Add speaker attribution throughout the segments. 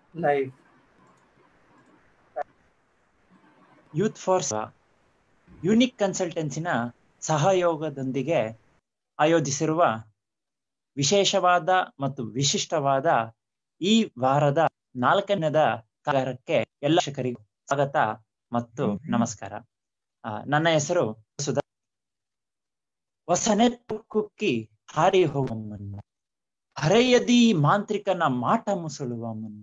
Speaker 1: Live
Speaker 2: youth force unique ಕನ್ಸಲ್ಟೆನ್ಸಿನ ಸಹಯೋಗದೊಂದಿಗೆ ಆಯೋಜಿಸಿರುವ ವಿಶೇಷವಾದ ಮತ್ತು ವಿಶಿಷ್ಟವಾದ ಈ ವಾರದ ನಾಲ್ಕನೇದ ಕಾರ್ಯಕ್ಕೆ ಎಲ್ಲ ಶಿಕ್ಷಕರಿಗೂ ಸ್ವಾಗತ ಮತ್ತು ನಮಸ್ಕಾರ ಆ, ನನ್ನ ಹೆಸರು ಸುಧಾ ಹೊಸನೆ ಕುಕ್ಕಿ ಹಾರಿ ಹೋಗುವ ಮುನ್ನ ಹರೆಯದಿ ಮಾಂತ್ರಿಕನ ಮಾಟ ಮುಸುಳುವ ಮುನ್ನ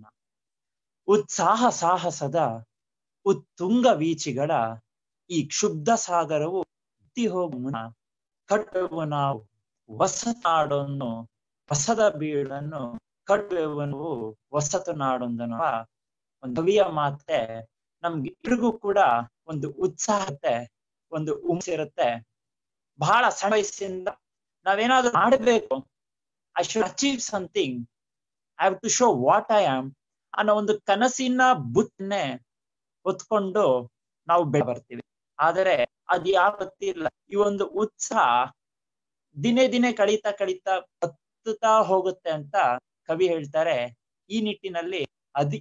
Speaker 2: ಉತ್ಸಾಹ ಸಾಹಸದ ಉತ್ತುಂಗ ವೀಚಿಗಳ ಈ ಕ್ಷುಬ್ಧ ಸಾಗರವು ಎತ್ತಿ ಹೋಗುವ ಮುನ್ನ ಕಟ್ಟುವ ನಾವು ಹೊಸ ನಾಡನ್ನು ಹೊಸದ ಬೀಳನ್ನು ಕಟ್ಟುವೆವು ನಾವು ಹೊಸತು ನಾಡೊಂದನ್ನು ಒಂದು ಕವಿಯ ಮಾತೆ ನಮ್ಗೆ ಇಬ್ಬರಿಗೂ ಕೂಡ ಒಂದು ಉತ್ಸಾಹ ಇರುತ್ತೆ ಒಂದು ಇರುತ್ತೆ ಬಹಳ ಸಣ್ಣ ವಯಸ್ಸಿಂದ ನಾವೇನಾದ್ರೂ ಮಾಡಬೇಕು I should achieve something I have to show what I am ಅನ್ನೋ ಒಂದು ಕನಸಿನ ಬುತ್ನೆ ಹೊತ್ಕೊಂಡು ನಾವು ಬೆಳೆ ಬರ್ತೀವಿ ಆದರೆ ಅದು ಯಾವತ್ತಿಲ್ಲ ಈ ಒಂದು ಉತ್ಸಾಹ ದಿನೇ ದಿನೇ ಕಳೀತಾ ಕಳೀತಾ ಹತ್ತುತ್ತಾ ಹೋಗುತ್ತೆ ಅಂತ ಕವಿ ಹೇಳ್ತಾರೆ ಈ ನಿಟ್ಟಿನಲ್ಲಿ ಅದಿ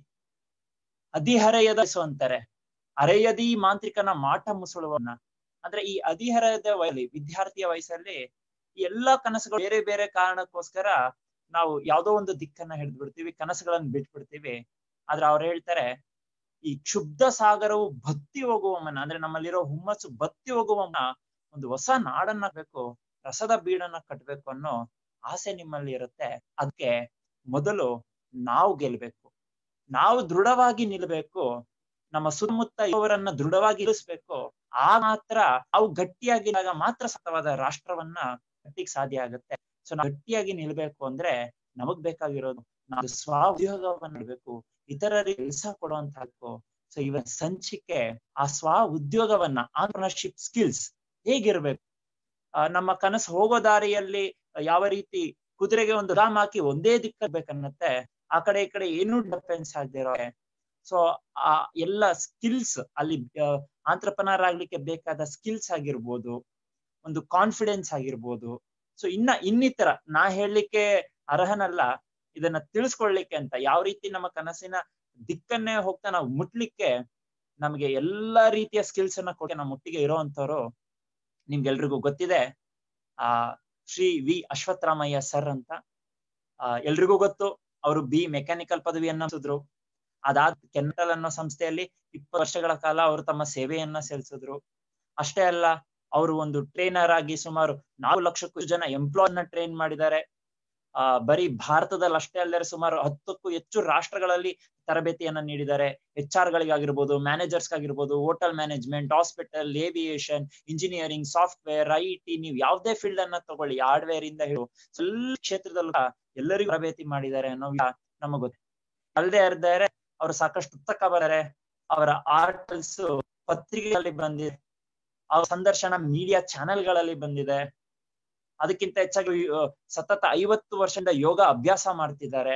Speaker 2: ಅದಿಹರೆಯದ ವಯಸ್ಸು ಅಂತಾರೆ ಅರೆಯದಿ ಮಾಂತ್ರಿಕನ ಮಾಟ ಮುಸುಳುವನ್ನ ಅಂದ್ರೆ ಈ ಅದಿಹರೆಯದ ವಯಸ್ಸಲ್ಲಿ ವಿದ್ಯಾರ್ಥಿಯ ವಯಸ್ಸಲ್ಲಿ ಈ ಎಲ್ಲಾ ಕನಸುಗಳು ಬೇರೆ ಬೇರೆ ಕಾರಣಕ್ಕೋಸ್ಕರ ನಾವು ಯಾವ್ದೋ ಒಂದು ದಿಕ್ಕನ್ನ ಹಿಡಿದು ಬಿಡ್ತೀವಿ ಕನಸುಗಳನ್ನ ಬಿಟ್ಬಿಡ್ತೀವಿ ಆದ್ರೆ ಅವ್ರು ಹೇಳ್ತಾರೆ ಈ ಕ್ಷುಬ್ಧ ಸಾಗರವು ಬತ್ತಿ ಹೋಗುವವನ್ನ ಅಂದ್ರೆ ನಮ್ಮಲ್ಲಿರೋ ಹುಮ್ಮಸ್ಸು ಬತ್ತಿ ಹೋಗುವವನ್ನ ಒಂದು ಹೊಸ ನಾಡನ್ನ ಬೇಕು ರಸದ ಬೀಡನ್ನ ಕಟ್ಬೇಕು ಅನ್ನೋ ಆಸೆ ನಿಮ್ಮಲ್ಲಿ ಇರುತ್ತೆ ಅದಕ್ಕೆ ಮೊದಲು ನಾವು ಗೆಲ್ಬೇಕು ನಾವು ದೃಢವಾಗಿ ನಿಲ್ಬೇಕು ನಮ್ಮ ಸುತ್ತಮುತ್ತ ಇವರನ್ನ ದೃಢವಾಗಿ ಇರಿಸ್ಬೇಕು ಆ ಮಾತ್ರ ಅವು ಗಟ್ಟಿಯಾಗಿದ್ದಾಗ ಮಾತ್ರ ಸತವಾದ ರಾಷ್ಟ್ರವನ್ನ ಕಟ್ಟಿಗೆ ಸಾಧ್ಯ ಆಗುತ್ತೆ ಸೊ ನಾವು ಗಟ್ಟಿಯಾಗಿ ನಿಲ್ಬೇಕು ಅಂದ್ರೆ ನಮಗ್ ಬೇಕಾಗಿರೋದು ನಾವು ಸ್ವ ಉದ್ಯೋಗವನ್ನ ನೀಡ್ಬೇಕು ಇತರರಿಗೆ ಕೆಲಸ ಕೊಡುವಂತಹದ್ದು ಸೊ ಇವ ಸಂಚಿಕೆ ಆ ಸ್ವ ಉದ್ಯೋಗವನ್ನ ಆಂಟರ್ನರ್ಶಿಪ್ ಸ್ಕಿಲ್ಸ್ ಹೇಗಿರ್ಬೇಕು ಆ, ನಮ್ಮ ಕನಸು ಹೋಗೋ ದಾರಿಯಲ್ಲಿ ಯಾವ ರೀತಿ ಕುದುರೆಗೆ ಒಂದು ರಾಮ್ ಹಾಕಿ ಒಂದೇ ದಿಕ್ಕಬೇಕನ್ನತ್ತೆ ಆ ಕಡೆ ಈ ಕಡೆ ಏನೂ ಡಿಫೆನ್ಸ್ ಆಗದಿರೋ ಸೊ ಆ ಎಲ್ಲ ಸ್ಕಿಲ್ಸ್ ಅಲ್ಲಿ ಆಂಟ್ರಪನರ್ ಆಗ್ಲಿಕ್ಕೆ ಬೇಕಾದ ಸ್ಕಿಲ್ಸ್ ಆಗಿರ್ಬೋದು ಒಂದು ಕಾನ್ಫಿಡೆನ್ಸ್ ಆಗಿರ್ಬೋದು ಸೊ ಇನ್ನ ಇನ್ನಿತರ ನಾ ಹೇಳಲಿಕ್ಕೆ ಅರ್ಹನಲ್ಲ ಇದನ್ನ ತಿಳಿಸ್ಕೊಳ್ಲಿಕ್ಕೆ ಅಂತ ಯಾವ ರೀತಿ ನಮ್ಮ ಕನಸಿನ ದಿಕ್ಕನ್ನೇ ಹೋಗ್ತಾ ನಾವು ಮುಟ್ಲಿಕ್ಕೆ ನಮಗೆ ಎಲ್ಲಾ ರೀತಿಯ ಸ್ಕಿಲ್ಸ್ ಅನ್ನ ಕೊಟ್ಟು ನಮ್ಮ ಮುಟ್ಟಿಗೆ ಇರೋವಂಥವ್ರು ನಿಮ್ಗೆಲ್ರಿಗೂ ಗೊತ್ತಿದೆ ಆ ಶ್ರೀ ವಿ ಅಶ್ವತ್ಥರಾಮಯ್ಯ ಸರ್ ಅಂತ ಆ ಎಲ್ರಿಗೂ ಗೊತ್ತು ಅವರು ಬಿ ಮೆಕ್ಯಾನಿಕಲ್ ಪದವಿಯನ್ನ ಮುಗಿಸಿದ್ರು ಅದಾದ ಕೆನ್ನಟಲ್ ಅನ್ನೋ ಸಂಸ್ಥೆಯಲ್ಲಿ ಇಪ್ಪತ್ತು ವರ್ಷಗಳ ಕಾಲ ಅವರು ತಮ್ಮ ಸೇವೆಯನ್ನ ಸಲ್ಲಿಸಿದ್ರು ಅಷ್ಟೇ ಅಲ್ಲ ಅವರು ಒಂದು ಟ್ರೈನರ್ ಆಗಿ ಸುಮಾರು ನಾಲ್ಕು ಲಕ್ಷಕ್ಕೂ ಜನ ಎಂಪ್ಲಾಯ್ ನ ಟ್ರೈನ್ ಮಾಡಿದ್ದಾರೆ ಆ ಬರೀ ಭಾರತದಲ್ಲಿ ಅಷ್ಟೇ ಅಲ್ಲದೆ ಸುಮಾರು ಹತ್ತಕ್ಕೂ ಹೆಚ್ಚು ರಾಷ್ಟ್ರಗಳಲ್ಲಿ ತರಬೇತಿಯನ್ನ ನೀಡಿದ್ದಾರೆ ಎಚ್ ಆರ್ ಗಳಿಗಾಗಿರ್ಬೋದು ಮ್ಯಾನೇಜರ್ಸ್ ಆಗಿರ್ಬೋದು hotel management hospital aviation engineering software I T ನೀವು ಯಾವ್ದೇ ಫೀಲ್ಡ್ ಅನ್ನ ತಗೊಳ್ಳಿ ಹಾರ್ಡ್ವೇರ್ ಇಂದ ಹಿಡಿದು ಎಲ್ಲ ಕ್ಷೇತ್ರದಲ್ಲೂ ಕೂಡ ಎಲ್ಲರಿಗೂ ತರಬೇತಿ ಮಾಡಿದ್ದಾರೆ ಅನ್ನೋ ನಮಗೆ ಗೊತ್ತು ಅಲ್ಲದೆ ಇರ್ತಾರೆ ಅವರು ಸಾಕಷ್ಟು ಪುಸ್ತಕ ಬರೆದರೆ ಅವರ ಆರ್ಟಿಕಲ್ಸ್ ಪತ್ರಿಕೆಗಳಲ್ಲಿ ಬಂದಿದೆ ಅವ್ರ ಸಂದರ್ಶನ ಮೀಡಿಯಾ ಚಾನೆಲ್ಗಳಲ್ಲಿ ಬಂದಿದೆ ಅದಕ್ಕಿಂತ ಹೆಚ್ಚಾಗಿ ಆ, ಸತತ ಐವತ್ತು ವರ್ಷದಿಂದ ಯೋಗ ಅಭ್ಯಾಸ ಮಾಡ್ತಿದ್ದಾರೆ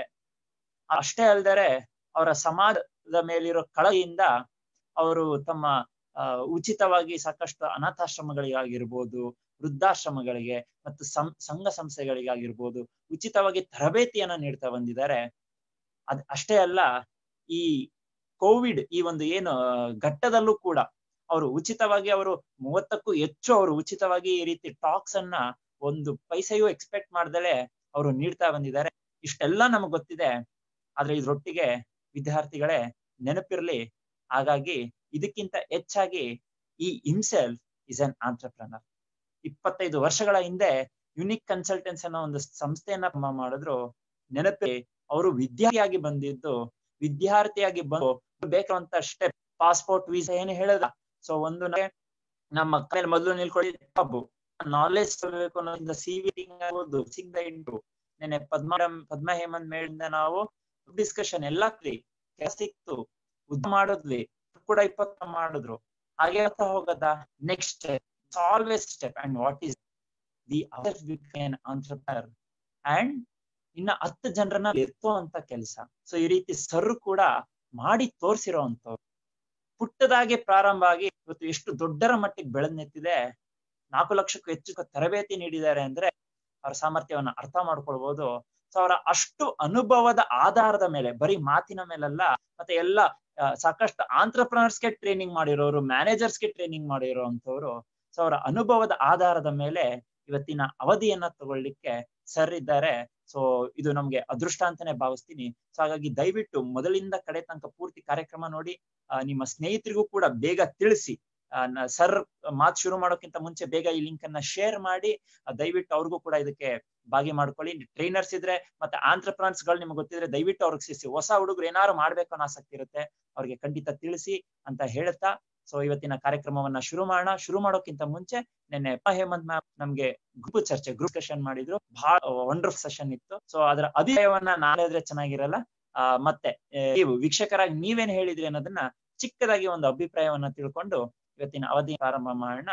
Speaker 2: ಅಷ್ಟೇ ಅಲ್ದರೆ ಅವರ ಸಮಾಜದ ಮೇಲಿರೋ ಕಳಯಿಂದ ಅವರು ತಮ್ಮ ಆ, ಉಚಿತವಾಗಿ ಸಾಕಷ್ಟು ಅನಾಥಾಶ್ರಮಗಳಿಗಾಗಿರ್ಬೋದು ವೃದ್ಧಾಶ್ರಮಗಳಿಗೆ ಮತ್ತು ಸಂ ಸಂಘ ಸಂಸ್ಥೆಗಳಿಗಾಗಿರ್ಬೋದು ಉಚಿತವಾಗಿ ತರಬೇತಿಯನ್ನ ನೀಡ್ತಾ ಬಂದಿದ್ದಾರೆ ಅದ್ ಅಷ್ಟೇ ಅಲ್ಲ ಈ ಕೋವಿಡ್ ಈ ಒಂದು ಏನು ಆ, ಘಟ್ಟದಲ್ಲೂ ಕೂಡ ಅವರು ಉಚಿತವಾಗಿ ಅವರು ಮೂವತ್ತಕ್ಕೂ ಹೆಚ್ಚು ಅವರು ಉಚಿತವಾಗಿ ಈ ರೀತಿ ಟಾಕ್ಸ್ ಅನ್ನ ಒಂದು ಪೈಸೆಯೂ ಎಕ್ಸ್ಪೆಕ್ಟ್ ಮಾಡ್ದಲೆ ಅವರು ನೀಡ್ತಾ ಬಂದಿದ್ದಾರೆ ಇಷ್ಟೆಲ್ಲ ನಮಗ್ ಗೊತ್ತಿದೆ ಆದ್ರೆ ಇದ್ರೊಟ್ಟಿಗೆ ವಿದ್ಯಾರ್ಥಿಗಳೇ ನೆನಪಿರ್ಲಿ ಹಾಗಾಗಿ ಇದಕ್ಕಿಂತ ಹೆಚ್ಚಾಗಿ ಈ ಹಿಮ್ಸೆಲ್ಫ್ ಇಸ್ ಅನ್ ಆಂಟ್ರಪ್ರನರ್ ಇಪ್ಪತ್ತೈದು ವರ್ಷಗಳ ಹಿಂದೆ ಯುನಿಕ್ ಕನ್ಸಲ್ಟೆನ್ಸ್ ಅನ್ನೋ ಒಂದು ಸಂಸ್ಥೆಯನ್ನ ಪ್ರಾರಂಭ ಮಾಡಿದ್ರು ನೆನಪಿ ಅವರು ವಿದ್ಯಾರ್ಥಿಯಾಗಿ ಬಂದಿದ್ದು ವಿದ್ಯಾರ್ಥಿಯಾಗಿ ಬಂದು ಬೇಕಾದಂತ ಸ್ಟೆಪ್ ಪಾಸ್ಪೋರ್ಟ್ ವೀಸಾ ಏನು ಹೇಳದ ಸೊ ಒಂದು ನ- ನಮ್ಮ ಮೇಲೆ ಮೊದಲು ನಿಲ್ಕೊಳ್ಳಿ ಹಬ್ಬು ನಾಲೆಜ್ ತರಬೇಕು ಅನ್ನೋದ್ರಿಂದ ಸಿ ವಿ ಆಗ್ಬೋದು ಸಿಗ್ದ ಇಂಟು ನೆನೆ ಪದ್ಮ ಪದ್ಮ ಹೇಮಂತ್ ಮೇಳಿಂದ ನಾವು ಡಿಸ್ಕಷನ್ ಎಲ್ಲ ಕೆಲಸ ಸಿಕ್ತು ಉದ್ದ ಮಾಡಿದ್ವಿ ಕೂಡ ಇಪ್ಪತ್ತ ಮಾಡಿದ್ರು ಹಾಗೆ ಆಗ್ತಾ ಹೋಗದ next step always step and what is the became entrepreneur and ಇನ್ನ ಹತ್ತು ಜನರನ್ನ ಎತ್ತುವಂತ ಕೆಲಸ ಸೊ ಈ ರೀತಿ ಸರ್ ಕೂಡ ಮಾಡಿ ತೋರಿಸಿರೋ ಅಂತವ್ರು ಪುಟ್ಟದಾಗಿ ಪ್ರಾರಂಭ ಆಗಿ ಇವತ್ತು ಎಷ್ಟು ದೊಡ್ಡರ ಮಟ್ಟಿಗೆ ಬೆಳೆದ್ ನಿಂತಿದೆ ನಾಲ್ಕು ಲಕ್ಷಕ್ಕೂ ಹೆಚ್ಚು ತರಬೇತಿ ನೀಡಿದ್ದಾರೆ ಅಂದ್ರೆ ಅವ್ರ ಸಾಮರ್ಥ್ಯವನ್ನ ಅರ್ಥ ಮಾಡ್ಕೊಳ್ಬಹುದು ಸೊ ಅವರ ಅಷ್ಟು ಅನುಭವದ ಆಧಾರದ ಮೇಲೆ ಬರೀ ಮಾತಿನ ಮೇಲಲ್ಲ ಮತ್ತೆ ಎಲ್ಲ ಸಾಕಷ್ಟು ಆಂಟ್ರಪ್ರನರ್ಸ್ಗೆ ಟ್ರೈನಿಂಗ್ ಮಾಡಿರೋರು ಮ್ಯಾನೇಜರ್ಸ್ಗೆ ಟ್ರೈನಿಂಗ್ ಮಾಡಿರೋ ಅಂತವ್ರು ಸೊ ಅವರ ಅನುಭವದ ಆಧಾರದ ಮೇಲೆ ಇವತ್ತಿನ ಅವಧಿಯನ್ನ ತಗೊಳ್ಳಿಕ್ಕೆ ಸರ್ ಇದ್ದಾರೆ ಸೊ ಇದು ನಮ್ಗೆ ಅದೃಷ್ಟ ಅಂತಾನೆ ಭಾವಿಸ್ತೀನಿ ಸೊ ಹಾಗಾಗಿ ದಯವಿಟ್ಟು ಮೊದಲಿಂದ ಕಡೆ ತನಕ ಪೂರ್ತಿ ಕಾರ್ಯಕ್ರಮ ನೋಡಿ ನಿಮ್ಮ ಸ್ನೇಹಿತರಿಗೂ ಕೂಡ ಬೇಗ ತಿಳಿಸಿ ಸರ್ ಮಾತ್ ಶುರು ಮಾಡೋಕ್ಕಿಂತ ಮುಂಚೆ ಬೇಗ ಈ ಲಿಂಕ್ ಅನ್ನ ಶೇರ್ ಮಾಡಿ ದಯವಿಟ್ಟು ಅವ್ರಿಗೂ ಕೂಡ ಇದಕ್ಕೆ ಭಾಗಿ ಮಾಡ್ಕೊಳ್ಳಿ ಟ್ರೈನರ್ಸ್ ಇದ್ರೆ ಮತ್ತೆ ಆಂಟ್ರಪ್ರನ್ಸ್ ಗಳು ನಿಮ್ಗೆ ಗೊತ್ತಿದ್ರೆ ದಯವಿಟ್ಟು ಅವ್ರಿಗೆ ಸೇರಿಸಿ ಹೊಸ ಹುಡುಗರು ಏನಾದ್ರು ಮಾಡ್ಬೇಕು ಅನ್ನೋ ಆಸಕ್ತಿ ಇರುತ್ತೆ ಅವ್ರಿಗೆ ಖಂಡಿತ ತಿಳಿಸಿ ಅಂತ ಹೇಳ್ತಾ ಸೊ ಇವತ್ತಿನ ಕಾರ್ಯಕ್ರಮವನ್ನ ಶುರು ಮಾಡೋಣ ಶುರು ಮಾಡೋಕ್ಕಿಂತ ಮುಂಚೆ ನಿನ್ನೆ ಹೇಮಂತ್ ಮ್ಯಾಮ್ ನಮ್ಗೆ ಗ್ರೂಪ್ ಚರ್ಚೆ ಗ್ರೂಪ್ ಸೆಷನ್ ಮಾಡಿದ್ರು ಬಹಳ ವಂಡರ್ಫುಲ್ ಸೆಷನ್ ಇತ್ತು ಸೊ ಅದರ ಅಭಿಪ್ರಾಯವನ್ನ ನಾಳೆ ಚೆನ್ನಾಗಿರಲ್ಲ ಆ ಮತ್ತೆ ನೀವು ವೀಕ್ಷಕರಾಗಿ ನೀವೇನ್ ಹೇಳಿದ್ರಿ ಅನ್ನೋದನ್ನ ಚಿಕ್ಕದಾಗಿ ಒಂದು ಅಭಿಪ್ರಾಯವನ್ನ ತಿಳ್ಕೊಂಡು ಇವತ್ತಿನ ಅವಧಿ ಪ್ರಾರಂಭ ಮಾಡೋಣ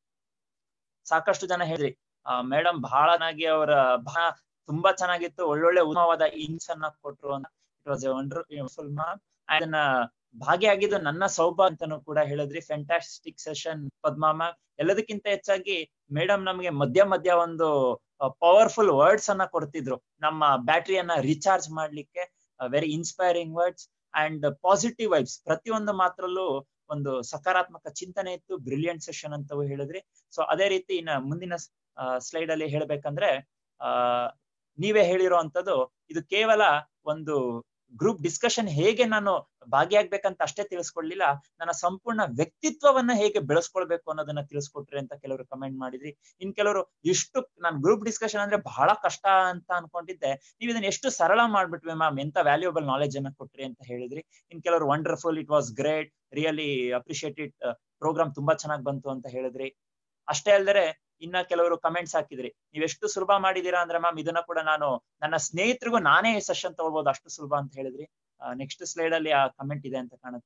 Speaker 2: ಸಾಕಷ್ಟು ಜನ ಹೇಳ್ರಿ ಮೇಡಮ್ ಬಹಳ ಚೆನ್ನಾಗಿ ಅವರ ಬಹಳ ತುಂಬಾ ಚೆನ್ನಾಗಿತ್ತು ಒಳ್ಳೊಳ್ಳೆ ಉತ್ತಮವಾದ ಇನ್ಸ್ ಅನ್ನ ಕೊಟ್ರು ಅಂತ ಇಟ್ ವಾಸ್ ವಂಡರ್ಫುಲ್ ಮ್ಯಾಮ್ ಅದನ್ನ ಭಾಗಿಯಾಗಿದ್ದು ನನ್ನ ಸೌಭಾಗ್ಯ ಅಂತಾನು ಕೂಡ ಹೇಳಿದ್ರಿ ಫ್ಯಾಂಟಾಸ್ಟಿಕ್ ಸೆಷನ್ ಪದ್ಮಾ ಮ್ಯಾಮ್ ಎಲ್ಲದಕ್ಕಿಂತ ಹೆಚ್ಚಾಗಿ ಮೇಡಮ್ ನಮ್ಗೆ ಮಧ್ಯ ಮಧ್ಯ ಒಂದು ಪವರ್ಫುಲ್ ವರ್ಡ್ಸ್ ಅನ್ನ ಕೊಡ್ತಿದ್ರು ನಮ್ಮ ಬ್ಯಾಟ್ರಿಯನ್ನ ರಿಚಾರ್ಜ್ ಮಾಡ್ಲಿಕ್ಕೆ very inspiring words and positive vibes ಪ್ರತಿಯೊಂದು ಮಾತ್ರಲ್ಲೂ ಒಂದು ಸಕಾರಾತ್ಮಕ ಚಿಂತನೆ ಇತ್ತು ಬ್ರಿಲಿಯಂಟ್ ಸೆಷನ್ ಅಂತವು ಹೇಳಿದ್ರಿ ಸೊ ಅದೇ ರೀತಿ ಇನ್ನ ಮುಂದಿನ ಸ್ಲೈಡ್ ಅಲ್ಲಿ ಹೇಳ್ಬೇಕಂದ್ರೆ ಆ ನೀವೇ ಹೇಳಿರೋ ಅಂತದ್ದು ಇದು ಕೇವಲ ಒಂದು ಗ್ರೂಪ್ ಡಿಸ್ಕಷನ್ ಹೇಗೆ ನಾನು ಭಾಗಿಯಾಗ್ಬೇಕಂತ ಅಷ್ಟೇ ತಿಳಿಸ್ಕೊಡ್ಲಿಲ್ಲ ನನ್ನ ಸಂಪೂರ್ಣ ವ್ಯಕ್ತಿತ್ವವನ್ನ ಹೇಗೆ ಬೆಳೆಸ್ಕೊಳ್ಬೇಕು ಅನ್ನೋದನ್ನ ತಿಳಿಸ್ಕೊಟ್ರಿ ಅಂತ ಕೆಲವರು ಕಮೆಂಟ್ ಮಾಡಿದ್ರಿ ಇನ್ ಕೆಲವರು ಇಷ್ಟು ನಾನು ಗ್ರೂಪ್ ಡಿಸ್ಕಷನ್ ಅಂದ್ರೆ ಬಹಳ ಕಷ್ಟ ಅಂತ ಅನ್ಕೊಂಡಿದ್ದೆ ನೀವು ಇದನ್ನ ಎಷ್ಟು ಸರಳ ಮಾಡ್ಬಿಟ್ವಿ ಮ್ಯಾಮ್ ಎಂತ ವ್ಯಾಲ್ಯೂಬಲ್ ನಾಲೆಜ್ ಅನ್ನ ಕೊಟ್ರಿ ಅಂತ ಹೇಳಿದ್ರಿ ಇನ್ ಕೆಲವರು wonderful it was great really appreciated programme ತುಂಬಾ ಚೆನ್ನಾಗಿ ಬಂತು ಅಂತ ಹೇಳಿದ್ರಿ ಅಷ್ಟೇ ಅಲ್ಲದೆ ಇನ್ನ ಕೆಲವರು ಕಮೆಂಟ್ಸ್ ಹಾಕಿದ್ರಿ ನೀವೆಷ್ಟು ಸುಲಭ ಮಾಡಿದೀರಾ ಅಂದ್ರೆ ಮ್ಯಾಮ್ ಇದನ್ನ ಕೂಡ ನಾನು ನನ್ನ ಸ್ನೇಹಿತರಿಗೂ ನಾನೇ ಸೆಷನ್ ತಗೊಳ್ಬಹುದು ಅಷ್ಟು ಸುಲಭ ಅಂತ ಹೇಳಿದ್ರಿ ನೆಕ್ಸ್ಟ್ ಸ್ಲೈಡ್ ಅಲ್ಲಿ ಆ ಕಮೆಂಟ್ ಇದೆ ಅಂತ ಕಾಣುತ್ತೆ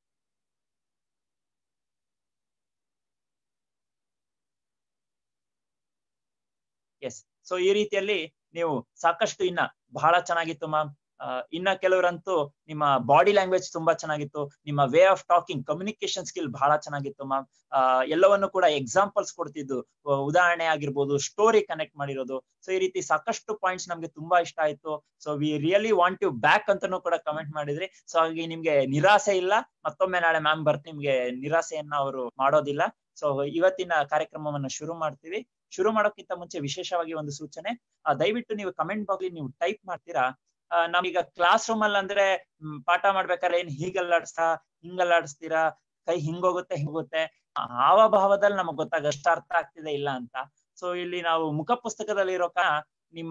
Speaker 2: ಎಸ್ ಸೊ ಈ ರೀತಿಯಲ್ಲಿ ನೀವು ಸಾಕಷ್ಟು ಇನ್ನ ಬಹಳ ಚೆನ್ನಾಗಿತ್ತು ಮ್ಯಾಮ್ ಇನ್ನ ಕೆಲವರಂತೂ ನಿಮ್ಮ ಬಾಡಿ ಲ್ಯಾಂಗ್ವೇಜ್ ತುಂಬಾ ಚೆನ್ನಾಗಿತ್ತು ನಿಮ್ಮ way of talking communication skill ಬಹಳ ಚೆನ್ನಾಗಿತ್ತು ಮ್ಯಾಮ್ ಎಲ್ಲವನ್ನು ಕೂಡ ಎಕ್ಸಾಂಪಲ್ಸ್ ಕೊಡ್ತಿದ್ದು ಉದಾಹರಣೆ ಆಗಿರ್ಬೋದು ಸ್ಟೋರಿ ಕನೆಕ್ಟ್ ಮಾಡಿರೋದು ಸೊ ಈ ರೀತಿ ಸಾಕಷ್ಟು ಪಾಯಿಂಟ್ಸ್ ನಮ್ಗೆ ತುಂಬಾ ಇಷ್ಟ ಆಯ್ತು so we really want you back ಅಂತಾನು ಕೂಡ ಕಮೆಂಟ್ ಮಾಡಿದ್ರಿ ಸೊ ಹಾಗೆ ನಿಮ್ಗೆ ನಿರಾಸೆ ಇಲ್ಲ ಮತ್ತೊಮ್ಮೆ ನಾಳೆ ಮ್ಯಾಮ್ ಬರ್ತಿ ನಿಮ್ಗೆ ನಿರಾಸೆಯನ್ನ ಅವರು ಮಾಡೋದಿಲ್ಲ ಸೊ ಇವತ್ತಿನ ಕಾರ್ಯಕ್ರಮವನ್ನ ಶುರು ಮಾಡ್ತೀವಿ ಶುರು ಮಾಡೋಕ್ಕಿಂತ ಮುಂಚೆ ವಿಶೇಷವಾಗಿ ಒಂದು ಸೂಚನೆ ದಯವಿಟ್ಟು ನೀವು ಕಮೆಂಟ್ ಬಾಕ್ಲಿ ನೀವು ಟೈಪ್ ಮಾಡ್ತೀರಾ ನಾವೀಗ ಕ್ಲಾಸ್ ರೂಮ್ ಅಲ್ಲಿ ಅಂದ್ರೆ ಪಾಠ ಮಾಡ್ಬೇಕಾದ್ರೆ ಏನ್ ಹೀಗಲ್ಲಾಡ್ಸ್ತಾ ಹಿಂಗಲ್ಲಾಡಿಸ್ತೀರಾ ಕೈ ಹಿಂಗೋಗುತ್ತೆ ಹಿಂಗೋಗುತ್ತೆ ಹಾವಭಾವದಲ್ಲಿ ನಮಗ್ ಗೊತ್ತಾಗ ಅಷ್ಟ ಅರ್ಥ ಆಗ್ತಿದೆ ಇಲ್ಲ ಅಂತ ಸೊ ಇಲ್ಲಿ ನಾವು ಮುಖ ಪುಸ್ತಕದಲ್ಲಿ ಇರೋ ನಿಮ್ಮ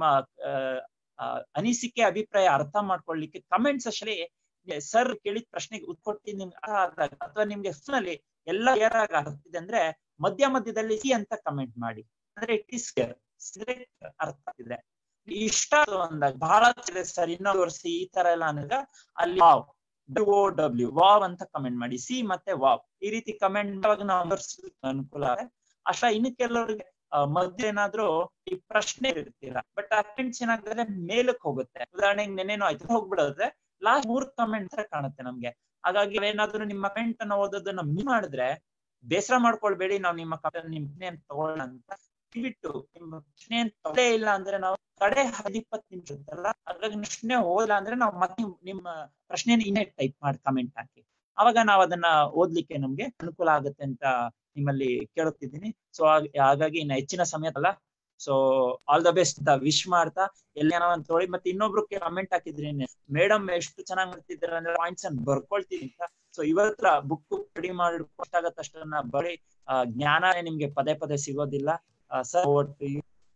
Speaker 2: ಅನಿಸಿಕೆ ಅಭಿಪ್ರಾಯ ಅರ್ಥ ಮಾಡ್ಕೊಳ್ಳಿಕ್ಕೆ ಕಮೆಂಟ್ಸ್ ಅಷ್ಟೇ ಸರ್ ಕೇಳಿದ ಪ್ರಶ್ನೆಗೆ ಉತ್ಕೊಟ್ಟಿ ನಿಮ್ಗೆ ಆದಾಗ ಅಥವಾ ನಿಮ್ಗೆ ಫೋನಲ್ಲಿ ಎಲ್ಲ ಕ್ಲಿಯರ್ ಆಗಿ ಆಗ್ತಿದೆ ಅಂದ್ರೆ ಮಧ್ಯ ಮಧ್ಯದಲ್ಲಿ ಸಿ ಅಂತ ಕಮೆಂಟ್ ಮಾಡಿ ಅಂದ್ರೆ ಇಟ್ ಇಸ್ ಅರ್ಥ ಆಗ್ತಿದೆ ಇಷ್ಟ ಅಂದಾಗ ಬಹಳ ಸರ್ ಇನ್ನೊಂದು ವರ್ಷ ಈ ತರ ಎಲ್ಲ ಅಂದಾಗ ಅಲ್ಲಿ ವಾವ್ ಓ ಡಬ್ಲ್ಯೂ ವಾವ್ ಅಂತ ಕಮೆಂಟ್ ಮಾಡಿ ಸಿ ಮತ್ತೆ ವಾವ್ ಈ ರೀತಿ ಕಮೆಂಟ್ ನಾವು ಅನುಕೂಲ ಅಷ್ಟ ಇನ್ನು ಕೆಲವರಿಗೆ ಮಧ್ಯ ಏನಾದ್ರು ಈ ಪ್ರಶ್ನೆ ಇರ್ತೀರಾ ಬಟ್ ಆ ಕಮೆಂಟ್ಸ್ ಏನಾಗ್ತದೆ ಮೇಲಕ್ ಹೋಗುತ್ತೆ ಉದಾಹರಣೆಗೆ ನೆನೇನೋ ಆಯ್ತು ಹೋಗ್ಬಿಡೋದ್ರೆ ಲಾಸ್ಟ್ ಮೂರ್ ಕಮೆಂಟ್ ತರ ಕಾಣುತ್ತೆ ನಮ್ಗೆ ಹಾಗಾಗಿ ಏನಾದ್ರು ನಿಮ್ಮ ಕಮೆಂಟ್ ಅನ್ನ ಓದೋದನ್ನ ಮಿಸ್ ಮಾಡಿದ್ರೆ ಬೇಸರ ಮಾಡ್ಕೊಳ್ಬೇಡಿ ನಾವು ನಿಮ್ಮ ನಿಮ್ನೆ ತಗೊಳ್ಳೋಣ ಅಂತ ಬಿಟ್ಟು ನಿಮ್ಮ ಪ್ರಶ್ನೆ ತಗೊಳ್ಳೇ ಇಲ್ಲ ಅಂದ್ರೆ ನಾವು ಕಡೆ ಹದಿಪ್ಪತ್ತು ನಿಮಿಷ ಇರುತ್ತಲ್ಲ ಹಾಗಾಗಿ ಪ್ರಶ್ನೆ ಓದಿಲ್ಲ ಅಂದ್ರೆ ನಾವು ಮತ್ತೆ ನಿಮ್ಮ ಪ್ರಶ್ನೆ ಇನ್ನೇ ಟೈಪ್ ಮಾಡಿ ಕಮೆಂಟ್ ಹಾಕಿ ಅವಾಗ ನಾವು ಅದನ್ನ ಓದ್ಲಿಕ್ಕೆ ನಮ್ಗೆ ಅನುಕೂಲ ಆಗುತ್ತೆ ಅಂತ ನಿಮ್ಮಲ್ಲಿ ಕೇಳುತ್ತಿದ್ದೀನಿ ಸೊ ಹಾಗಾಗಿ ಇನ್ನ ಹೆಚ್ಚಿನ ಸಮಯದಲ್ಲ ಸೊ ಆಲ್ ದ ಬೆಸ್ಟ್ ಅಂತ ವಿಶ್ ಮಾಡ್ತಾ ಎಲ್ಲ ತೊಳಿ ಮತ್ತೆ ಇನ್ನೊಬ್ರು ಕಮೆಂಟ್ ಹಾಕಿದ್ರಿ ಮೇಡಮ್ ಎಷ್ಟು ಚೆನ್ನಾಗಿ ಮಾಡ್ತಿದ್ರ ಅಂದ್ರೆ ಪಾಯಿಂಟ್ಸ್ ಅನ್ನ ಬರ್ಕೊಳ್ತೀನಿ ಅಂತ ಸೊ ಇವತ್ರ ಬುಕ್ ರೆಡಿ ಮಾಡಿ ಕೊಟ್ಟಾಗತ್ತ ಅಷ್ಟನ್ನ ಬರೀ ಜ್ಞಾನ ನಿಮ್ಗೆ ಪದೇ ಪದೇ ಸಿಗೋದಿಲ್ಲ ಸರ್ ಒಟ್ಟು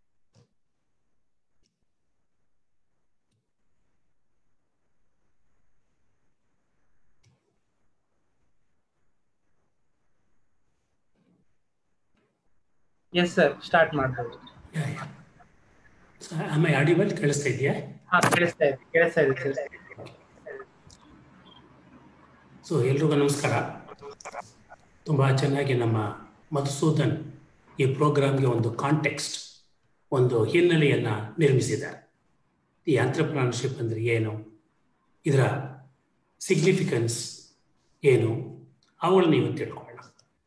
Speaker 1: ಎಸ್ ಸರ್ ಸ್ಟಾರ್ಟ್ ಮಾಡ್ಬೋದು
Speaker 3: ಆಮೇಲೆ ಆಡಿಬಲ್ ಕೇಳಿಸ್ತಾ ಇದೆಯಾ
Speaker 1: ಹಾ ಕೇಳಿಸ್ತಾ ಇದೆ ಕೇಳಿಸ್ತಾ ಇದೆ ಸರ್
Speaker 3: ಸೊ ಎಲ್ರಿಗೂ ನಮಸ್ಕಾರ ತುಂಬ ಚೆನ್ನಾಗಿ ನಮ್ಮ ಮಧುಸೂದನ್ ಈ ಪ್ರೋಗ್ರಾಮ್ಗೆ ಒಂದು ಕಾಂಟೆಕ್ಸ್ಟ್ ಒಂದು ಹಿನ್ನೆಲೆಯನ್ನು ನಿರ್ಮಿಸಿದ್ದಾರೆ ಈ ಆಂಟ್ರಪ್ರನರ್ಶಿಪ್ ಅಂದರೆ ಏನು ಇದರ ಸಿಗ್ನಿಫಿಕೆನ್ಸ್ ಏನು ಅವುಗಳನ್ನ ನೀವು ತಿಳ್ಕೊಳ್ಳೋಣ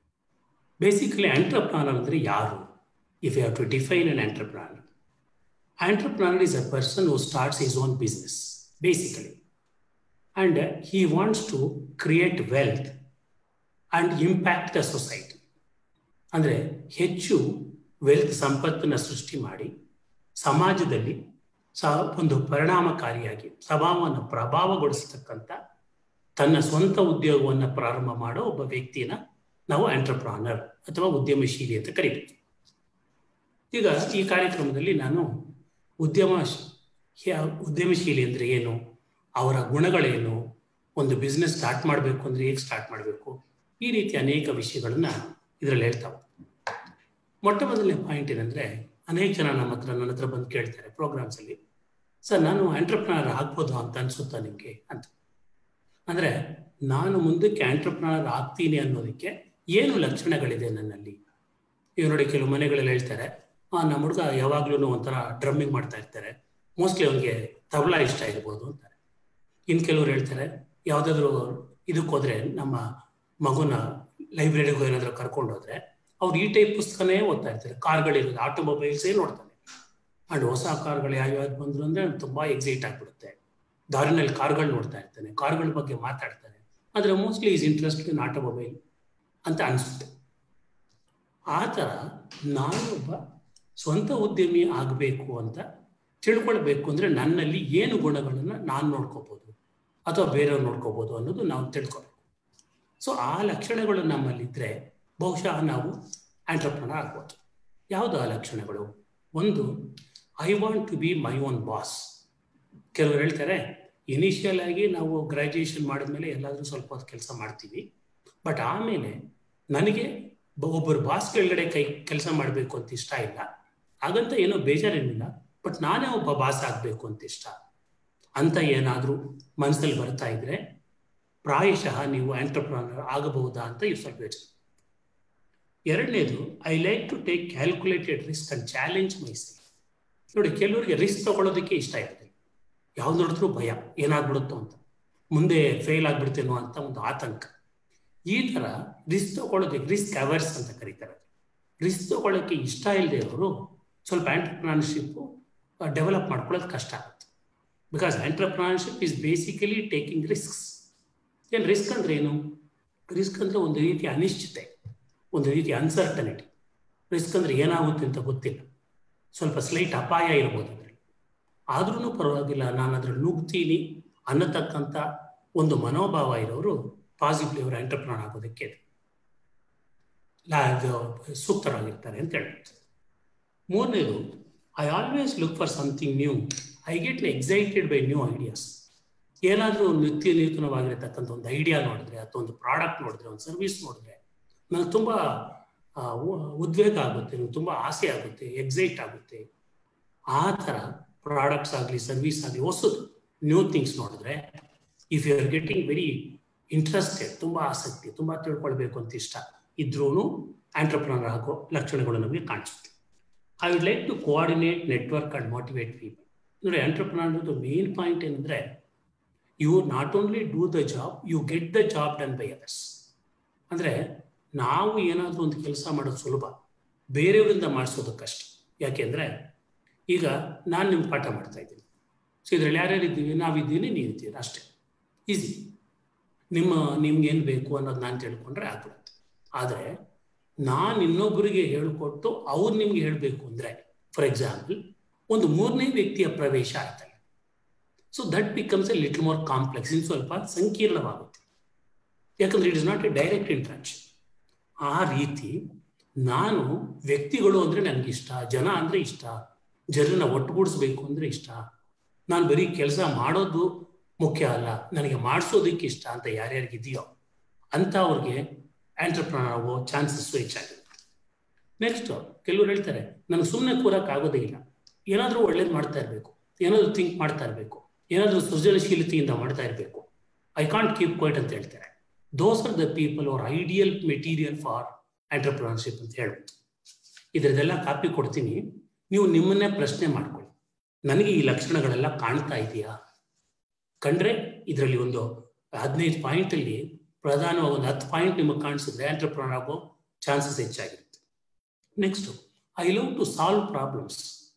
Speaker 3: ಬೇಸಿಕಲಿ ಆಂಟ್ರಪ್ರಾನರ್ ಅಂದರೆ ಯಾರು if you have to define an entrepreneur entrepreneur is a person who starts his own business, basically. And uh, he wants to create wealth and impact the society. ಅಂದರೆ ಹೆಚ್ಚು wealth ಸಂಪತ್ತನ್ನು ಸೃಷ್ಟಿ ಮಾಡಿ ಸಮಾಜದಲ್ಲಿ ಸ ಒಂದು ಪರಿಣಾಮಕಾರಿಯಾಗಿ ಸ್ವಭಾವವನ್ನು ಪ್ರಭಾವಗೊಳಿಸತಕ್ಕಂಥ ತನ್ನ ಸ್ವಂತ ಉದ್ಯೋಗವನ್ನು ಪ್ರಾರಂಭ ಮಾಡೋ ಒಬ್ಬ ವ್ಯಕ್ತಿನ ನಾವು ಆಂಟ್ರಪ್ರಾನರ್ ಅಥವಾ ಉದ್ಯಮಶೀಲಿ ಅಂತ ಕರಿತೀವಿ ಈಗ ಈ ಕಾರ್ಯಕ್ರಮದಲ್ಲಿ ನಾನು ಉದ್ಯಮ ಉದ್ಯಮಶೀಲಿ ಅಂದರೆ ಏನು ಅವರ ಗುಣಗಳೇನು ಒಂದು ಬಿಸ್ನೆಸ್ ಸ್ಟಾರ್ಟ್ ಮಾಡಬೇಕು ಅಂದರೆ ಹೇಗೆ ಸ್ಟಾರ್ಟ್ ಮಾಡಬೇಕು ಈ ರೀತಿ ಅನೇಕ ವಿಷಯಗಳನ್ನ ಇದರಲ್ಲಿ ಹೇಳ್ತಾವೆ ಮೊಟ್ಟ ಮೊದಲನೇ ಪಾಯಿಂಟ್ ಏನಂದರೆ ಅನೇಕ ಜನ ನಮ್ಮ ಹತ್ರ ನನ್ನ ಹತ್ರ ಬಂದು ಕೇಳ್ತಾರೆ ಪ್ರೋಗ್ರಾಮ್ಸಲ್ಲಿ ಸರ್ ನಾನು ಆಂಟ್ರಪ್ರನರ್ ಆಗ್ಬೋದು ಅಂತ ಅನ್ಸುತ್ತಾ ನಿಮಗೆ ಅಂತ ಅಂದರೆ ನಾನು ಮುಂದಕ್ಕೆ ಆಂಟ್ರಪ್ರನರ್ ಆಗ್ತೀನಿ ಅನ್ನೋದಕ್ಕೆ ಏನು ಲಕ್ಷಣಗಳಿದೆ ನನ್ನಲ್ಲಿ ಈಗ ನೋಡಿ ಕೆಲವು ಮನೆಗಳಲ್ಲಿ ಹೇಳ್ತಾರೆ ಆ ನಮ್ಮ ಹುಡುಗ ಯಾವಾಗ್ಲೂ ಒಂಥರ ಡ್ರಮ್ಮಿಂಗ್ ಮಾಡ್ತಾ ಇರ್ತಾರೆ ಮೋಸ್ಟ್ಲಿ ಅವನಿಗೆ ತಬಲಾ ಇಷ್ಟ ಇರ್ಬೋದು ಅಂತಾರೆ ಇನ್ನು ಕೆಲವರು ಹೇಳ್ತಾರೆ ಯಾವುದಾದ್ರೂ ಇದಕ್ಕೆ ಹೋದ್ರೆ ನಮ್ಮ ಮಗುನ ಲೈಬ್ರರಿಗೂ ಏನಾದರೂ ಕರ್ಕೊಂಡು ಹೋದ್ರೆ ಅವ್ರು ಈ ಟೈಪ್ ಪುಸ್ತಕನೇ ಓದ್ತಾ ಇರ್ತಾರೆ ಕಾರ್ಗಳಿರೋದು ಆಟೋಮೊಬೈಲ್ಸೇ ನೋಡ್ತಾನೆ ಅಂಡ್ ಹೊಸ ಕಾರ್ಗಳು ಯಾವ್ಯಾವ್ದು ಬಂದ್ರು ಅಂದ್ರೆ ತುಂಬಾ ಎಕ್ಸೈಟ್ ಆಗ್ಬಿಡುತ್ತೆ ದಾರಿನಲ್ಲಿ ಕಾರ್ಗಳು ನೋಡ್ತಾ ಇರ್ತಾನೆ ಕಾರ್ಗಳ ಬಗ್ಗೆ ಮಾತಾಡ್ತಾನೆ ಆದರೆ mostly is interest in automobile ಅಂತ ಅನಿಸುತ್ತೆ ಆ ಥರ ನಾನೊಬ್ಬ ಸ್ವಂತ ಉದ್ಯಮಿ ಆಗಬೇಕು ಅಂತ ತಿಳ್ಕೊಳ್ಬೇಕು ಅಂದರೆ ನನ್ನಲ್ಲಿ ಏನು ಗುಣಗಳನ್ನು ನಾನು ನೋಡ್ಕೋಬೋದು ಅಥವಾ ಬೇರೆಯವ್ರು ನೋಡ್ಕೋಬೋದು ಅನ್ನೋದು ನಾವು ತಿಳ್ಕೊಬೇಕು ಸೊ ಆ ಲಕ್ಷಣಗಳು ನಮ್ಮಲ್ಲಿದ್ದರೆ ಬಹುಶಃ ನಾವು ಆಂಟ್ರಪ್ರನರ್ ಆಗ್ಬೋದು ಯಾವುದು ಆ ಲಕ್ಷಣಗಳು ಒಂದು I want to be my own boss ಕೆಲವರು ಹೇಳ್ತಾರೆ ಇನಿಷಿಯಲ್ ಆಗಿ ನಾವು ಗ್ರ್ಯಾಜುಯೇಷನ್ ಮಾಡಿದ್ಮೇಲೆ ಎಲ್ಲಾದರೂ ಸ್ವಲ್ಪ ಹೊತ್ತು ಕೆಲಸ ಮಾಡ್ತೀವಿ ಬಟ್ ಆಮೇಲೆ ನನಗೆ ಒಬ್ಬರು ಬಾಸ್ ಕೆಳಗಡೆ ಕೈ ಕೆಲಸ ಮಾಡಬೇಕು ಅಂತ ಇಷ್ಟ ಇಲ್ಲ ಹಾಗಂತ ಏನೋ ಬೇಜಾರೇನಿಲ್ಲ ಬಟ್ ನಾನೇ ಒಬ್ಬ ಬಾಸ್ ಆಗಬೇಕು ಅಂತ ಇಷ್ಟ ಅಂತ ಏನಾದರೂ ಮನಸ್ಸಲ್ಲಿ ಬರ್ತಾ ಇದ್ರೆ ಪ್ರಾಯಶಃ ನೀವು ಆಂಟ್ರಪ್ರನರ್ ಆಗಬಹುದಾ ಅಂತ ಇವು ಸ್ವಲ್ಪ ಯೋಚನೆ ಎರಡನೇದು I like to take calculated risk and challenge myself ನೋಡಿ ಕೆಲವರಿಗೆ ರಿಸ್ಕ್ ತಗೊಳ್ಳೋದಕ್ಕೆ ಇಷ್ಟ ಇರುತ್ತೆ ಯಾವ್ದು ನೋಡಿದ್ರು ಭಯ ಏನಾಗ್ಬಿಡುತ್ತೋ ಅಂತ ಮುಂದೆ ಫೇಲ್ ಆಗ್ಬಿಡ್ತೇನೋ ಅಂತ ಒಂದು ಆತಂಕ ಈ ಥರ ರಿಸ್ಕ್ ತಗೊಳ್ಳೋದಕ್ಕೆ ರಿಸ್ಕ್ ಅವೇರ್ಸ್ ಅಂತ ಕರೀತಾರೆ ರಿಸ್ಕ್ ತಗೊಳ್ಳೋಕ್ಕೆ ಇಷ್ಟ ಇಲ್ಲದೆ ಅವರು ಸ್ವಲ್ಪ ಆಂಟರ್ಪ್ರನರ್ಶಿಪ್ ಡೆವಲಪ್ ಮಾಡ್ಕೊಳ್ಳೋದು ಕಷ್ಟ ಆಗುತ್ತೆ because entrepreneurship is basically taking risks ಏನು ರಿಸ್ಕ್ ಅಂದ್ರೆ ಏನು ರಿಸ್ಕ್ ಅಂದ್ರೆ ಒಂದು ರೀತಿಯ ಅನಿಶ್ಚಿತೆ ಒಂದು ರೀತಿಯ ಅನ್ಸರ್ಟನಿಟಿ ರಿಸ್ಕ್ ಅಂದ್ರೆ ಏನಾಗುತ್ತೆ ಅಂತ ಗೊತ್ತಿಲ್ಲ ಸ್ವಲ್ಪ ಸ್ಲೈಟ್ ಅಪಾಯ ಇರ್ಬೋದು ಅದರಲ್ಲಿ ಆದ್ರೂ ಪರವಾಗಿಲ್ಲ ನಾನು ಅದ್ರಲ್ಲಿ ನುಗ್ತೀನಿ ಅನ್ನತಕ್ಕಂಥ ಒಂದು ಮನೋಭಾವ ಇರೋರು ಪಾಸಿಟಿವ್ಲಿ ಅವರು ಎಂಟರ್ಪ್ರನರ್ ಆಗೋದಕ್ಕೆ ಸೂಕ್ತರಾಗಿರ್ತಾರೆ ಅಂತ ಹೇಳ್ತಾರೆ ಮೂರನೇದು I always look for something new I get excited by new ideas ಏನಾದರೂ ನಿತ್ಯ ನೂತನವಾಗಿರತಕ್ಕಂಥ ಒಂದು ಐಡಿಯಾ ನೋಡಿದ್ರೆ ಅಥವಾ ಒಂದು ಪ್ರಾಡಕ್ಟ್ ನೋಡಿದ್ರೆ ಒಂದು ಸರ್ವಿಸ್ ನೋಡಿದ್ರೆ ನನಗೆ ತುಂಬ ಉದ್ವೇಗ ಆಗುತ್ತೆ ನನಗೆ ತುಂಬ ಆಸೆ ಆಗುತ್ತೆ ಎಕ್ಸೈಟ್ ಆಗುತ್ತೆ ಆ ಥರ ಪ್ರಾಡಕ್ಟ್ಸ್ ಆಗಲಿ ಸರ್ವಿಸ್ ಆಗಲಿ ಹೊಸದು ನ್ಯೂ ಥಿಂಗ್ಸ್ ನೋಡಿದ್ರೆ if you are getting very interested ತುಂಬ ಆಸಕ್ತಿ ತುಂಬ ತಿಳ್ಕೊಳ್ಬೇಕು ಅಂತ ಇಷ್ಟ ಇದ್ರೂ ಆಂಟ್ರಪ್ರನರ್ ಆಗೋ ಲಕ್ಷಣಗಳು ನಮಗೆ ಕಾಣಿಸುತ್ತೆ I would like to coordinate network and motivate people ನೋಡಿ ಆಂಟ್ರಪ್ರನರ್ದು ಮೇನ್ ಪಾಯಿಂಟ್ ಏನಂದ್ರೆ you not only do the job you get the job done by others ಅಂದರೆ ನಾವು ಏನಾದರೂ ಒಂದು ಕೆಲಸ ಮಾಡೋದು ಸುಲಭ ಬೇರೆಯವರಿಂದ ಮಾಡಿಸೋದು ಕಷ್ಟ ಯಾಕೆಂದರೆ ಈಗ ನಾನು ನಿಮ್ಗೆ ಪಾಠ ಮಾಡ್ತಾ ಇದ್ದೀನಿ ಸೊ ಇದರಲ್ಲಿ ಯಾರ್ಯಾರು ಇದ್ದೀವಿ ನಾವಿದ್ದೀನಿ ನೀವಿದ್ದೀರಿ ಅಷ್ಟೇ ಈಸಿ ನಿಮ್ಮ ನಿಮ್ಗೆ ಏನು ಬೇಕು ಅನ್ನೋದು ನಾನು ತಿಳ್ಕೊಂಡ್ರೆ ಆಗ್ಬಿಡುತ್ತೆ ಆದರೆ ನಾನು ಇನ್ನೊಬ್ಬರಿಗೆ ಹೇಳಿಕೊಟ್ಟು ಅವ್ರು ನಿಮ್ಗೆ ಹೇಳಬೇಕು ಅಂದರೆ ಫಾರ್ ಎಕ್ಸಾಂಪಲ್ ಒಂದು ಮೂರನೇ ವ್ಯಕ್ತಿಯ ಪ್ರವೇಶ ಆಗ್ತದೆ so that becomes a little more complex ಇನ್ನು ಸ್ವಲ್ಪ ಸಂಕೀರ್ಣವಾಗುತ್ತೆ ಯಾಕಂದ್ರೆ it is not a direct interaction ಆ ರೀತಿ ನಾನು ವ್ಯಕ್ತಿಗಳು ಅಂದರೆ ನನಗೆ ಇಷ್ಟ ಜನ ಅಂದರೆ ಇಷ್ಟ ಜನರನ್ನ ಒಟ್ಟುಗೂಡಿಸ್ಬೇಕು ಅಂದರೆ ಇಷ್ಟ ನಾನು ಬರೀ ಕೆಲಸ ಮಾಡೋದು ಮುಖ್ಯ ಅಲ್ಲ ನನಗೆ ಮಾಡಿಸೋದಕ್ಕೆ ಇಷ್ಟ ಅಂತ ಯಾರ್ಯಾರಿಗಿದೆಯೋ ಅಂತ ಅವ್ರಿಗೆ ಆಂಟ್ರಪ್ರನರ್ ಆಗೋ ಚಾನ್ಸಸ್ ಹೆಚ್ಚಾಗಿರುತ್ತೆ ನೆಕ್ಸ್ಟ್ ಕೆಲವರು ಹೇಳ್ತಾರೆ ನನಗೆ ಸುಮ್ಮನೆ ಕೂರಕ್ಕಾಗೋದೇ ಇಲ್ಲ ಏನಾದರೂ ಒಳ್ಳೇದು ಮಾಡ್ತಾ ಇರಬೇಕು ಏನಾದರೂ ಥಿಂಕ್ ಮಾಡ್ತಾ ಇರಬೇಕು ಏನಾದರೂ ಸೃಜನಶೀಲತೆಯಿಂದ ಮಾಡ್ತಾ ಇರಬೇಕು ಐ ಕಾಂಟ್ ಕೀಪ್ ಕ್ವೈಟ್ ಅಂತ ಹೇಳ್ತಾರೆ those are the people our ideal material for entrepreneurship ಅಂತ ಹೇಳ್ಬೋದು ಇದರದೆಲ್ಲ ಕಾಪಿ ಕೊಡ್ತೀನಿ ನೀವು ನಿಮ್ಮನ್ನೇ ಪ್ರಶ್ನೆ ಮಾಡ್ಕೊಳ್ಳಿ ನನಗೆ ಈ ಲಕ್ಷಣಗಳೆಲ್ಲ ಕಾಣ್ತಾ ಇದೆಯಾ ಕಂಡ್ರೆ ಇದರಲ್ಲಿ ಒಂದು ಹದಿನೈದು ಪಾಯಿಂಟಲ್ಲಿ ಪ್ರಧಾನವಾಗಿ ಒಂದು ಹತ್ತು ಪಾಯಿಂಟ್ ನಿಮಗೆ ಕಾಣಿಸಿದ್ರೆ ಆಂಟರ್ಪ್ರನರ್ ಆಗೋ ಚಾನ್ಸಸ್ ಹೆಚ್ಚಾಗಿರುತ್ತೆ next I love to solve problems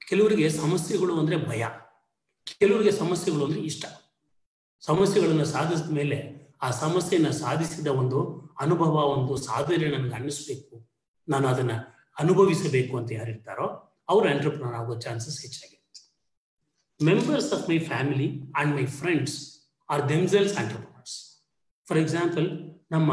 Speaker 3: ಕೆಲವರಿಗೆ ಸಮಸ್ಯೆಗಳು ಅಂದ್ರೆ ಭಯ ಕೆಲವರಿಗೆ ಸಮಸ್ಯೆಗಳು ಅಂದ್ರೆ ಇಷ್ಟ ಸಮಸ್ಯೆಗಳನ್ನು ಸಾಧಿಸಿದ ಮೇಲೆ ಆ ಸಮಸ್ಯೆಯನ್ನ ಸಾಧಿಸಿದ ಒಂದು ಅನುಭವ ಒಂದು ಸಾಧನೆ ನನಗೆ ಅನ್ನಿಸ್ಬೇಕು ನಾನು ಅದನ್ನ ಅನುಭವಿಸಬೇಕು ಅಂತ ಯಾರಿರ್ತಾರೋ ಅವ್ರು ಎಂಟರ್ಪ್ರನರ್ ಆಗೋ ಚಾನ್ಸಸ್ ಹೆಚ್ಚಾಗಿರುತ್ತೆ members of my family and my friends are themselves entrepreneurs for example ನಮ್ಮ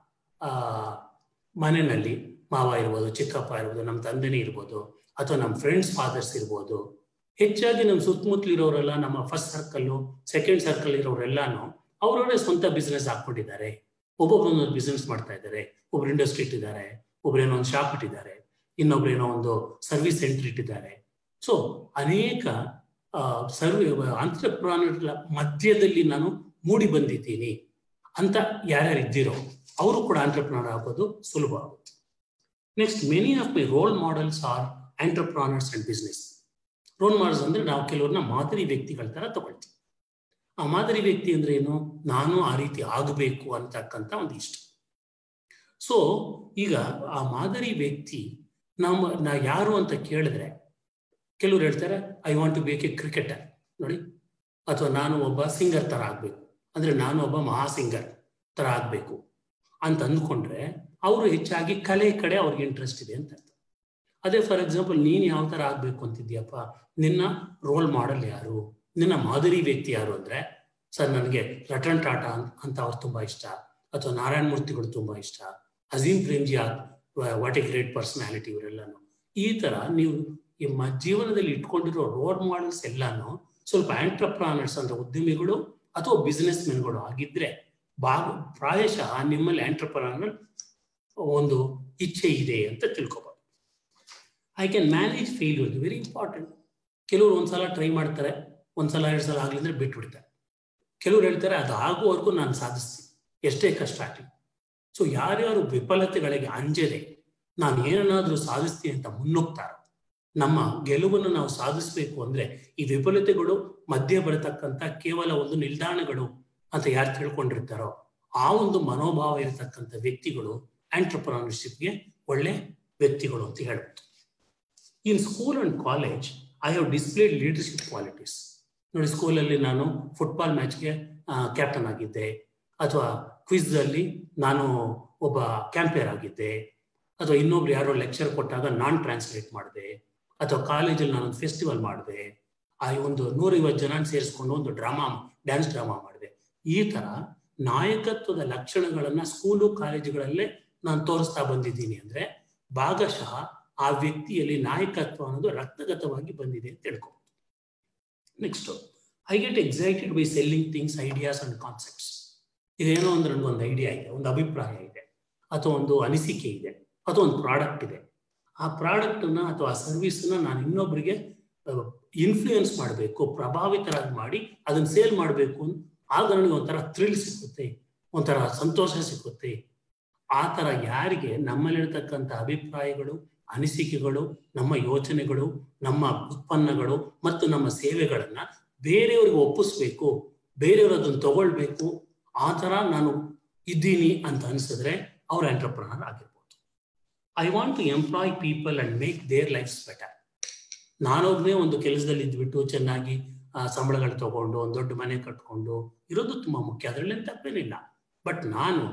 Speaker 3: ಮನೆಯಲ್ಲಿ ಮಾವ ಇರ್ಬೋದು ಚಿಕ್ಕಪ್ಪ ಇರ್ಬೋದು ನಮ್ಮ ತಂದೆನೇ ಇರ್ಬೋದು ಅಥವಾ ನಮ್ಮ ಫ್ರೆಂಡ್ಸ್ ಫಾದರ್ಸ್ ಇರ್ಬೋದು ಹೆಚ್ಚಾಗಿ ನಮ್ಮ ಸುತ್ತಮುತ್ತಲಿರೋರೆಲ್ಲ ನಮ್ಮ ಫಸ್ಟ್ ಸರ್ಕಲ್ಲು ಸೆಕೆಂಡ್ ಸರ್ಕಲ್ ಇರೋರೆಲ್ಲಾನು ಅವರವರೇ ಸ್ವಂತ ಬಿಸ್ನೆಸ್ ಹಾಕೊಂಡಿದ್ದಾರೆ ಒಬ್ಬೊಬ್ಬರೊಂದೊಂದು ಬಿಸ್ನೆಸ್ ಮಾಡ್ತಾ ಇದ್ದಾರೆ ಒಬ್ರು ಇಂಡಸ್ಟ್ರಿ ಇಟ್ಟಿದ್ದಾರೆ ಒಬ್ರೇನೋ ಒಂದು ಶಾಪ್ ಇಟ್ಟಿದ್ದಾರೆ ಇನ್ನೊಬ್ರೇನೋ ಒಂದು ಸರ್ವಿಸ್ ಸೆಂಟರ್ ಇಟ್ಟಿದ್ದಾರೆ ಸೊ ಅನೇಕ ಸರ್ವಿ ಆಂಟ್ರಪ್ರಾನರ್ಗಳ ಮಧ್ಯದಲ್ಲಿ ನಾನು ಮೂಡಿ ಬಂದಿದ್ದೀನಿ ಅಂತ ಯಾರ್ಯಾರು ಇದ್ದೀರೋ ಅವರು ಕೂಡ ಆಂಟ್ರಪ್ರನರ್ ಆಗೋದು ಸುಲಭ ಆಗುತ್ತೆ next many of my role models are entrepreneurs and business role models ಅಂದ್ರೆ ನಾವು ಕೆಲವ್ರನ್ನ ಮಾದರಿ ವ್ಯಕ್ತಿಗಳ ತರ ತಗೊಳ್ತೀವಿ ಆ ಮಾದರಿ ವ್ಯಕ್ತಿ ಅಂದ್ರೆ ಏನು ನಾನು ಆ ರೀತಿ ಆಗಬೇಕು ಅಂತಕ್ಕಂಥ ಒಂದು ಇಷ್ಟ ಸೊ ಈಗ ಆ ಮಾದರಿ ವ್ಯಕ್ತಿ ನಮ್ಮ ನಾ ಯಾರು ಅಂತ ಕೇಳಿದ್ರೆ ಕೆಲವ್ರು ಹೇಳ್ತಾರೆ ಐ ವಾಂಟ್ ಟು ಬೇಕ್ ಎ ಕ್ರಿಕೆಟರ್ ನೋಡಿ ಅಥವಾ ನಾನು ಒಬ್ಬ ಸಿಂಗರ್ ತರ ಆಗ್ಬೇಕು ಅಂದ್ರೆ ನಾನು ಒಬ್ಬ ಮಹಾ ಸಿಂಗರ್ ತರ ಆಗ್ಬೇಕು ಅಂತ ಅಂದ್ಕೊಂಡ್ರೆ ಅವರು ಹೆಚ್ಚಾಗಿ ಕಲೆ ಕಡೆ ಅವ್ರಿಗೆ ಇಂಟ್ರೆಸ್ಟ್ ಇದೆ ಅಂತ ಅರ್ಥ ಅದೇ ಫಾರ್ ಎಕ್ಸಾಂಪಲ್ ನೀನು ಯಾವ ತರ ಆಗ್ಬೇಕು ಅಂತಿದ್ಯಪ್ಪ ನಿನ್ನ ರೋಲ್ ಮಾಡೆಲ್ ಯಾರು ನಿನ್ನ ಮಾದರಿ ವ್ಯಕ್ತಿ ಯಾರು ಅಂದ್ರೆ ಸರ್ ನನಗೆ ರತನ್ ಟಾಟಾ ಅಂತ ಅವ್ರು ತುಂಬಾ ಇಷ್ಟ ಅಥವಾ ನಾರಾಯಣ ಮೂರ್ತಿಗಳು ತುಂಬಾ ಇಷ್ಟ Azim Premji what a great personality ಇವರೆಲ್ಲಾನು ಈ ತರ ನೀವು ನಿಮ್ಮ ಜೀವನದಲ್ಲಿ ಇಟ್ಕೊಂಡಿರೋ ರೋಲ್ ಮಾಡೆಲ್ಸ್ ಎಲ್ಲಾನು ಸ್ವಲ್ಪ ಆಂಟ್ರಪ್ರಾನರ್ಸ್ ಅಂದ್ರೆ ಉದ್ಯಮಿಗಳು ಅಥವಾ ಬಿಸ್ನೆಸ್ ಮೆನ್ಗಳು ಆಗಿದ್ರೆ ಭಾಗ ಪ್ರಾಯಶಃ ನಿಮ್ಮಲ್ಲಿ ಆಂಟ್ರಪ್ರನರ್ ಒಂದು ಇಚ್ಛೆ ಇದೆ ಅಂತ ತಿಳ್ಕೊಬೋದು I can manage failure very important ಕೆಲವರು ಒಂದ್ಸಲ ಟ್ರೈ ಮಾಡ್ತಾರೆ ಒಂದ್ಸಲ ಎರಡು ಸಲ ಆಗ್ಲಿದ್ರೆ ಬಿಟ್ಬಿಡ್ತಾರೆ ಕೆಲವ್ರು ಹೇಳ್ತಾರೆ ಅದು ಆಗುವವರೆಗೂ ನಾನು ಸಾಧಿಸ್ತೀನಿ ಎಷ್ಟೇ ಕಷ್ಟ ಆಗಲಿ ಸೊ ಯಾರ್ಯಾರು ವಿಫಲತೆಗಳಿಗೆ ಅಂಜದೆ ನಾನು ಏನನ್ನಾದ್ರೂ ಸಾಧಿಸ್ತೀನಿ ಅಂತ ಮುನ್ನುಗ್ತಾರೋ ನಮ್ಮ ಗೆಲುವನ್ನು ನಾವು ಸಾಧಿಸಬೇಕು ಅಂದ್ರೆ ಈ ವಿಫಲತೆಗಳು ಮಧ್ಯೆ ಬರತಕ್ಕಂತ ಕೇವಲ ಒಂದು ನಿಲ್ದಾಣಗಳು ಅಂತ ಯಾರು ತಿಳ್ಕೊಂಡಿರ್ತಾರೋ ಆ ಒಂದು ಮನೋಭಾವ ಇರತಕ್ಕಂಥ ವ್ಯಕ್ತಿಗಳು ಆಂಟ್ರಪ್ರನರ್ಶಿಪ್ಗೆ ಒಳ್ಳೆ ವ್ಯಕ್ತಿಗಳು ಅಂತ ಹೇಳ್ಬೋದು in school and college I have displayed leadership qualities ನೋಡಿ ಸ್ಕೂಲಲ್ಲಿ ನಾನು ಫುಟ್ಬಾಲ್ ಮ್ಯಾಚ್ಗೆ ಕ್ಯಾಪ್ಟನ್ ಆಗಿದ್ದೆ ಅಥವಾ ಕ್ವಿಜ್ ಅಲ್ಲಿ ನಾನು ಒಬ್ಬ ಕ್ಯಾಂಪೇರ್ ಆಗಿದ್ದೆ ಅಥವಾ ಇನ್ನೊಬ್ರು ಯಾರೋ ಲೆಕ್ಚರ್ ಕೊಟ್ಟಾಗ ನಾನ್ ಟ್ರಾನ್ಸ್ಲೇಟ್ ಮಾಡಿದೆ ಅಥವಾ ಕಾಲೇಜಲ್ಲಿ ನಾನೊಂದು ಫೆಸ್ಟಿವಲ್ ಮಾಡಿದೆ ಆ ಒಂದು ನೂರೈವತ್ತು ಜನ ಸೇರಿಸ್ಕೊಂಡು ಒಂದು ಡ್ರಾಮಾ ಡ್ಯಾನ್ಸ್ ಡ್ರಾಮಾ ಮಾಡಿದೆ ಈ ತರ ನಾಯಕತ್ವದ ಲಕ್ಷಣಗಳನ್ನ ಸ್ಕೂಲು ಕಾಲೇಜುಗಳಲ್ಲೇ ನಾನು ತೋರಿಸ್ತಾ ಬಂದಿದ್ದೀನಿ ಅಂದ್ರೆ ಭಾಗಶಃ ಆ ವ್ಯಕ್ತಿಯಲ್ಲಿ ನಾಯಕತ್ವ ಅನ್ನೋದು ರಕ್ತಗತವಾಗಿ ಬಂದಿದೆ ಅಂತ ತಿಳ್ಕೊ next I get excited by selling things ideas and concepts ಇದೇನೋ ಅಂದ್ರೆ ನನಗೊಂದು ಐಡಿಯಾ ಇದೆ ಒಂದು ಅಭಿಪ್ರಾಯ ಇದೆ ಅಥವಾ ಒಂದು ಅನಿಸಿಕೆ ಇದೆ ಅಥವಾ ಒಂದು ಪ್ರಾಡಕ್ಟ್ ಇದೆ ಆ ಪ್ರಾಡಕ್ಟನ್ನ ಅಥವಾ ಆ ಸರ್ವಿಸ್ನ ನಾನು ಇನ್ನೊಬ್ಬರಿಗೆ ಇನ್ಫ್ಲೂಯೆನ್ಸ್ ಮಾಡಬೇಕು ಪ್ರಭಾವಿತರಾಗಿ ಮಾಡಿ ಅದನ್ನ ಸೇಲ್ ಮಾಡಬೇಕು ಆಗ ನನಗೆ ಒಂಥರ ಥ್ರಿಲ್ ಸಿಕ್ಕುತ್ತೆ ಒಂಥರ ಸಂತೋಷ ಸಿಕ್ಕುತ್ತೆ ಆ ಥರ ಯಾರಿಗೆ ನಮ್ಮಲ್ಲಿರ್ತಕ್ಕಂಥ ಅಭಿಪ್ರಾಯಗಳು ಅನಿಸಿಕೆಗಳು ನಮ್ಮ ಯೋಚನೆಗಳು ನಮ್ಮ ಉತ್ಪನ್ನಗಳು ಮತ್ತು ನಮ್ಮ ಸೇವೆಗಳನ್ನ ಬೇರೆಯವ್ರಿಗೆ ಒಪ್ಪಿಸ್ಬೇಕು ಬೇರೆಯವರು ಅದನ್ನು ತಗೊಳ್ಬೇಕು ಆ ಥರ ನಾನು ಇದ್ದೀನಿ ಅಂತ ಅನ್ಸಿದ್ರೆ ಅವ್ರ ಎಂಟರ್ಪ್ರನರ್ ಆಗಿರ್ಬೋದು I want to employ people and make their lives better ನಾನೊಬ್ಬನೇ ಒಂದು ಕೆಲಸದಲ್ಲಿ ಇದ್ಬಿಟ್ಟು ಚೆನ್ನಾಗಿ ಸಂಬಳಗಳು ತಗೊಂಡು ಒಂದು ದೊಡ್ಡ ಮನೆ ಕಟ್ಕೊಂಡು ಇರೋದು ತುಂಬಾ ಮುಖ್ಯ ಅದರಲ್ಲಿ ತಪ್ಪೇನಿಲ್ಲ ಬಟ್ ನಾನು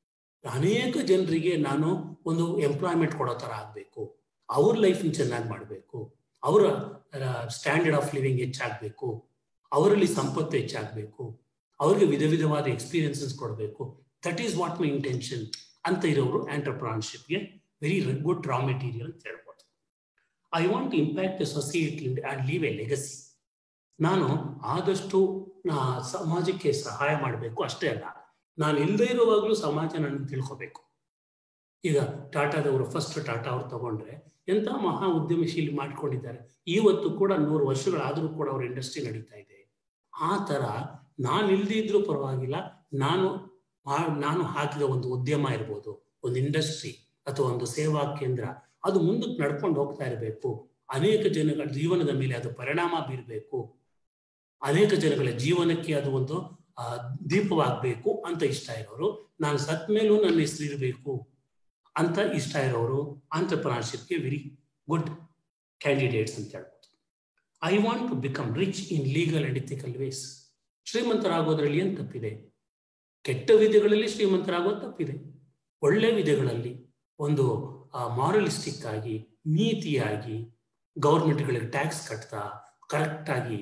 Speaker 3: ಅನೇಕ ಜನರಿಗೆ ನಾನು ಒಂದು ಎಂಪ್ಲಾಯ್ಮೆಂಟ್ ಕೊಡೋ ಥರ ಆಗಬೇಕು ಅವ್ರ ಲೈಫ್ನ ಚೆನ್ನಾಗಿ ಮಾಡಬೇಕು ಅವರ ಸ್ಟ್ಯಾಂಡರ್ಡ್ ಆಫ್ ಲಿವಿಂಗ್ ಹೆಚ್ಚಾಗಬೇಕು ಅವರಲ್ಲಿ ಸಂಪತ್ತು ಹೆಚ್ಚಾಗಬೇಕು ಅವ್ರಿಗೆ ವಿಧ ವಿಧವಾದ ಎಕ್ಸ್ಪೀರಿಯನ್ಸಸ್ ಕೊಡಬೇಕು that is what my intention ಅಂತ ಇರೋರು ಆಂಟರ್ಪ್ರಾನ್ಶಿಪ್ಗೆ ವೆರಿ ಗುಡ್ ರಾ ಮೆಟೀರಿಯಲ್ ಅಂತ ಹೇಳ್ಬೋದು I want to impact the society and leave a legacy ನಾನು ಆದಷ್ಟು ನಾ ಸಮಾಜಕ್ಕೆ ಸಹಾಯ ಮಾಡಬೇಕು ಅಷ್ಟೇ ಅಲ್ಲ ನಾನು ಇಲ್ಲದೆ ಇರುವಾಗಲೂ ಸಮಾಜ ನನ್ನ ತಿಳ್ಕೋಬೇಕು ಈಗ ಟಾಟಾದವರು ಫಸ್ಟ್ ಟಾಟಾ ಅವ್ರು ತಗೊಂಡ್ರೆ ಎಂಥ ಮಹಾ ಉದ್ಯಮಶೀಲಿ ಮಾಡ್ಕೊಂಡಿದ್ದಾರೆ ಇವತ್ತು ಕೂಡ ನೂರು ವರ್ಷಗಳಾದರೂ ಕೂಡ ಅವ್ರ ಇಂಡಸ್ಟ್ರಿ ನಡೀತಾ ಇದೆ ಆ ಥರ ನಾನು ಇಲ್ದಿದ್ರೂ ಪರವಾಗಿಲ್ಲ ನಾನು ನಾನು ಹಾಕಿದ ಒಂದು ಉದ್ಯಮ ಇರ್ಬೋದು ಒಂದು ಇಂಡಸ್ಟ್ರಿ ಅಥವಾ ಒಂದು ಸೇವಾ ಕೇಂದ್ರ ಅದು ಮುಂದಕ್ಕೆ ನಡ್ಕೊಂಡು ಹೋಗ್ತಾ ಇರಬೇಕು ಅನೇಕ ಜನಗಳ ಜೀವನದ ಮೇಲೆ ಅದು ಪರಿಣಾಮ ಬೀರಬೇಕು ಅನೇಕ ಜನಗಳ ಜೀವನಕ್ಕೆ ಅದು ಒಂದು ದೀಪವಾಗಬೇಕು ಅಂತ ಇಷ್ಟ ಇರೋರು ನಾನು ಸತ್ ಮೇಲೂ ನನ್ನ ಹೆಸರು ಇರಬೇಕು ಅಂತ ಇಷ್ಟ ಇರೋರು ಆಂಟರ್ಪ್ರನರ್ಶಿಪ್ಗೆ ವೆರಿ ಗುಡ್ ಕ್ಯಾಂಡಿಡೇಟ್ಸ್ ಅಂತ ಹೇಳ್ಬೋದು I want to become rich in legal and ethical ways ಶ್ರೀಮಂತರಾಗೋದ್ರಲ್ಲಿ ಏನು ತಪ್ಪಿದೆ ಕೆಟ್ಟ ವಿಧಗಳಲ್ಲಿ ಶ್ರೀಮಂತರಾಗೋದು ತಪ್ಪಿದೆ ಒಳ್ಳೆ ವಿಧಗಳಲ್ಲಿ ಒಂದು ಮಾರಲಿಸ್ಟಿಕ್ ಆಗಿ ನೀತಿಯಾಗಿ ಗೌರ್ಮೆಂಟ್ಗಳಿಗೆ ಟ್ಯಾಕ್ಸ್ ಕಟ್ತಾ ಕರೆಕ್ಟಾಗಿ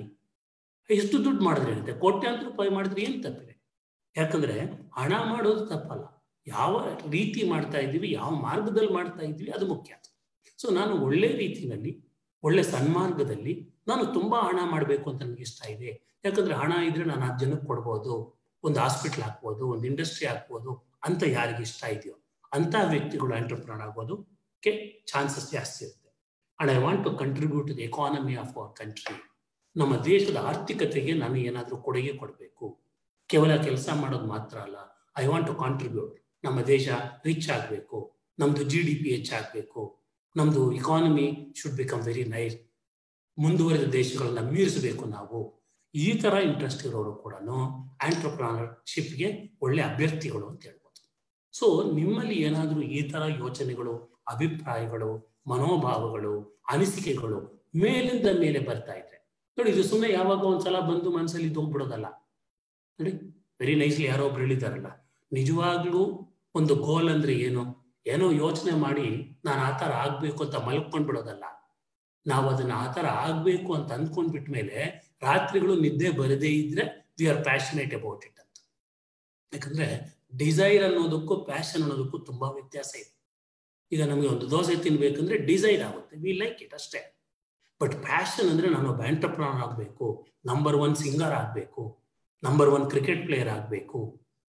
Speaker 3: ಎಷ್ಟು ದುಡ್ಡು ಮಾಡಿದ್ರೆ ಅಂತೆ ಕೋಟ್ಯಾಂತರ ರೂಪಾಯಿ ಮಾಡಿದ್ರೆ ಏನು ತಪ್ಪಿದೆ ಯಾಕಂದ್ರೆ ಹಣ ಮಾಡೋದು ತಪ್ಪಲ್ಲ ಯಾವ ರೀತಿ ಮಾಡ್ತಾ ಇದ್ದೀವಿ ಯಾವ ಮಾರ್ಗದಲ್ಲಿ ಮಾಡ್ತಾ ಇದ್ದೀವಿ ಅದು ಮುಖ್ಯ ಸೊ ನಾನು ಒಳ್ಳೆ ರೀತಿಯಲ್ಲಿ ಒಳ್ಳೆ ಸನ್ಮಾರ್ಗದಲ್ಲಿ ನಾನು ತುಂಬಾ ಹಣ ಮಾಡಬೇಕು ಅಂತ ನನಗೆ ಇಷ್ಟ ಇದೆ ಯಾಕಂದ್ರೆ ಹಣ ಇದ್ರೆ ನಾನು ಹತ್ತು ಜನಕ್ಕೆ ಕೊಡ್ಬೋದು ಒಂದು ಹಾಸ್ಪಿಟ್ಲ್ ಹಾಕ್ಬೋದು ಒಂದು ಇಂಡಸ್ಟ್ರಿ ಹಾಕ್ಬೋದು ಅಂತ ಯಾರಿಗೆ ಇಷ್ಟ ಇದೆಯೋ ಅಂತ ವ್ಯಕ್ತಿಗಳು ಎಂಟರ್ಪ್ರನರ್ ಆಗೋದಕ್ಕೆ ಚಾನ್ಸಸ್ ಜಾಸ್ತಿ ಇರುತ್ತೆ and I want to contribute to the economy of our country ನಮ್ಮ ದೇಶದ ಆರ್ಥಿಕತೆಗೆ ನಾನು ಏನಾದರೂ ಕೊಡುಗೆ ಕೊಡಬೇಕು ಕೇವಲ ಕೆಲಸ ಮಾಡೋದು ಮಾತ್ರ ಅಲ್ಲ ಐ ವಾಂಟ್ ಟು ಕಾಂಟ್ರಿಬ್ಯೂಟ್ ನಮ್ಮ ದೇಶ ರಿಚ್ ಆಗಬೇಕು ನಮ್ದು ಜಿ ಡಿ ಪಿ ಹೆಚ್ಚಾಗಬೇಕು ನಮ್ದು economy should become very nice ಮುಂದುವರೆದ ದೇಶಗಳನ್ನ ಮೀರಿಸಬೇಕು ನಾವು ಈ ತರ ಇಂಟ್ರೆಸ್ಟ್ ಇರೋರು ಕೂಡ ಆಂಟ್ರಪ್ರನರ್ಶಿಪ್ಗೆ ಒಳ್ಳೆ ಅಭ್ಯರ್ಥಿಗಳು ಅಂತ ಹೇಳ್ಬೋದು ಸೊ ನಿಮ್ಮಲ್ಲಿ ಏನಾದರೂ ಈ ತರ ಯೋಚನೆಗಳು ಅಭಿಪ್ರಾಯಗಳು ಮನೋಭಾವಗಳು ಅನಿಸಿಕೆಗಳು ಮೇಲಿಂದ ಮೇಲೆ ಬರ್ತಾ ಇದ್ರೆ ನೋಡಿ ಇದು ಸುಮ್ಮನೆ ಯಾವಾಗ ಒಂದ್ಸಲ ಬಂದು ಮನಸ್ಸಲ್ಲಿ ಇದು ಹೋಗ್ಬಿಡೋದಲ್ಲ ನೋಡಿ ವೆರಿ ನೈಸ್ಲಿ ಯಾರೋ ಒಬ್ರು ಹೇಳಿದಾರಲ್ಲ ನಿಜವಾಗ್ಲೂ ಒಂದು ಗೋಲ್ ಅಂದ್ರೆ ಏನು ಏನೋ ಯೋಚನೆ ಮಾಡಿ ನಾನು ಆ ಥರ ಆಗ್ಬೇಕು ಅಂತ ಮಲ್ಕೊಂಡ್ಬಿಡೋದಲ್ಲ ನಾವು ಅದನ್ನ ಆ ಥರ ಆಗ್ಬೇಕು ಅಂತ ಅಂದ್ಕೊಂಡ್ಬಿಟ್ಟ ಮೇಲೆ ರಾತ್ರಿಗಳು ನಿದ್ದೆ ಬರದೇ ಇದ್ರೆ we are passionate about it ಅಂತ ಯಾಕಂದ್ರೆ ಡಿಸೈರ್ ಅನ್ನೋದಕ್ಕೂ ಪ್ಯಾಷನ್ ಅನ್ನೋದಕ್ಕೂ ತುಂಬಾ ವ್ಯತ್ಯಾಸ ಇದೆ ಈಗ ನಮಗೆ ಒಂದು ದೋಸೆ ತಿನ್ಬೇಕಂದ್ರೆ ಡಿಸೈರ್ ಆಗುತ್ತೆ ವಿ ಲೈಕ್ ಇಟ್ ಅಷ್ಟೇ ಬಟ್ ಪ್ಯಾಷನ್ ಅಂದ್ರೆ ನಾನು ಒಬ್ಬ ಎಂಟರ್ಪ್ರನರ್ ಆಗಬೇಕು ನಂಬರ್ ಒನ್ ಸಿಂಗರ್ ಆಗಬೇಕು ನಂಬರ್ ಒನ್ ಕ್ರಿಕೆಟ್ ಪ್ಲೇಯರ್ ಆಗಬೇಕು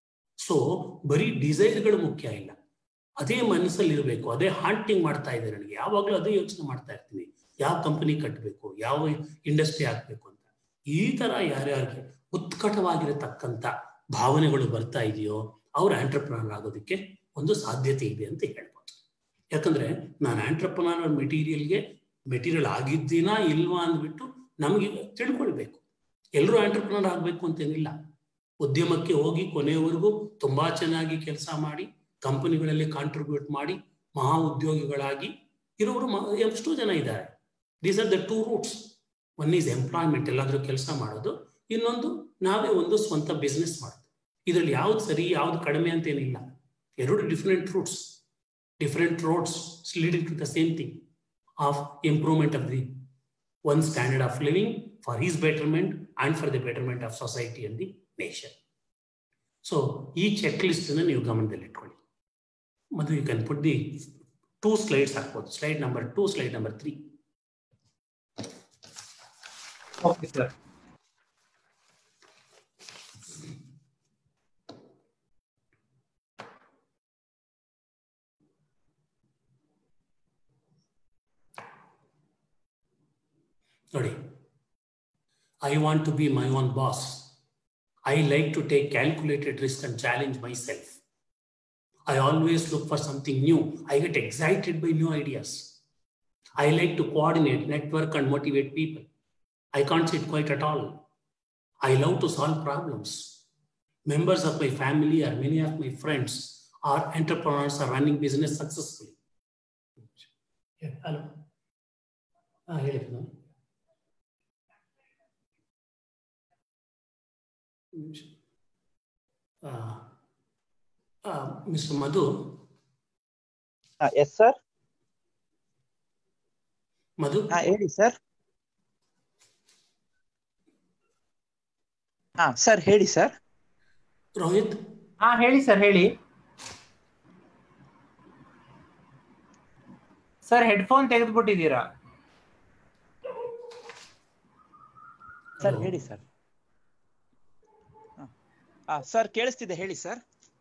Speaker 3: ಸೊ ಬರೀ ಡಿಸೈರ್ಗಳು ಮುಖ್ಯ ಇಲ್ಲ ಅದೇ ಮನಸ್ಸಲ್ಲಿ ಇರಬೇಕು ಅದೇ ಹಾಂಟಿಂಗ್ ಮಾಡ್ತಾ ಇದೆ ನನಗೆ ಯಾವಾಗಲೂ ಅದೇ ಯೋಚನೆ ಮಾಡ್ತಾ ಇರ್ತೀನಿ ಯಾವ ಕಂಪನಿ ಕಟ್ಟಬೇಕು ಯಾವ ಇಂಡಸ್ಟ್ರಿ ಹಾಕ್ಬೇಕು ಅಂತ ಈ ತರ ಯಾರ್ಯಾರಿಗೆ ಉತ್ಕಟವಾಗಿರತಕ್ಕಂಥ ಭಾವನೆಗಳು ಬರ್ತಾ ಇದೆಯೋ ಅವ್ರ ಆಂಟ್ರಪ್ರನರ್ ಆಗೋದಕ್ಕೆ ಒಂದು ಸಾಧ್ಯತೆ ಇದೆ ಅಂತ ಹೇಳ್ಬೋದು ಯಾಕಂದ್ರೆ ನಾನು ಆಂಟ್ರಪ್ರನರ್ ಮೆಟೀರಿಯಲ್ಗೆ ಮೆಟೀರಿಯಲ್ ಆಗಿದ್ದೀನಾ ಇಲ್ವಾ ಅಂದ್ಬಿಟ್ಟು ನಮಗೆ ತಿಳ್ಕೊಳ್ಬೇಕು ಎಲ್ಲರೂ ಆಂಟ್ರಪ್ರನರ್ ಆಗಬೇಕು ಅಂತೇನಿಲ್ಲ ಉದ್ಯಮಕ್ಕೆ ಹೋಗಿ ಕೊನೆಯವರೆಗೂ ತುಂಬಾ ಚೆನ್ನಾಗಿ ಕೆಲಸ ಮಾಡಿ ಕಂಪನಿಗಳಲ್ಲಿ ಕಾಂಟ್ರಿಬ್ಯೂಟ್ ಮಾಡಿ ಮಹಾ ಉದ್ಯೋಗಿಗಳಾಗಿ ಇರೋರು ಎಷ್ಟೋ ಜನ ಇದ್ದಾರೆ these are the two routes one is employment ಎಲ್ಲಾದ್ರೂ ಕೆಲಸ ಮಾಡೋದು ಇನ್ನೊಂದು ನಾವೇ ಒಂದು ಸ್ವಂತ ಬಿಸ್ನೆಸ್ ಮಾಡೋದು ಇದರಲ್ಲಿ ಯಾವ್ದು ಸರಿ ಯಾವ್ದು ಕಡಿಮೆ ಅಂತ ಏನಿಲ್ಲ ಎರಡು different routes different roads leading to the same thing of improvement of the one standard of living for his betterment and for the betterment of society and the nation so ಈ ಚೆಕ್ ಲಿಸ್ಟ್ ನೀವು ಗಮನದಲ್ಲಿ ಇಟ್ಕೊಳ್ಳಿ ಮತ್ತು you can put the two slides ಹಾಕ್ಬೋದು slide number two slide number three
Speaker 1: okay sir
Speaker 3: ನೋಡಿ I want to be my own boss I like to take calculated risk and challenge myself I always look for something new. I get excited by new ideas. I like to coordinate, network, and motivate people. I can't sit quiet at all. I love to solve problems. Members of my family or many of my friends are entrepreneurs are running business successfully. Yeah, hello. Ah, ಹೇಳಿ madam. ನಿಮಿಷ. ಆ, mister Madhu
Speaker 2: yes sir
Speaker 3: Madhu
Speaker 2: ಹಾ ಹೇಳಿ sir ಹಾ sir ಹೇಳಿ sir
Speaker 3: Rohit
Speaker 1: ಹಾ ಹೇಳಿ sir ಹೇಳಿ ಸರ್ ಹೆಡ್ಫೋನ್ ತೆಗೆದುಬಿಟ್ಟಿದ್ದೀರಾ
Speaker 2: ಸರ್ ಹೇಳಿ ಸರ್ ಹಾ ಸರ್ ಕೇಳಿಸ್ತಿದೆ ಹೇಳಿ ಸರ್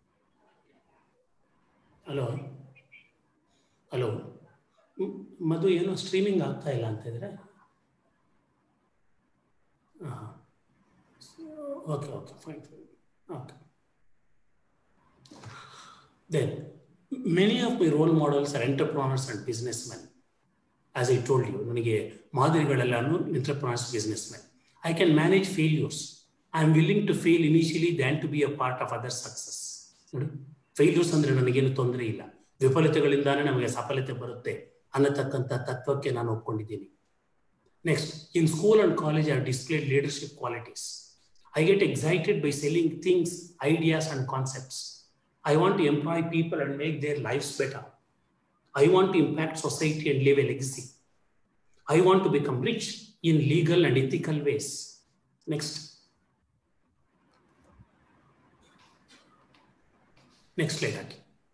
Speaker 3: ಹಲೋ ಹಲೋ ಮಧು ಏನೋ ಸ್ಟ್ರೀಮಿಂಗ್ ಆಗ್ತಾ ಇಲ್ಲ ಅಂತ ಇದ್ರೆ ಹಾಂ okay okay fine okay then many of my role models are entrepreneurs and businessmen as I told you ನನಗೆ ಮಾದರಿಗಳೆಲ್ಲನೂ entrepreneurs businessmen I can manage failures I am willing to fail initially than to be a part of other success ನೋಡಿ failures ಅಂದ್ರೆ ನನಗೇನು ತೊಂದರೆ ಇಲ್ಲ ವಿಫಲತೆಗಳಿಂದಾನೇ ನಮಗೆ ಸಫಲತೆ ಬರುತ್ತೆ ಅನ್ನತಕ್ಕಂಥ ತತ್ವಕ್ಕೆ ನಾನು ಒಪ್ಕೊಂಡಿದ್ದೀನಿ Next, in school and college, I have displayed leadership qualities. I get excited by selling things, ideas, and concepts. I want to employ people and make their lives better. I want to impact society and leave a legacy. I want to become rich in legal and ethical ways. Next. Next slide ಹಾಕಿ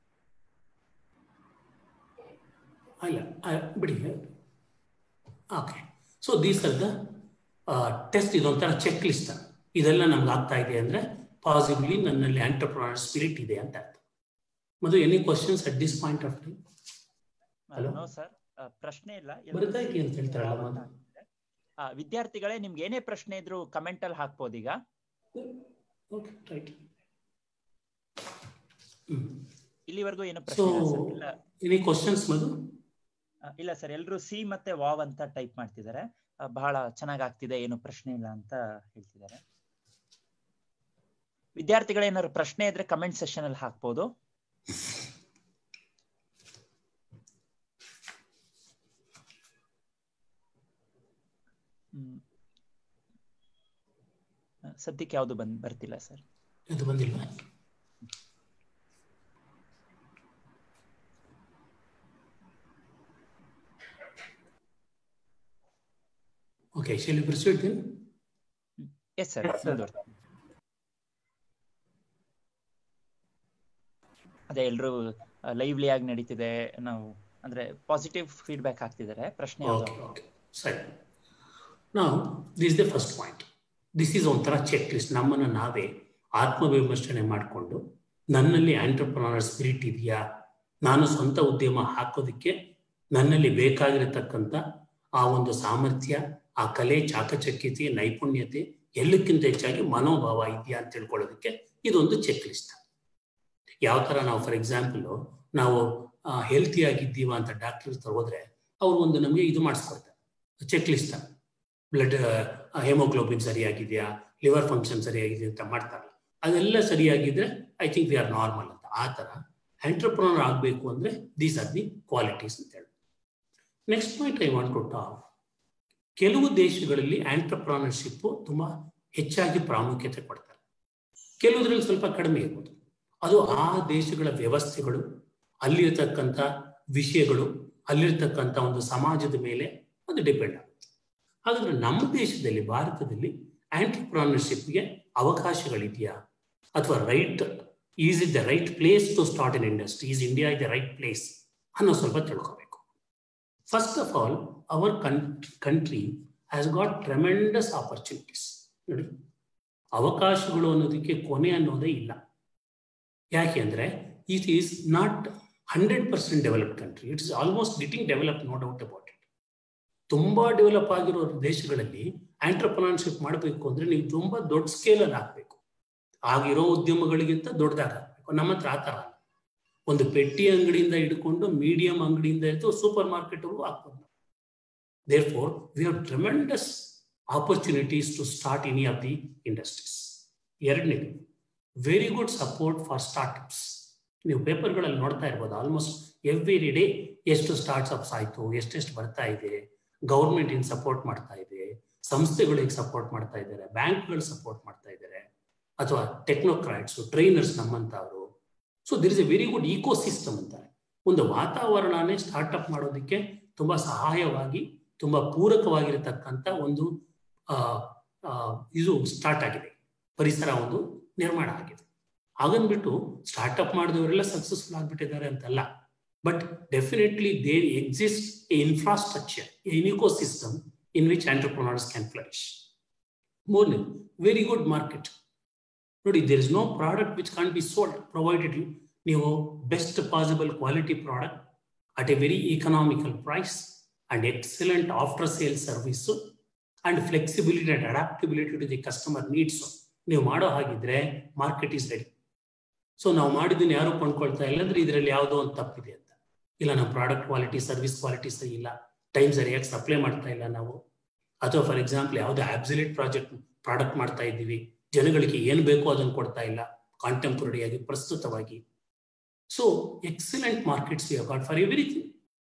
Speaker 3: ಅಲ್ಲ ಬಿಡಿ okay so these are the test ಇದೊಂಥರ check list ಇದೆಲ್ಲ ನಮ್ಗೆ ಆಗ್ತಾ ಇದೆ ಅಂದರೆ possibly ನನ್ನಲ್ಲಿ ಆಂಟರ್ಪ್ರನರ್ ಸ್ಪಿರಿಟ್ ಇದೆ ಅಂತ ಅರ್ಥ ಮತ್ತು any questions at this point of time Hello?
Speaker 2: No sir ಪ್ರಶ್ನೆ ಇಲ್ಲ
Speaker 3: ಬರುತ್ತಾ ಇದೆಯಾ ಅಂತ ಹೇಳ್ತಾರಲ್ಲ ಮೊದಲು
Speaker 2: ಆ, ವಿದ್ಯಾರ್ಥಿಗಳೇ ನಿಮ್ಗೆ ಏನೇ ಪ್ರಶ್ನೆ ಇದ್ರು ಕಮೆಂಟ್ ಅಲ್ಲಿ ಹಾಕ್ಬೋದು ಈಗ
Speaker 3: ಓಕೆ ರೈಟ್
Speaker 2: ಇಲ್ಲಿವರೆಗೂ ಏನು
Speaker 3: ಸೊ
Speaker 2: ಪ್ರಶ್ನೆ ಇಲ್ಲ ಸರ್ ಇಲ್ಲ
Speaker 3: ಎನಿ ಕ್ವಶನ್ಸ್ ಮಧು
Speaker 2: ಆ, ಇಲ್ಲ ಸರ್ ಎಲ್ಲರೂ ಸಿ ಮತ್ತೆ ವಾವ್ ಅಂತ ಟೈಪ್ ಮಾಡ್ತಿದ್ದಾರೆ ಆ, ಬಹಳ ಚೆನ್ನಾಗ್ ಆಗ್ತಿದೆ ಏನು ಪ್ರಶ್ನೆ ಇಲ್ಲ ಅಂತ ಹೇಳ್ತಿದ್ದಾರೆ ವಿದ್ಯಾರ್ಥಿಗಳು ಏನಾದ್ರು ಪ್ರಶ್ನೆ ಇದ್ರೆ ಕಮೆಂಟ್ ಸೆಷನ್ ಅಲ್ಲಿ ಹಾಕ್ಬೋದು ಹ್ಮ್. ಆ, ಸದ್ಯಕ್ಕೆ ಯಾವುದು ಬಂದ್ ಬರ್ತಿಲ್ಲ ಸರ್
Speaker 3: ಇದು ಬಂದಿಲ್ವಾ okay shall proceed then
Speaker 2: yes sir
Speaker 1: Yes, sir.
Speaker 2: ಅದೇ ಎಲ್ರು ಲೈವ್ಲಿ ಆಗಿ ನಡೀತಿದೆ ನಾವು ಅಂದ್ರೆ ಪಾಸಿಟಿವ್ ಫೀಡ್ಬ್ಯಾಕ್ ಆಗ್ತಿದ್ದಾರೆ ಪ್ರಶ್ನೆ ಯಾವ್ದು
Speaker 3: ಓಕೆ ಓಕೆ ಸರಿ ನಾವು this the first point this is ಒಂಥರ ಚೆಕ್ ಲಿಸ್ಟ್ ನಮ್ಮನ್ನು ನಾವೇ ಆತ್ಮವಿಮರ್ಶನೆ ಮಾಡಿಕೊಂಡು ನನ್ನಲ್ಲಿ ಆಂಟರ್ಪ್ರನರ್ ಸ್ಪಿರಿಟ್ ಇದೆಯಾ ನಾನು ಸ್ವಂತ ಉದ್ಯಮ ಹಾಕೋದಕ್ಕೆ ನನ್ನಲ್ಲಿ ಬೇಕಾಗಿರತಕ್ಕಂಥ ಆ ಒಂದು ಸಾಮರ್ಥ್ಯ ಆ ಕಲೆ ಚಾಕಚಕ್ಯತೆ ನೈಪುಣ್ಯತೆ ಎಲ್ಲಕ್ಕಿಂತ ಹೆಚ್ಚಾಗಿ ಮನೋಭಾವ ಇದೆಯಾ ಅಂತ ತಿಳ್ಕೊಳ್ಳೋದಕ್ಕೆ ಇದೊಂದು ಚೆಕ್ ಲಿಸ್ಟ್ ಯಾವ ಥರ ನಾವು ಫಾರ್ ಎಕ್ಸಾಂಪಲ್ ನಾವು ಹೆಲ್ತಿ ಆಗಿದ್ದೀವ ಅಂತ ಡಾಕ್ಟರ್ ಹತ್ರ ಹೋದ್ರೆ ಅವ್ರು ಒಂದು ನಮಗೆ ಇದು ಮಾಡಿಸ್ಕೊಡ್ತಾರೆ ಚೆಕ್ ಲಿಸ್ಟ್ ಬ್ಲಡ್ ಹೆಮೋಗ್ಲೋಬಿನ್ ಸರಿಯಾಗಿದೆಯಾ ಲಿವರ್ ಫಂಕ್ಷನ್ ಸರಿಯಾಗಿದೆ ಅಂತ ಮಾಡ್ತಾರಲ್ಲ ಅದೆಲ್ಲ ಸರಿಯಾಗಿದ್ರೆ I think we are normal ಅಂತ ಆ ಥರ ಎಂಟರ್ಪ್ರನರ್ ಆಗಬೇಕು ಅಂದರೆ ದೀಸ್ ಆರ್ ದಿ ಕ್ವಾಲಿಟೀಸ್ ಅಂತ ಹೇಳಿ next point I want to talk ಕೆಲವು ದೇಶಗಳಲ್ಲಿ ಆಂಟರ್ಪ್ರನರ್ಶಿಪ್ ತುಂಬ ಹೆಚ್ಚಾಗಿ ಪ್ರಾಮುಖ್ಯತೆ ಕೊಡ್ತಾರೆ ಕೆಲವುದ್ರಲ್ಲಿ ಸ್ವಲ್ಪ ಕಡಿಮೆ ಇರ್ಬೋದು ಅದು ಆ ದೇಶಗಳ ವ್ಯವಸ್ಥೆಗಳು ಅಲ್ಲಿರ್ತಕ್ಕಂಥ ವಿಷಯಗಳು ಅಲ್ಲಿರ್ತಕ್ಕಂಥ ಒಂದು ಸಮಾಜದ ಮೇಲೆ ಅದು ಡಿಪೆಂಡ್ ಆಗುತ್ತೆ ಹಾಗಾದ್ರೆ ನಮ್ಮ ದೇಶದಲ್ಲಿ ಭಾರತದಲ್ಲಿ ಆಂಟರ್ಪ್ರಾನರ್ಶಿಪ್ಗೆ ಅವಕಾಶಗಳಿದೆಯಾ ಅಥವಾ right is it the right place to start in industry is India is the right place ಅನ್ನೋ ಸ್ವಲ್ಪ ತಿಳ್ಕೋಬೇಕು first of all our country has got tremendous opportunities ನೋಡಿ ಅವಕಾಶಗಳು ಅನ್ನೋದಕ್ಕೆ ಕೊನೆ ಅನ್ನೋದೇ ಇಲ್ಲ ಯಾಕೆ ಅಂದರೆ it is not hundred percent developed country it's almost getting develop no doubt about it ತುಂಬ ಡೆವಲಪ್ ಆಗಿರೋ ದೇಶಗಳಲ್ಲಿ ಆಂಟರ್ಪ್ರನರ್ಶಿಪ್ ಮಾಡಬೇಕು ಅಂದರೆ ನೀವು ತುಂಬ ದೊಡ್ಡ ಸ್ಕೇಲಲ್ಲಿ ಹಾಕಬೇಕು ಆಗಿರೋ ಉದ್ಯಮಗಳಿಗಿಂತ ದೊಡ್ಡದಾಗ ಹಾಕಬೇಕು ನಮ್ಮ ಹತ್ರ ಆ ಥರ ಅಲ್ಲ ಒಂದು ಪೆಟ್ಟಿ ಅಂಗಡಿಯಿಂದ ಹಿಡ್ಕೊಂಡು ಮೀಡಿಯಂ ಅಂಗಡಿಯಿಂದ ಹಿಡಿದು ಸೂಪರ್ ಮಾರ್ಕೆಟ್ವರೆಗೂ ಹಾಕ್ಬೋದು therefore we have tremendous opportunities to start any of the industries ಎರಡನೇದು very good support for startups ನೀವು ಪೇಪರ್ಗಳಲ್ಲಿ ನೋಡ್ತಾ ಇರ್ಬೋದು ಆಲ್ಮೋಸ್ಟ್ ಎವ್ರಿ ಡೇ ಎಷ್ಟು ಸ್ಟಾರ್ಟ್ಅಪ್ಸ್ ಆಯಿತು ಎಷ್ಟೆಷ್ಟು ಬರ್ತಾ ಇದೆ ಗೌರ್ಮೆಂಟ್ ಇನ್ ಸಪೋರ್ಟ್ ಮಾಡ್ತಾ ಇದೆ ಸಂಸ್ಥೆಗಳಿಗೆ ಸಪೋರ್ಟ್ ಮಾಡ್ತಾ ಇದ್ದಾರೆ ಬ್ಯಾಂಕ್ಗಳು ಸಪೋರ್ಟ್ ಮಾಡ್ತಾ ಇದ್ದಾರೆ ಅಥವಾ ಟೆಕ್ನೋಕ್ರಾಟ್ಸು ಟ್ರೈನರ್ಸ್ ನಮ್ಮಂಥವರು so there is a very good ecosystem ಅಂತಾರೆ ಒಂದು ವಾತಾವರಣನೇ ಸ್ಟಾರ್ಟ್ಅಪ್ ಮಾಡೋದಕ್ಕೆ ತುಂಬ ಸಹಾಯವಾಗಿ ತುಂಬ ಪೂರಕವಾಗಿರತಕ್ಕಂಥ ಒಂದು ಇದು ಸ್ಟಾರ್ಟ್ ಆಗಿದೆ ಪರಿಸರ ಒಂದು ನಿರ್ಮಾಣ ಆಗಿದೆ ಹಾಗಂದ್ಬಿಟ್ಟು ಸ್ಟಾರ್ಟ್ಅಪ್ ಮಾಡಿದವರೆಲ್ಲ ಸಕ್ಸಸ್ಫುಲ್ ಆಗಿಬಿಟ್ಟಿದ್ದಾರೆ ಅಂತಲ್ಲ but definitely there exist a infrastructure and ecosystem in which entrepreneurs can flourish ಮೂರನೇ ವೆರಿ ಗುಡ್ ಮಾರ್ಕೆಟ್ ನೋಡಿ there is no product which can be sold provided ನೀವು best possible quality product at a very economical price and excellent after sale service and flexibility and adaptability to the customer needs ನೀವು ಮಾಡೋ ಹಾಗಿದ್ರೆ market is ready so ನಾವು ಮಾಡಿದ್ದನ್ನು ಯಾರು ಕೊಂಡ್ಕೊಳ್ತಾ ಇಲ್ಲ ಅಂದ್ರೆ ಇದರಲ್ಲಿ ಯಾವುದೋ ಒಂದು ತಪ್ಪಿದೆ ಅಂತ ಇಲ್ಲ ನಮ್ಮ ಪ್ರಾಡಕ್ಟ್ ಕ್ವಾಲಿಟಿ ಸರ್ವಿಸ್ ಕ್ವಾಲಿಟಿ ಸರಿ ಇಲ್ಲ ಟೈಮ್ ಸರಿಯಾಗಿ ಸಪ್ಲೈ ಮಾಡ್ತಾ ಇಲ್ಲ ನಾವು ಅಥವಾ ಫಾರ್ ಎಕ್ಸಾಂಪಲ್ ಯಾವುದೋ ಆಬ್ಸಲ್ಯೂಟ್ ಪ್ರಾಜೆಕ್ಟ್ ಪ್ರಾಡಕ್ಟ್ ಮಾಡ್ತಾ ಇದ್ದೀವಿ ಜನಗಳಿಗೆ ಏನು ಬೇಕೋ ಅದನ್ನು ಕೊಡ್ತಾ ಇಲ್ಲ ಕಾಂಟೆಂಪ್ರರಿಯಾಗಿ ಪ್ರಸ್ತುತವಾಗಿ so excellent markets you got for everything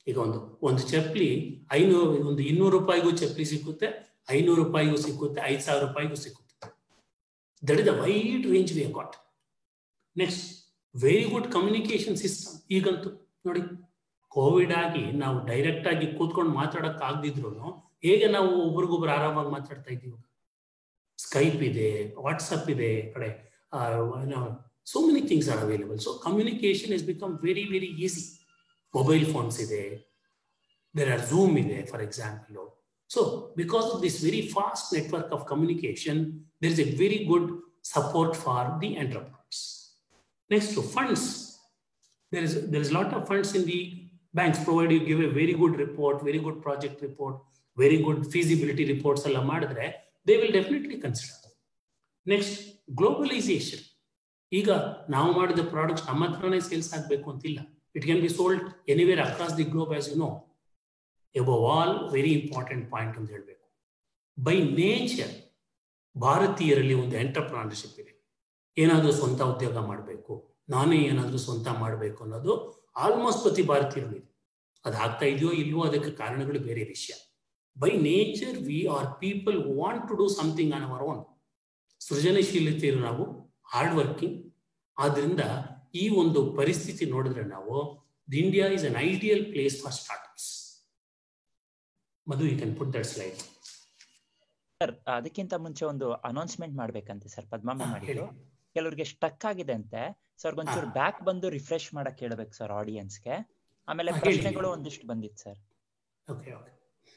Speaker 3: ಈಗ ಒಂದು ಒಂದು ಚಪ್ಪಲಿ ಐನೂರು ಒಂದು ಇನ್ನೂರು ರೂಪಾಯಿಗೂ ಚಪ್ಪಲಿ ಸಿಕ್ಕುತ್ತೆ ಐನೂರು ರೂಪಾಯಿಗೂ ಸಿಕ್ಕುತ್ತೆ ಐದು ಸಾವಿರ ರೂಪಾಯಿಗೂ ಸಿಕ್ಕುತ್ತೆ that is the wide range we got next very good communication system ಈಗಂತೂ ನೋಡಿ ಕೋವಿಡ್ ಆಗಿ ನಾವು ಡೈರೆಕ್ಟ್ ಆಗಿ ಕೂತ್ಕೊಂಡು ಮಾತಾಡಕ್ ಆಗದಿದ್ರು ಹೇಗೆ ನಾವು ಒಬ್ರಿಗೊಬ್ರು ಆರಾಮಾಗಿ ಮಾತಾಡ್ತಾ ಇದ್ದೀವಿ ಸ್ಕೈಪ್ ಇದೆ ವಾಟ್ಸಪ್ ಇದೆ ಕಡೆ so many things are available so communication is become very very easy mobile phones ಇದೆ ದೇರ್ ಆರ್ ಝೂಮ್ ಇದೆ for example so because of this very fast network of communication there is a very good support for the enterprise next funds there is there is a lot of funds in the banks provide you give a very good report very good project report very good feasibility reports ಎಲ್ಲ ಮಾಡಿದ್ರೆ they will definitely consider next globalisation ಈಗ ನಾವು ಮಾಡಿದ products ನಮ್ಮ ಹತ್ರನೇ sales ಆಗಬೇಕು ಅಂತಿಲ್ಲ it can be sold anywhere across the globe as you know above all very important point ಅಂತ ಹೇಳಬೇಕು ಬೈ ನೇಚರ್ ಭಾರತೀಯರಲ್ಲಿ ಒಂದು ಎಂಟರ್ಪ್ರಾನರ್ಶಿಪ್ ಇದೆ ಏನಾದರೂ ಸ್ವಂತ ಉದ್ಯೋಗ ಮಾಡಬೇಕು ನಾನೇ ಏನಾದರೂ ಸ್ವಂತ ಮಾಡಬೇಕು ಅನ್ನೋದು ಆಲ್ಮೋಸ್ಟ್ ಪ್ರತಿ ಭಾರತೀಯರು ಇದೆ ಅದು ಆಗ್ತಾ ಇದೆಯೋ ಇಲ್ವೋ ಅದಕ್ಕೆ ಕಾರಣಗಳು ಬೇರೆ ವಿಷಯ by nature we are people want to do something on our own ಸೃಜನಶೀಲತೆ ಇರೋ ನಾವು ಹಾರ್ಡ್ ವರ್ಕಿಂಗ್ ಆದ್ರಿಂದ ಈ ಒಂದು ಪರಿಸ್ಥಿತಿ ನೋಡಿದ್ರೆ ನಾವು India is an ideal place for startups Madhu you can put that slide
Speaker 2: sir ಅದಕ್ಕಿಂತ ಮುಂಚೆ ಒಂದು ಅನೌನ್ಸ್ಮೆಂಟ್ ಮಾಡ್ಬೇಕಂತೆ ಸರ್ ಪದ್ಮಮ್ಮ
Speaker 3: ಹೇಳಿ
Speaker 2: ಮಾಡಿದ್ರು ಕೆಲವ್ರಿಗೆ ಸ್ಟಕ್ ಆಗಿದೆ ಅಂತೆ ಸರ್ ಒಂಚೂರು
Speaker 3: ಹಾ.
Speaker 2: ಬ್ಯಾಕ್ ಬಂದು ರಿಫ್ರೆಶ್ ಮಾಡಕ್ ಹೇಳ್ಬೇಕು ಸರ್ ಆಡಿಯನ್ಸ್ಗೆ ಆಮೇಲೆ
Speaker 3: ಹಾ, ಹೇಳಿ.
Speaker 2: ಪ್ರಶ್ನೆಗಳು ಒಂದಿಷ್ಟು ಬಂದಿತ್ತು ಸರ್
Speaker 3: ಓಕೆ ಓಕೆ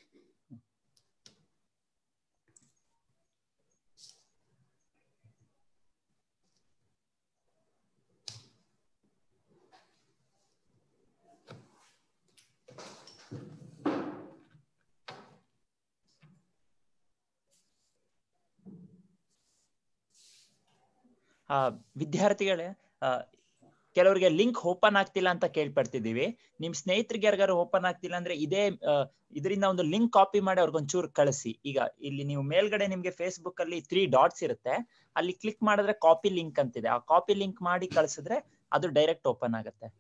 Speaker 2: ಆ ವಿದ್ಯಾರ್ಥಿಗಳೇ ಆ, ಕೆಲವರಿಗೆ ಲಿಂಕ್ ಓಪನ್ ಆಗ್ತಿಲ್ಲ ಅಂತ ಕೇಳ್ಪಡ್ತಿದೀವಿ ನಿಮ್ ಸ್ನೇಹಿತರಿಗೆ ಯಾರಿಗಾರು ಓಪನ್ ಆಗ್ತಿಲ್ಲ ಅಂದ್ರೆ ಇದೇ ಆ, ಇದರಿಂದ ಒಂದು ಲಿಂಕ್ ಕಾಪಿ ಮಾಡಿ ಅವ್ರಿಗೊಂಚೂರು ಕಳಿಸಿ ಈಗ ಇಲ್ಲಿ ನೀವು ಮೇಲ್ಗಡೆ ನಿಮ್ಗೆ ಫೇಸ್ಬುಕ್ ಅಲ್ಲಿ ತ್ರೀ ಡಾಟ್ಸ್ ಇರುತ್ತೆ ಅಲ್ಲಿ ಕ್ಲಿಕ್ ಮಾಡಿದ್ರೆ ಕಾಪಿ ಲಿಂಕ್ ಅಂತಿದೆ ಆ ಕಾಪಿ ಲಿಂಕ್ ಮಾಡಿ ಕಳಿಸಿದ್ರೆ ಅದು ಡೈರೆಕ್ಟ್ ಓಪನ್ ಆಗುತ್ತೆ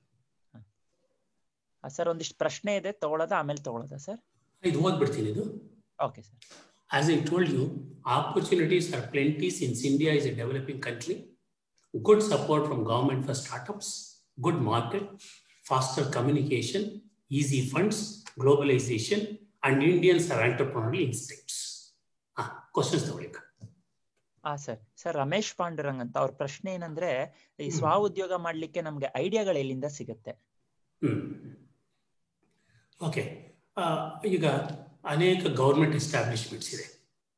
Speaker 2: ಸರ್ ಒಂದಿಷ್ಟು ಪ್ರಶ್ನೆ ಇದೆ ತಗೊಳ್ಳೋದ ಆಮೇಲೆ ತಗೊಳ್ಳೋದ ಸರ್
Speaker 3: ಇದು ಓದ್ಬಿಡ್ತೀನಿ ಇದು
Speaker 2: okay sir
Speaker 3: As I told you, opportunities are plenty since India is a developing country. Good support from government for startups, good market, faster communication, easy funds, globalization, and Indians are entrepreneurial instincts. Ah, questions ತಗೊಳ್ಳಿ
Speaker 2: ಆ sir sir Ramesh Pandurang ಅಂತ ಅವ್ರ ಪ್ರಶ್ನೆ ಏನಂದ್ರೆ ಈ
Speaker 3: ಹ್ಮ್.
Speaker 2: ಸ್ವ ಉದ್ಯೋಗ ಮಾಡ್ಲಿಕ್ಕೆ ನಮ್ಗೆ ಐಡಿಯಾಗಳು ಎಲ್ಲಿಂದ ಸಿಗುತ್ತೆ
Speaker 3: ಹ್ಮ್ ಓಕೆ ಈಗ ಅನೇಕ ಗೌರ್ಮೆಂಟ್ ಎಸ್ಟಾಬ್ಲಿಷ್ಮೆಂಟ್ಸ್ ಇದೆ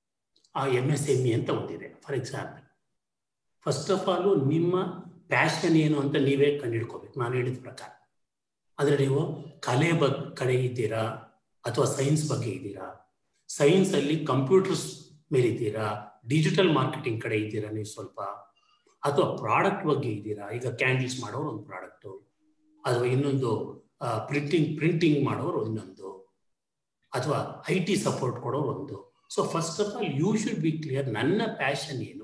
Speaker 3: ಆ ಎಮ್ ಎಸ್ ಎಮ್ ಇ ಅಂತ ಒಂದಿದೆ for example first of all ನಿಮ್ಮ ಪ್ಯಾಷನ್ ಏನು ಅಂತ ನೀವೇ ಕಂಡುಹಿಡ್ಕೋಬೇಕು ನಾನು ಹೇಳಿದ ಪ್ರಕಾರ ಆದರೆ ನೀವು ಕಲೆ ಬಗ್ ಕಡೆ ಇದ್ದೀರಾ ಅಥವಾ ಸೈನ್ಸ್ ಬಗ್ಗೆ ಇದ್ದೀರಾ ಸೈನ್ಸ್ ಅಲ್ಲಿ ಕಂಪ್ಯೂಟರ್ಸ್ ಮೇಲಿದ್ದೀರಾ ಡಿಜಿಟಲ್ ಮಾರ್ಕೆಟಿಂಗ್ ಕಡೆ ಇದ್ದೀರಾ ನೀವು ಸ್ವಲ್ಪ ಅಥವಾ ಪ್ರಾಡಕ್ಟ್ ಬಗ್ಗೆ ಇದ್ದೀರಾ ಈಗ ಕ್ಯಾಂಡಲ್ಸ್ ಮಾಡೋರು ಒಂದು ಪ್ರಾಡಕ್ಟು ಅಥವಾ ಇನ್ನೊಂದು ಪ್ರಿಂಟಿಂಗ್ ಪ್ರಿಂಟಿಂಗ್ ಮಾಡೋರು ಇನ್ನೊಂದು ಅಥವಾ ಐ ಟಿ ಸಪೋರ್ಟ್ ಕೊಡೋರು ಒಂದು so first of all you should be clear ನನ್ನ ಪ್ಯಾಷನ್ ಏನು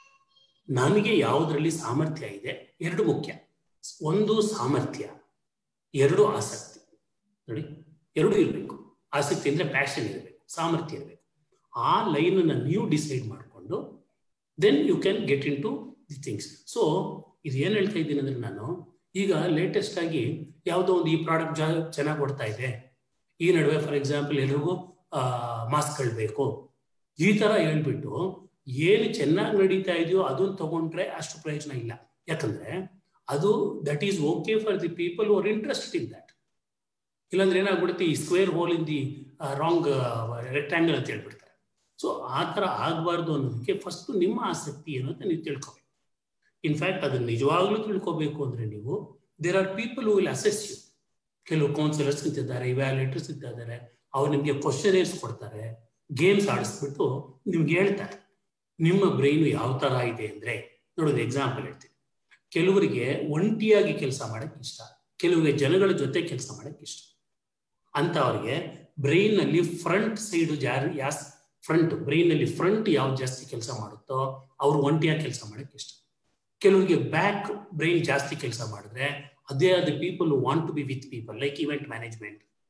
Speaker 3: ನನಗೆ ಯಾವುದರಲ್ಲಿ ಸಾಮರ್ಥ್ಯ ಇದೆ ಎರಡು ಮುಖ್ಯ ಒಂದು ಸಾಮರ್ಥ್ಯ ಎರಡು ಆಸಕ್ತಿ ನೋಡಿ ಎರಡು ಇರಬೇಕು ಆಸಕ್ತಿ ಅಂದ್ರೆ ಪ್ಯಾಷನ್ ಇರಬೇಕು ಸಾಮರ್ಥ್ಯ ಇರಬೇಕು ಆ ಲೈನನ್ನು ನೀವು ಡಿಸೈಡ್ ಮಾಡಿಕೊಂಡು then you can get into the things so ಇದು ಏನು ಹೇಳ್ತಾ ಇದ್ದೀನಿ ಅಂದ್ರೆ ನಾನು ಈಗ ಲೇಟೆಸ್ಟ್ ಆಗಿ ಯಾವುದೋ ಒಂದು ಈ ಪ್ರಾಡಕ್ಟ್ ಜಾ ಚೆನ್ನಾಗಿ ಕೊಡ್ತಾ ಇದೆ ಈ ನಡುವೆ ಫಾರ್ ಎಕ್ಸಾಂಪಲ್ ಎಲ್ರಿಗೂ ಮಾಸ್ಕ್ಗಳು ಬೇಕು ಈ ತರ ಹೇಳ್ಬಿಟ್ಟು ಏನು ಚೆನ್ನಾಗಿ ನಡೀತಾ ಇದೆಯೋ ಅದನ್ನ ತಗೊಂಡ್ರೆ ಅಷ್ಟು ಪ್ರಯೋಜನ ಇಲ್ಲ ಯಾಕಂದ್ರೆ ಅದು that is okay for the people are interested in that ಇಲ್ಲಾಂದ್ರೆ ಏನಾಗ್ಬಿಡುತ್ತೆ ಈ square hole in the wrong rectangle ಅಂತ ಹೇಳ್ಬಿಡ್ತಾರೆ ಸೊ ಆ ಥರ ಆಗಬಾರ್ದು ಅನ್ನೋದಕ್ಕೆ ಫಸ್ಟ್ ನಿಮ್ಮ ಆಸಕ್ತಿ ಏನು ಅಂತ ನೀವು ತಿಳ್ಕೊಬೇಕು ಇನ್ಫ್ಯಾಕ್ಟ್ ಅದನ್ನ ನಿಜವಾಗ್ಲೂ ತಿಳ್ಕೊಬೇಕು ಅಂದ್ರೆ ನೀವು there are people will assess you ಕೆಲವು ಕೌನ್ಸಿಲರ್ಸ್ ಇದ್ದಾರೆ ಇವ್ಯಾಲ್ಯೂಟರ್ಸ್ ಇದ್ದಾರೆ ಅವ್ರು ನಿಮಗೆ ಕ್ವಶನೇರ್ಸ್ ಕೊಡ್ತಾರೆ ಗೇಮ್ಸ್ ಆಡಿಸ್ಬಿಟ್ಟು ನಿಮ್ಗೆ ಹೇಳ್ತಾರೆ ನಿಮ್ಮ ಬ್ರೈನ್ ಯಾವ ತರ ಇದೆ ಅಂದ್ರೆ ನೋಡೋದು ಎಕ್ಸಾಂಪಲ್ ಹೇಳ್ತೀನಿ ಕೆಲವರಿಗೆ ಒಂಟಿಯಾಗಿ ಕೆಲಸ ಮಾಡಕ್ ಇಷ್ಟ ಕೆಲವರಿಗೆ ಜನಗಳ ಜೊತೆ ಕೆಲಸ ಮಾಡಕ್ ಇಷ್ಟ ಅಂತ ಅವ್ರಿಗೆ ಬ್ರೈನ್ ನಲ್ಲಿ ಫ್ರಂಟ್ ಸೈಡ್ ಯಾರು ಯಾಸ್ ಫ್ರಂಟ್ ಬ್ರೈನ್ ನಲ್ಲಿ ಫ್ರಂಟ್ ಯಾವ್ದು ಜಾಸ್ತಿ ಕೆಲಸ ಮಾಡುತ್ತೋ ಅವ್ರು ಒಂಟಿಯಾಗಿ ಕೆಲಸ ಮಾಡಕ್ ಇಷ್ಟ ಕೆಲವರಿಗೆ ಬ್ಯಾಕ್ ಬ್ರೈನ್ ಜಾಸ್ತಿ ಕೆಲಸ ಮಾಡಿದ್ರೆ ಅದೇ ಆದ people want to be with people like event management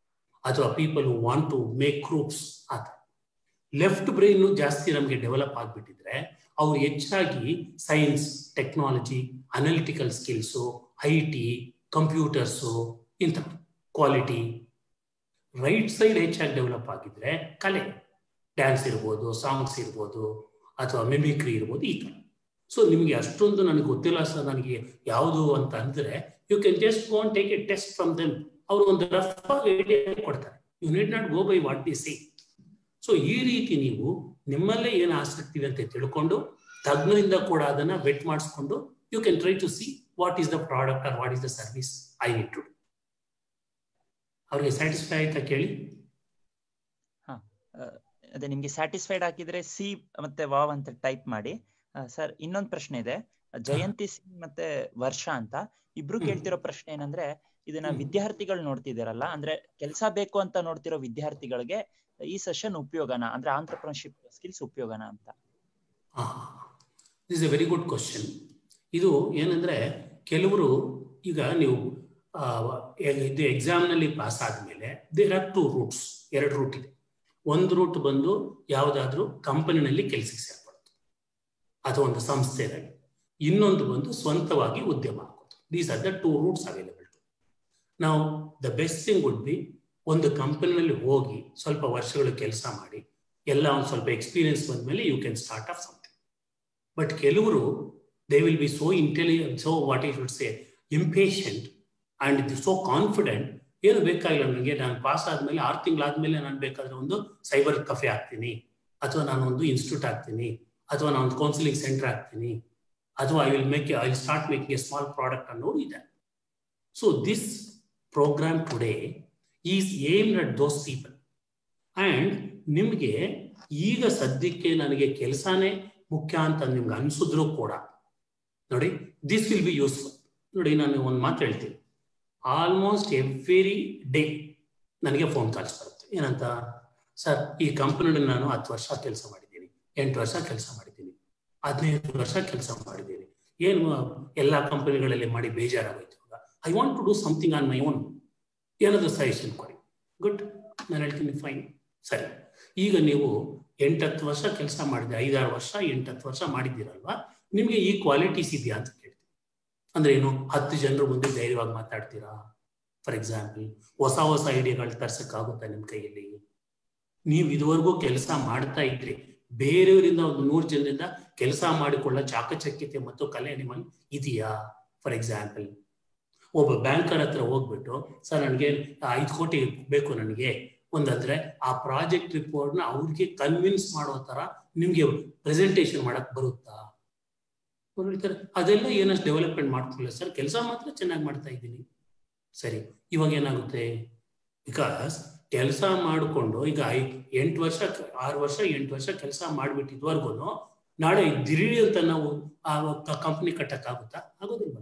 Speaker 3: ಅಥವಾ people who want to make groups ಆ ಥರ ಲೆಫ್ಟ್ ಬ್ರೈನು ಜಾಸ್ತಿ ನಮಗೆ ಡೆವಲಪ್ ಆಗಿಬಿಟ್ಟಿದ್ರೆ ಅವ್ರು ಹೆಚ್ಚಾಗಿ science technology analytical skills I T computers ಇಂಥ ಕ್ವಾಲಿಟಿ ರೈಟ್ ಸೈಡ್ ಹೆಚ್ಚಾಗಿ ಡೆವಲಪ್ ಆಗಿದ್ರೆ ಕಲೆ ಡ್ಯಾನ್ಸ್ ಇರ್ಬೋದು ಸಾಂಗ್ಸ್ ಇರ್ಬೋದು ಅಥವಾ ಮಿಮಿಕ್ರಿ ಇರ್ಬೋದು ಈ ಥರ ಸೊ ನಿಮಗೆ ಅಷ್ಟೊಂದು ನನಗೆ ಗೊತ್ತಿಲ್ಲ ಸರ್ ನನಗೆ ಯಾವುದು ಅಂತ ಅಂದ್ರೆ you can just go and take a test from them ಅವರು ಒಂದು ರಫ್ ಐಡಿಯಾ ಕೊಡ್ತಾರೆ you need not go by what the say so ಈ ರೀತಿ ನೀವು ನಿಮ್ಮಲ್ಲೇ ಏನು ಆಸಕ್ತಿ ಇದೆ ಅಂತ ತಿಳ್ಕೊಂಡು ತಜ್ಞರಿಂದ ಕೂಡ ಅದನ್ನ ವೆಟ್ ಮಾಡಿಸ್ಕೊಂಡು you can try to see what is the product or what is the service I need to ಅವ್ರಿಗೆ ಸ್ಯಾಟಿಸ್ಫೈ ಆಯ್ತಾ ಕೇಳಿ
Speaker 2: ಅದೇ ನಿಮ್ಗೆ ಸ್ಯಾಟಿಸ್ಫೈಡ್ ಹಾಕಿದ್ರೆ ಸಿ ಮತ್ತೆ ವಾವ್ ಅಂತ ಟೈಪ್ ಮಾಡಿ ಸರ್ ಇನ್ನೊಂದು ಪ್ರಶ್ನೆ ಇದೆ ಜಯಂತಿ ಸಿಂಗ್ ಮತ್ತೆ ವರ್ಷ ಅಂತ ಇಬ್ರು ಕೇಳ್ತಿರೋ ಪ್ರಶ್ನೆ ಏನಂದ್ರೆ ಇದನ್ನ ವಿದ್ಯಾರ್ಥಿಗಳು ನೋಡ್ತಿದಾರಲ್ಲ ಅಂದ್ರೆ ಕೆಲಸ ಬೇಕು ಅಂತ ನೋಡ್ತಿರೋ ವಿದ್ಯಾರ್ಥಿಗಳಿಗೆ ಈ ಸೆಷನ್ ಉಪಯೋಗನ ಅಂದ್ರೆ ಆಂಟ್ರಪ್ರನರ್ಶಿಪ್ ಸ್ಕಿಲ್ಸ್ ಉಪಯೋಗನ ಅಂತ
Speaker 3: this a very good question ಇದು ಏನಂದ್ರೆ ಕೆಲವರು ಈಗ ನೀವು ಇದು ಎಕ್ಸಾಮ್ನಲ್ಲಿ ಪಾಸ್ ಆದಮೇಲೆ ದೇರ್ ಆರ್ ಟು ರೂಟ್ಸ್ ಎರಡು ರೂಟ್ ಇದೆ ಒಂದು ರೂಟ್ ಬಂದು ಯಾವುದಾದ್ರೂ ಕಂಪನಿನಲ್ಲಿ ಕೆಲಸಕ್ಕೆ ಸೇರ್ಪಡುತ್ತೆ ಅಥವಾ ಒಂದು ಸಂಸ್ಥೆಯಲ್ಲಿ ಇನ್ನೊಂದು ಬಂದು ಸ್ವಂತವಾಗಿ ಉದ್ಯಮ ಹಾಕೋದು these are the two routes available to ನಾವು the best thing would be ಒಂದು ಕಂಪನಿನಲ್ಲಿ ಹೋಗಿ ಸ್ವಲ್ಪ ವರ್ಷಗಳು ಕೆಲಸ ಮಾಡಿ ಎಲ್ಲ ಒಂದು ಸ್ವಲ್ಪ ಎಕ್ಸ್ಪೀರಿಯನ್ಸ್ ಬಂದ್ಮೇಲೆ you can start off something but ಕೆಲವರು they will be so intelligent so what I should say impatient and so confident ಏನು ಬೇಕಾಗಿಲ್ಲ ನನಗೆ ನಾನು ಪಾಸ್ ಆದ್ಮೇಲೆ ಆರು ತಿಂಗಳಾದ್ಮೇಲೆ ನಾನು ಬೇಕಾದ್ರೆ ಒಂದು ಸೈಬರ್ ಕಫೆ ಆಗ್ತೀನಿ ಅಥವಾ ನಾನು ಒಂದು ಇನ್ಸ್ಟಿಟ್ಯೂಟ್ ಆಗ್ತೀನಿ ಅಥವಾ ನಾನು ಒಂದು ಕೌನ್ಸಿಲಿಂಗ್ ಸೆಂಟರ್ ಆಗ್ತೀನಿ ಅಥವಾ I will make I will start making a small product ಅನ್ನೋದು ಇದೆ so this programme today is aim at those people and ನಿಮಗೆ ಈಗ ಸದ್ಯಕ್ಕೆ ನನಗೆ ಕೆಲಸನೇ ಮುಖ್ಯ ಅಂತ ನಿಮ್ಗೆ ಅನ್ಸಿದ್ರು ಕೂಡ ನೋಡಿ ದಿಸ್ ವಿಲ್ ಬಿ ಯೂಸ್ಫುಲ್ ನೋಡಿ ನಾನು ಒಂದು ಮಾತು ಹೇಳ್ತೀನಿ ಆಲ್ಮೋಸ್ಟ್ ಎವ್ರಿ ಡೇ ನನಗೆ ಫೋನ್ ಕಾಲ್ಸ್ ಬರುತ್ತೆ ಏನಂತ ಸರ್ ಈ ಕಂಪನಿಯಲ್ಲಿ ನಾನು ಹತ್ತು ವರ್ಷ ಕೆಲಸ ಮಾಡಿದ್ದೀನಿ ಎಂಟು ವರ್ಷ ಕೆಲಸ ಮಾಡಿದ್ದೀನಿ ಹದಿನೈದು ವರ್ಷ ಕೆಲಸ ಮಾಡಿದ್ದೀನಿ ಏನು ಎಲ್ಲ ಕಂಪನಿಗಳಲ್ಲಿ ಮಾಡಿ ಬೇಜಾರಾಗೋಯ್ತು ಇವಾಗ I want to do something on my own ಏನಾದರೂ ಸಜೆಷನ್ ಕೊಡಿ ಗುಡ್ ನಾನು ಹೇಳ್ತೀನಿ ಫೈನ್ ಸರಿ ಈಗ ನೀವು ಎಂಟತ್ತು ವರ್ಷ ಕೆಲಸ ಮಾಡಿದೆ ಐದಾರು ವರ್ಷ ಎಂಟತ್ತು ವರ್ಷ ಮಾಡಿದ್ದೀರಲ್ವಾ ನಿಮಗೆ ಈ ಕ್ವಾಲಿಟೀಸ್ ಇದೆಯಾ ಅಂತ ಕೇಳ್ತೀನಿ ಅಂದ್ರೆ ಏನು ಹತ್ತು ಜನರು ಮುಂದೆ ಧೈರ್ಯವಾಗಿ ಮಾತಾಡ್ತೀರಾ ಫಾರ್ ಎಕ್ಸಾಂಪಲ್ ಹೊಸ ಹೊಸ ಐಡಿಯಾಗಳು ತರ್ಸಕ್ಕಾಗುತ್ತಾ ನಿಮ್ಮ ಕೈಯಲ್ಲಿ ನೀವು ಇದುವರೆಗೂ ಕೆಲಸ ಮಾಡ್ತಾ ಇದ್ರಿ ಬೇರೆಯವರಿಂದ ಒಂದು ನೂರು ಜನರಿಂದ ಕೆಲಸ ಮಾಡಿಕೊಳ್ಳೋ ಚಾಕಚಕ್ಯತೆ ಮತ್ತು ಕಲೆ ನಿಮ್ಮಲ್ಲಿ ಇದೆಯಾ ಫಾರ್ ಎಕ್ಸಾಂಪಲ್ ಒಬ್ಬ ಬ್ಯಾಂಕರ್ ಹತ್ರ ಹೋಗ್ಬಿಟ್ಟು ಸರ್ ನನಗೆ ಐದು ಕೋಟಿ ಬೇಕು ನನಗೆ ಒಂದಂದ್ರೆ ಆ ಪ್ರಾಜೆಕ್ಟ್ ರಿಪೋರ್ಟ್ನ ಅವ್ರಿಗೆ ಕನ್ವಿನ್ಸ್ ಮಾಡೋ ತರ ನಿಮ್ಗೆ ಪ್ರೆಸೆಂಟೇಶನ್ ಮಾಡಕ್ ಬರುತ್ತಾ ಅವ್ರು ಹೇಳ್ತಾರೆ ಅದೆಲ್ಲ ಏನಷ್ಟು ಡೆವಲಪ್ಮೆಂಟ್ ಮಾಡ್ಕೊಳ್ಳ ಸರ್ ಕೆಲಸ ಮಾತ್ರ ಚೆನ್ನಾಗಿ ಮಾಡ್ತಾ ಇದ್ದೀನಿ ಸರಿ ಇವಾಗ ಏನಾಗುತ್ತೆ ಬಿಕಾಸ್ ಕೆಲಸ ಮಾಡಿಕೊಂಡು ಈಗ ಐ ಎಂಟು ವರ್ಷ ಆರು ವರ್ಷ ಎಂಟು ವರ್ಷ ಕೆಲಸ ಮಾಡಿಬಿಟ್ಟಿದ್ವರ್ಗು ನಾಳೆ ದಿಢೀರ್ ಅಂತ ನಾವು ಆ ಕಂಪ್ನಿ ಕಟ್ಟಕ್ಕಾಗುತ್ತಾ ಆಗೋದಿಲ್ವಲ್ಲ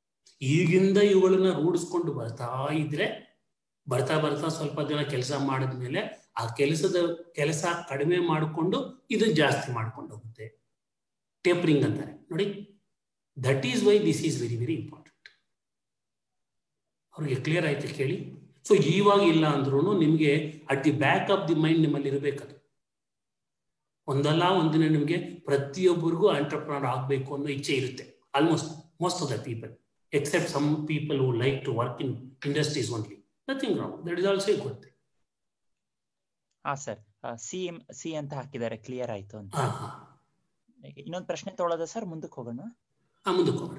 Speaker 3: ಈಗಿಂದ ಇವುಗಳನ್ನ ರೂಢಿಸ್ಕೊಂಡು ಬರ್ತಾ ಇದ್ರೆ ಬರ್ತಾ ಬರ್ತಾ ಸ್ವಲ್ಪ ದಿನ ಕೆಲಸ ಮಾಡಿದ್ಮೇಲೆ ಆ ಕೆಲಸದ ಕೆಲಸ ಕಡಿಮೆ ಮಾಡಿಕೊಂಡು ಇದು ಜಾಸ್ತಿ ಮಾಡ್ಕೊಂಡು ಹೋಗುತ್ತೆ ಟೇಪರಿಂಗ್ ಅಂತಾರೆ ನೋಡಿ that is why this is very very important ಅವ್ರಿಗೆ ಕ್ಲಿಯರ್ ಆಯ್ತು ಕೇಳಿ ಸೊ ಇವಾಗ ಇಲ್ಲ ಅಂದ್ರೂ ನಿಮಗೆ at the back of the mind ನಿಮ್ಮಲ್ಲಿ ಇರಬೇಕದು ಒಂದಲ್ಲ ಒಂದಿನ ನಿಮಗೆ ಪ್ರತಿಯೊಬ್ಬರಿಗೂ ಆಂಟರ್ಪ್ರನರ್ ಆಗಬೇಕು ಅನ್ನೋ ಇಚ್ಛೆ ಇರುತ್ತೆ almost most of the people except some people who like to work in industries only nothing wrong that is also good
Speaker 2: ಹಾ ಸರ್ ಸಿ ಎಂ ಸಿ ಅಂತ ಹಾಕಿದ್ದಾರೆ ಕ್ಲಿಯರ್ ಆಯ್ತು ಅಂತ
Speaker 3: ಹಾ ಹಾ
Speaker 2: ಇನ್ನೊಂದು ಪ್ರಶ್ನೆ ತೊಗೊಳೋದ ಸರ್ ಮುಂದಕ್ಕೆ ಹೋಗೋಣ
Speaker 3: ಹಾ ಮುಂದಕ್ಕೆ ಹೋಗೋಣ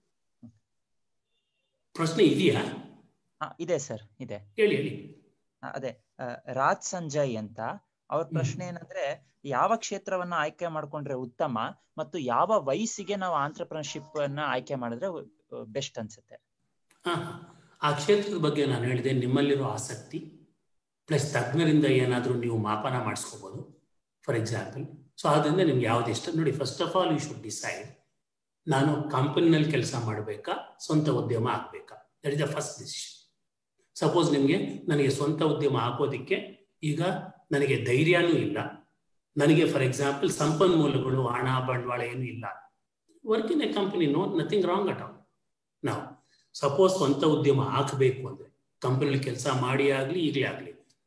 Speaker 3: ಪ್ರಶ್ನೆ ಇದೆಯಾ
Speaker 2: ಹಾ ಇದೆ ಸರ್ ಇದೆ
Speaker 3: ಹೇಳಿ ಹೇಳಿ
Speaker 2: ಆ, ಅದೇ ಆ, ರಾಜ್ ಸಂಜಯ್ ಅಂತ ಅವ್ರ ಪ್ರಶ್ನೆ ಏನಂದ್ರೆ ಯಾವ ಕ್ಷೇತ್ರವನ್ನ ಆಯ್ಕೆ ಮಾಡ್ಕೊಂಡ್ರೆ ಉತ್ತಮ ಮತ್ತು ಯಾವ ವಯಸ್ಸಿಗೆ ನಾವು ಆಂಟ್ರಪ್ರನರ್ಶಿಪ್ ಅನ್ನ ಆಯ್ಕೆ ಮಾಡಿದ್ರೆ ಬೆಸ್ಟ್ ಅನ್ಸುತ್ತೆ
Speaker 3: ಹಾ ಆ ಕ್ಷೇತ್ರದ ಬಗ್ಗೆ ನಾನು ಹೇಳಿದೆ ನಿಮ್ಮಲ್ಲಿರೋ ಆಸಕ್ತಿ ಪ್ಲಸ್ ತಜ್ಞರಿಂದ ಏನಾದರೂ ನೀವು ಮಾಪನ ಮಾಡಿಸ್ಕೋಬೋದು ಫಾರ್ ಎಕ್ಸಾಂಪಲ್ ಸೊ ಅದರಿಂದ ನಿಮ್ಗೆ ಯಾವ್ದು ಇಷ್ಟ ನೋಡಿ first of all you should decide ನಾನು ಕಂಪನಿನಲ್ಲಿ ಕೆಲಸ ಮಾಡಬೇಕಾ ಸ್ವಂತ ಉದ್ಯಮ ಆಗಬೇಕಾ that is the first decision suppose ನಿಮಗೆ ನನಗೆ ಸ್ವಂತ ಉದ್ಯಮ ಹಾಕೋದಿಕ್ಕೆ ಈಗ ನನಗೆ ಧೈರ್ಯನೂ ಇಲ್ಲ ನನಗೆ ಫಾರ್ ಎಕ್ಸಾಂಪಲ್ ಸಂಪನ್ಮೂಲಗಳು ಹಣ ಬಂಡವಾಳ ಏನೂ ಇಲ್ಲ work in a company no nothing wrong at all ನಾವು ಸಪೋಸ್ ಸ್ವಂತ ಉದ್ಯಮ ಹಾಕಬೇಕು ಅಂದ್ರೆ ಕಂಪನಿಲಿ ಕೆಲಸ ಮಾಡಿ ಆಗಲಿ ಈಗಲೇ ಆಗಲಿ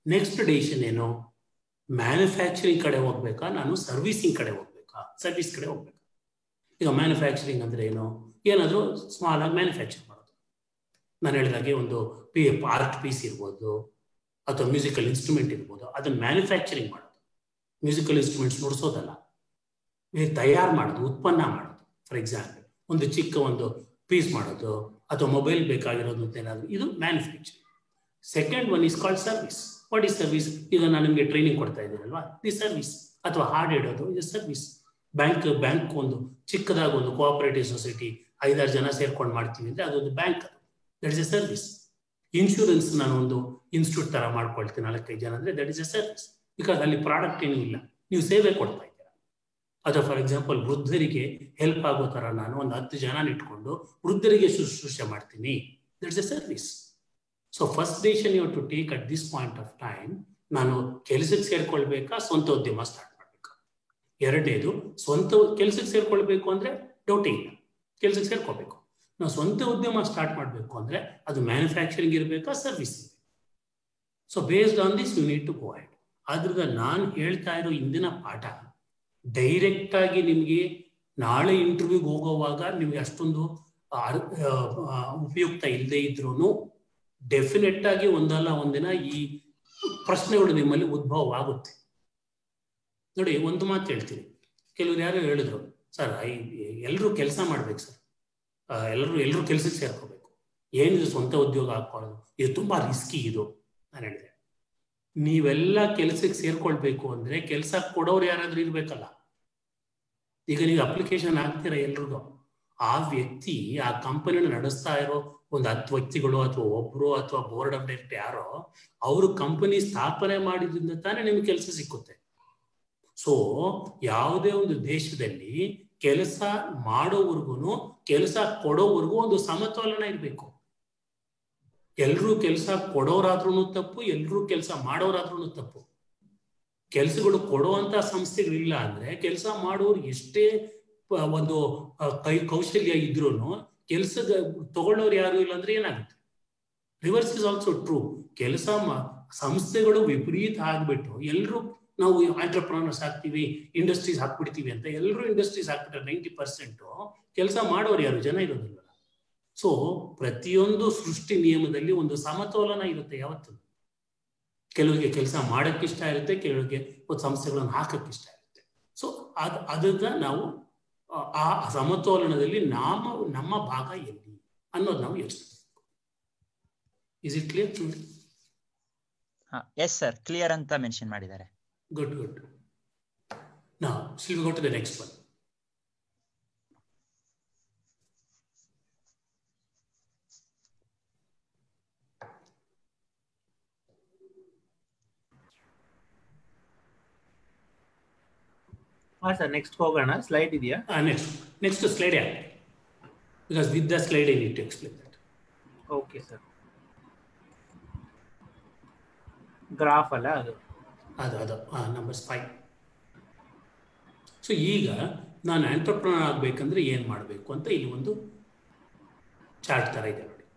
Speaker 3: ನೆಕ್ಸ್ಟ್ ಡಿಸಿಷನ್ ಏನು ಮ್ಯಾನುಫ್ಯಾಕ್ಚರಿಂಗ್ ಕಡೆ ಹೋಗ್ಬೇಕಾ ನಾನು ಸರ್ವಿಸಿಂಗ್ ಕಡೆ ಹೋಗ್ಬೇಕಾ ಸರ್ವಿಸ್ ಕಡೆ ಹೋಗ್ಬೇಕಾ ಈಗ ಮ್ಯಾನುಫ್ಯಾಕ್ಚರಿಂಗ್ ಅಂದ್ರೆ ಏನು ಏನಾದರೂ ಸ್ಮಾಲ್ ಆಗಿ ಮ್ಯಾನುಫ್ಯಾಕ್ಚರ್ ಮಾಡೋದು ನಾನು ಹೇಳಿದಾಗೆ ಒಂದು ಪಿ ಆರ್ಟ್ ಪೀಸ್ ಇರ್ಬೋದು ಅಥವಾ ಮ್ಯೂಸಿಕಲ್ ಇನ್ಸ್ಟ್ರೂಮೆಂಟ್ ಇರ್ಬೋದು ಅದನ್ನು ಮ್ಯಾನುಫ್ಯಾಕ್ಚರಿಂಗ್ ಮಾಡೋದು ಮ್ಯೂಸಿಕಲ್ ಇನ್ಸ್ಟ್ರೂಮೆಂಟ್ಸ್ ನುಡಿಸೋದಲ್ಲ ತಯಾರು ಮಾಡೋದು ಉತ್ಪನ್ನ ಮಾಡೋದು ಫಾರ್ ಎಕ್ಸಾಂಪಲ್ ಒಂದು ಚಿಕ್ಕ ಒಂದು ಪೀಸ್ ಮಾಡೋದು ಅಥವಾ ಮೊಬೈಲ್ ಬೇಕಾಗಿರೋದು ಅಂತ ಏನಾದರೂ ಇದು manufacturing second one is called service what is service ಈಗ ನಾನು ನಿಮಗೆ ಟ್ರೈನಿಂಗ್ ಕೊಡ್ತಾ ಇದ್ದೀನಲ್ವಾ ದಿ ಸರ್ವಿಸ್ ಅಥವಾ ಹಾಡು ಇಡೋದು ಇದು ಸರ್ವಿಸ್ ಬ್ಯಾಂಕ್ ಬ್ಯಾಂಕ್ ಒಂದು ಚಿಕ್ಕದಾಗಿ ಒಂದು ಕೋಆಪರೇಟಿವ್ ಸೊಸೈಟಿ ಐದಾರು ಜನ ಸೇರ್ಕೊಂಡು ಮಾಡ್ತೀವಿ ಅಂದ್ರೆ ಅದೊಂದು ಬ್ಯಾಂಕ್ ಅದು that is a service insurance ನಾನು ಒಂದು ಇನ್ಸ್ಟಿಟ್ಯೂಟ್ ತರ ಮಾಡ್ಕೊಳ್ತೀನಿ ನಾಲ್ಕೈದು ಜನ ಅಂದ್ರೆ that is a service because ಅಲ್ಲಿ ಪ್ರಾಡಕ್ಟ್ ಏನೂ ಇಲ್ಲ ನೀವು ಸೇವೆ ಕೊಡ್ತಾ ಇದ್ದೀರಾ ಅಥವಾ ಫಾರ್ ಎಕ್ಸಾಂಪಲ್ ವೃದ್ಧರಿಗೆ ಹೆಲ್ಪ್ ಆಗೋ ತರ ನಾನು ಒಂದು ಹತ್ತು ಜನ ಇಟ್ಕೊಂಡು ವೃದ್ಧರಿಗೆ ಶುಶ್ರೂಷೆ ಮಾಡ್ತೀನಿ that is a service so first decision you to take at this point of time ನಾನು ಕೆಲಸಕ್ಕೆ ಸೇರ್ಕೊಳ್ಬೇಕಾ ಸ್ವಂತ ಉದ್ಯಮ ಸ್ಟಾರ್ಟ್ ಮಾಡ್ಬೇಕಾ ಎರಡನೇದು ಸ್ವಂತ ಕೆಲಸಕ್ಕೆ ಸೇರ್ಕೊಳ್ಬೇಕು ಅಂದ್ರೆ ಡೌಟೇ ಇಲ್ಲ ಕೆಲಸಕ್ಕೆ ಸೇರ್ಕೋಬೇಕು ನಾವು ಸ್ವಂತ ಉದ್ಯಮ ಸ್ಟಾರ್ಟ್ ಮಾಡಬೇಕು ಅಂದ್ರೆ ಅದು ಮ್ಯಾನುಫ್ಯಾಕ್ಚರಿಂಗ್ ಇರಬೇಕಾ service so based on this you need to go head ಆದ್ರಿಂದ ನಾನು ಹೇಳ್ತಾ ಇರೋ ಇಂದಿನ ಪಾಠ ಡೈರೆಕ್ಟ್ ಆಗಿ ನಿಮಗೆ ನಾಳೆ ಇಂಟರ್ವ್ಯೂಗೆ ಹೋಗೋವಾಗ ನಿಮ್ಗೆ ಅಷ್ಟೊಂದು ಉಪಯುಕ್ತ ಇಲ್ಲದೆ ಇದ್ರೂ ಡೆಫಿನೆಟ್ ಆಗಿ ಒಂದಲ್ಲ ಒಂದಿನ ಈ ಪ್ರಶ್ನೆಗಳು ನಿಮ್ಮಲ್ಲಿ ಉದ್ಭವ ಆಗುತ್ತೆ ನೋಡಿ ಒಂದು ಮಾತು ಹೇಳ್ತೀನಿ ಕೆಲವರು ಯಾರು ಹೇಳಿದ್ರು ಸರ್ ಎಲ್ಲರೂ ಕೆಲಸ ಮಾಡ್ಬೇಕು ಸರ್ ಎಲ್ಲರೂ ಎಲ್ಲರೂ ಕೆಲಸಕ್ಕೆ ಸೇರ್ಕೋಬೇಕು ಏನಿದು ಸ್ವಂತ ಉದ್ಯೋಗ ಹಾಕೊಳ್ಳೋದು ಇದು ತುಂಬಾ ರಿಸ್ಕಿ ಇದು ನಾನು ಹೇಳಿದೆ ನೀವೆಲ್ಲ ಕೆಲಸಕ್ಕೆ ಸೇರ್ಕೊಳ್ಬೇಕು ಅಂದ್ರೆ ಕೆಲಸ ಕೊಡೋರು ಯಾರಾದ್ರೂ ಇರ್ಬೇಕಲ್ಲ ಈಗ ನೀವು ಅಪ್ಲಿಕೇಶನ್ ಹಾಕ್ತೀರಾ ಎಲ್ರಿಗೂ ಆ ವ್ಯಕ್ತಿ ಆ ಕಂಪನಿನ ನಡೆಸ್ತಾ ಇರೋ ಒಂದು ಹತ್ತು ವ್ಯಕ್ತಿಗಳು ಅಥವಾ ಒಬ್ರು ಅಥವಾ ಬೋರ್ಡ್ ಆಫ್ ಡೈರೆಕ್ಟ್ ಯಾರೋ ಅವರು ಕಂಪನಿ ಸ್ಥಾಪನೆ ಮಾಡಿದ್ರಿಂದ ತಾನೇ ನಿಮ್ಗೆ ಕೆಲಸ ಸಿಕ್ಕುತ್ತೆ ಸೊ ಯಾವುದೇ ಒಂದು ದೇಶದಲ್ಲಿ ಕೆಲಸ ಮಾಡೋವರೆಗೂ ಕೆಲಸ ಕೊಡೋವರೆಗೂ ಒಂದು ಸಮತೋಲನ ಇರಬೇಕು ಎಲ್ರೂ ಕೆಲಸ ಕೊಡೋರಾದ್ರೂ ತಪ್ಪು ಎಲ್ರೂ ಕೆಲಸ ಮಾಡೋರಾದ್ರೂ ತಪ್ಪು ಕೆಲಸಗಳು ಕೊಡುವಂತ ಸಂಸ್ಥೆಗಳಿಲ್ಲ ಅಂದ್ರೆ ಕೆಲಸ ಮಾಡೋರು ಎಷ್ಟೇ ಒಂದು ಕೈ ಕೌಶಲ್ಯ ಇದ್ರೂ ಕೆಲಸ ತಗೊಳ್ಳೋರು ಯಾರು ಇಲ್ಲ ಅಂದ್ರೆ ಏನಾಗುತ್ತೆ ರಿವರ್ಸ್ ಇಸ್ ಆಲ್ಸೋ ಟ್ರೂ ಕೆಲಸ ಸಂಸ್ಥೆಗಳು ವಿಪರೀತ ಆಗ್ಬಿಟ್ಟು ಎಲ್ಲರೂ ನಾವು ಆಂಟರ್ಪ್ರನರ್ಸ್ ಹಾಕ್ತಿವಿ ಇಂಡಸ್ಟ್ರೀಸ್ ಹಾಕ್ಬಿಡ್ತೀವಿ ಅಂತ ಎಲ್ಲರೂ ಇಂಡಸ್ಟ್ರೀಸ್ ಹಾಕ್ಬಿಟ್ರೆ ನೈಂಟಿ ಪರ್ಸೆಂಟ್ ಕೆಲಸ ಮಾಡೋರು ಯಾರು ಜನ ಇರೋದಿಲ್ಲ ಸೊ ಪ್ರತಿಯೊಂದು ಸೃಷ್ಟಿ ನಿಯಮದಲ್ಲಿ ಒಂದು ಸಮತೋಲನ ಇರುತ್ತೆ ಯಾವತ್ತು ಕೆಲವರಿಗೆ ಕೆಲಸ ಮಾಡಕ್ಕೆ ಇಷ್ಟ ಇರುತ್ತೆ ಕೆಲವರಿಗೆ ಒಂದು ಸಂಸ್ಥೆಗಳನ್ನು ಹಾಕಕ್ಕೆ ಇಷ್ಟ ಇರುತ್ತೆ ಸೊ ಅದ್ ಅದನ್ನ ನಾವು ಆ ಸಮತೋಲನದಲ್ಲಿ ನಾಮ ನಮ್ಮ ಭಾಗ ಎಲ್ಲಿ ಅನ್ನೋದು ನಾವು ಯೋಚಿಸಬೇಕು is it clear
Speaker 2: yes sir clear ಅಂತ ಮೆನ್ಷನ್ ಮಾಡಿದ್ದಾರೆ
Speaker 3: ಗುಡ್ ಗುಡ್ ನಾ shall go to the next one
Speaker 1: ಹಾ ಸರ್ ನೆಕ್ಸ್ಟ್ ಹೋಗೋಣ ಸ್ಲೈಡ್ ಇದೆಯಾ
Speaker 3: ನೆಕ್ಸ್ಟ್ ನೆಕ್ಸ್ಟ್ ಸ್ಲೈಡ್ ಯಾಕೆ because with the slide I need to explain that
Speaker 1: okay sir graph ಅಲ್ಲ ಅದು
Speaker 3: ಅದು ಅದು ನಂಬರ್ಸ್ ಫೈವ್ ಸೊ ಈಗ ನಾನು ಆಂಟರ್ಪ್ರನರ್ ಆಗಬೇಕಂದ್ರೆ ಏನು ಮಾಡಬೇಕು ಅಂತ ಇಲ್ಲಿ ಒಂದು ಚಾರ್ಟ್ ಥರ ಇದೆ ನೋಡಿ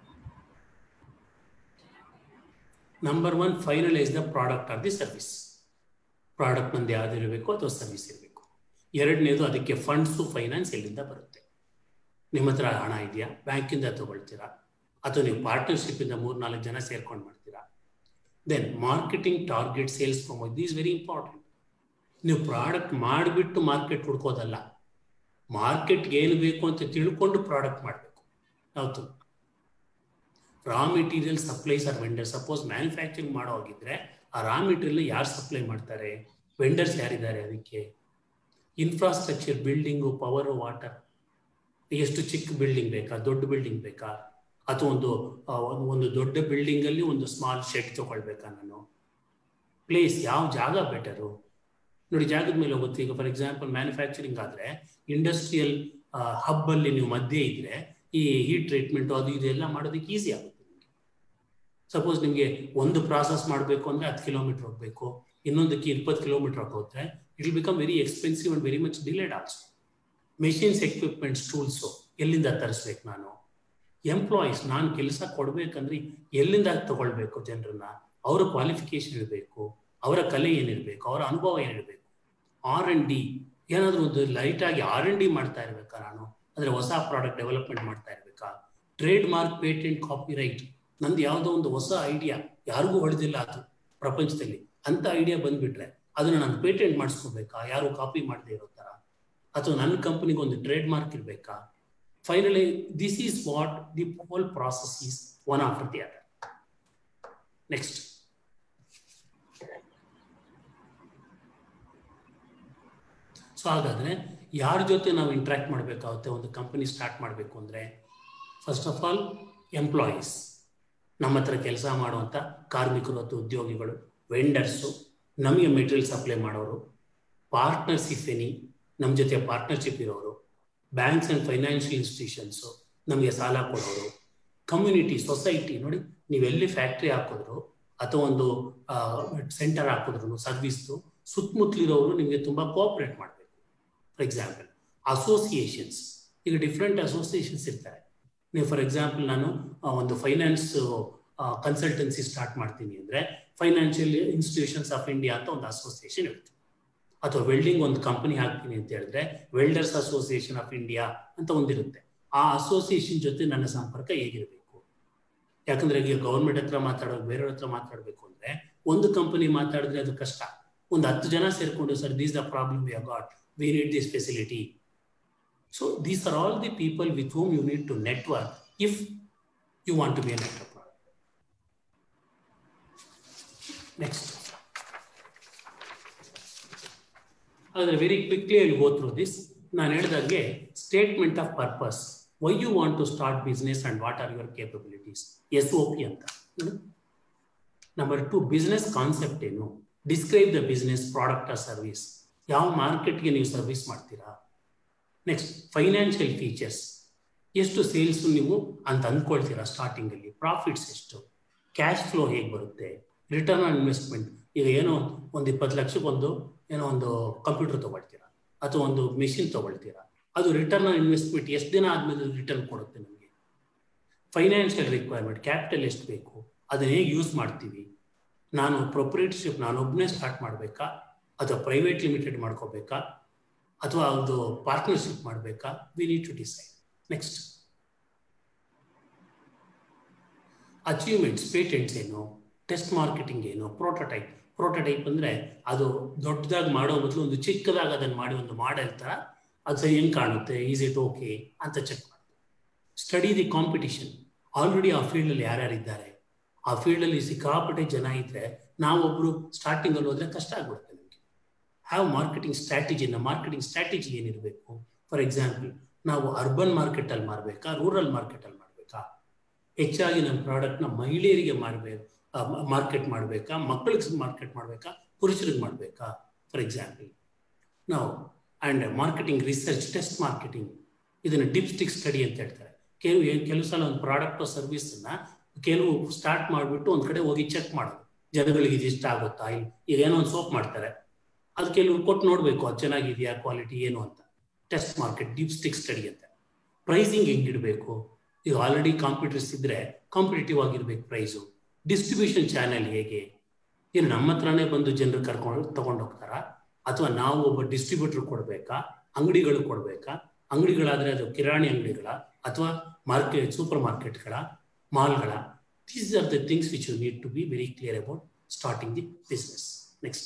Speaker 3: number one finalise the product or the service product ನಂದು ಯಾವ್ದು ಇರಬೇಕು ಅಥವಾ ಸರ್ವಿಸ್ ಇರಬೇಕು ಎರಡನೇದು ಅದಕ್ಕೆ ಫಂಡ್ಸು ಫೈನಾನ್ಸ್ ಎಲ್ಲಿಂದ ಬರುತ್ತೆ ನಿಮ್ಮ ಹತ್ರ ಹಣ ಇದೆಯಾ ಬ್ಯಾಂಕಿಂದ ತಗೊಳ್ತೀರಾ ಅಥವಾ ನೀವು ಪಾರ್ಟ್ನರ್ಶಿಪ್ಪಿಂದ ಮೂರು ನಾಲ್ಕು ಜನ ಸೇರ್ಕೊಂಡು ಮಾಡ್ತೀರಾ then marketing target sales promote these very important ನೀವು ಪ್ರಾಡಕ್ಟ್ ಮಾಡಿಬಿಟ್ಟು ಮಾರ್ಕೆಟ್ ಹುಡ್ಕೋದಲ್ಲ ಮಾರ್ಕೆಟ್ಗೆ ಏನು ಬೇಕು ಅಂತ ತಿಳ್ಕೊಂಡು ಪ್ರಾಡಕ್ಟ್ ಮಾಡಬೇಕು ಯಾವತ್ತು raw material supplies or vendor suppose manufacturing ಮಾಡೋ ಹೋಗಿದ್ರೆ ಆ ರಾ ಮೆಟೀರಿಯಲ್ ಯಾರು ಸಪ್ಲೈ ಮಾಡ್ತಾರೆ ವೆಂಡರ್ಸ್ ಯಾರಿದ್ದಾರೆ ಅದಕ್ಕೆ ಇನ್ಫ್ರಾಸ್ಟ್ರಕ್ಚರ್ ಬಿಲ್ಡಿಂಗು ಪವರು ವಾಟರ್ ಎಷ್ಟು ಚಿಕ್ಕ ಬಿಲ್ಡಿಂಗ್ ಬೇಕಾ ದೊಡ್ಡ ಬಿಲ್ಡಿಂಗ್ ಬೇಕಾ ಅಥವಾ ಒಂದು ಒಂದು ದೊಡ್ಡ ಬಿಲ್ಡಿಂಗ್ ಅಲ್ಲಿ ಒಂದು ಸ್ಮಾಲ್ ಶೆಡ್ ತಗೊಳ್ಬೇಕಾ ನಾನು ಪ್ಲೇಸ್ ಯಾವ ಜಾಗ ಬೆಟರು ನೋಡಿ ಜಾಗದ ಮೇಲೆ ಹೋಗುತ್ತೆ ಈಗ ಫಾರ್ ಎಕ್ಸಾಂಪಲ್ ಮ್ಯಾನುಫ್ಯಾಕ್ಚರಿಂಗ್ ಆದ್ರೆ ಇಂಡಸ್ಟ್ರಿಯಲ್ ಹಬ್ ಅಲ್ಲಿ ನೀವು ಮಧ್ಯೆ ಇದ್ರೆ ಈ ಹೀಟ್ ಟ್ರೀಟ್ಮೆಂಟ್ ಅದು ಇದೆಲ್ಲ ಮಾಡೋದಕ್ಕೆ ಈಸಿ ಆಗುತ್ತೆ ನಿಮಗೆ ಸಪೋಸ್ ನಿಮಗೆ ಒಂದು ಪ್ರಾಸೆಸ್ ಮಾಡಬೇಕು ಅಂದ್ರೆ ಹತ್ತು ಕಿಲೋಮೀಟರ್ ಹೋಗ್ಬೇಕು ಇನ್ನೊಂದಕ್ಕೆ ಇಪ್ಪತ್ತು ಕಿಲೋಮೀಟರ್ ಹೋಗುತ್ತೆ it will become very expensive and very much delayed also machines equipments tools ಎಲ್ಲಿಂದ ತರಿಸ್ಬೇಕು ನಾನು ಎಂಪ್ಲಾಯೀಸ್ ನಾನು ಕೆಲಸ ಕೊಡ್ಬೇಕಂದ್ರೆ ಎಲ್ಲಿಂದ ತಗೊಳ್ಬೇಕು ಜನರನ್ನ ಅವರ ಕ್ವಾಲಿಫಿಕೇಶನ್ ಇರಬೇಕು ಅವರ ಕಲೆ ಏನಿರಬೇಕು ಅವರ ಅನುಭವ ಏನಿರಬೇಕು ಆರ್ ಅಂಡ್ ಡಿ ಏನಾದರೂ ಒಂದು ಲೈಟ್ ಆಗಿ ಆರ್ ಅಂಡ್ ಡಿ ಮಾಡ್ತಾ ಇರ್ಬೇಕಾ ನಾನು ಅಂದ್ರೆ ಹೊಸ ಪ್ರಾಡಕ್ಟ್ ಡೆವಲಪ್ಮೆಂಟ್ ಮಾಡ್ತಾ ಇರ್ಬೇಕಾ trademark patent copyright ನಂದು ಯಾವುದೋ ಒಂದು ಹೊಸ ಐಡಿಯಾ ಯಾರಿಗೂ ಹೊಡೆದಿಲ್ಲ ಅದು ಪ್ರಪಂಚದಲ್ಲಿ ಅಂತ ಐಡಿಯಾ ಬಂದ್ಬಿಟ್ರೆ ಅದನ್ನ ನಾನು ಪೇಟೆಂಟ್ ಮಾಡಿಸ್ಕೋಬೇಕಾ ಯಾರು ಕಾಪಿ ಮಾಡದೇ ಇರೋ ತರ ಅಥವಾ ನನ್ನ ಕಂಪನಿಗೆ ಒಂದು ಟ್ರೇಡ್ ಮಾರ್ಕ್ ಇರಬೇಕಾ finally this is what the whole process is one after the other next so ಹಾಗಾದ್ರೆ ಯಾರ ಜೊತೆ ನಾವು ಇಂಟ್ರಾಕ್ಟ್ ಮಾಡಬೇಕಾಗುತ್ತೆ ಒಂದು ಕಂಪನಿ ಸ್ಟಾರ್ಟ್ ಮಾಡಬೇಕು ಅಂದರೆ ಫಸ್ಟ್ ಆಫ್ ಆಲ್ ಎಂಪ್ಲಾಯೀಸ್ ನಮ್ಮ ಹತ್ರ ಕೆಲಸ ಮಾಡುವಂಥ ಕಾರ್ಮಿಕರು ಅಥವಾ ಉದ್ಯೋಗಿಗಳು ವೆಂಡರ್ಸು ನಮಗೆ ಮೆಟೀರಿಯಲ್ ಸಪ್ಲೈ ಮಾಡೋರು ಪಾರ್ಟ್ನರ್ಸ್ ಇಫ್ ಎನಿ ನಮ್ಮ ಜೊತೆ ಪಾರ್ಟ್ನರ್ಶಿಪ್ ಇರೋರು ಬ್ಯಾಂಕ್ಸ್ ಆ್ಯಂಡ್ ಫೈನಾನ್ಷಿಯಲ್ ಇನ್ಸ್ಟಿಟ್ಯೂಷನ್ಸು ನಮಗೆ ಸಾಲ ಕೊಡೋರು ಕಮ್ಯುನಿಟಿ ಸೊಸೈಟಿ ನೋಡಿ ನೀವೆಲ್ಲಿ ಫ್ಯಾಕ್ಟ್ರಿ ಹಾಕಿದ್ರು ಅಥವಾ ಒಂದು ಸೆಂಟರ್ ಹಾಕಿದ್ರು ಸರ್ವಿಸ್ದು ಸುತ್ತಮುತ್ತಲಿರೋರು ನಿಮಗೆ ತುಂಬ ಕೋಆಪರೇಟ್ ಮಾಡಬೇಕು ಫಾರ್ ಎಕ್ಸಾಂಪಲ್ ಅಸೋಸಿಯೇಷನ್ಸ್ ಈಗ ಡಿಫ್ರೆಂಟ್ ಅಸೋಸಿಯೇಷನ್ಸ್ ಇರ್ತಾರೆ ನೀವು ಫಾರ್ ಎಕ್ಸಾಂಪಲ್ ನಾನು ಒಂದು ಫೈನಾನ್ಸ್ ಕನ್ಸಲ್ಟೆನ್ಸಿ ಸ್ಟಾರ್ಟ್ ಮಾಡ್ತೀನಿ ಅಂದರೆ ಫೈನಾನ್ಷಿಯಲ್ ಇನ್ಸ್ಟಿಟ್ಯೂಷನ್ಸ್ ಆಫ್ ಇಂಡಿಯಾ ಅಂತ ಒಂದು ಅಸೋಸಿಯೇಷನ್ ಇರುತ್ತೆ ಅಥವಾ ವೆಲ್ಡಿಂಗ್ ಒಂದು ಕಂಪನಿ ಹಾಕ್ತೀನಿ ಅಂತ ಹೇಳಿದ್ರೆ ವೆಲ್ಡರ್ಸ್ ಅಸೋಸಿಯೇಷನ್ ಆಫ್ ಇಂಡಿಯಾ ಅಂತ ಒಂದಿರುತ್ತೆ ಆ ಅಸೋಸಿಯೇಷನ್ ಜೊತೆ ನನ್ನ ಸಂಪರ್ಕ ಹೇಗಿರಬೇಕು ಯಾಕಂದ್ರೆ ಈಗ ಗೌರ್ಮೆಂಟ್ ಹತ್ರ ಮಾತಾಡೋದು ಬೇರೆಯವ್ರ ಹತ್ರ ಮಾತಾಡಬೇಕು ಅಂದ್ರೆ ಒಂದು ಕಂಪನಿ ಮಾತಾಡಿದ್ರೆ ಅದು ಕಷ್ಟ ಒಂದು ಹತ್ತು ಜನ ಸೇರ್ಕೊಂಡು sir these the problem we got we need this facility so these are all the people with whom you need to network if you want to be an enterprise next ಆದರೆ very quickly I go through this ನಾನು ಹೇಳಿದಾಗೆ statement of purpose why you want to start business and what are your capabilities S O P ಅಂತ number two business concept ಏನು describe the business product R service ಯಾವ ಮಾರ್ಕೆಟ್ಗೆ ನೀವು service ಮಾಡ್ತೀರಾ next financial features ಎಷ್ಟು sales ನೀವು ಅಂತ ಅಂದ್ಕೊಳ್ತೀರಾ ಸ್ಟಾರ್ಟಿಂಗಲ್ಲಿ ಪ್ರಾಫಿಟ್ಸ್ ಎಷ್ಟು ಕ್ಯಾಶ್ ಫ್ಲೋ ಹೇಗೆ ಬರುತ್ತೆ ರಿಟರ್ನ್ ಆನ್ ಇನ್ವೆಸ್ಟ್ಮೆಂಟ್ ಈಗ ಏನೋ ಒಂದು ಇಪ್ಪತ್ತು ಲಕ್ಷಕ್ಕೊಂದು ಏನೋ ಒಂದು ಕಂಪ್ಯೂಟರ್ ತೊಗೊಳ್ತೀರಾ ಅಥವಾ ಒಂದು ಮೆಷಿನ್ ತೊಗೊಳ್ತೀರಾ ಅದು ರಿಟರ್ನ್ ಆನ್ ಇನ್ವೆಸ್ಟ್ಮೆಂಟ್ ಎಷ್ಟು ದಿನ ಆದಮೇಲೆ ರಿಟರ್ನ್ ಕೊಡುತ್ತೆ ನಮಗೆ ಫೈನಾನ್ಷಿಯಲ್ ರಿಕ್ವೈರ್ಮೆಂಟ್ ಕ್ಯಾಪಿಟಲ್ ಎಷ್ಟು ಬೇಕು ಅದನ್ನ ಹೇಗೆ ಯೂಸ್ ಮಾಡ್ತೀವಿ ನಾನು ಪ್ರೊಪ್ರೇಟರ್ಶಿಪ್ ನಾನೊಬ್ಬನೇ ಸ್ಟಾರ್ಟ್ ಮಾಡಬೇಕಾ ಅಥವಾ ಪ್ರೈವೇಟ್ ಲಿಮಿಟೆಡ್ ಮಾಡ್ಕೋಬೇಕಾ ಅಥವಾ ಒಂದು ಪಾರ್ಟ್ನರ್ಶಿಪ್ ಮಾಡಬೇಕಾ we need to decide next achievements patents ಏನು ಟೆಸ್ಟ್ ಮಾರ್ಕೆಟಿಂಗ್ ಏನು ಪ್ರೋಟೋಟೈಪ್ ಪ್ರೋಟೋಟೈಪ್ ಅಂದರೆ ಅದು ದೊಡ್ಡದಾಗಿ ಮಾಡೋ ಬದಲು ಒಂದು ಚಿಕ್ಕದಾಗಿ ಅದನ್ನು ಮಾಡಿ ಒಂದು ಮಾಡೆಲ್ ಥರ ಅದು ಸರಿ ಹೆಂಗೆ ಕಾಣುತ್ತೆ ಈಸ್ ಇಟ್ ಓಕೆ ಅಂತ ಚೆಕ್ ಮಾಡಿ ಸ್ಟಡಿ ದಿ ಕಾಂಪಿಟಿಷನ್ ಆಲ್ರೆಡಿ ಆ ಫೀಲ್ಡಲ್ಲಿ ಯಾರ್ಯಾರಿದ್ದಾರೆ ಆ ಫೀಲ್ಡಲ್ಲಿ ಸಿಕ್ಕಾಪಟ್ಟೆ ಜನ ಇದ್ದರೆ ನಾವೊಬ್ಬರು ಸ್ಟಾರ್ಟಿಂಗಲ್ಲಿ ಹೋದರೆ ಕಷ್ಟ ಆಗ್ಬಿಡುತ್ತೆ ನಮಗೆ ಹ್ಯಾವ್ ಮಾರ್ಕೆಟಿಂಗ್ ಸ್ಟ್ರಾಟಜಿನ ಮಾರ್ಕೆಟಿಂಗ್ ಸ್ಟ್ರಾಟಜಿ ಏನಿರಬೇಕು ಫಾರ್ ಎಕ್ಸಾಂಪಲ್ ನಾವು ಅರ್ಬನ್ ಮಾರ್ಕೆಟಲ್ಲಿ ಮಾರಬೇಕಾ ರೂರಲ್ ಮಾರ್ಕೆಟಲ್ಲಿ ಮಾಡಬೇಕಾ ಹೆಚ್ಚಾಗಿ ನಮ್ಮ ಪ್ರಾಡಕ್ಟ್ನ ಮಹಿಳೆಯರಿಗೆ ಮಾಡಬೇಕು ಮಾರ್ಕೆಟ್ ಮಾಡಬೇಕಾ ಮಕ್ಕಳಿಗೆ ಮಾರ್ಕೆಟ್ ಮಾಡಬೇಕಾ ಪುರುಷರಿಗೆ ಮಾಡಬೇಕಾ ಫಾರ್ ಎಕ್ಸಾಂಪಲ್ ನಾವು and marketing research test marketing ಇದನ್ನು ಡಿಪ್ ಸ್ಟಿಕ್ ಸ್ಟಡಿ ಅಂತ ಹೇಳ್ತಾರೆ ಕೆಲವು ಕೆಲವು ಸಲ ಒಂದು ಪ್ರಾಡಕ್ಟ್ ಸರ್ವಿಸನ್ನ ಕೆಲವು ಸ್ಟಾರ್ಟ್ ಮಾಡಿಬಿಟ್ಟು ಒಂದು ಕಡೆ ಹೋಗಿ ಚೆಕ್ ಮಾಡೋದು ಜನಗಳಿಗೆ ಇದು ಇಷ್ಟ ಆಗುತ್ತಾ ಈಗ ಏನೋ ಒಂದು ಸೋಪ್ ಮಾಡ್ತಾರೆ ಅದು ಕೆಲವರು ಕೊಟ್ಟು ನೋಡಬೇಕು ಅದು ಚೆನ್ನಾಗಿದೆಯಾ ಕ್ವಾಲಿಟಿ ಏನು ಅಂತ test market dipstick study ಅಂತ ಪ್ರೈಸಿಂಗ್ ಹೆಂಗಿಡಬೇಕು ಈಗ ಆಲ್ರೆಡಿ ಕಾಂಪಿಟರ್ಸ್ ಇದ್ರೆ ಕಾಂಪಿಟೇಟಿವ್ ಆಗಿರ್ಬೇಕು ಪ್ರೈಸು ಡಿಸ್ಟ್ರಿಬ್ಯೂಷನ್ ಚಾನೆಲ್ ಹೇಗೆ ಏನು ನಮ್ಮ ಹತ್ರನೇ ಬಂದು ಜನರು ಕರ್ಕೊಂಡು ತಗೊಂಡು ಹೋಗ್ತಾರಾ ಅಥವಾ ನಾವು ಒಬ್ಬ ಡಿಸ್ಟ್ರಿಬ್ಯೂಟರ್ ಕೊಡಬೇಕಾ ಅಂಗಡಿಗಳು ಕೊಡಬೇಕಾ ಅಂಗಡಿಗಳಾದರೆ ಅದು ಕಿರಾಣಿ ಅಂಗಡಿಗಳ ಅಥವಾ ಮಾರ್ಕೆಟ್ ಸೂಪರ್ ಮಾರ್ಕೆಟ್ಗಳ ಮಾಲ್ಗಳ these are the things which you need to be very clear about starting the business next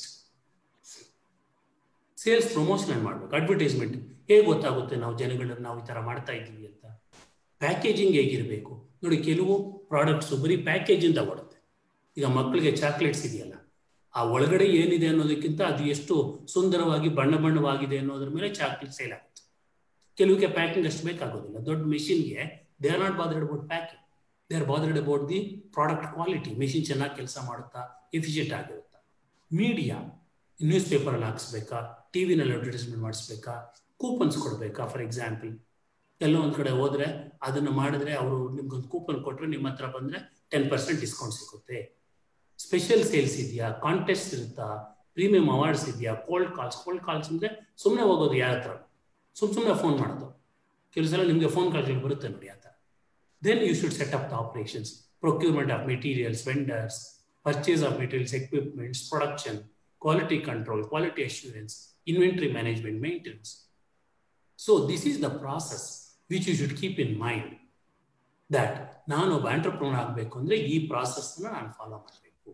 Speaker 3: sales promotion ಮಾಡಬೇಕು ಅಡ್ವರ್ಟೈಸ್ಮೆಂಟ್ ಹೇಗೆ ಗೊತ್ತಾಗುತ್ತೆ ನಾವು ಜನಗಳನ್ನ ನಾವು ಈ ಥರ ಮಾಡ್ತಾ ಇದ್ದೀವಿ ಅಂತ ಪ್ಯಾಕೇಜಿಂಗ್ ಹೇಗಿರಬೇಕು ನೋಡಿ ಕೆಲವು ಪ್ರಾಡಕ್ಟ್ಸು ಬರೀ ಪ್ಯಾಕೇಜಿಂದ ಓಡುತ್ತೆ ಈಗ ಮಕ್ಕಳಿಗೆ ಚಾಕ್ಲೇಟ್ಸ್ ಇದೆಯಲ್ಲ ಆ ಒಳಗಡೆ ಏನಿದೆ ಅನ್ನೋದಕ್ಕಿಂತ ಅದು ಎಷ್ಟು ಸುಂದರವಾಗಿ ಬಣ್ಣ ಬಣ್ಣವಾಗಿದೆ ಅನ್ನೋದ್ರ ಮೇಲೆ ಚಾಕ್ಲೇಟ್ ಸೇಲ್ ಆಗುತ್ತೆ ಕೆಲವಿಗೆ ಪ್ಯಾಕಿಂಗ್ ಅಷ್ಟು ಬೇಕಾಗೋದಿಲ್ಲ ದೊಡ್ಡ ಮೆಷಿನ್ಗೆ they are not bothered about packing they are bothered about the product quality machine ಚೆನ್ನಾಗಿ ಕೆಲಸ ಮಾಡುತ್ತಾ ಎಫಿಷಿಯೆಂಟ್ ಆಗಿರುತ್ತಾ ಮೀಡಿಯಾ ನ್ಯೂಸ್ ಪೇಪರಲ್ಲಿ ಹಾಕ್ಸ್ಬೇಕಾ ಟಿ ವಿನಲ್ಲಿ ಅಡ್ವರ್ಟೈಸ್ಮೆಂಟ್ ಮಾಡಿಸ್ಬೇಕಾ ಕೂಪನ್ಸ್ ಕೊಡಬೇಕಾ ಫಾರ್ ಎಕ್ಸಾಂಪಲ್ ಎಲ್ಲೋ ಒಂದು ಕಡೆ ಹೋದ್ರೆ ಅದನ್ನು ಮಾಡಿದ್ರೆ ಅವರು ನಿಮ್ಗೊಂದು ಕೂಪನ್ ಕೊಟ್ಟರೆ ನಿಮ್ಮ ಹತ್ರ ಬಂದರೆ ಟೆನ್ ಪರ್ಸೆಂಟ್ ಡಿಸ್ಕೌಂಟ್ ಸಿಗುತ್ತೆ ಸ್ಪೆಷಲ್ ಸೇಲ್ಸ್ ಇದೆಯಾ ಕಾಂಟೆಸ್ಟ್ ಇರುತ್ತಾ ಪ್ರೀಮಿಯಂ ಅವಾರ್ಡ್ಸ್ ಇದೆಯಾ ಕೋಲ್ಡ್ ಕಾಲ್ಸ್ ಕೋಲ್ಡ್ ಕಾಲ್ಸ್ ಅಂದರೆ ಸುಮ್ಮನೆ ಹೋಗೋದು ಯಾರ ಹತ್ರ ಸುಮ್ಮ ಸುಮ್ಮನೆ ಫೋನ್ ಮಾಡೋದು ಕೆಲವು ಸಲ ನಿಮಗೆ ಫೋನ್ ಕಾಲ್ಗಳು ಬರುತ್ತೆ ನೋಡಿ ಆ ಥರ then you should set up the operations procurement of materials vendors purchase of materials, equipments, production, quality control, quality assurance, inventory management, maintenance. So this is the process which you should keep in mind that ನಾನು ಒಬ್ಬ ಆಂಟರ್ಪ್ರೋನರ್ ಆಗಬೇಕು ಅಂದರೆ ಈ ಪ್ರಾಸೆಸ್ನ ನಾನು follow ಮಾಡಬೇಕು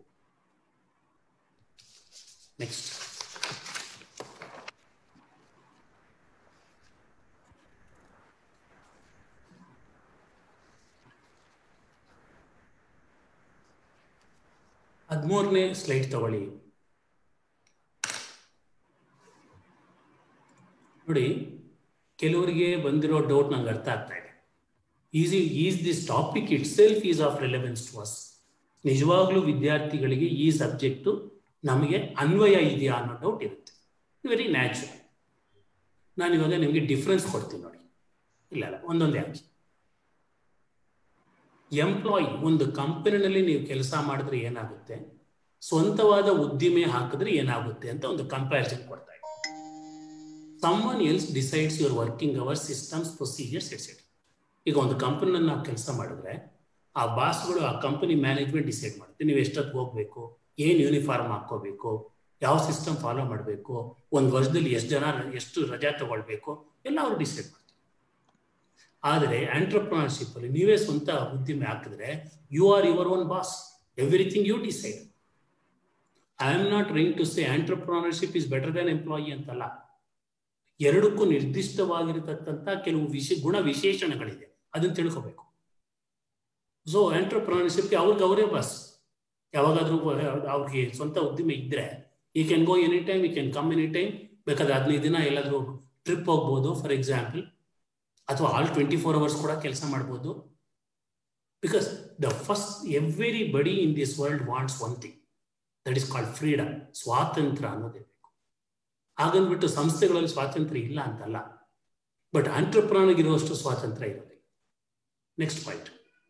Speaker 3: next ಹದಿಮೂರನೇ slide ತಗೊಳ್ಳಿ ನೋಡಿ ಕೆಲವರಿಗೆ ಬಂದಿರೋ ಡೌಟ್ ನಂಗೆ ಅರ್ಥ ಆಗ್ತಾ ಇದೆ easy is this topic itself is of relevance to us ನಿಜವಾಗ್ಲೂ ವಿದ್ಯಾರ್ಥಿಗಳಿಗೆ ಈ ಸಬ್ಜೆಕ್ಟು ನಮಗೆ ಅನ್ವಯ ಇದೆಯಾ ಅನ್ನೋ ಡೌಟ್ ಇರುತ್ತೆ ವೆರಿ ನ್ಯಾಚುರಲ್ ನಾನು ಇವಾಗ ನಿಮಗೆ ಡಿಫ್ರೆನ್ಸ್ ಕೊಡ್ತೀನಿ ನೋಡಿ ಇಲ್ಲ ಇಲ್ಲ ಒಂದೊಂದೇ ಹಾಕಿ ಎಂಪ್ಲಾಯಿ ಒಂದು ಕಂಪನಿನಲ್ಲಿ ನೀವು ಕೆಲಸ ಮಾಡಿದ್ರೆ ಏನಾಗುತ್ತೆ ಸ್ವಂತವಾದ ಉದ್ದಿಮೆ ಹಾಕಿದ್ರೆ ಏನಾಗುತ್ತೆ ಅಂತ ಒಂದು ಕಂಪ್ಯಾರಿಸನ್ ಕೊಡ್ತಾ ಇದೆ someone else decides your working hours systems procedures etcetera ಈಗ ಒಂದು ಕಂಪನಿನಲ್ಲಿ ನಾವು ಕೆಲಸ ಮಾಡಿದ್ರೆ ಆ ಬಾಸ್ಗಳು ಆ ಕಂಪನಿ ಮ್ಯಾನೇಜ್ಮೆಂಟ್ ಡಿಸೈಡ್ ಮಾಡುತ್ತೆ ನೀವು ಎಷ್ಟೊತ್ತು ಹೋಗ್ಬೇಕು ಏನು ಯೂನಿಫಾರ್ಮ್ ಹಾಕೋಬೇಕು ಯಾವ ಸಿಸ್ಟಮ್ ಫಾಲೋ ಮಾಡಬೇಕು ಒಂದು ವರ್ಷದಲ್ಲಿ ಎಷ್ಟು ಜನ ಎಷ್ಟು ರಜಾ ತಗೊಳ್ಬೇಕು ಎಲ್ಲ ಅವರು ಡಿಸೈಡ್ ಮಾಡ್ತಾರೆ ಆದರೆ ಆಂಟ್ರಪ್ರನರ್ಶಿಪ್ ಅಲ್ಲಿ ನೀವೇ ಸ್ವಂತ ಉದ್ದಿಮೆ ಹಾಕಿದ್ರೆ you are your own boss everything you decide I am not wrong to say entrepreneurship is better than employee ಅಂತಲ್ಲ ಎರಡಕ್ಕೂ ನಿರ್ದಿಷ್ಟವಾಗಿರತಕ್ಕಂಥ ಕೆಲವು ವಿಶ್ ಗುಣ ವಿಶೇಷಣಗಳಿದೆ ಅದನ್ನು ತಿಳ್ಕೋಬೇಕು ಸೊ ಆಂಟ್ರಪ್ರನರ್ಶಿಪ್ಗೆ ಅವ್ರಿಗೆ ಅವರೇ ಬಾಸ್ ಯಾವಾಗಾದ್ರೂ ಅವ್ರಿಗೆ ಸ್ವಂತ ಉದ್ದಿಮೆ ಇದ್ರೆ I can go any time I can come any time ಬೇಕಾದ್ರೆ ಹದಿನೈದು ದಿನ ಎಲ್ಲಾದ್ರೂ ಟ್ರಿಪ್ ಹೋಗ್ಬೋದು ಫಾರ್ ಎಕ್ಸಾಂಪಲ್ ಅಥವಾ ಆಲ್ ಟ್ವೆಂಟಿ ಫೋರ್ ಅವರ್ಸ್ ಕೂಡ ಕೆಲಸ ಮಾಡ್ಬೋದು because the first everybody in this world wants one thing that is called freedom ಸ್ವಾತಂತ್ರ್ಯ ಅನ್ನೋದೇ ಬೇಕು ಹಾಗಂದ್ಬಿಟ್ಟು ಸಂಸ್ಥೆಗಳಲ್ಲಿ ಸ್ವಾತಂತ್ರ್ಯ ಇಲ್ಲ ಅಂತಲ್ಲ ಬಟ್ ಆಂಟ್ರಪ್ರಾನಿಗಿರುವಷ್ಟು ಸ್ವಾತಂತ್ರ್ಯ ಇರೋದಿಲ್ಲ ನೆಕ್ಸ್ಟ್ ಪಾಯಿಂಟ್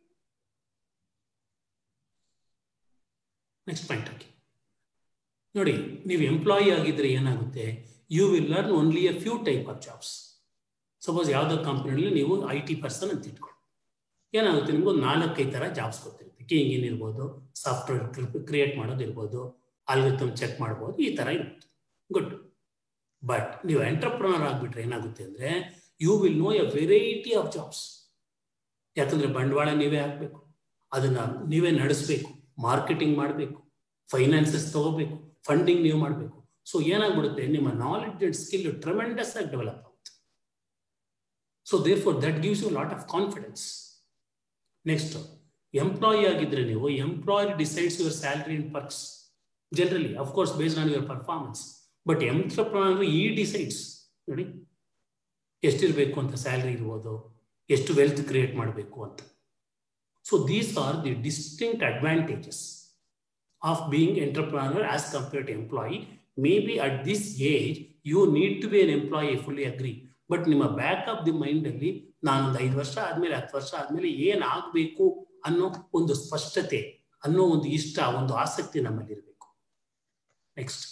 Speaker 3: ನೆಕ್ಸ್ಟ್ ಪಾಯಿಂಟ್ ಹಾಕಿ ನೋಡಿ ನೀವು ಎಂಪ್ಲಾಯಿ ಆಗಿದ್ರೆ ಏನಾಗುತ್ತೆ you will learn only a few type of jobs suppose ಯಾವುದೋ ಕಂಪ್ನಿಯಲ್ಲಿ ನೀವು ಐ ಟಿ ಪರ್ಸನ್ ಅಂತ ಇಟ್ಕೊಳ್ಳಿ ಏನಾಗುತ್ತೆ ನಿಮ್ಗೆ ಒಂದು ನಾಲ್ಕೈದು ಥರ ಜಾಬ್ಸ್ ಗೊತ್ತಿರುತ್ತೆ ಕೀಯಿಂಗ್ ಇನ್ ಇರ್ಬೋದು ಸಾಫ್ಟ್ವೇರ್ ಕ್ರಿಯೇಟ್ ಮಾಡೋದು ಇರ್ಬೋದು ಅಲ್ಗತ್ತಮ್ ಚೆಕ್ ಮಾಡ್ಬೋದು ಈ ಥರ ಇರುತ್ತೆ ಗುಡ್ ಬಟ್ ನೀವು ಎಂಟರ್ಪ್ರನರ್ ಆಗಿಬಿಟ್ರೆ ಏನಾಗುತ್ತೆ ಅಂದರೆ you will know a variety of jobs ಯಾಕಂದ್ರೆ ಬಂಡವಾಳ ನೀವೇ ಹಾಕಬೇಕು ಅದನ್ನ ನೀವೇ ನಡೆಸಬೇಕು ಮಾರ್ಕೆಟಿಂಗ್ ಮಾಡಬೇಕು ಫೈನಾನ್ಸಸ್ ತಗೋಬೇಕು ಫಂಡಿಂಗ್ ನೀವು ಮಾಡಬೇಕು ಸೊ ಏನಾಗ್ಬಿಡುತ್ತೆ ನಿಮ್ಮ ನಾಲೆಡ್ಜ್ ಅಂಡ್ ಸ್ಕಿಲ್ ಟ್ರಮೆಂಡಸ್ ಆಗಿ ಡೆವಲಪ್ ಆಗುತ್ತೆ so therefore that gives you lot of confidence next employee ಆಗಿದ್ರೆ ನೀವು employer decides your salary and perks generally of course based on your performance but entrepreneur he decides ನೋಡಿ ಎಷ್ಟಿರಬೇಕು ಅಂತ salary ಇರ್ಬೋದು ಎಷ್ಟು wealth create ಮಾಡಬೇಕು ಅಂತ so these are the distinct advantages of being entrepreneur as compared to employee maybe at this age you need to be an employee fully agree but ನಿಮ್ಮ back of the mind ಅಲ್ಲಿ ನಾನೊಂದು ಐದು ವರ್ಷ ಆದ್ಮೇಲೆ ಹತ್ತು ವರ್ಷ ಆದ್ಮೇಲೆ ಏನ್ ಆಗ್ಬೇಕು ಅನ್ನೋ ಒಂದು ಸ್ಪಷ್ಟತೆ ಅನ್ನೋ ಒಂದು ಇಷ್ಟ ಒಂದು ಆಸಕ್ತಿ ನಮ್ಮಲ್ಲಿ ಇರಬೇಕು next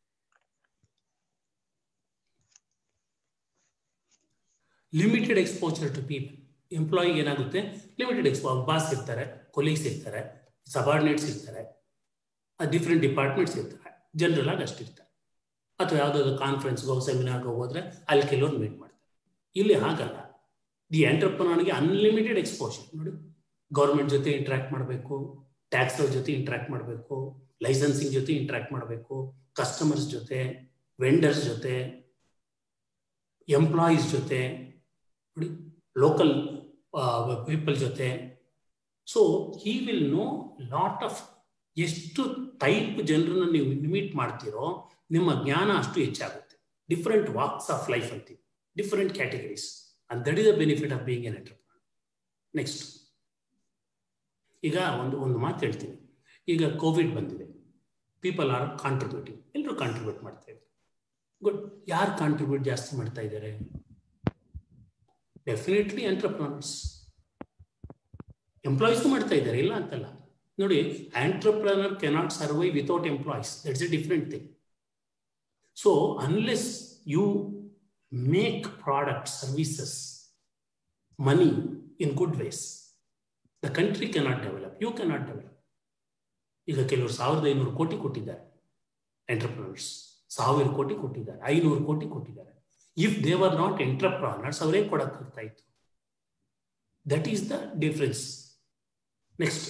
Speaker 3: limited exposure to people ಎಂಪ್ಲಾಯಿಗೆ ಏನಾಗುತ್ತೆ ಲಿಮಿಟೆಡ್ ಎಕ್ಸ್ಪೋ ಬಾಸ್ ಇರ್ತಾರೆ ಕೊಲೀಗ್ಸ್ ಇರ್ತಾರೆ ಸಬಾರ್ಡಿನೇಟ್ಸ್ ಇರ್ತಾರೆ ಡಿಫ್ರೆಂಟ್ ಡಿಪಾರ್ಟ್ಮೆಂಟ್ಸ್ ಇರ್ತಾರೆ ಜನರಲ್ ಆಗಿ ಅಷ್ಟಿರ್ತಾರೆ ಅಥವಾ ಯಾವುದಾದ್ರು ಕಾನ್ಫರೆನ್ಸ್ಗೋ ಸೆಮಿನಾರ್ಗೋ ಹೋದ್ರೆ ಅಲ್ಲಿ ಕೆಲವ್ರು ಮೀಟ್ ಮಾಡ್ತಾರೆ ಇಲ್ಲಿ ಹಾಗಲ್ಲ ದಿ ಎಂಟರ್ಪ್ರನರ್ಗೆ ಅನ್ಲಿಮಿಟೆಡ್ ಎಕ್ಸ್ಪೋಜರ್ ನೋಡಿ ಗೌರ್ಮೆಂಟ್ ಜೊತೆ ಇಂಟ್ರಾಕ್ಟ್ ಮಾಡಬೇಕು ಟ್ಯಾಕ್ಸ್ ಜೊತೆ ಇಂಟ್ರಾಕ್ಟ್ ಮಾಡಬೇಕು ಲೈಸೆನ್ಸಿಂಗ್ ಜೊತೆ ಇಂಟ್ರಾಕ್ಟ್ ಮಾಡಬೇಕು ಕಸ್ಟಮರ್ಸ್ ಜೊತೆ ವೆಂಡರ್ಸ್ ಜೊತೆ ಎಂಪ್ಲಾಯೀಸ್ ಜೊತೆ ನೋಡಿ ಲೋಕಲ್ ಪೀಪಲ್ ಜೊತೆ so he will know lot of ಎಷ್ಟು ಟೈಪ್ ಜನರನ್ನ ನೀವು ಮೀಟ್ ಮಾಡ್ತೀರೋ ನಿಮ್ಮ ಜ್ಞಾನ ಅಷ್ಟು ಹೆಚ್ಚಾಗುತ್ತೆ ಡಿಫ್ರೆಂಟ್ ವಾಕ್ಸ್ ಆಫ್ ಲೈಫ್ ಅಂತೀವಿ different categories and that is the benefit of being an entrepreneur next ಈಗ ಒಂದು ಒಂದು ಮಾತು ಹೇಳ್ತೀನಿ ಈಗ ಕೋವಿಡ್ ಬಂದಿದೆ ಪೀಪಲ್ ಆರ್ ಕಾಂಟ್ರಿಬ್ಯೂಟಿಂಗ್ ಎಲ್ಲರೂ ಕಾಂಟ್ರಿಬ್ಯೂಟ್ ಮಾಡ್ತಾ ಇದ್ದಾರೆ ಗುಡ್ ಯಾರು ಕಾಂಟ್ರಿಬ್ಯೂಟ್ ಜಾಸ್ತಿ ಮಾಡ್ತಾ ಇದ್ದಾರೆ ಡೆಫಿನೆಟ್ಲಿ ಎಂಟರ್ಪ್ರನರ್ಸ್ ಎಂಪ್ಲಾಯೀಸ್ಗೂ ಮಾಡ್ತಾ ಇದ್ದಾರೆ ಇಲ್ಲ ಅಂತಲ್ಲ ನೋಡಿ entrepreneur cannot survive without employees that's a different thing so unless you make product services money in good ways the country cannot develop you cannot develop ಈಗ ಕೆಲವರು ಸಾವಿರದ ಐನೂರು ಕೋಟಿ ಕೊಟ್ಟಿದ್ದಾರೆ ಎಂಟರ್ಪ್ರನರ್ಸ್ ಸಾವಿರ ಕೋಟಿ ಕೊಟ್ಟಿದ್ದಾರೆ ಐನೂರು ಕೋಟಿ ಕೊಟ್ಟಿದ್ದಾರೆ if they are not entrepreneurs ಅವರೇ ಕೊಡಕ್ಕಾಗ್ತಾ ಇತ್ತು that is the difference next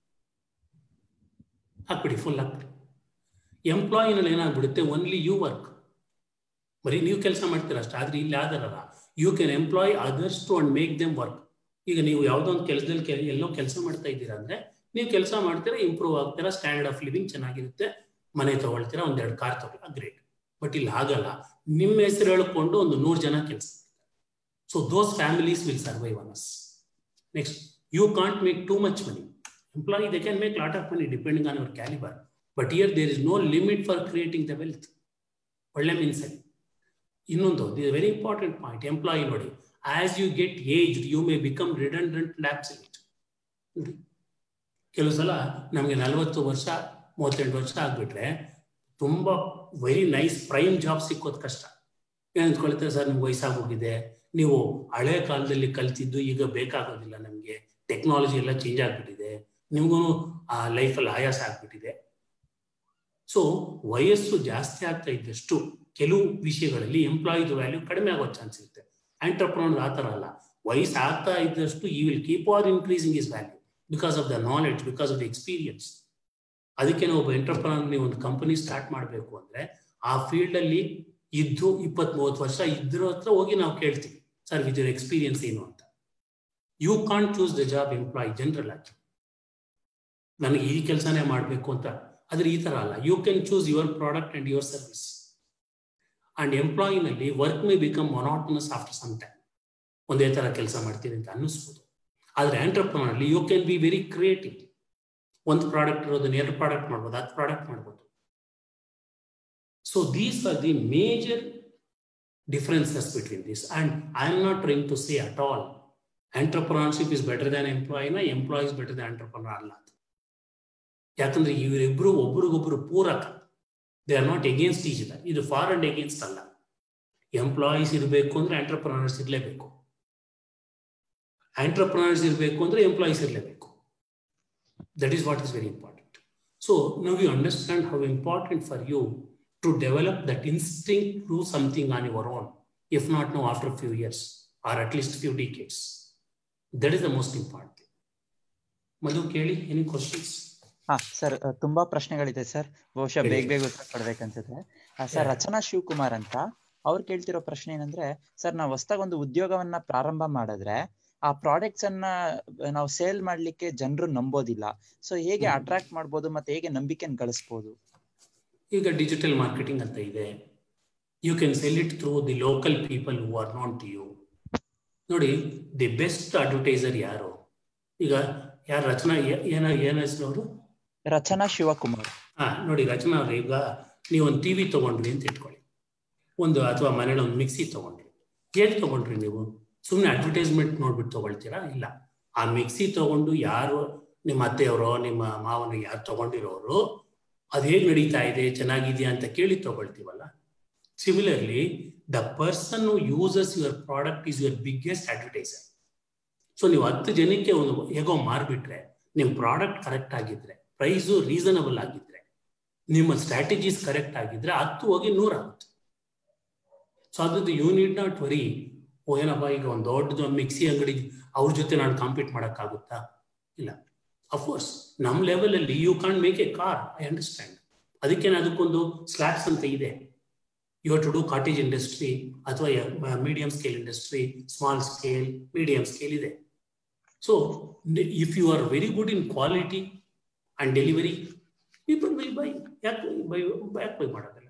Speaker 3: ಹಾಕ್ಬಿಡಿ ಫುಲ್ ಹಾಕ್ಬಿಡಿ ಎಂಪ್ಲಾಯಿನಲ್ಲಿ ಏನಾಗ್ಬಿಡುತ್ತೆ ಓನ್ಲಿ ಯು ವರ್ಕ್ ಬರೀ ನೀವು ಕೆಲಸ ಮಾಡ್ತೀರ ಅಷ್ಟೇ ಆದ್ರೆ ಇಲ್ಲಿ ಆದರಲ್ಲ you can employ others to and make them work ಈಗ ನೀವು ಯಾವುದೋ ಒಂದು ಕೆಲಸದಲ್ಲಿ ಕೆಲ ಎಲ್ಲೋ ಕೆಲಸ ಮಾಡ್ತಾ ಇದ್ದೀರಾ ಅಂದ್ರೆ ನೀವು ಕೆಲಸ ಮಾಡ್ತೀರಾ ಇಂಪ್ರೂವ್ ಆಗ್ತೀರಾ ಸ್ಟ್ಯಾಂಡರ್ಡ್ ಆಫ್ ಲಿವಿಂಗ್ ಚೆನ್ನಾಗಿರುತ್ತೆ ಮನೆ ತಗೊಳ್ತೀರಾ ಒಂದೆರಡು ಕಾರ್ ತಗೊಳ್ಳಿ ಗ್ರೇಟ್ ಬಟ್ ಇಲ್ಲಿ ಆಗಲ್ಲ ನಿಮ್ಮ ಹೆಸರು ಹೇಳ್ಕೊಂಡು ಒಂದು ನೂರು ಜನ ಕೆಲಸ so those families will survive on us next you can't make too much money employee they can make lot of money depending on your calibre but here there is no limit for creating the wealth ಒಳ್ಳೆ ಮೀನ್ಸಲ್ಲಿ ಇನ್ನೊಂದು the very important point employee ನೋಡಿ as you get age you may become redundant ಲ್ಯಾಬ್ಸೆಂಟ್ ನೋಡಿ ಕೆಲವು ಸಲ ನಮಗೆ ನಲವತ್ತು ವರ್ಷ ಮೂವತ್ತೆಂಟು ವರ್ಷ ಆಗ್ಬಿಟ್ರೆ ತುಂಬ ವೆರಿ ನೈಸ್ ಪ್ರೈಮ್ ಜಾಬ್ ಸಿಕ್ಕೋದು ಕಷ್ಟ ಏನಂತ್ಕೊಳ್ತಾರೆ ಸರ್ ನಿಮ್ಗೆ ವಯಸ್ಸಾಗೋಗಿದೆ ನೀವು ಹಳೆ ಕಾಲದಲ್ಲಿ ಕಲ್ತಿದ್ದು ಈಗ ಬೇಕಾಗೋದಿಲ್ಲ ನಮಗೆ ಟೆಕ್ನಾಲಜಿ ಎಲ್ಲ ಚೇಂಜ್ ಆಗ್ಬಿಟ್ಟಿದೆ ನಿಮಗೂ ಆ ಲೈಫಲ್ಲಿ ಆಯಾಸ ಆಗ್ಬಿಟ್ಟಿದೆ ಸೊ ವಯಸ್ಸು ಜಾಸ್ತಿ ಆಗ್ತಾ ಇದ್ದಷ್ಟು ಕೆಲವು ವಿಷಯಗಳಲ್ಲಿ ಎಂಪ್ಲಾಯಿದು ವ್ಯಾಲ್ಯೂ ಕಡಿಮೆ ಆಗೋ ಚಾನ್ಸ್ ಇರುತ್ತೆ ಆಂಟರ್ಪ್ರನರ್ ಆ ಥರ ಅಲ್ಲ ವಯಸ್ಸು ಆಗ್ತಾ ಇದ್ದಷ್ಟು ಈ will keep are increasing is value because of the knowledge because of the experience ಅದಕ್ಕೆ ನಾವು ಒಬ್ಬ ಎಂಟರ್ಪ್ರನರ್ ನೀವು ಒಂದು ಕಂಪನಿ ಸ್ಟಾರ್ಟ್ ಮಾಡಬೇಕು ಅಂದ್ರೆ ಆ ಫೀಲ್ಡ್ ಅಲ್ಲಿ ಇದ್ದು ಇಪ್ಪತ್ತ್ ಮೂವತ್ತು ವರ್ಷ ಇದ್ರ ಹತ್ರ ಹೋಗಿ ನಾವು ಕೇಳ್ತೀವಿ ಸರ್ ವಿತ್ ಯುವರ್ ಎಕ್ಸ್ಪೀರಿಯನ್ಸ್ ಏನು ಅಂತ you can't choose the job employ general ಆಗಿ ನನಗೆ ಈ ಕೆಲಸನೇ ಮಾಡಬೇಕು ಅಂತ ಆದ್ರೆ ಈ ತರ ಅಲ್ಲ you can choose your product and your service and ಎಂಪ್ಲಾಯಿನಲ್ಲಿ work may become monotonous after some time ಒಂದೇ ತರ ಕೆಲಸ ಮಾಡ್ತೀನಿ ಅಂತ ಅನ್ನಿಸ್ಬೋದು ಆದ್ರೆ ಆಂಟರ್ಪ್ರನರ್ಲಿ you can be very creative ಒಂದು ಪ್ರಾಡಕ್ಟ್ ಇರೋದನ್ನ ಎರಡು ಪ್ರಾಡಕ್ಟ್ ಮಾಡ್ಬೋದು ಹತ್ತು ಪ್ರಾಡಕ್ಟ್ ಮಾಡ್ಬೋದು so these are the major differences between this and I am not trying to say at all entrepreneurship is better than ಎಂಪ್ಲಾಯಿನ ಎಂಪ್ಲಾಯೀಸ್ ಬೆಟರ್ ದ್ಯಾನ್ ಎಂಟರ್ಪ್ರನರ್ ಅಲ್ಲ ಯಾಕಂದ್ರೆ ಇವರಿಬ್ರು ಒಬ್ರಿಗೊಬ್ರು ಪೂರಕ they are not against each other ಇದು for and against ಅಲ್ಲ employees ಇರಬೇಕು ಅಂದ್ರೆ ಎಂಟರ್ಪ್ರನರ್ಸ್ ಇರಲೇಬೇಕು ಎಂಟರ್ಪ್ರನರ್ಸ್ ಇರಬೇಕು ಅಂದ್ರೆ ಎಂಪ್ಲಾಯೀಸ್ ಇರಲೇಬೇಕು that is what is very important so ನಾವು you understand how important for you to develop that instinct to something on your own if not no after few years or at least few decades that is the most important Madhu ಕೇಳಿ any questions
Speaker 2: ಹಾ sir ತುಂಬಾ ಪ್ರಶ್ನೆಗಳಿದೆ sir ಬಹುಶಃ ಬೇಗ ಬೇಗ ಉತ್ತರ ಕೊಡ್ಬೇಕನ್ಸುತ್ತೆ sir ರಚನಾ ಶಿವಕುಮಾರ್ ಅಂತ ಅವ್ರು ಕೇಳ್ತಿರೋ ಪ್ರಶ್ನೆ ಏನಂದ್ರೆ ಸರ್ ನಾವು ಹೊಸದಾಗಿ ಒಂದು ಉದ್ಯೋಗವನ್ನ ಪ್ರಾರಂಭ ಮಾಡಿದ್ರೆ ಆ ಪ್ರಾಡಕ್ಟ್ಸ್ ಅನ್ನ ನಾವು ಸೇಲ್ ಮಾಡ್ಲಿಕ್ಕೆ ಜನರು ನಂಬೋದಿಲ್ಲ ಸೊ ಹೇಗೆ ಅಟ್ರಾಕ್ಟ್ ಮಾಡ್ಬೋದು ಮತ್ತೆ ಹೇಗೆ ನಂಬಿಕೆನ ಗಳಿಸ್ಬೋದು
Speaker 3: ಈಗ ಡಿಜಿಟಲ್ ಮಾರ್ಕೆಟಿಂಗ್ ಅಂತ ಇದೆ you can sell it through the local people who are not to you ನೋಡಿ ದಿ ಬೆಸ್ಟ್ ಅಡ್ವರ್ಟೈಸರ್ ಯಾರು ಈಗ ಯಾರು ರಚನಾ ಏನ ಏನ ಹೆಸರು ಅವರು
Speaker 2: ರಚನಾ ಶಿವಕುಮಾರ್
Speaker 3: ಹಾ ನೋಡಿ ರಚನಾ ಅವ್ರೆ ಈಗ ನೀವು ಒಂದು ಟಿವಿ ತಗೊಂಡ್ರಿ ಅಂತ ಇಟ್ಕೊಳ್ಳಿ ಒಂದು ಅಥವಾ ಮನೇಲಿ ಒಂದು ಮಿಕ್ಸಿ ತಗೊಂಡ್ರಿ ಹೇಗೆ ತಗೊಂಡ್ರಿ ನೀವು ಸುಮ್ಮನೆ ಅಡ್ವರ್ಟೈಸ್ಮೆಂಟ್ ನೋಡ್ಬಿಟ್ಟು ತಗೊಳ್ತೀರಾ ಇಲ್ಲ ಆ ಮಿಕ್ಸಿ ತಗೊಂಡು ಯಾರು ನಿಮ್ಮ ಅತ್ತೆಯವರೋ ನಿಮ್ಮ ಮಾವನ ಯಾರು ತಗೊಂಡಿರೋರು ಅದು ಹೇಗೆ ನಡೀತಾ ಇದೆ ಚೆನ್ನಾಗಿದೆಯಾ ಅಂತ ಕೇಳಿ ತಗೊಳ್ತೀವಲ್ಲ similarly the person uses your product is your biggest advertiser so ನೀವು ಹತ್ತು ಜನಕ್ಕೆ ಒಂದು ಹೇಗೋ ಮಾರ್ಬಿಟ್ರೆ ನಿಮ್ಮ ಪ್ರಾಡಕ್ಟ್ ಕರೆಕ್ಟ್ ಆಗಿದ್ರೆ ಪ್ರೈಸು ರೀಸನಬಲ್ ಆಗಿದ್ರೆ ನಿಮ್ಮ ಸ್ಟ್ರಾಟಜೀಸ್ ಕರೆಕ್ಟ್ ಆಗಿದ್ರೆ ಹತ್ತು ಹೋಗಿ ನೂರಾಗುತ್ತೆ ಸೊ ಅದ್ರದ್ದು ಯು ನೀಡ್ ನಾಟ್ ವರಿ ಓ ಏನಪ್ಪ ಈಗ ಒಂದು ದೊಡ್ಡದು ಮಿಕ್ಸಿ ಅಂಗಡಿ ಅವ್ರ ಜೊತೆ ನಾನು ಕಾಂಪೀಟ್ ಮಾಡೋಕ್ಕಾಗುತ್ತಾ ಇಲ್ಲ ಅಫ್ಕೋರ್ಸ್ ನಮ್ಮ ಲೆವೆಲಲ್ಲಿ you can make a car I understand ಅದಕ್ಕೇನು ಅದಕ್ಕೊಂದು ಸ್ಲ್ಯಾಬ್ಸ್ ಅಂತ ಇದೆ you to do cottage industry ಅಥವಾ medium scale industry small scale medium scale ಇದೆ so if you are very good in quality and delivery people will buy ಯಾಕೆ buy ಯಾಕೆ buy ಮಾಡೋದಿಲ್ಲ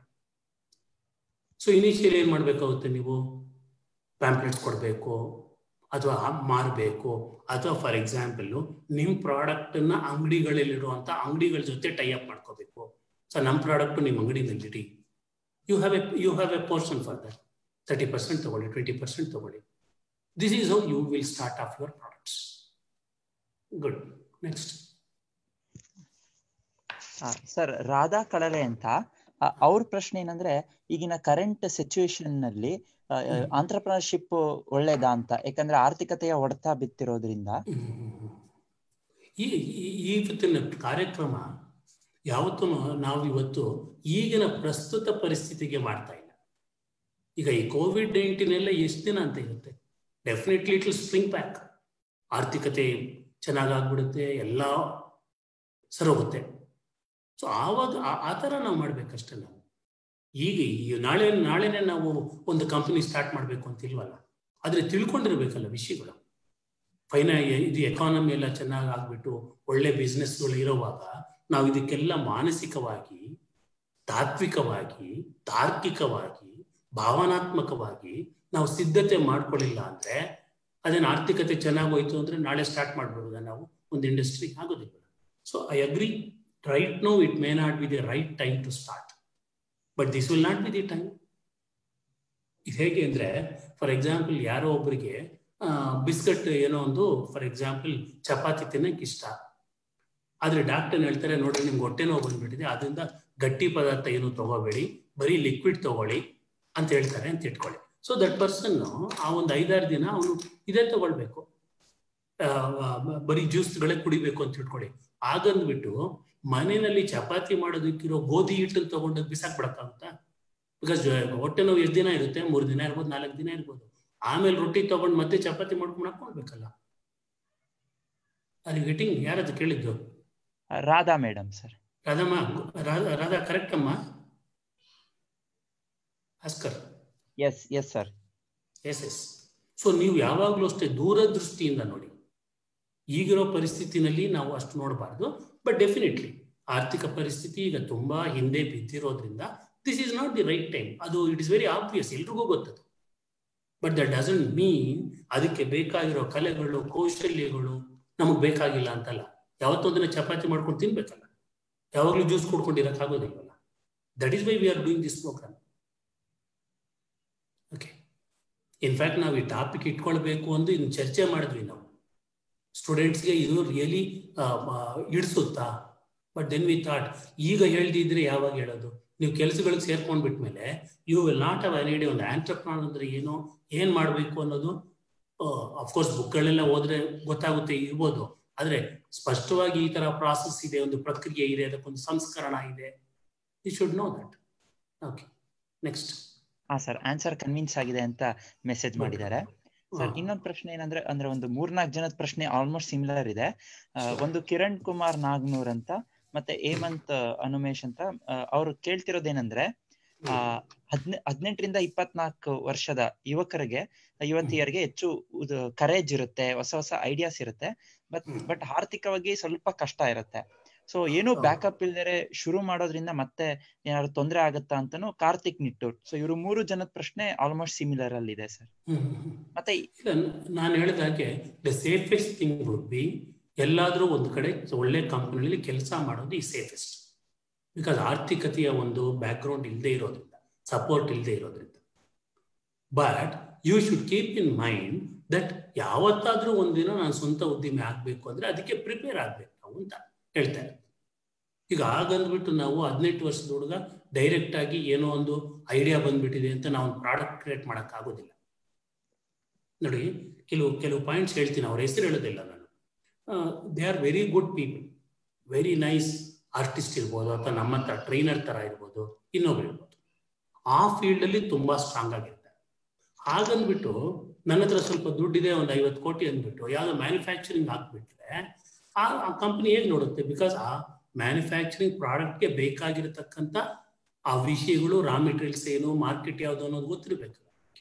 Speaker 3: so initial ಏನು ಮಾಡಬೇಕಾಗುತ್ತೆ ನೀವು ಪ್ಯಾಂಪ್ಲೆಟ್ಸ್ ಕೊಡಬೇಕು ಅಥವಾ ಮಾರಬೇಕು ಅಥವಾ ಫಾರ್ ಎಕ್ಸಾಂಪಲ್ ನಿಮ್ಮ ಪ್ರಾಡಕ್ಟನ್ನ ಅಂಗಡಿಗಳಲ್ಲಿರುವಂಥ ಅಂಗಡಿಗಳ ಜೊತೆ ಟೈ ಅಪ್ ಮಾಡ್ಕೋಬೇಕು ಸೊ ನಮ್ಮ ಪ್ರಾಡಕ್ಟು ನಿಮ್ಮ ಅಂಗಡಿನಲ್ಲಿಡಿ you have a you have a portion for that thirty percent ತಗೊಳ್ಳಿ ಟ್ವೆಂಟಿ ಪರ್ಸೆಂಟ್ ತಗೊಳ್ಳಿ this is how you will start off your products good next
Speaker 2: sir Radha ಕಳಲೆ ಅಂತ ಅವ್ರ ಪ್ರಶ್ನೆ ಏನಂದ್ರೆ ಈಗಿನ ಕರೆಂಟ್ ಸಿಚುವೇಶನ್ ನಲ್ಲಿ ಆಂಟ್ರಪ್ರನರ್ಶಿಪ್ ಒಳ್ಳೇದಾ ಅಂತ ಯಾಕಂದ್ರೆ ಆರ್ಥಿಕತೆಯ ಹೊಡೆತ ಬಿತ್ತಿರೋದ್ರಿಂದ
Speaker 3: ಈ ಇವತ್ತಿನ ಕಾರ್ಯಕ್ರಮ ಯಾವತ್ತೂ ನಾವು ಇವತ್ತು ಈಗಿನ ಪ್ರಸ್ತುತ ಪರಿಸ್ಥಿತಿಗೆ ಮಾಡ್ತಾ ಇಲ್ಲ ಈಗ ಈ ಕೋವಿಡ್ ನೈನ್ಟೀನ್ ಎಲ್ಲ ಎಷ್ಟು ದಿನ ಅಂತ ಇರುತ್ತೆ definitely it will spring back ಆರ್ಥಿಕತೆ ಚೆನ್ನಾಗಾಗ್ಬಿಡುತ್ತೆ ಎಲ್ಲ ಸರೋಗುತ್ತೆ ಸೊ ಆವಾಗ ಆ ಥರ ನಾವು ಮಾಡ್ಬೇಕಷ್ಟೇ ನಾವು ಈಗ ಈ ನಾಳೆ ನಾಳೆನೆ ನಾವು ಒಂದು ಕಂಪನಿ ಸ್ಟಾರ್ಟ್ ಮಾಡಬೇಕು ಅಂತ ಇಲ್ವಲ್ಲ ಆದರೆ ತಿಳ್ಕೊಂಡಿರ್ಬೇಕಲ್ಲ ವಿಷಯಗಳು ಫೈನಾ ಇದು ಎಕಾನಮಿ ಎಲ್ಲ ಚೆನ್ನಾಗಿ ಆಗ್ಬಿಟ್ಟು ಒಳ್ಳೆ ಬಿಸ್ನೆಸ್ಗಳು ಇರೋವಾಗ ನಾವು ಇದಕ್ಕೆಲ್ಲ ಮಾನಸಿಕವಾಗಿ ತಾತ್ವಿಕವಾಗಿ ತಾರ್ಕಿಕವಾಗಿ ಭಾವನಾತ್ಮಕವಾಗಿ ನಾವು ಸಿದ್ಧತೆ ಮಾಡ್ಕೊಳ್ಳಿಲ್ಲ ಅಂದ್ರೆ ಅದೇನು ಆರ್ಥಿಕತೆ ಚೆನ್ನಾಗೋಯ್ತು ಅಂದ್ರೆ ನಾಳೆ ಸ್ಟಾರ್ಟ್ ಮಾಡ್ಬೋದ ನಾವು ಒಂದು ಇಂಡಸ್ಟ್ರಿ ಆಗೋದಿಲ್ಲ so I agree right no it may not be the right time to start but this will not be the time ಇದು ಹೇಗೆ ಅಂದ್ರೆ ಫಾರ್ ಎಕ್ಸಾಂಪಲ್ ಯಾರೋ ಒಬ್ಬರಿಗೆ ಬಿಸ್ಕಟ್ ಏನೋ ಒಂದು ಫಾರ್ ಎಕ್ಸಾಂಪಲ್ ಚಪಾತಿ ತಿನ್ನಕ್ಕೆ ಇಷ್ಟ ಆದ್ರೆ ಡಾಕ್ಟರ್ ಹೇಳ್ತಾರೆ ನೋಡ್ರಿ ನಿಮ್ಗೆ ಹೊಟ್ಟೆ ನೋವು ಬಂದ್ಬಿಟ್ಟಿದೆ ಅದರಿಂದ ಗಟ್ಟಿ ಪದಾರ್ಥ ಏನು ತಗೋಬೇಡಿ ಬರೀ ಲಿಕ್ವಿಡ್ ತಗೊಳ್ಳಿ ಅಂತ ಹೇಳ್ತಾರೆ ಅಂತ ಇಟ್ಕೊಳ್ಳಿ ಸೊ ದಟ್ ಪರ್ಸನ್ ಆ ಒಂದು ಐದಾರು ದಿನ ಅವನು ಇದೇ ತಗೊಳ್ಬೇಕು ಬರೀ ಜ್ಯೂಸ್ಗಳೇ ಕುಡಿಬೇಕು ಅಂತ ಇಟ್ಕೊಳ್ಳಿ ಆಗಂದ್ಬಿಟ್ಟು ಮನೆಯಲ್ಲಿ ಚಪಾತಿ ಮಾಡೋದಕ್ಕಿರೋ ಗೋಧಿ ಹಿಟ್ಟನ್ನು ತಗೊಂಡೋಗಿ ಬಿಸಾಕ್ ಬಿಡಕ್ಕಾಗುತ್ತಾ ಬಿಕಾಸ್ ಹೊಟ್ಟೆ ನೋವು ಎಷ್ಟು ದಿನ ಇರುತ್ತೆ ಮೂರು ದಿನ ಇರ್ಬೋದು ನಾಲ್ಕು ದಿನ ಇರ್ಬೋದು ಆಮೇಲೆ ರೊಟ್ಟಿ ತಗೊಂಡು ಮತ್ತೆ ಚಪಾತಿ ಮಾಡ್ಕೊಂಡು ಹಾಕೊಳ್ಬೇಕಲ್ಲ ಅದು ಗೆಟಿಂಗ್ ಯಾರದು ಕೇಳಿದ್ದು
Speaker 2: Radha madam sir
Speaker 3: Radhamma Radha correct ಅಮ್ಮ ಆಸ್ಕರ್
Speaker 2: yes yes sir
Speaker 3: yes yes so ನೀವು ಯಾವಾಗಲೂ ಅಷ್ಟೇ ದೂರದೃಷ್ಟಿಯಿಂದ ನೋಡಿ ಈಗಿರೋ ಪರಿಸ್ಥಿತಿನಲ್ಲಿ ನಾವು ಅಷ್ಟು ನೋಡಬಾರ್ದು ಬಟ್ ಡೆಫಿನೆಟ್ಲಿ ಆರ್ಥಿಕ ಪರಿಸ್ಥಿತಿ ಈಗ ತುಂಬಾ ಹಿಂದೆ ಬಿದ್ದಿರೋದ್ರಿಂದ this is not the right time ಅದು ಇಟ್ ಇಸ್ ವೆರಿ ಆಬ್ವಿಯಸ್ ಎಲ್ರಿಗೂ ಗೊತ್ತದು ಬಟ್ ದಟ್ ಡಸಂಟ್ ಮೀನ್ ಅದಕ್ಕೆ ಬೇಕಾಗಿರೋ ಕಲೆಗಳು ಕೌಶಲ್ಯಗಳು ನಮಗೆ ಬೇಕಾಗಿಲ್ಲ ಅಂತಲ್ಲ ಯಾವತ್ತೊಂದನ್ನ ಚಪಾತಿ ಮಾಡ್ಕೊಂಡು ತಿನ್ಬೇಕಲ್ಲ ಯಾವಾಗಲೂ ಜ್ಯೂಸ್ ಕುಡ್ಕೊಂಡಿರಕ್ಕಾಗೋದಿಲ್ವಲ್ಲ that is why we are doing this program okay in fact ನಾವು ಈ ಟಾಪಿಕ್ ಇಟ್ಕೊಳ್ಬೇಕು ಅಂತ ಇನ್ನು ಚರ್ಚೆ ಮಾಡಿದ್ವಿ ನಾವು ಸ್ಟೂಡೆಂಟ್ಸ್ಗೆ ಇದು ರಿಯಲಿ ಇಡಿಸುತ್ತಾ ಬಟ್ ದೆನ್ ವಿ ಥಾಟ್ ಈಗ ಹೇಳ್ದಿದ್ರೆ ಯಾವಾಗ ಹೇಳೋದು ನೀವು ಕೆಲಸಗಳಿಗೆ ಸೇರ್ಕೊಂಡ್ಬಿಟ್ಮೇಲೆ you will not have an idea ಒಂದು ಆಂಟ್ರಪ್ರಾನ್ ಅಂದ್ರೆ ಏನು ಏನ್ ಮಾಡಬೇಕು ಅನ್ನೋದು ಅಫ್ಕೋರ್ಸ್ ಬುಕ್ಗಳೆಲ್ಲ ಓದ್ರೆ ಗೊತ್ತಾಗುತ್ತೆ ಇರ್ಬೋದು ಆದ್ರೆ ಸ್ಪಷ್ಟವಾಗಿ ಈ ತರ ಪ್ರಾಸೆಸ್ ಇದೆ ಒಂದು ಪ್ರಕ್ರಿಯೆ ಇದೆ ಅದಕ್ಕೊಂದು ಸಂಸ್ಕರಣ ಇದೆ you should know that okay next
Speaker 2: ಹಾ ಸರ್ ಆನ್ಸರ್ ಕನ್ವಿನ್ಸ್ ಆಗಿದೆ ಅಂತ ಮೆಸೇಜ್ ಮಾಡಿದ್ದಾರೆ ಸರ್ ಇನ್ನೊಂದು ಪ್ರಶ್ನೆ ಏನಂದ್ರೆ ಅಂದ್ರೆ ಒಂದು ಮೂರ್ನಾಲ್ಕು ಜನದ ಪ್ರಶ್ನೆ ಆಲ್ಮೋಸ್ಟ್ ಸಿಮಿಲರ್ ಇದೆ ಒಂದು ಕಿರಣ್ ಕುಮಾರ್ ನಾಗ್ನೂರ್ ಅಂತ ಮತ್ತೆ ಹೇಮಂತ್ ಅನುಮೇಶ್ ಅಂತ ಅವ್ರು ಕೇಳ್ತಿರೋದೇನಂದ್ರೆ ಆ ಹದ್ನೆ ಹದಿನೆಂಟರಿಂದ ಇಪ್ಪತ್ನಾಲ್ಕು ವರ್ಷದ ಯುವಕರಿಗೆ ಯುವತಿಯರಿಗೆ ಹೆಚ್ಚು ಕರೇಜ್ ಇರುತ್ತೆ ಹೊಸ ಹೊಸ ಐಡಿಯಾಸ್ ಇರುತ್ತೆ ಬಟ್ ಬಟ್ ಆರ್ಥಿಕವಾಗಿ ಸ್ವಲ್ಪ ಕಷ್ಟ ಇರುತ್ತೆ ಸೊ ಏನು ಬ್ಯಾಕಪ್ ಇಲ್ದರೆ ಶುರು ಮಾಡೋದ್ರಿಂದ ಮತ್ತೆ ಏನಾದ್ರು ತೊಂದರೆ ಆಗುತ್ತಾ ಅಂತಾನು ಕಾರ್ತಿಕ್ ನಿಟ್ಟೂರ್ ಸೊ ಇವರು ಮೂರು ಜನದ ಪ್ರಶ್ನೆ ಆಲ್ಮೋಸ್ಟ್ ಸಿಮಿಲರ್ ಅಲ್ಲಿ ಇದೆ ಸರ್ ಮತ್ತೆ
Speaker 3: ನಾನು ಹೇಳಿದ ಹಾಗೆ the safest thing would be ಎಲ್ಲಾದ್ರೂ ಒಂದು ಕಡೆ ಒಳ್ಳೆ ಕಂಪನಿಯಲ್ಲಿ ಕೆಲಸ ಮಾಡೋದು ಈ ಸೇಫೆಸ್ಟ್ ಬಿಕಾಸ್ ಆರ್ಥಿಕತೆಯ ಒಂದು ಬ್ಯಾಕ್ ಗ್ರೌಂಡ್ ಇಲ್ಲದೆ ಇರೋದ್ರಿಂದ ಸಪೋರ್ಟ್ ಇಲ್ಲದೆ ಇರೋದ್ರಿಂದ but you should keep in mind that ಯಾವತ್ತಾದ್ರೂ ಒಂದಿನ ನಾನು ಸ್ವಂತ ಉದ್ದಿಮೆ ಆಗ್ಬೇಕು ಅಂದ್ರೆ ಅದಕ್ಕೆ ಪ್ರಿಪೇರ್ ಆಗ್ಬೇಕು ನಾವು ಅಂತ ಹೇಳ್ತಾರೆ ಈಗ ಆಗಂದ್ಬಿಟ್ಟು ನಾವು ಹದಿನೆಂಟು ವರ್ಷದ ಹುಡುಗ ಡೈರೆಕ್ಟ್ ಆಗಿ ಏನೋ ಒಂದು ಐಡಿಯಾ ಬಂದ್ಬಿಟ್ಟಿದೆ ಅಂತ ನಾವು ಒಂದು ಪ್ರಾಡಕ್ಟ್ ಕ್ರಿಯೇಟ್ ಮಾಡಕ್ ಆಗೋದಿಲ್ಲ ನೋಡಿ ಕೆಲವು ಕೆಲವು ಪಾಯಿಂಟ್ಸ್ ಹೇಳ್ತೀನಿ ಅವ್ರ ಹೆಸರು ಹೇಳೋದಿಲ್ಲ ನಾನು they are very good people very nice artist ಇರ್ಬೋದು ಅಥವಾ ನಮ್ಮ ಹತ್ರ ಟ್ರೈನರ್ ತರ ಇರ್ಬೋದು ಇನ್ನೊಬ್ರು ಇರ್ಬೋದು ಆ ಫೀಲ್ಡ್ ಅಲ್ಲಿ ತುಂಬಾ ಸ್ಟ್ರಾಂಗ್ ಆಗಿರ್ತಾರೆ ಹಾಗಂದ್ಬಿಟ್ಟು ನನ್ನ ಹತ್ರ ಸ್ವಲ್ಪ ದುಡ್ಡಿದೆ ಒಂದು ಐವತ್ತು ಕೋಟಿ ಅಂದ್ಬಿಟ್ಟು ಯಾವ್ದೋ ಮ್ಯಾನುಫ್ಯಾಕ್ಚರಿಂಗ್ ಹಾಕ್ಬಿಟ್ರೆ ಆ ಕಂಪನಿ ಹೇಗೆ ನೋಡುತ್ತೆ ಬಿಕಾಸ್ ಆ ಮ್ಯಾನುಫ್ಯಾಕ್ಚರಿಂಗ್ ಪ್ರಾಡಕ್ಟ್ಗೆ ಬೇಕಾಗಿರತಕ್ಕಂಥ ಆ ವಿಷಯಗಳು ರಾ ಮೆಟೀರಿಯಲ್ಸ್ ಏನು ಮಾರ್ಕೆಟ್ ಯಾವುದು ಅನ್ನೋದು ಗೊತ್ತಿರಬೇಕು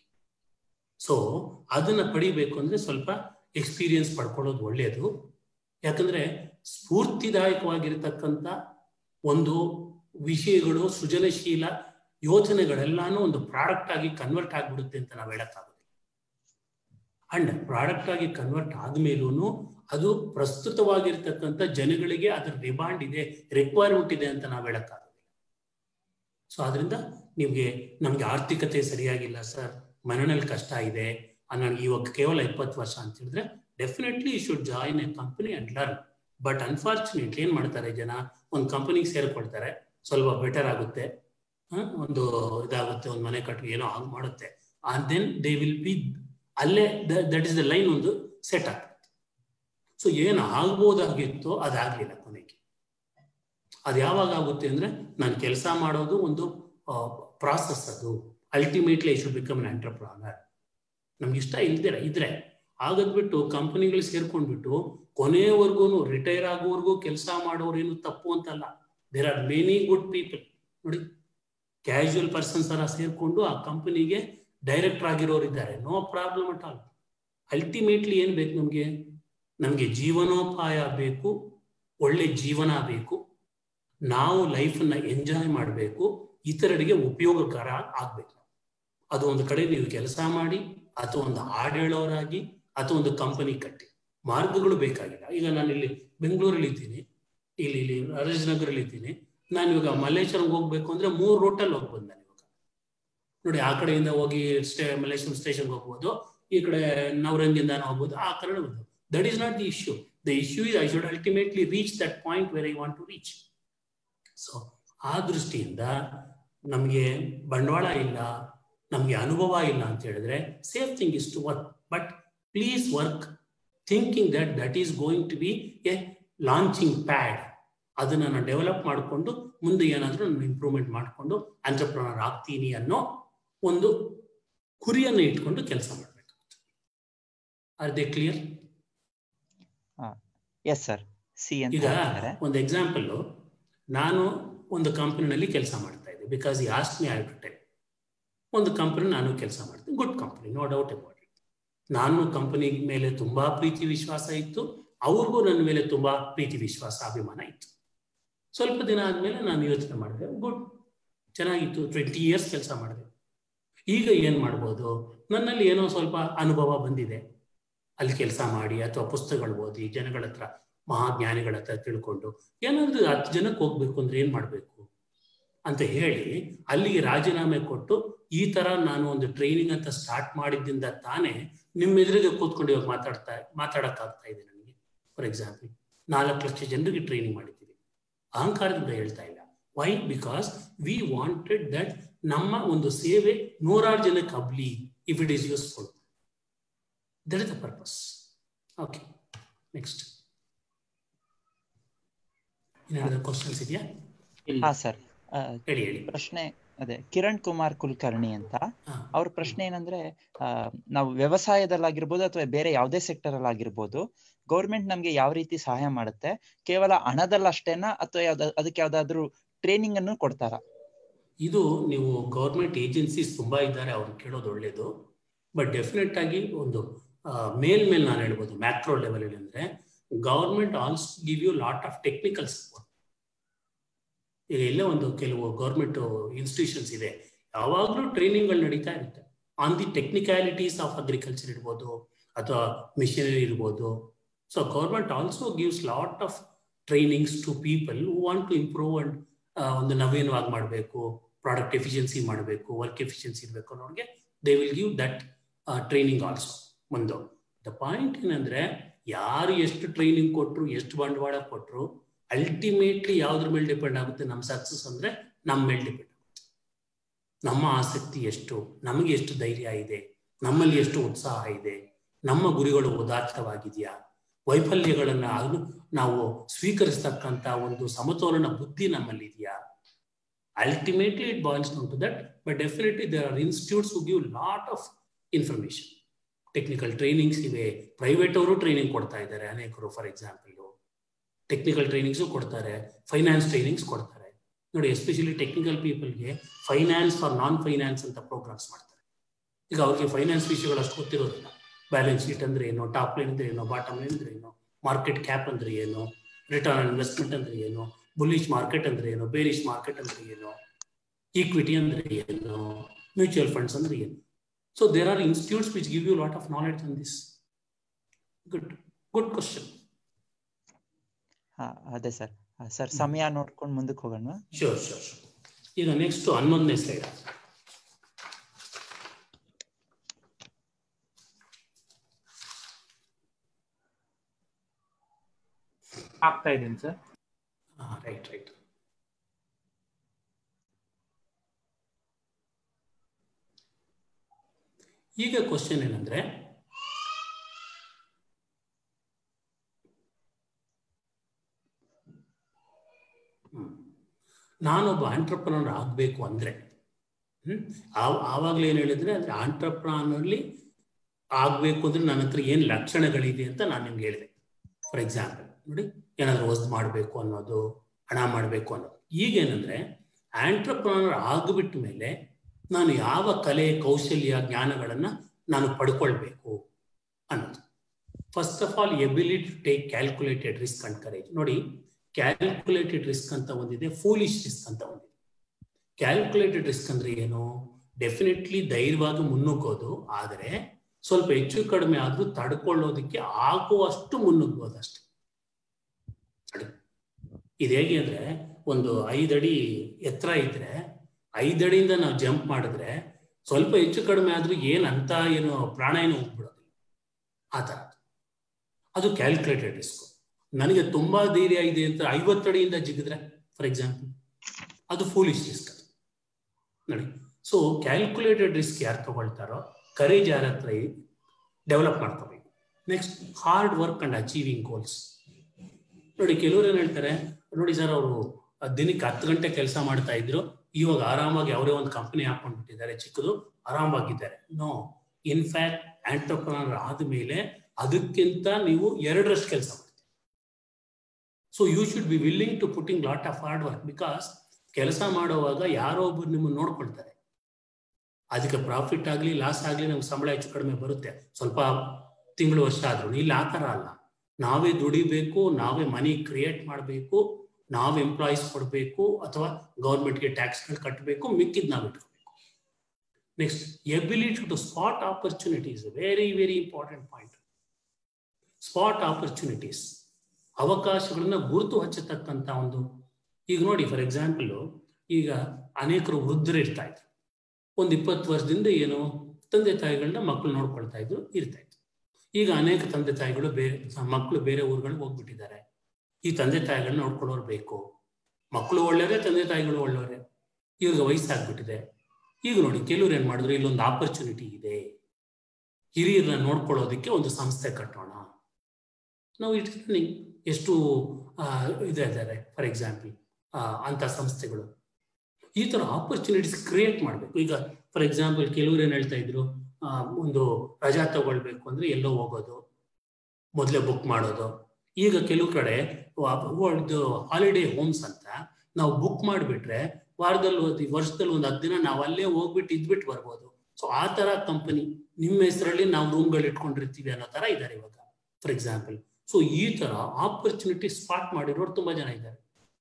Speaker 3: ಸೊ ಅದನ್ನ ಪಡಿಬೇಕು ಅಂದ್ರೆ ಸ್ವಲ್ಪ ಎಕ್ಸ್ಪೀರಿಯನ್ಸ್ ಪಡ್ಕೊಳ್ಳೋದು ಒಳ್ಳೆಯದು ಯಾಕಂದ್ರೆ ಸ್ಫೂರ್ತಿದಾಯಕವಾಗಿರ್ತಕ್ಕಂಥ ಒಂದು ವಿಷಯಗಳು ಸೃಜನಶೀಲ ಯೋಚನೆಗಳೆಲ್ಲಾನು ಒಂದು ಪ್ರಾಡಕ್ಟ್ ಆಗಿ ಕನ್ವರ್ಟ್ ಆಗ್ಬಿಡುತ್ತೆ ಅಂತ ನಾವು ಹೇಳಕ್ಕಾಗೋದಿಲ್ಲ ಅಂಡ್ ಪ್ರಾಡಕ್ಟ್ ಆಗಿ ಕನ್ವರ್ಟ್ ಆದ್ಮೇಲೂ ಅದು ಪ್ರಸ್ತುತವಾಗಿರ್ತಕ್ಕಂಥ ಜನಗಳಿಗೆ ಅದರ ಡಿಮಾಂಡ್ ಇದೆ ರಿಕ್ವೈರ್ಮೆಂಟ್ ಇದೆ ಅಂತ ನಾವು ಹೇಳಕ್ಕಾಗೋದಿಲ್ಲ ಸೊ ಆದ್ರಿಂದ ನಿಮ್ಗೆ ನಮ್ಗೆ ಆರ್ಥಿಕತೆ ಸರಿಯಾಗಿಲ್ಲ ಸರ್ ಮನೆಯಲ್ಲಿ ಕಷ್ಟ ಇದೆ ನನಗೆ ಇವಾಗ ಕೇವಲ ಇಪ್ಪತ್ತು ವರ್ಷ ಅಂತ ಹೇಳಿದ್ರೆ definitely you should join a company and learn but unfortunately ಏನ್ ಮಾಡ್ತಾರೆ ಜನ ಒಂದು ಕಂಪನಿಗೆ ಸೇರ್ಕೊಳ್ತಾರೆ ಸ್ವಲ್ಪ ಬೆಟರ್ ಆಗುತ್ತೆ ಒಂದು ಇದಾಗುತ್ತೆ ಒಂದು ಮನೆ ಕಟ್ಟು ಏನೋ ಆಗ ಮಾಡುತ್ತೆ and then they will be ಅಲ್ಲೇ ದಟ್ ಇಸ್ ದ ಲೈನ್ ಒಂದು ಸೆಟ್ ಆಗುತ್ತೆ ಸೊ ಏನು ಆಗ್ಬೋದಾಗಿತ್ತೋ ಅದಾಗ್ಲಿಲ್ಲ ಕೊನೆಗೆ ಅದು ಯಾವಾಗ ಆಗುತ್ತೆ ಅಂದ್ರೆ ನಾನು ಕೆಲಸ ಮಾಡೋದು ಒಂದು ಪ್ರಾಸೆಸ್ ಅದು ultimately I should become an entrepreneur ನಮ್ಗೆ ಇಷ್ಟ ಇಲ್ದಿರ ಇದ್ರೆ ಆಗದ್ಬಿಟ್ಟು ಕಂಪನಿಗಳು ಸೇರ್ಕೊಂಡ್ಬಿಟ್ಟು ಕೊನೆಯವರೆಗೂ ರಿಟೈರ್ ಆಗೋವರೆಗೂ ಕೆಲಸ ಮಾಡೋರೇನು ತಪ್ಪು ಅಂತಲ್ಲ there are many good people ನೋಡಿ ಕ್ಯಾಶುವಲ್ ಪರ್ಸನ್ಸ್ ಎಲ್ಲ ಸೇರ್ಕೊಂಡು ಆ ಕಂಪನಿಗೆ ಡೈರೆಕ್ಟರ್ ಆಗಿರೋರು ಇದ್ದಾರೆ no problem at all ultimately ಏನು ಬೇಕು ನಮಗೆ ನಮಗೆ ಜೀವನೋಪಾಯ ಬೇಕು ಒಳ್ಳೆ ಜೀವನ ಬೇಕು ನಾವು ಲೈಫನ್ನ ಎಂಜಾಯ್ ಮಾಡಬೇಕು ಇತರರಿಗೆ ಉಪಯೋಗಕರ ಆಗ್ಬೇಕು ಅದು ಒಂದು ಕಡೆ ನೀವು ಕೆಲಸ ಮಾಡಿ ಅಥವಾ ಒಂದು ಹಾಡು ಹೇಳೋರಾಗಿ ಅಥವಾ ಒಂದು ಕಂಪನಿ ಕಟ್ಟಿ ಮಾರ್ಗಗಳು ಬೇಕಾಗಿಲ್ಲ ಈಗ ನಾನು ಇಲ್ಲಿ ಬೆಂಗಳೂರಲ್ಲಿ ಇದ್ದೀನಿ ಇಲ್ಲಿ ಇಲ್ಲಿ ರಾಜನಗರಲ್ಲಿ ಇದ್ದೀನಿ ನಾನು ಇವಾಗ ಮಲ್ಲೇಶ್ವರಂಗೆ ಹೋಗ್ಬೇಕು ಅಂದ್ರೆ ಮೂರು ರೂಟಲ್ಲಿ ಹೋಗ್ಬೋದು ನಾನು ಇವಾಗ ನೋಡಿ ಆ ಕಡೆಯಿಂದ ಹೋಗಿ ಸ್ಟೇ ಮಲ್ಲೇಶ್ವರಂ ಸ್ಟೇಷನ್ಗೆ ಹೋಗ್ಬೋದು ಈ ಕಡೆ ನವರಂಗಿಂದ ಹೋಗ್ಬೋದು ಆ ಕಡೆ ಹೋಗ್ಬೋದು that is not the issue the issue is I should ultimately reach that point where I want to reach so ಆ ದೃಷ್ಟಿಯಿಂದ ನಮಗೆ ಬಂಡವಾಳ ಇಲ್ಲ ನಮಗೆ ಅನುಭವ ಇಲ್ಲ ಅಂತ ಹೇಳಿದ್ರೆ safe thing is to work but please work thinking that that is going to be a launching pad ಅದನ್ನ ನಾನು ಡೆವಲಪ್ ಮಾಡಿಕೊಂಡು ಮುಂದೆ ಏನಾದರೂ ನಾನು ಇಂಪ್ರೂವ್ಮೆಂಟ್ ಮಾಡಿಕೊಂಡು ಅಂಟರ್ಪ್ರನರ್ ಆಗ್ತೀನಿ ಅನ್ನೋ ಒಂದು ಗುರಿಯನ್ನು ಇಟ್ಕೊಂಡು ಕೆಲಸ ಮಾಡಬೇಕು are they clear
Speaker 2: yes sir ಸಿ ಅಂತ
Speaker 3: ಈಗ
Speaker 2: ಹೇಳ್ತಾರೆ.
Speaker 3: ಒಂದು ಎಕ್ಸಾಂಪಲ್ ನಾನು ಒಂದು ಕಂಪನಿನಲ್ಲಿ ಕೆಲಸ ಮಾಡ್ತಾ ಇದ್ದೆ ಬಿಕಾಸ್ ಈ asked me I to tell ಒಂದು ಕಂಪನಿ ನಾನು ಕೆಲಸ ಮಾಡ್ತೀನಿ good company no doubt about it ನಾನು ಕಂಪನಿ ಮೇಲೆ ತುಂಬಾ ಪ್ರೀತಿ ವಿಶ್ವಾಸ ಇತ್ತು ಅವ್ರಿಗೂ ನನ್ನ ಮೇಲೆ ತುಂಬಾ ಪ್ರೀತಿ ವಿಶ್ವಾಸ ಅಭಿಮಾನ ಇತ್ತು ಸ್ವಲ್ಪ ದಿನ ಆದ್ಮೇಲೆ ನಾನು ಯೋಚನೆ ಮಾಡಿದೆ ಗುಡ್ ಚೆನ್ನಾಗಿತ್ತು ಟ್ವೆಂಟಿ ಇಯರ್ಸ್ ಕೆಲಸ ಮಾಡಿದೆ ಈಗ ಏನ್ ಮಾಡ್ಬೋದು ನನ್ನಲ್ಲಿ ಏನೋ ಸ್ವಲ್ಪ ಅನುಭವ ಬಂದಿದೆ ಅಲ್ಲಿ ಕೆಲಸ ಮಾಡಿ ಅಥವಾ ಪುಸ್ತಕಗಳು ಓದಿ ಜನಗಳ ಹತ್ರ ಮಹಾಜ್ಞಾನಿಗಳ ಹತ್ರ ತಿಳ್ಕೊಂಡು ಏನಾದ್ರೂ ಹತ್ತು ಜನಕ್ಕೆ ಹೋಗ್ಬೇಕು ಅಂದ್ರೆ ಏನ್ ಮಾಡ್ಬೇಕು ಅಂತ ಹೇಳಿ ಅಲ್ಲಿಗೆ ರಾಜೀನಾಮೆ ಕೊಟ್ಟು ಈ ತರ ನಾನು ಒಂದು ಟ್ರೈನಿಂಗ್ ಅಂತ ಸ್ಟಾರ್ಟ್ ಮಾಡಿದ್ದಿಂದ ತಾನೇ ನಿಮ್ಮ ಎದುರಿಗೆ ಕೂತ್ಕೊಂಡು ಇವಾಗ ಮಾತಾಡ್ತಾ ಮಾತಾಡಕ್ಕಾಗ್ತಾ ಇದೆ ನನಗೆ ಫಾರ್ ಎಕ್ಸಾಂಪಲ್ ನಾಲ್ಕು ಲಕ್ಷ ಜನರಿಗೆ ಟ್ರೈನಿಂಗ್ ಮಾಡಿದ್ದೀವಿ ಅಹಂಕಾರದಿಂದ ಹೇಳ್ತಾ ಇಲ್ಲ why because we wanted that ನಮ್ಮ ಒಂದು ಸೇವೆ ನೂರಾರು ಜನಕ್ಕೆ ಹಬ್ಲಿ if it is useful that is the purpose okay next ಏನಾದ್ರು ಕ್ವಶನ್ಸ್ ಇದೆಯಾ
Speaker 2: ಹಾ ಸರ್
Speaker 3: ಹೇಳಿ ಹೇಳಿ
Speaker 2: ಪ್ರಶ್ನೆ ಅದೇ ಕಿರಣ್ ಕುಮಾರ್ ಕುಲಕರ್ಣಿ ಅಂತ
Speaker 3: ಹಾ.
Speaker 2: ಅವ್ರ ಪ್ರಶ್ನೆ ಏನಂದ್ರೆ ಆ, ನಾವು ವ್ಯವಸಾಯದಲ್ಲಾಗಿರ್ಬೋದು ಅಥವಾ ಬೇರೆ ಯಾವುದೇ ಸೆಕ್ಟರ್ ಅಲ್ಲಿ ಆಗಿರ್ಬೋದು ಗೌರ್ಮೆಂಟ್ ನಮ್ಗೆ ಯಾವ ರೀತಿ ಸಹಾಯ ಮಾಡುತ್ತೆ ಕೇವಲ ಹಣದಲ್ಲಿ ಅಷ್ಟೇನಾ ಅಥವಾ ಯಾವ್ದ ಅದಕ್ಕೆ ಯಾವ್ದಾದ್ರು ಟ್ರೈನಿಂಗ್ ಅನ್ನು ಕೊಡ್ತಾರಾ
Speaker 3: ಇದು ನೀವು ಗೌರ್ಮೆಂಟ್ ಏಜೆನ್ಸೀಸ್ ತುಂಬಾ ಇದ್ದಾರೆ ಅವ್ರು ಕೇಳೋದು ಒಳ್ಳೇದು ಬಟ್ ಡೆಫಿನೆಟ್ ಆಗಿ ಒಂದು ಮೇಲ್ ಮೇಲೆ ನಾನು ಹೇಳ್ಬೋದು ಮ್ಯಾಕ್ರೋ ಲೆವೆಲ್ ಅಂದ್ರೆ government also give you lot of technical support ಈಗ ಎಲ್ಲೇ ಒಂದು ಕೆಲವು ಗೌರ್ಮೆಂಟ್ ಇನ್ಸ್ಟಿಟ್ಯೂಷನ್ಸ್ ಇದೆ ಯಾವಾಗಲೂ ಟ್ರೈನಿಂಗ್ಗಳು ನಡೀತಾ ಇರುತ್ತೆ on the technicalities of agriculture ಇರ್ಬೋದು ಅಥವಾ ಮಿಷನರಿ ಇರ್ಬೋದು so government also gives lot of trainings to people who want to improve and ಒಂದು ನವೀನವಾಗಿ ಮಾಡಬೇಕು ಪ್ರಾಡಕ್ಟ್ ಎಫಿಷಿಯನ್ಸಿ ಮಾಡಬೇಕು ವರ್ಕ್ ಎಫಿಷಿಯನ್ಸಿ ಇರಬೇಕು ಅನ್ನೋರಿಗೆ they will give that training also ಒಂದು ದ ಪಾಯಿಂಟ್ ಏನಂದ್ರೆ ಯಾರು ಎಷ್ಟು ಟ್ರೈನಿಂಗ್ ಕೊಟ್ಟರು ಎಷ್ಟು ಬಂಡವಾಳ ಕೊಟ್ಟರು ಅಲ್ಟಿಮೇಟ್ಲಿ ಯಾವ್ದ್ರ ಮೇಲೆ ಡಿಪೆಂಡ್ ಆಗುತ್ತೆ ನಮ್ಮ ಸಕ್ಸಸ್ ಅಂದ್ರೆ ನಮ್ಮ ಮೇಲೆ ಡಿಪೆಂಡ್ ಆಗುತ್ತೆ ನಮ್ಮ ಆಸಕ್ತಿ ಎಷ್ಟು ನಮಗೆ ಎಷ್ಟು ಧೈರ್ಯ ಇದೆ ನಮ್ಮಲ್ಲಿ ಎಷ್ಟು ಉತ್ಸಾಹ ಇದೆ ನಮ್ಮ ಗುರಿಗಳು ಉದಾತ್ತವಾಗಿದೆಯಾ ವೈಫಲ್ಯಗಳನ್ನ ಅದು ನಾವು ಸ್ವೀಕರಿಸ್ತಕ್ಕಂಥ ಒಂದು ಸಮತೋಲನ ಬುದ್ಧಿ ನಮ್ಮಲ್ಲಿ ಇದೆಯಾ ultimately it boils down to that but definitely there are institutes who give lot of information technical trainings ಇವೆ ಪ್ರೈವೇಟ್ ಅವರು ಟ್ರೈನಿಂಗ್ ಕೊಡ್ತಾ ಇದ್ದಾರೆ ಅನೇಕರು ಫಾರ್ ಎಕ್ಸಾಂಪಲ್ ಟೆಕ್ನಿಕಲ್ ಟ್ರೈನಿಂಗ್ಸು ಕೊಡ್ತಾರೆ ಫೈನಾನ್ಸ್ ಟ್ರೈನಿಂಗ್ಸ್ ಕೊಡ್ತಾರೆ ನೋಡಿ ಎಸ್ಪೆಷಲಿ ಟೆಕ್ನಿಕಲ್ ಪೀಪಲ್ಗೆ ಫೈನಾನ್ಸ್ ಫಾರ್ ನಾನ್ ಫೈನಾನ್ಸ್ ಅಂತ ಪ್ರೋಗ್ರಾಮ್ಸ್ ಮಾಡ್ತಾರೆ ಈಗ ಅವ್ರಿಗೆ ಫೈನಾನ್ಸ್ ವಿಷಯಗಳು ಅಷ್ಟು ಗೊತ್ತಿರೋದಿಲ್ಲ ಬ್ಯಾಲೆನ್ಸ್ ಶೀಟ್ ಅಂದ್ರೆ ಏನು ಟಾಪ್ ಲೈನ್ ಅಂದ್ರೆ ಏನು ಬಾಟಮ್ ಲೈನ್ ಅಂದ್ರೆ ಏನು ಮಾರ್ಕೆಟ್ ಕ್ಯಾಪ್ ಅಂದ್ರೆ ಏನು ರಿಟರ್ನ್ ಆನ್ ಇನ್ವೆಸ್ಟ್ಮೆಂಟ್ ಅಂದ್ರೆ ಏನು ಬುಲಿಶ್ ಮಾರ್ಕೆಟ್ ಅಂದ್ರೆ ಏನು ಬೇರಿಶ್ ಮಾರ್ಕೆಟ್ ಅಂದ್ರೆ ಏನು ಈಕ್ವಿಟಿ ಅಂದ್ರೆ ಏನು ಮ್ಯೂಚುವಲ್ ಫಂಡ್ಸ್ ಅಂದ್ರೆ ಏನು so there are institutes which give you lot of knowledge on this good good question
Speaker 2: ಹಾ ಅದೇ ಸರ್ ಸರ್ ಸಮಯ ನೋಡ್ಕೊಂಡು ಮುಂದಕ್ಕೆ ಹೋಗೋಣ
Speaker 3: ಶೋರ್ ಶೋರ್ ಈಗ ನೆಕ್ಸ್ಟ್ ಹನ್ನೊಂದನೇ ಸ್ಲೈಡ್
Speaker 1: ಆಗ್ತಾ ಇದ್ದೀನಿ ಸರ್
Speaker 3: ರೈಟ್ ರೈಟ್ ಈಗ ಕ್ವಶನ್ ಏನಂದ್ರೆ ಹ್ಮ್ ನಾನೊಬ್ಬ ಆಂಟ್ರಪ್ರನರ್ ಆಗಬೇಕು ಅಂದರೆ ಹ್ಞೂ ಆವಾಗಲೇ ಏನು ಹೇಳಿದ್ರೆ ಅಂದರೆ ಆಂಟ್ರಪ್ರನರ್ಲಿ ಆಗಬೇಕು ಅಂದರೆ ನನ್ನ ಹತ್ರ ಏನು ಲಕ್ಷಣಗಳಿದೆ ಅಂತ ನಾನು ನಿಮ್ಗೆ ಹೇಳಿದೆ ಫಾರ್ ಎಕ್ಸಾಂಪಲ್ ನೋಡಿ ಏನಾದರೂ ವಸ್ತು ಮಾಡಬೇಕು ಅನ್ನೋದು ಹಣ ಮಾಡಬೇಕು ಅನ್ನೋದು ಈಗೇನೆಂದರೆ ಆಂಟ್ರಪ್ರನರ್ ಆಗಿಬಿಟ್ಟ ಮೇಲೆ ನಾನು ಯಾವ ಕಲೆ ಕೌಶಲ್ಯ ಜ್ಞಾನಗಳನ್ನು ನಾನು ಪಡ್ಕೊಳ್ಬೇಕು ಅನ್ನೋದು first of all ability to take calculated risk and courage ನೋಡಿ ಕ್ಯಾಲ್ಕುಲೇಟೆಡ್ ರಿಸ್ಕ್ ಅಂತ ಒಂದಿದೆ ಫೂಲಿಶ್ ರಿಸ್ಕ್ ಅಂತ ಒಂದಿದೆ ಕ್ಯಾಲ್ಕುಲೇಟೆಡ್ ರಿಸ್ಕ್ ಅಂದ್ರೆ ಏನು ಡೆಫಿನೆಟ್ಲಿ ಧೈರ್ಯವಾಗಿ ಮುನ್ನುಗ್ಗೋದು ಆದರೆ ಸ್ವಲ್ಪ ಹೆಚ್ಚು ಕಡಿಮೆ ಆದ್ರೂ ತಡ್ಕೊಳ್ಳೋದಕ್ಕೆ ಆಗುವಷ್ಟು ಮುನ್ನುಗ್ಗೋದು ಅಷ್ಟೇ ಇದು ಹೇಗೆ ಅಂದ್ರೆ ಒಂದು ಐದಡಿ ಎತ್ತರ ಇದ್ರೆ ಐದಡಿಯಿಂದ ನಾವು ಜಂಪ್ ಮಾಡಿದ್ರೆ ಸ್ವಲ್ಪ ಹೆಚ್ಚು ಕಡಿಮೆ ಆದ್ರೂ ಏನ್ ಅಂತ ಏನು ಪ್ರಾಣ ಏನು ಹೋಗ್ಬಿಡೋದಿಲ್ಲ ಆ ಥರ ಅದು ಕ್ಯಾಲ್ಕುಲೇಟೆಡ್ ರಿಸ್ಕ್ ನನಗೆ ತುಂಬಾ ಧೈರ್ಯ ಇದೆ ಅಂತ ಐವತ್ತಡಿಯಿಂದ ಜಿಗಿದ್ರೆ ಫಾರ್ ಎಕ್ಸಾಂಪಲ್ ಅದು ಫೂಲಿಶ್ ರಿಸ್ಕ್ ಅದು ನೋಡಿ ಸೊ ಕ್ಯಾಲ್ಕುಲೇಟೆಡ್ ರಿಸ್ಕ್ ಯಾರು ತಗೊಳ್ತಾರೋ ಕರೇಜ್ ಯಾರ ಹತ್ರ ಡೆವಲಪ್ ಮಾಡ್ಕೋಬೇಕು next hard work and achieving goals ನೋಡಿ ಕೆಲವರು ಏನ್ ಹೇಳ್ತಾರೆ ನೋಡಿ ಸರ್ ಅವರು ದಿನಕ್ಕೆ ಹತ್ತು ಗಂಟೆ ಕೆಲಸ ಮಾಡ್ತಾ ಇದ್ರು ಇವಾಗ ಆರಾಮಾಗಿ ಅವರೇ ಒಂದು ಕಂಪನಿ ಹಾಕೊಂಡ್ಬಿಟ್ಟಿದ್ದಾರೆ ಚಿಕ್ಕದು ಆರಾಮಾಗಿದ್ದಾರೆ ನೋ ಇನ್ಫ್ಯಾಕ್ಟ್ ಆಂಟರ್ಪ್ರನರ್ ಆದ್ಮೇಲೆ ಅದಕ್ಕಿಂತ ನೀವು ಎರಡರಷ್ಟು ಕೆಲಸ ಮಾಡ್ತೀವಿ so you should be willing to putting lot of hard work because ಕೆಲಸ ಮಾಡುವಾಗ ಯಾರೋ ಒಬ್ರು ನಿಮ್ಮನ್ನು ನೋಡ್ಕೊಳ್ತಾರೆ ಅದಕ್ಕೆ ಪ್ರಾಫಿಟ್ ಆಗಲಿ ಲಾಸ್ ಆಗಲಿ ನಮ್ಗೆ ಸಂಬಳ ಹೆಚ್ಚು ಕಡಿಮೆ ಬರುತ್ತೆ ಸ್ವಲ್ಪ ತಿಂಗಳು ವರ್ಷ ಆದ್ರೂ ಇಲ್ಲಿ ಆ ಥರ ಅಲ್ಲ ನಾವೇ ದುಡಿಬೇಕು ನಾವೇ ಮನಿ ಕ್ರಿಯೇಟ್ ಮಾಡಬೇಕು ನಾವು ಎಂಪ್ಲಾಯೀಸ್ ಕೊಡಬೇಕು ಅಥವಾ ಗೌರ್ಮೆಂಟ್ಗೆ ಟ್ಯಾಕ್ಸ್ಗಳು ಕಟ್ಟಬೇಕು ಮಿಕ್ಕಿದ್ ನಾವು ಇಟ್ಕೋಬೇಕು next ability to spot opportunities very very important point spot opportunities ಅವಕಾಶಗಳನ್ನ ಗುರುತು ಹಚ್ಚತಕ್ಕಂಥ ಒಂದು ಈಗ ನೋಡಿ ಫಾರ್ ಎಕ್ಸಾಂಪಲ್ ಈಗ ಅನೇಕರು ವೃದ್ಧರು ಇರ್ತಾ ಇದ್ರು ಒಂದು ಇಪ್ಪತ್ತು ವರ್ಷದಿಂದ ಏನು ತಂದೆ ತಾಯಿಗಳನ್ನ ಮಕ್ಕಳು ನೋಡ್ಕೊಳ್ತಾ ಇದ್ರು ಇರ್ತಾ ಇದ್ರು ಈಗ ಅನೇಕ ತಂದೆ ತಾಯಿಗಳು ಬೇರೆ ಮಕ್ಕಳು ಬೇರೆ ಊರುಗಳಿಗೆ ಹೋಗ್ಬಿಟ್ಟಿದ್ದಾರೆ ಈ ತಂದೆ ತಾಯಿಗಳನ್ನ ನೋಡ್ಕೊಳ್ಳೋರು ಬೇಕು ಮಕ್ಕಳು ಒಳ್ಳೆಯವರೇ ತಂದೆ ತಾಯಿಗಳು ಒಳ್ಳೆಯವರೇ ಇವ್ರಿಗೆ ವಯಸ್ಸಾಗ್ಬಿಟ್ಟಿದೆ ಈಗ ನೋಡಿ ಕೆಲವ್ರು ಏನ್ ಮಾಡಿದ್ರು ಇಲ್ಲೊಂದು ಆಪರ್ಚುನಿಟಿ ಇದೆ ಹಿರಿಯರನ್ನ ನೋಡ್ಕೊಳ್ಳೋದಕ್ಕೆ ಒಂದು ಸಂಸ್ಥೆ ಕಟ್ಟೋಣ ನಾವು ಇಟ್ ಎಷ್ಟು ಇದೆ ಇದ್ದಾರೆ ಫಾರ್ ಎಕ್ಸಾಂಪಲ್ ಅಂತ ಸಂಸ್ಥೆಗಳು ಈ ತರ ಆಪರ್ಚುನಿಟೀಸ್ ಕ್ರಿಯೇಟ್ ಮಾಡಬೇಕು ಈಗ ಫಾರ್ ಎಕ್ಸಾಂಪಲ್ ಕೆಲವ್ರು ಏನ್ ಹೇಳ್ತಾ ಇದ್ರು ಒಂದು ರಜಾ ತಗೊಳ್ಬೇಕು ಅಂದ್ರೆ ಎಲ್ಲೋ ಹೋಗೋದು ಮೊದಲೇ ಬುಕ್ ಮಾಡೋದು ಈಗ ಕೆಲವು ಕಡೆ ಹಾಲಿಡೇ ಹೋಮ್ಸ್ ಅಂತ ನಾವು ಬುಕ್ ಮಾಡಿಬಿಟ್ರೆ ವಾರದಲ್ಲಿ ಒಂದು ವರ್ಷದಲ್ಲಿ ಒಂದು ಹತ್ತು ದಿನ ನಾವು ಅಲ್ಲೇ ಹೋಗ್ಬಿಟ್ಟು ಇದ್ಬಿಟ್ಟು ಬರ್ಬೋದು ಸೊ ಆ ತರ ಕಂಪನಿ ನಿಮ್ಮ ಹೆಸರಲ್ಲಿ ನಾವು ರೂಮ್ಗಳು ಇಟ್ಕೊಂಡಿರ್ತೀವಿ ಅನ್ನೋ ತರ ಇದ್ದಾರೆ ಇವಾಗ ಫಾರ್ ಎಕ್ಸಾಂಪಲ್ ಸೊ ಈ ತರ ಆಪರ್ಚುನಿಟಿ ಸ್ಪಾಟ್ ಮಾಡಿರೋರು ತುಂಬಾ ಜನ ಇದ್ದಾರೆ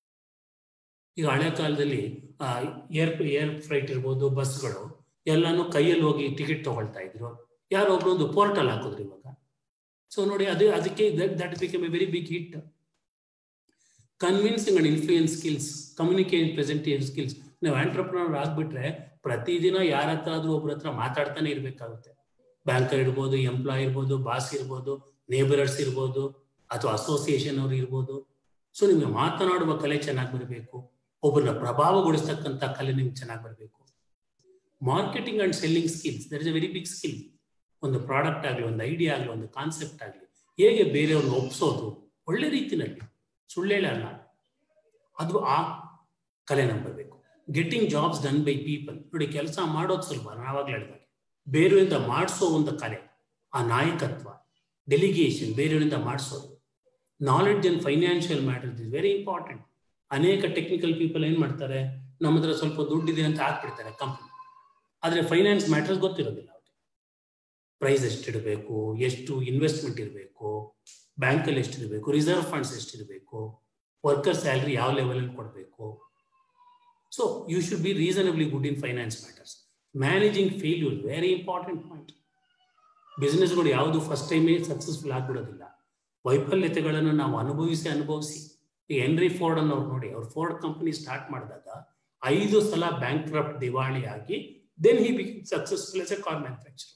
Speaker 3: ಈಗ ಹಳೆ ಕಾಲದಲ್ಲಿ ಏರ್ ಏರ್ ಫ್ಲೈಟ್ ಇರ್ಬೋದು ಬಸ್ಗಳು ಎಲ್ಲಾನು ಕೈಯಲ್ಲಿ ಹೋಗಿ ಟಿಕೆಟ್ ತಗೊಳ್ತಾ ಇದ್ರು ಯಾರೋ ಒಬ್ರು ಒಂದು ಪೋರ್ಟಲ್ ಹಾಕಿದ್ರು ಇವಾಗ ಸೊ ನೋಡಿ ಅದು ಅದಕ್ಕೆ that become a very big hit convincing and influence skills communicate presentation skills ನೀವು ಆಂಟ್ರಪ್ರನರ್ ಆಗ್ಬಿಟ್ರೆ ಪ್ರತಿದಿನ ಯಾರ ಹತ್ರ ಆದ್ರೂ ಒಬ್ರ ಹತ್ರ ಮಾತಾಡ್ತಾನೆ ಇರ್ಬೇಕಾಗುತ್ತೆ ಬ್ಯಾಂಕರ್ ಇರ್ಬೋದು ಎಂಪ್ಲಾಯ್ ಇರ್ಬೋದು ಬಾಸ್ ಇರ್ಬೋದು ನೇಬರರ್ಸ್ ಇರ್ಬೋದು ಅಥವಾ ಅಸೋಸಿಯೇಷನ್ ಅವ್ರು ಇರ್ಬೋದು ಸೊ ನಿಮ್ಗೆ ಮಾತನಾಡುವ ಕಲೆ ಚೆನ್ನಾಗಿ ಬರಬೇಕು ಒಬ್ಬರನ್ನ ಪ್ರಭಾವಗೊಳಿಸ್ತಕ್ಕಂಥ ಕಲೆ ನಿಮ್ಗೆ ಚೆನ್ನಾಗಿ ಬರಬೇಕು marketing and selling skills there is a very big skill ಒಂದು ಪ್ರಾಡಕ್ಟ್ ಆಗಲಿ ಒಂದು ಐಡಿಯಾ ಆಗಲಿ ಒಂದು ಕಾನ್ಸೆಪ್ಟ್ ಆಗಲಿ ಹೇಗೆ ಬೇರೆಯವ್ರನ್ನ ಒಪ್ಸೋದು ಒಳ್ಳೆ ರೀತಿನಲ್ಲಿ ಸುಳ್ಳೇಳಲ್ಲ ಅದು ಆ ಕಲೆ ನಮ್ಗೆ ಬರಬೇಕು getting jobs done by people ನೋಡಿ ಕೆಲಸ ಮಾಡೋದು ಸುಲಭ ನಾವಾಗಲೇ ಹೇಳಿದಾಗ ಬೇರೆಯವರಿಂದ ಮಾಡಿಸೋ ಒಂದು ಕಲೆ ಆ ನಾಯಕತ್ವ ಡೆಲಿಗೇಷನ್ ಬೇರೆಯವರಿಂದ ಮಾಡಿಸೋದು knowledge and financial matters is very important ಅನೇಕ ಟೆಕ್ನಿಕಲ್ ಪೀಪಲ್ ಏನ್ ಮಾಡ್ತಾರೆ ನಮ್ಮ ಹತ್ರ ಸ್ವಲ್ಪ ದುಡ್ಡಿದೆ ಅಂತ ಹಾಕ್ಬಿಡ್ತಾರೆ ಕಂಪ್ನಿ ಆದ್ರೆ ಫೈನಾನ್ಸ್ ಮ್ಯಾಟರ್ಸ್ ಗೊತ್ತಿರೋದಿಲ್ಲ ಅವ್ರಿಗೆ ಪ್ರೈಸ್ ಎಷ್ಟಿಡಬೇಕು ಎಷ್ಟು ಇನ್ವೆಸ್ಟ್ಮೆಂಟ್ ಇರಬೇಕು ಬ್ಯಾಂಕಲ್ಲಿ ಎಷ್ಟಿರಬೇಕು ರಿಸರ್ವ್ ಫಂಡ್ಸ್ ಎಷ್ಟಿರಬೇಕು ವರ್ಕರ್ ಸ್ಯಾಲ್ರಿ ಯಾವ ಲೆವೆಲಲ್ಲಿ ಕೊಡಬೇಕು so you should be reasonably good in finance matters managing failure very important point ಬಿಸ್ನೆಸ್ಗಳು ಯಾವುದು ಫಸ್ಟ್ ಟೈಮೇ ಸಕ್ಸಸ್ಫುಲ್ ಆಗ್ಬಿಡೋದಿಲ್ಲ ವೈಫಲ್ಯತೆಗಳನ್ನು ನಾವು ಅನುಭವಿಸಿ ಅನುಭವಿಸಿ ಈ ಹೆನ್ರಿ ಫೋರ್ಡ್ ಅನ್ನೋರು ನೋಡಿ ಅವ್ರು ಫೋರ್ಡ್ ಕಂಪನಿ ಸ್ಟಾರ್ಟ್ ಮಾಡಿದಾಗ ಐದು ಸಲ ಬ್ಯಾಂಕ್ ಕ್ರಫ್ಟ್ ದಿವಾಳಿ ಆಗಿ then he be successful as a car manufacture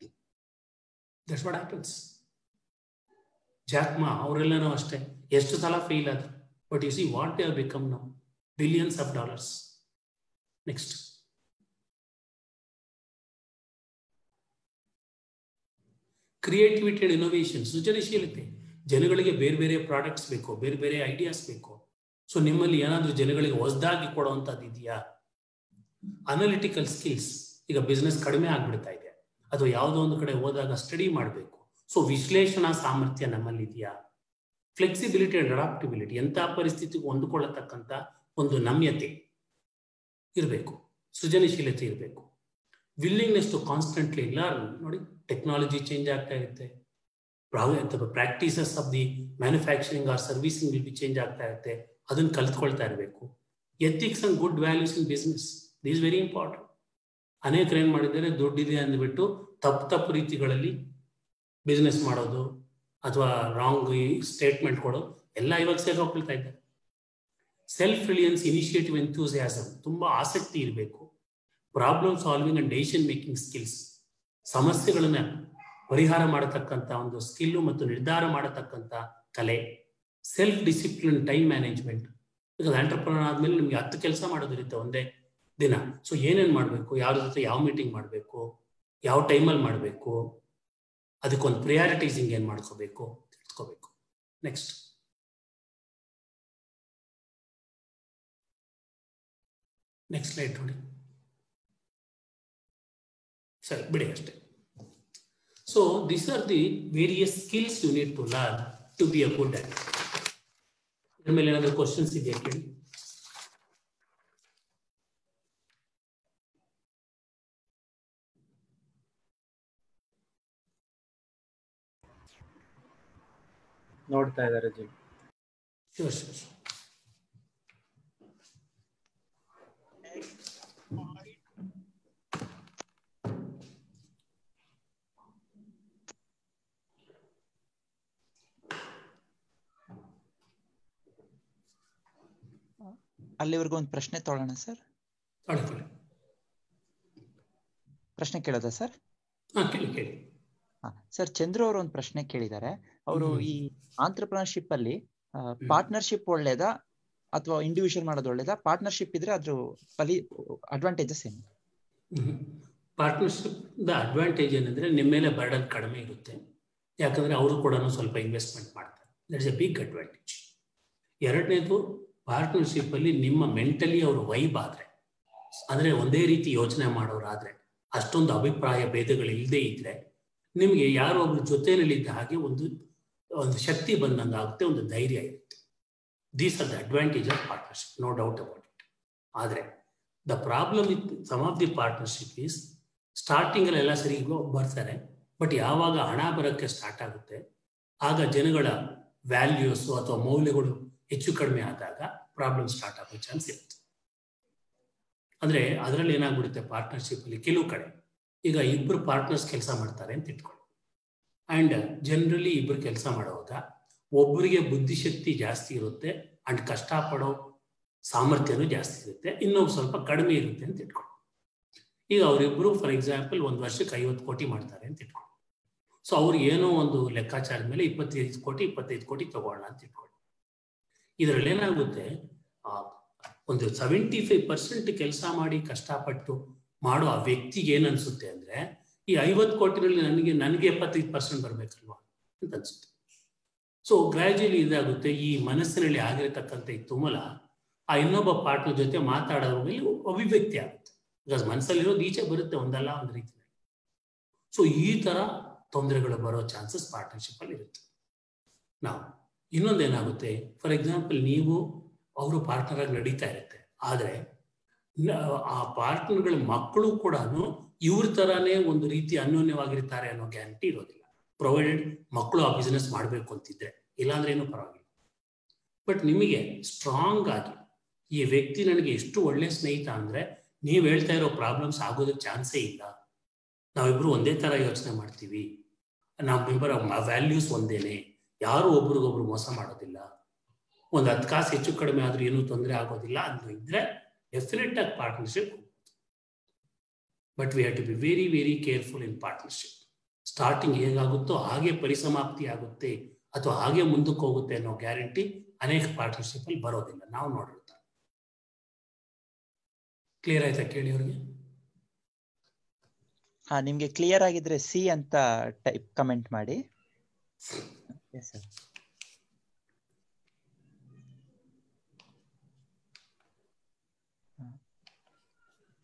Speaker 3: that's what happens Jack Ma ಅವರೆಲ್ಲನೂ ಅಷ್ಟೇ ಎಷ್ಟು ಸಲ ಫೇಲ್ ಆದ್ರು but you see what they become now billions of dollars next creativity and innovation ಸೃಜನಶೀಲತೆ ಜನಗಳಿಗೆ ಬೇರೆ ಬೇರೆ ಪ್ರಾಡಕ್ಟ್ಸ್ ಬೇಕು ಬೇರೆ ಬೇರೆ ಐಡಿಯಾಸ್ ಬೇಕು ಸೊ ನಿಮ್ಮಲ್ಲಿ ಏನಾದ್ರೂ ಜನಗಳಿಗೆ ಹೊಸದಾಗಿ ಕೊಡುವಂಥದ್ದು ಇದೆಯಾ ಅನಾಲಿಟಿಕಲ್ ಸ್ಕಿಲ್ಸ್ ಈಗ ಬಿಸ್ನೆಸ್ ಕಡಿಮೆ ಆಗ್ಬಿಡ್ತಾ ಇದೆ ಅಥವಾ ಯಾವುದೋ ಒಂದು ಕಡೆ ಹೋದಾಗ ಸ್ಟಡಿ ಮಾಡಬೇಕು ಸೊ ವಿಶ್ಲೇಷಣಾ ಸಾಮರ್ಥ್ಯ ನಮ್ಮಲ್ಲಿ ಇದೆಯಾ ಫ್ಲೆಕ್ಸಿಬಿಲಿಟಿ ಅಂಡ್ ಅಡಾಪ್ಟಿಬಿಲಿಟಿ ಎಂಥ ಪರಿಸ್ಥಿತಿಗೂ ಹೊಂದಿಕೊಳ್ಳತಕ್ಕಂಥ ಒಂದು ನಮ್ಯತೆ ಇರಬೇಕು ಸೃಜನಶೀಲತೆ ಇರಬೇಕು ವಿಲ್ಲಿಂಗ್ನೆಸ್ ಟು ಕಾನ್ಸ್ಟೆಂಟ್ಲಿ ಲರ್ನ್ ನೋಡಿ ಟೆಕ್ನಾಲಜಿ ಚೇಂಜ್ ಆಗ್ತಾ ಇರುತ್ತೆ practices of the manufacturing or servicing will be change ಆಗ್ತಾ ಇರುತ್ತೆ ಅದನ್ನ ಕಲ್ತ್ಕೊಳ್ತಾ ಇರಬೇಕು ethics and good values in business this very important ಅನೇಕರು ಏನು ಮಾಡಿದ್ದಾರೆ ದುಡ್ಡಿದೆ ಅಂದ್ಬಿಟ್ಟು ತಪ್ಪು ತಪ್ಪು ರೀತಿಗಳಲ್ಲಿ ಬಿಸ್ನೆಸ್ ಮಾಡೋದು ಅಥವಾ ರಾಂಗ್ ಸ್ಟೇಟ್ಮೆಂಟ್ ಕೊಡೋದು ಎಲ್ಲ ಇವಾಗ ಸೇರಿ ಹೋಗ್ಕೊಳ್ತಾ ಇದ್ದಾರೆ ಸೆಲ್ಫ್ ರಿಲಿಯನ್ಸ್ ಇನಿಷಿಯೇಟಿವ್ ಎಂಥೂಸಿಯಾಸಮ್ ತುಂಬಾ ಆಸಕ್ತಿ ಇರಬೇಕು problem solving and decision making skills ಸಮಸ್ಯೆಗಳನ್ನ ಪರಿಹಾರ ಮಾಡತಕ್ಕಂಥ ಒಂದು ಸ್ಕಿಲ್ಲು ಮತ್ತು ನಿರ್ಧಾರ ಮಾಡತಕ್ಕಂಥ ಕಲೆ ಸೆಲ್ಫ್ ಡಿಸಿಪ್ಲಿನ್ ಟೈಮ್ ಮ್ಯಾನೇಜ್ಮೆಂಟ್ ಈಗ ಆಂಟರ್ಪ್ರನರ್ ಆದ್ಮೇಲೆ ನಿಮ್ಗೆ ಹತ್ತು ಕೆಲಸ ಮಾಡೋದಿರುತ್ತೆ ಒಂದೇ ದಿನ ಸೊ ಏನೇನು ಮಾಡಬೇಕು ಯಾರ ಜೊತೆ ಯಾವ ಮೀಟಿಂಗ್ ಮಾಡಬೇಕು ಯಾವ ಟೈಮಲ್ಲಿ ಮಾಡಬೇಕು ಅದಕ್ಕೊಂದು ಪ್ರಿಯಾರಿಟೈಸಿಂಗ್ ಏನು ಮಾಡ್ಕೋಬೇಕು ತಿಳ್ಕೋಬೇಕು ನೆಕ್ಸ್ಟ್ ನೆಕ್ಸ್ಟ್ ಸ್ಲೈಡ್ ನೋಡಿ ಸರಿ ಬಿಡಿ ಅಷ್ಟೇ so this are the various skills you need to learn to be a good at ಇದ್ರ ಮೇಲೆ ಏನಾದರೂ ಕ್ವಶನ್ಸ್ ಇದೆಯಾ ಕೇಳಿ
Speaker 1: ನೋಡ್ತಾ ಇದ್ದಾರೆ ಜಿಮ್
Speaker 3: ಶೋರ್ ಶೋರ್
Speaker 2: ಅಲ್ಲಿವರೆಗೂ ಒಂದು ಪ್ರಶ್ನೆ ತೊಗೊಳ್ಳೋಣ ಸರ್
Speaker 3: ತೊಳ್ಕೊಳ್ಳಿ
Speaker 2: ಪ್ರಶ್ನೆ ಕೇಳೋದಾ ಸರ್
Speaker 3: ಹಾ ಕೇಳಿ ಕೇಳಿ
Speaker 2: ಹಾ ಸರ್ ಚಂದ್ರು ಅವರು ಒಂದು ಪ್ರಶ್ನೆ ಕೇಳಿದ್ದಾರೆ ಅವರು
Speaker 3: ಹ್ಮ್.
Speaker 2: ಈ ಆಂಟ್ರಪ್ರನರ್ಶಿಪ್ ಅಲ್ಲಿ ಪಾರ್ಟ್ನರ್ಶಿಪ್ ಒಳ್ಳೇದಾ ಅಥವಾ ಇಂಡಿವಿಜುವಲ್ ಮಾಡೋದು ಒಳ್ಳೇದಾ ಪಾರ್ಟ್ನರ್ಶಿಪ್ ಇದ್ರೆ ಅದ್ರ ಫಲಿ ಅಡ್ವಾಂಟೇಜಸ್ ಏನು
Speaker 3: ಪಾರ್ಟ್ನರ್ಶಿಪ್ ದ ಅಡ್ವಾಂಟೇಜ್ ಏನಂದ್ರೆ ನಿಮ್ಮ ಮೇಲೆ ಬರ್ಡನ್ ಕಡಿಮೆ ಇರುತ್ತೆ ಯಾಕಂದ್ರೆ ಅವರು ಕೂಡ ಸ್ವಲ್ಪ ಇನ್ವೆಸ್ಟ್ಮೆಂಟ್ ಮಾಡ್ತಾರೆ ದಟ್ಸ್ ಎ ಬಿಗ್ ಅಡ್ವಾಂಟೇಜ್ ಎರಡನೇದು ಪಾರ್ಟ್ನರ್ಶಿಪ್ ಅಲ್ಲಿ ನಿಮ್ಮ ಮೆಂಟಲಿ ಅವರು ವೈಬ್ ಆದ್ರೆ ಅಂದ್ರೆ ಒಂದೇ ರೀತಿ ಯೋಚನೆ ಮಾಡೋರಾದ್ರೆ ಅಷ್ಟೊಂದು ಅಭಿಪ್ರಾಯ ಭೇದಗಳು ಇಲ್ಲದೆ ಇದ್ರೆ ನಿಮಗೆ ಯಾರೋ ಒಬ್ರು ಜೊತೆಯಲ್ಲಿದ್ದ ಹಾಗೆ ಒಂದು ಒಂದು ಶಕ್ತಿ ಬಂದಂಗಾಗುತ್ತೆ ಒಂದು ಧೈರ್ಯ ಇರುತ್ತೆ these are the advantage of partnership no doubt about it ಆದರೆ the problem with some of the partnership is starting ಅಲ್ಲಿ ಎಲ್ಲ ಸರಿ ಬರ್ತಾರೆ ಬಟ್ ಯಾವಾಗ ಹಣ ಬರೋಕ್ಕೆ ಸ್ಟಾರ್ಟ್ ಆಗುತ್ತೆ ಆಗ ಜನಗಳ ವ್ಯಾಲ್ಯೂಸ್ ಅಥವಾ ಮೌಲ್ಯಗಳು ಹೆಚ್ಚು ಕಡಿಮೆ ಆದಾಗ ಪ್ರಾಬ್ಲಮ್ ಸ್ಟಾರ್ಟ್ ಆಗೋ ಚಾನ್ಸ್ ಇರುತ್ತೆ ಅಂದ್ರೆ ಅದರಲ್ಲಿ ಏನಾಗ್ಬಿಡುತ್ತೆ ಪಾರ್ಟ್ನರ್ಶಿಪ್ ಅಲ್ಲಿ ಕೆಲವು ಕಡೆ ಈಗ ಇಬ್ಬರು ಪಾರ್ಟ್ನರ್ಸ್ ಕೆಲಸ ಮಾಡ್ತಾರೆ ಅಂತ ಇಟ್ಕೊಳ್ಳಿ ಅಂಡ್ ಜನರಲಿ ಇಬ್ಬರು ಕೆಲಸ ಮಾಡುವಾಗ ಒಬ್ಬರಿಗೆ ಬುದ್ಧಿಶಕ್ತಿ ಜಾಸ್ತಿ ಇರುತ್ತೆ ಅಂಡ್ ಕಷ್ಟಪಡೋ ಸಾಮರ್ಥ್ಯನೂ ಜಾಸ್ತಿ ಇರುತ್ತೆ ಇನ್ನೊಬ್ಬ ಸ್ವಲ್ಪ ಕಡಿಮೆ ಇರುತ್ತೆ ಅಂತ ಇಟ್ಕೊಳ್ಳಿ ಈಗ ಅವರಿಬ್ಬರು ಫಾರ್ ಎಕ್ಸಾಂಪಲ್ ಒಂದು ವರ್ಷಕ್ಕೆ ಐವತ್ತು ಕೋಟಿ ಮಾಡ್ತಾರೆ ಅಂತ ಇಟ್ಕೊಳ್ಳಿ ಸೊ ಅವ್ರು ಏನೋ ಒಂದು ಲೆಕ್ಕಾಚಾರದ ಮೇಲೆ ಇಪ್ಪತ್ತೈದು ಕೋಟಿ ಇಪ್ಪತ್ತೈದು ಕೋಟಿ ತಗೊಳ್ಳೋಣ ಅಂತ ಇಟ್ಕೊಳ್ಳಿ ಇದರಲ್ಲಿ ಏನಾಗುತ್ತೆ ಆ, ಒಂದು ಸೆವೆಂಟಿ ಫೈವ್ ಪರ್ಸೆಂಟ್ ಕೆಲಸ ಮಾಡಿ ಕಷ್ಟಪಟ್ಟು ಮಾಡೋ ಆ ವ್ಯಕ್ತಿಗೆ ಏನ್ ಅನ್ಸುತ್ತೆ ಅಂದ್ರೆ ಈ ಐವತ್ತು ಕೋಟಿನಲ್ಲಿ ನನಗೆ ನನಗೆ ಎಪ್ಪತ್ತೈದು ಪರ್ಸೆಂಟ್ ಬರ್ಬೇಕಲ್ವಾ ಅಂತ ಅನ್ಸುತ್ತೆ ಸೊ ಗ್ರಾಜುಯಲಿ ಇದಾಗುತ್ತೆ ಈ ಮನಸ್ಸಿನಲ್ಲಿ ಆಗಿರತಕ್ಕಂಥ ಈ ತುಮಲ ಆ ಇನ್ನೊಬ್ಬ ಪಾರ್ಟ್ನರ್ ಜೊತೆ ಮಾತಾಡೋದ್ರ ಮೇಲೆ ಅಭಿವ್ಯಕ್ತಿ ಆಗುತ್ತೆ ಬಿಕಾಸ್ ಮನಸ್ಸಲ್ಲಿರೋದು ಈಚೆ ಬರುತ್ತೆ ಒಂದಲ್ಲ ಒಂದು ರೀತಿಯಲ್ಲಿ ಸೊ ಈ ತರ ತೊಂದರೆಗಳು ಬರೋ ಚಾನ್ಸಸ್ ಪಾರ್ಟ್ನರ್ಶಿಪ್ ಅಲ್ಲಿ ಇರುತ್ತೆ ನಾವು ಇನ್ನೊಂದೇನಾಗುತ್ತೆ ಫಾರ್ ಎಕ್ಸಾಂಪಲ್ ನೀವು ಅವರು ಪಾರ್ಟ್ನರ್ ಆಗಿ ನಡೀತಾ ಇರುತ್ತೆ ಆದ್ರೆ ನ- ಆ ಪಾರ್ಟ್ನರ್ಗಳ ಮಕ್ಕಳು ಕೂಡ ಇವ್ರ ತರಾನೇ ಒಂದು ರೀತಿ ಅನ್ಯೋನ್ಯವಾಗಿರ್ತಾರೆ ಅನ್ನೋ ಗ್ಯಾರಂಟಿ ಇರೋದಿಲ್ಲ ಪ್ರೊವೈಡೆಡ್ ಮಕ್ಕಳು ಆ ಬಿಸ್ನೆಸ್ ಮಾಡಬೇಕು ಅಂತಿದ್ರೆ ಇಲ್ಲಾಂದ್ರೆ ಏನೂ ಪರವಾಗಿಲ್ಲ ಬಟ್ ನಿಮಗೆ ಸ್ಟ್ರಾಂಗ್ ಆಗಿ ಈ ವ್ಯಕ್ತಿ ನನಗೆ ಎಷ್ಟು ಒಳ್ಳೆ ಸ್ನೇಹಿತ ಅಂದ್ರೆ ನೀವು ಹೇಳ್ತಾ ಇರೋ ಪ್ರಾಬ್ಲಮ್ಸ್ ಆಗೋದಕ್ಕೆ ಚಾನ್ಸೇ ಇಲ್ಲ ನಾವಿಬ್ರು ಒಂದೇ ತರ ಯೋಚನೆ ಮಾಡ್ತೀವಿ ನಮ್ಮಿಬ್ಬರ ವ್ಯಾಲ್ಯೂಸ್ ಒಂದೇನೆ ಯಾರು ಒಬ್ರಿಗೊಬ್ರು ಮೋಸ ಮಾಡೋದಿಲ್ಲ ಒಂದು ಹತ್ತು ಕಾಸು ಹೆಚ್ಚು ಕಡಿಮೆ ಆದ್ರೂ ಏನೂ ತೊಂದರೆ ಆಗೋದಿಲ್ಲ ಅಂತ ಇದ್ರೆ ಡೆಫಿನೆಟ್ ಆಗಿ partnership but we have to be very very careful in partnership starting ಹೇಗಾಗುತ್ತೋ ಹಾಗೆ ಪರಿಸಮಾಪ್ತಿ ಆಗುತ್ತೆ ಅಥವಾ ಹಾಗೆ ಮುಂದಕ್ಕೆ ಹೋಗುತ್ತೆ ಅನ್ನೋ ಗ್ಯಾರಂಟಿ ಅನೇಕ ಪಾರ್ಟ್ನರ್ಶಿಪ್ ಅಲ್ಲಿ ಬರೋದಿಲ್ಲ ನಾವು ನೋಡಿರ್ತಾರೆ ಕ್ಲಿಯರ್ ಆಯ್ತಾ ಕೇಳಿ ಅವ್ರಿಗೆ
Speaker 2: ಹಾ ನಿಮ್ಗೆ ಕ್ಲಿಯರ್ ಆಗಿದ್ರೆ ಸಿ ಅಂತ ಟೈಪ್ ಕಮೆಂಟ್ ಮಾಡಿ Yes, sir.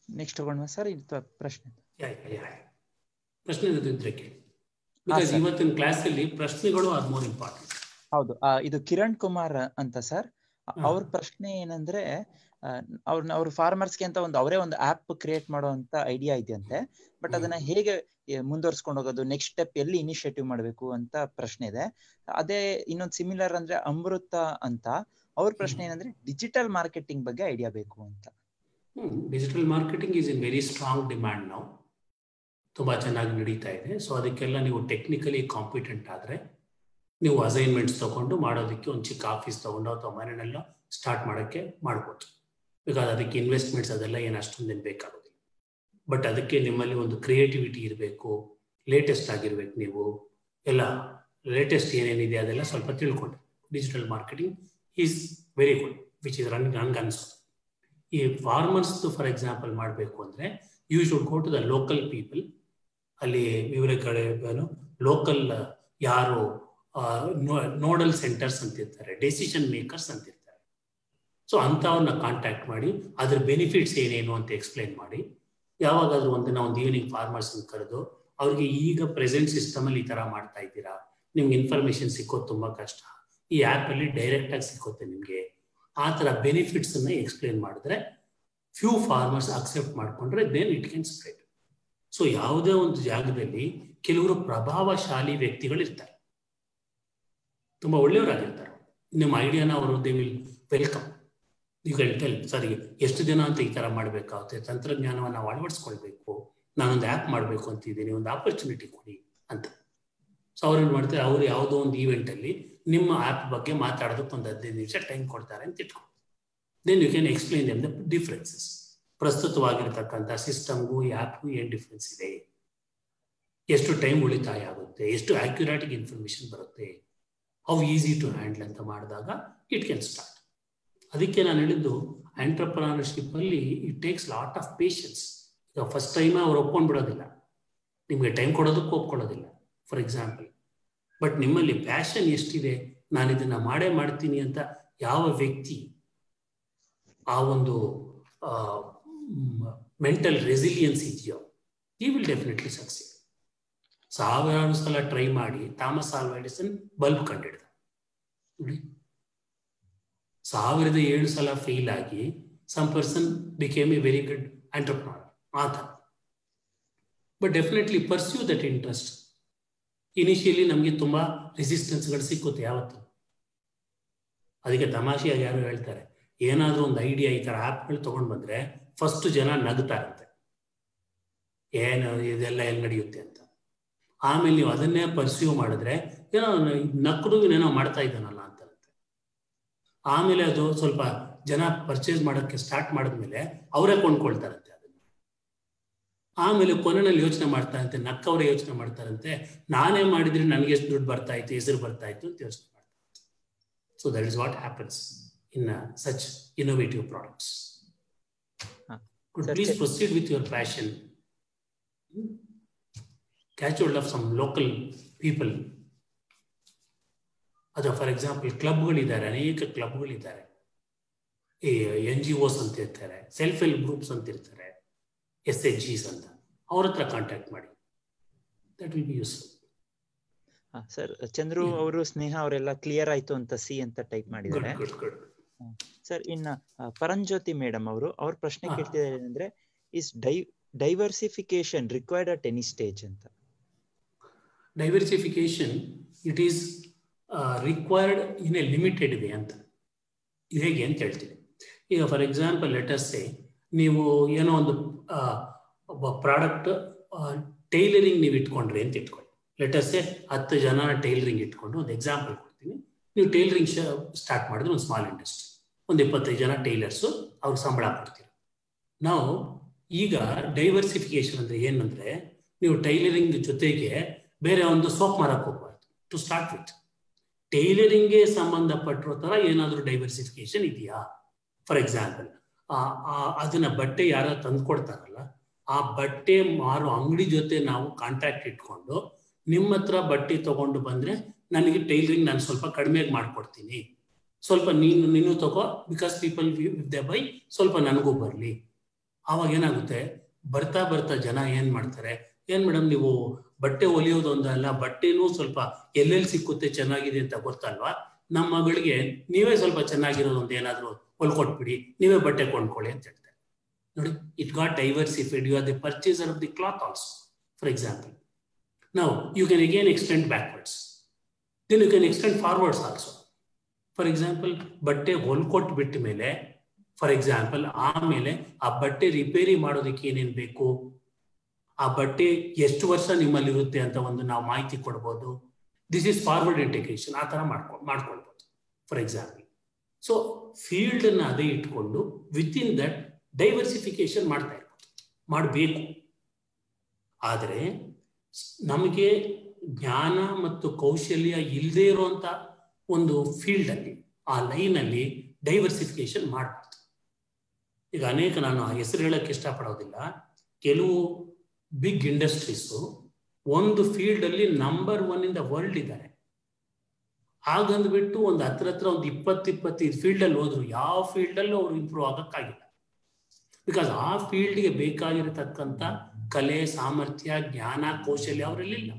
Speaker 2: ನೆಕ್ಸ್ಟ್ ತಗೊಂಡ್ವಾ ಸರ್ ಇದು ಪ್ರಶ್ನೆ
Speaker 3: ಯಾ, ಯಾ, ಯಾ. ಪ್ರಶ್ನೆ ಇದ್ರೆ ಕೇಳಿ ಬಿಕಾಸ್
Speaker 2: sir.
Speaker 3: ಇವತ್ತಿನ ಕ್ಲಾಸಲ್ಲಿ ಪ್ರಶ್ನೆಗಳು ಆರ್ ಮೋರ್ ಇಂಪಾರ್ಟೆಂಟ್
Speaker 2: ಹೌದು ಆ, ಇದು ಕಿರಣ್ ಕುಮಾರ್ ಅಂತ ಸರ್
Speaker 3: ಹಾ.
Speaker 2: ಅವ್ರ ಪ್ರಶ್ನೆ ಏನಂದ್ರೆ ಅವ್ರ ಅವ್ರ ಫಾರ್ಮರ್ಸ್ಗೆ ಅಂತ ಒಂದು ಅವರೇ ಒಂದು ಆಪ್ ಕ್ರಿಯೇಟ್ ಮಾಡುವಂತ ಐಡಿಯಾ ಇದೆಯಂತೆ ಬಟ್
Speaker 3: ಹ್ಮ್.
Speaker 2: ಅದನ್ನ ಹೇಗೆ ಮುಂದುವರ್ಸ್ಕೊಂಡು ಹೋಗೋದು ನೆಕ್ಸ್ಟ್ ಸ್ಟೆಪ್ ಎಲ್ಲಿ ಇನಿಷಿಯೇಟಿವ್ ಮಾಡಬೇಕು ಅಂತ ಪ್ರಶ್ನೆ ಇದೆ ಅದೇ ಇನ್ನೊಂದು ಸಿಮಿಲರ್ ಅಂದ್ರೆ ಅಮೃತ ಅಂತ ಅವ್ರ ಪ್ರಶ್ನೆ ಏನಂದ್ರೆ ಡಿಜಿಟಲ್ ಮಾರ್ಕೆಟಿಂಗ್ ಬಗ್ಗೆ ಐಡಿಯಾ ಬೇಕು ಅಂತ
Speaker 3: digital marketing is in very strong demand ನಾವು ತುಂಬ ಚೆನ್ನಾಗಿ ನಡೀತಾ ಇದೆ ಸೊ ಅದಕ್ಕೆಲ್ಲ ನೀವು ಟೆಕ್ನಿಕಲಿ ಕಾಂಪಿಟೆಂಟ್ ಆದರೆ ನೀವು ಅಸೈನ್ಮೆಂಟ್ಸ್ ತಗೊಂಡು ಮಾಡೋದಕ್ಕೆ ಒಂದು ಚಿಕ್ಕ ಆಫೀಸ್ ತಗೊಂಡು ಅಥವಾ ಮನೆಯಲ್ಲ ಸ್ಟಾರ್ಟ್ ಮಾಡೋಕ್ಕೆ ಮಾಡ್ಬೋದು ಬಿಕಾಸ್ ಅದಕ್ಕೆ ಇನ್ವೆಸ್ಟ್ಮೆಂಟ್ಸ್ ಅದೆಲ್ಲ ಏನು ಅಷ್ಟೊಂದೇನು ಬೇಕಾಗೋದಿಲ್ಲ ಬಟ್ ಅದಕ್ಕೆ ನಿಮ್ಮಲ್ಲಿ ಒಂದು ಕ್ರಿಯೇಟಿವಿಟಿ ಇರಬೇಕು ಲೇಟೆಸ್ಟ್ ಆಗಿರ್ಬೇಕು ನೀವು ಎಲ್ಲ ಲೇಟೆಸ್ಟ್ ಏನೇನಿದೆ ಅದೆಲ್ಲ ಸ್ವಲ್ಪ ತಿಳ್ಕೊಂಡು digital marketing is very good which is run ಹಂಗೆ ಅನ್ಸೋದು ಈ ಫಾರ್ಮರ್ಸ್ದು ಫಾರ್ ಎಕ್ಸಾಂಪಲ್ ಮಾಡಬೇಕು ಅಂದರೆ you should go to the local people ಅಲ್ಲಿ ಇವರ ಕಡೆ ಏನು ಲೋಕಲ್ ಯಾರು ನೋಡಲ್ ಸೆಂಟರ್ಸ್ ಅಂತಿರ್ತಾರೆ ಡೆಸಿಷನ್ ಮೇಕರ್ಸ್ ಅಂತಿರ್ತಾರೆ ಸೊ ಅಂಥವ್ರನ್ನ ಕಾಂಟ್ಯಾಕ್ಟ್ ಮಾಡಿ ಅದ್ರ ಬೆನಿಫಿಟ್ಸ್ ಏನೇನು ಅಂತ ಎಕ್ಸ್ಪ್ಲೈನ್ ಮಾಡಿ ಯಾವಾಗಾದ್ರೂ ಒಂದು ನಾವು ಒಂದು ಈವ್ನಿಂಗ್ ಫಾರ್ಮರ್ಸ್ ಕರೆದು ಅವ್ರಿಗೆ ಈಗ ಪ್ರೆಸೆಂಟ್ ಸಿಸ್ಟಮಲ್ಲಿ ಈ ಥರ ಮಾಡ್ತಾ ಇದ್ದೀರಾ ನಿಮ್ಗೆ ಇನ್ಫಾರ್ಮೇಶನ್ ಸಿಕ್ಕೋದು ತುಂಬ ಕಷ್ಟ ಈ ಆ್ಯಪಲ್ಲಿ ಡೈರೆಕ್ಟಾಗಿ ಸಿಕ್ಕುತ್ತೆ ನಿಮಗೆ ಆ ಥರ ಬೆನಿಫಿಟ್ಸನ್ನು ಎಕ್ಸ್ಪ್ಲೇನ್ ಮಾಡಿದ್ರೆ ಫ್ಯೂ ಫಾರ್ಮರ್ಸ್ ಅಕ್ಸೆಪ್ಟ್ ಮಾಡಿಕೊಂಡ್ರೆ then it can spread so ಯಾವುದೇ ಒಂದು ಜಾಗದಲ್ಲಿ ಕೆಲವರು ಪ್ರಭಾವಶಾಲಿ ವ್ಯಕ್ತಿಗಳಿರ್ತಾರೆ ತುಂಬ ಒಳ್ಳೆಯವರಾಗಿರ್ತಾರೆ ನಿಮ್ಮ ಐಡಿಯಾನ ಅವರು they will welcome you can tell ಸರಿ ಎಷ್ಟು ದಿನ ಅಂತ ಈ ಥರ ಮಾಡಬೇಕಾಗುತ್ತೆ ತಂತ್ರಜ್ಞಾನವನ್ನು ನಾವು ಅಳವಡಿಸ್ಕೊಳ್ಬೇಕು ನಾನೊಂದು ಆ್ಯಪ್ ಮಾಡಬೇಕು ಅಂತಿದ್ದೀನಿ ಒಂದು ಆಪರ್ಚುನಿಟಿ ಕೊಡಿ ಅಂತ ಸೊ ಅವ್ರೇನು ಮಾಡ್ತಾರೆ ಅವರು ಯಾವುದೋ ಒಂದು ಈವೆಂಟಲ್ಲಿ ನಿಮ್ಮ ಆ್ಯಪ್ ಬಗ್ಗೆ ಮಾತಾಡೋದಕ್ಕೆ ಒಂದು ಹದಿನೈದು ನಿಮಿಷ ಟೈಮ್ ಕೊಡ್ತಾರೆ ಅಂತ ಇಟ್ಕೊಂಡು then you can explain them the differences ಪ್ರಸ್ತುತವಾಗಿರ್ತಕ್ಕಂಥ ಸಿಸ್ಟಮ್ಗೂ ಈ ಆ್ಯಪ್ಗೂ ಏನು ಡಿಫ್ರೆನ್ಸ್ ಇದೆ ಎಷ್ಟು ಟೈಮ್ ಉಳಿತಾಯ ಆಗುತ್ತೆ ಎಷ್ಟು ಆಕ್ಯುರೇಟಿಗೆ ಇನ್ಫಾರ್ಮೇಶನ್ ಬರುತ್ತೆ ಹೌ ಈಸಿ ಟು ಹ್ಯಾಂಡ್ಲ್ ಅಂತ ಮಾಡಿದಾಗ ಇಟ್ ಕ್ಯಾನ್ ಸ್ಟಾರ್ಟ್ ಅದಕ್ಕೆ ನಾನು ಹೇಳಿದ್ದು ಆಂಟ್ರಪ್ರನರ್ಶಿಪ್ ಅಲ್ಲಿ it takes lot of patience ಈಗ ಫಸ್ಟ್ ಟೈಮ್ ಅವ್ರು ಒಪ್ಕೊಂಡ್ಬಿಡೋದಿಲ್ಲ ನಿಮಗೆ ಟೈಮ್ ಕೊಡೋದಕ್ಕೂ ಒಪ್ಕೊಳ್ಳೋದಿಲ್ಲ ಫಾರ್ ಎಕ್ಸಾಂಪಲ್ ಬಟ್ ನಿಮ್ಮಲ್ಲಿ ಪ್ಯಾಷನ್ ಎಷ್ಟಿದೆ ನಾನು ಇದನ್ನ ಮಾಡೇ ಮಾಡ್ತೀನಿ ಅಂತ ಯಾವ ವ್ಯಕ್ತಿ ಆ ಒಂದು ಮೆಂಟಲ್ ರೆಸಿಲಿಯನ್ಸ್ ಇದೆಯೋ ಈ ವಿಲ್ ಡೆಫಿನೆಟ್ಲಿ ಸಕ್ಸೀಡ್ ಸಾವಿರಾರು ಸಲ ಟ್ರೈ ಮಾಡಿ ಥಾಮಸ್ ಆಲ್ವಾ ಎಡಿಸನ್ ಬಲ್ಬ್ ಕಂಡಿಡ್ದ ನೋಡಿ ಸಾವಿರದ ಏಳು ಸಲ ಫೇಲ್ ಆಗಿ some person became a very good entrepreneur ಆ ಥರ but definitely pursue that interest initially ನಮಗೆ ತುಂಬ ರೆಸಿಸ್ಟೆನ್ಸ್ಗಳು ಸಿಕ್ಕುತ್ತೆ ಯಾವತ್ತು ಅದಕ್ಕೆ ತಮಾಷೆಯಾಗಿ ಯಾರು ಹೇಳ್ತಾರೆ ಏನಾದರೂ ಒಂದು ಐಡಿಯಾ ಈ ಥರ ಆ್ಯಪ್ಗಳು ತೊಗೊಂಡು ಬಂದರೆ ಫಸ್ಟ್ ಜನ ನಗ್ತಾರಂತೆ ಏನು ಇದೆಲ್ಲ ಎಲ್ಲಿ ನಡೆಯುತ್ತೆ ಅಂತ ಆಮೇಲೆ ನೀವು ಅದನ್ನೇ ಪರ್ಸ್ಯೂ ಮಾಡಿದ್ರೆ ಏನೋ ನಕ್ಕಡು ಏನೋ ಮಾಡ್ತಾ ಇದ್ದಾನಲ್ಲ ಅಂತಾರಂತೆ ಆಮೇಲೆ ಅದು ಸ್ವಲ್ಪ ಜನ ಪರ್ಚೇಸ್ ಮಾಡೋಕ್ಕೆ ಸ್ಟಾರ್ಟ್ ಮಾಡಿದ್ಮೇಲೆ ಅವರೇ ಕೊಂಡ್ಕೊಳ್ತಾರಂತೆ ಅದನ್ನು ಆಮೇಲೆ ಕೊನೆಯಲ್ಲಿ ಯೋಚನೆ ಮಾಡ್ತಾರಂತೆ ನಕ್ಕವರೇ ಯೋಚನೆ ಮಾಡ್ತಾರಂತೆ ನಾನೇ ಮಾಡಿದ್ರೆ ನನಗೆ ಎಷ್ಟು ದುಡ್ಡು ಬರ್ತಾ ಇತ್ತು ಹೆಸರು ಬರ್ತಾ ಇತ್ತು ಅಂತ ಯೋಚನೆ ಮಾಡ್ತಾರೆ so that is what happens in such innovative products please proceed with your passion catch hold of some local people ಅಥವಾ ಫಾರ್ ಎಕ್ಸಾಂಪಲ್ ಕ್ಲಬ್ಗಳಿದ್ದಾರೆ ಅನೇಕ ಕ್ಲಬ್ಗಳಿದ್ದಾರೆ ಈ ಎನ್ ಜಿ ಒಸ್ ಅಂತ ಇರ್ತಾರೆ ಸೆಲ್ಫ್ ಹೆಲ್ಪ್ ಗ್ರೂಪ್ಸ್ ಅಂತ ಇರ್ತಾರೆ ಎಸ್ ಎಚ್ ಜಿಸ್ ಅಂತ ಅವ್ರ ಹತ್ರ ಕಾಂಟ್ಯಾಕ್ಟ್ ಮಾಡಿ that will be useful
Speaker 2: sir Chandru ಅವರು ಸ್ನೇಹ ಅವರೆಲ್ಲ ಕ್ಲಿಯರ್ ಆಯ್ತು ಅಂತ ಸಿ ಅಂತ ಟೈಪ್
Speaker 3: ಗುಡ್
Speaker 2: ಮಾಡಿದ್ದಾರೆ
Speaker 3: ಗುಡ್ ಗುಡ್
Speaker 2: ಸರ್ ಇನ್ನ ಆ, ಪರಂಜ್ಯೋತಿ ಮೇಡಮ್ ಅವರು ಅವ್ರ ಪ್ರಶ್ನೆ ಕೇಳ್ತಿದ್ದಾರೆ ಏನಂದ್ರೆ is di diversification required at any stage ಅಂತ
Speaker 3: diversification it is required in a limited way ಅಂತ ಇದು ಹೇಗೆ ಅಂತ ಹೇಳ್ತೀನಿ ಈಗ ಫಾರ್ ಎಕ್ಸಾಂಪಲ್ ಲೆಟಸ್ ಸೇ ನೀವು ಏನೋ ಒಂದು ಆ, ಒಬ್ಬ ಪ್ರಾಡಕ್ಟ್ ಟೈಲರಿಂಗ್ ನೀವು ಇಟ್ಕೊಂಡ್ರಿ ಅಂತ ಇಟ್ಕೊಳ್ಳಿ ಲೆಟಸ್ ಸೇ ಹತ್ತು ಜನ ಟೈಲರಿಂಗ್ ಇಟ್ಕೊಂಡು ಒಂದು ಎಕ್ಸಾಂಪಲ್ ಕೊಡ್ತೀನಿ ನೀವು ಟೈಲರಿಂಗ್ ಸ್ಟಾರ್ಟ್ ಮಾಡಿದ್ರೆ ಒಂದು ಸ್ಮಾಲ್ ಇಂಡಸ್ಟ್ರಿ ಒಂದು ಇಪ್ಪತ್ತೈದು ಜನ ಟೈಲರ್ಸು ಅವ್ರಿಗೆ ಸಂಬಳ ಕೊಡ್ತೀರಿ ನಾವು ಈಗ ಡೈವರ್ಸಿಫಿಕೇಶನ್ ಅಂದ್ರೆ ಏನಂದ್ರೆ ನೀವು ಟೈಲರಿಂಗ್ ಜೊತೆಗೆ ಬೇರೆ ಒಂದು ಸೋಪ್ ಮಾರಕ್ಕೆ ಹೋಗ್ಬಾರ್ದು ಟು ಸ್ಟಾರ್ಟ್ ವಿತ್ ಟೈಲರಿಂಗ್ಗೆ ಸಂಬಂಧಪಟ್ಟಿರೋ ಥರ ಏನಾದರೂ ಡೈವರ್ಸಿಫಿಕೇಶನ್ ಇದೆಯಾ ಫಾರ್ ಎಕ್ಸಾಂಪಲ್ ಅದನ್ನ ಬಟ್ಟೆ ಯಾರ ತಂದು ಕೊಡ್ತಾರಲ್ಲ ಆ ಬಟ್ಟೆ ಮಾರೋ ಅಂಗಡಿ ಜೊತೆ ನಾವು ಕಾಂಟ್ಯಾಕ್ಟ್ ಇಟ್ಕೊಂಡು ನಿಮ್ಮ ಹತ್ರ ಬಟ್ಟೆ ತಗೊಂಡು ಬಂದ್ರೆ ನನಗೆ ಟೈಲರಿಂಗ್ ನಾನು ಸ್ವಲ್ಪ ಕಡಿಮೆಗೆ ಮಾಡ್ಕೊಡ್ತೀನಿ ಸ್ವಲ್ಪ ನೀನು ನೀನು ತಗೋ ಬಿಕಾಸ್ ಪೀಪಲ್ ದೇ ಬೈ ಸ್ವಲ್ಪ ನನಗೂ ಬರಲಿ ಆವಾಗ ಏನಾಗುತ್ತೆ ಬರ್ತಾ ಬರ್ತಾ ಜನ ಏನ್ ಮಾಡ್ತಾರೆ ಏನ್ ಮೇಡಮ್ ನೀವು ಬಟ್ಟೆ ಹೊಲಿಯೋದು ಒಂದಲ್ಲ ಬಟ್ಟೆನೂ ಸ್ವಲ್ಪ ಎಲ್ಲೆಲ್ಲಿ ಸಿಕ್ಕುತ್ತೆ ಚೆನ್ನಾಗಿದೆ ಅಂತ ಗೊತ್ತಲ್ವಾ ನಮ್ಮ ಮಗಳಿಗೆ ನೀವೇ ಸ್ವಲ್ಪ ಚೆನ್ನಾಗಿರೋದು ಒಂದು ಏನಾದ್ರು ಹೊಲ್ಕೊಟ್ಬಿಡಿ ನೀವೇ ಬಟ್ಟೆ ಕೊಂಡ್ಕೊಳ್ಳಿ ಅಂತ ಹೇಳ್ತಾರೆ ನೋಡಿ it got diversified you are the purchaser of the cloth also for example ನಾವು you can again extend backwards then you can extend forwards also for example ಬಟ್ಟೆ ಹೊಲ್ಕೊಟ್ಟು ಬಿಟ್ಟ ಮೇಲೆ ಫಾರ್ ಎಕ್ಸಾಂಪಲ್ ಆಮೇಲೆ ಆ ಬಟ್ಟೆ ರಿಪೇರಿ ಮಾಡೋದಕ್ಕೆ ಏನೇನು ಬೇಕು ಆ ಬಟ್ಟೆ ಎಷ್ಟು ವರ್ಷ ನಿಮ್ಮಲ್ಲಿ ಇರುತ್ತೆ ಅಂತ ಒಂದು ನಾವು ಮಾಹಿತಿ ಕೊಡ್ಬೋದು ದಿಸ್ ಇಸ್ ಫಾರ್ವರ್ಡ್ ಇಂಟಿಗ್ರೇಷನ್ ಆ ಥರ ಮಾಡ್ಕೊ ಮಾಡ್ಕೊಳ್ಬೋದು ಫಾರ್ ಎಕ್ಸಾಂಪಲ್ ಸೊ ಫೀಲ್ಡ್ ಅನ್ನ ಅದೇ ಇಟ್ಕೊಂಡು ವಿತ್ ಇನ್ ದಟ್ ಡೈವರ್ಸಿಫಿಕೇಶನ್ ಮಾಡ್ತಾ ಇರ್ಬೋದು ಮಾಡಬೇಕು ಆದರೆ ನಮಗೆ ಜ್ಞಾನ ಮತ್ತು ಕೌಶಲ್ಯ ಇಲ್ಲದೆ ಇರುವಂತ ಒಂದು ಫೀಲ್ಡ್ ಅಲ್ಲಿ ಆ ಲೈನ್ ಅಲ್ಲಿ ಡೈವರ್ಸಿಫಿಕೇಶನ್ ಮಾಡಬಾರ್ದು ಈಗ ಅನೇಕ ನಾನು ಆ ಹೆಸರು ಹೇಳಕ್ಕೆ ಇಷ್ಟಪಡೋದಿಲ್ಲ ಕೆಲವು ಬಿಗ್ ಇಂಡಸ್ಟ್ರೀಸು ಒಂದು ಫೀಲ್ಡ್ ಅಲ್ಲಿ number one in the world ಇದ್ದಾರೆ ಹಾಗಂದ್ಬಿಟ್ಟು ಒಂದು ಹತ್ರ ಹತ್ರ ಒಂದು ಇಪ್ಪತ್ತು ಇಪ್ಪತ್ತೈದು ಫೀಲ್ಡ್ ಅಲ್ಲಿ ಹೋದ್ರು ಯಾವ ಫೀಲ್ಡ್ ಅಲ್ಲೂ ಅವ್ರು ಇಂಪ್ರೂವ್ ಆಗಕ್ಕಾಗಿಲ್ಲ ಬಿಕಾಸ್ ಆ ಫೀಲ್ಡ್ಗೆ ಬೇಕಾಗಿರತಕ್ಕಂಥ ಕಲೆ ಸಾಮರ್ಥ್ಯ ಜ್ಞಾನ ಕೌಶಲ್ಯ ಅವರಲ್ಲಿಲ್ಲ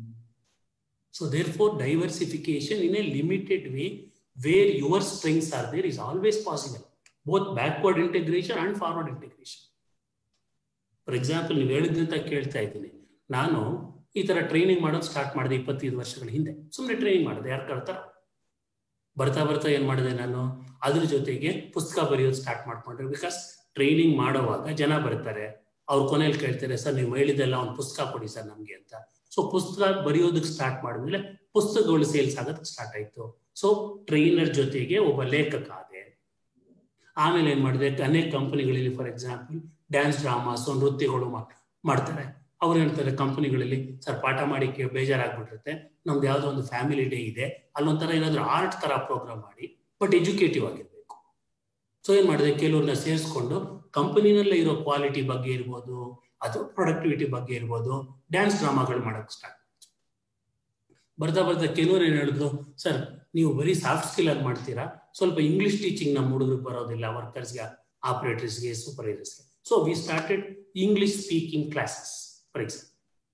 Speaker 3: so therefore diversification in a limited way where your strengths are there is always possible both backward integration and forward integration for example ನೀವು ಹೇಳಿದ್ದಂತ ಕೇಳ್ತಾ ಇದ್ದೀನಿ ನಾನು ಈ ತರ ಟ್ರೈನಿಂಗ್ ಮಾಡೋದು ಸ್ಟಾರ್ಟ್ ಮಾಡಿದೆ ಇಪ್ಪತ್ತೈದು ವರ್ಷಗಳ ಹಿಂದೆ ಸುಮ್ಮನೆ ಟ್ರೈನಿಂಗ್ ಮಾಡಿದೆ ಯಾರು ಕಳ್ತಾರ ಬರ್ತಾ ಬರ್ತಾ ಏನ್ ಮಾಡಿದೆ ನಾನು ಅದ್ರ ಜೊತೆಗೆ ಪುಸ್ತಕ ಬರೆಯೋದು ಸ್ಟಾರ್ಟ್ ಮಾಡ್ಕೊಂಡ್ರೆ ಬಿಕಾಸ್ ಟ್ರೈನಿಂಗ್ ಮಾಡುವಾಗ ಜನ ಬರ್ತಾರೆ ಅವ್ರು ಕೊನೆಯಲ್ಲಿ ಕೇಳ್ತಾರೆ ಸರ್ ನೀವು ಹೇಳಿದೆಲ್ಲ ಒಂದು ಪುಸ್ತಕ ಕೊಡಿ ಸರ್ ನಮ್ಗೆ ಅಂತ ಸೊ ಪುಸ್ತಕ ಬರೆಯೋದಕ್ಕೆ ಸ್ಟಾರ್ಟ್ ಮಾಡಿದ್ಮೇಲೆ ಪುಸ್ತಕಗಳು ಸೇಲ್ಸ್ ಆಗೋದಕ್ಕೆ ಸ್ಟಾರ್ಟ್ ಆಯ್ತು ಸೊ ಟ್ರೈನರ್ ಜೊತೆಗೆ ಒಬ್ಬ ಲೇಖಕ ಆದೆ ಆಮೇಲೆ ಏನ್ ಮಾಡಿದೆ ಅನೇಕ ಕಂಪನಿಗಳಲ್ಲಿ ಫಾರ್ ಎಕ್ಸಾಂಪಲ್ ಡ್ಯಾನ್ಸ್ ಡ್ರಾಮಾಸ್ ನೃತ್ಯಗಳು ಮಾಡ್ತಾರೆ ಅವ್ರು ಹೇಳ್ತಾರೆ ಕಂಪನಿಗಳಲ್ಲಿ ಸರ್ ಪಾಠ ಮಾಡಿ ಬೇಜಾರಾಗ್ಬಿಟ್ಟಿರುತ್ತೆ ನಮ್ದು ಯಾವ್ದೋ ಒಂದು ಫ್ಯಾಮಿಲಿ ಡೇ ಇದೆ ಅಲ್ಲೊಂಥರ ಏನಾದ್ರು ಆರ್ಟ್ ತರ ಪ್ರೋಗ್ರಾಮ್ ಮಾಡಿ ಬಟ್ ಎಜುಕೇಟಿವ್ ಆಗಿರ್ಬೇಕು ಸೊ ಏನ್ ಮಾಡಿದೆ ಕೆಲವ್ರನ್ನ ಸೇರಿಸ್ಕೊಂಡು ಕಂಪನಿನಲ್ಲೇ ಇರೋ ಕ್ವಾಲಿಟಿ ಬಗ್ಗೆ ಇರ್ಬೋದು ಅಥವಾ ಪ್ರೊಡಕ್ಟಿವಿಟಿ ಬಗ್ಗೆ ಇರ್ಬೋದು ಡ್ಯಾನ್ಸ್ ಡ್ರಾಮಾಗಳು ಮಾಡಕ್ ಸ್ಟಾರ್ಟ್ ಬರ್ತಾ ಬರ್ತಾ ಕೆಲವರು ಏನ್ ಹೇಳಿದ್ರು ಸರ್ ನೀವು ಬರೀ ಸಾಫ್ಟ್ ಸ್ಕಿಲ್ ಆಗಿ ಮಾಡ್ತೀರಾ ಸ್ವಲ್ಪ ಇಂಗ್ಲಿಷ್ ಟೀಚಿಂಗ್ ನಮ್ಮ ಹುಡುಗರಿಗೆ ಬರೋದಿಲ್ಲ ವರ್ಕರ್ಸ್ಗೆ ಆಪರೇಟರ್ಸ್ಗೆ ಸೂಪರ್ವೈಸರ್ಸ್ಗೆ so we started English speaking classes for example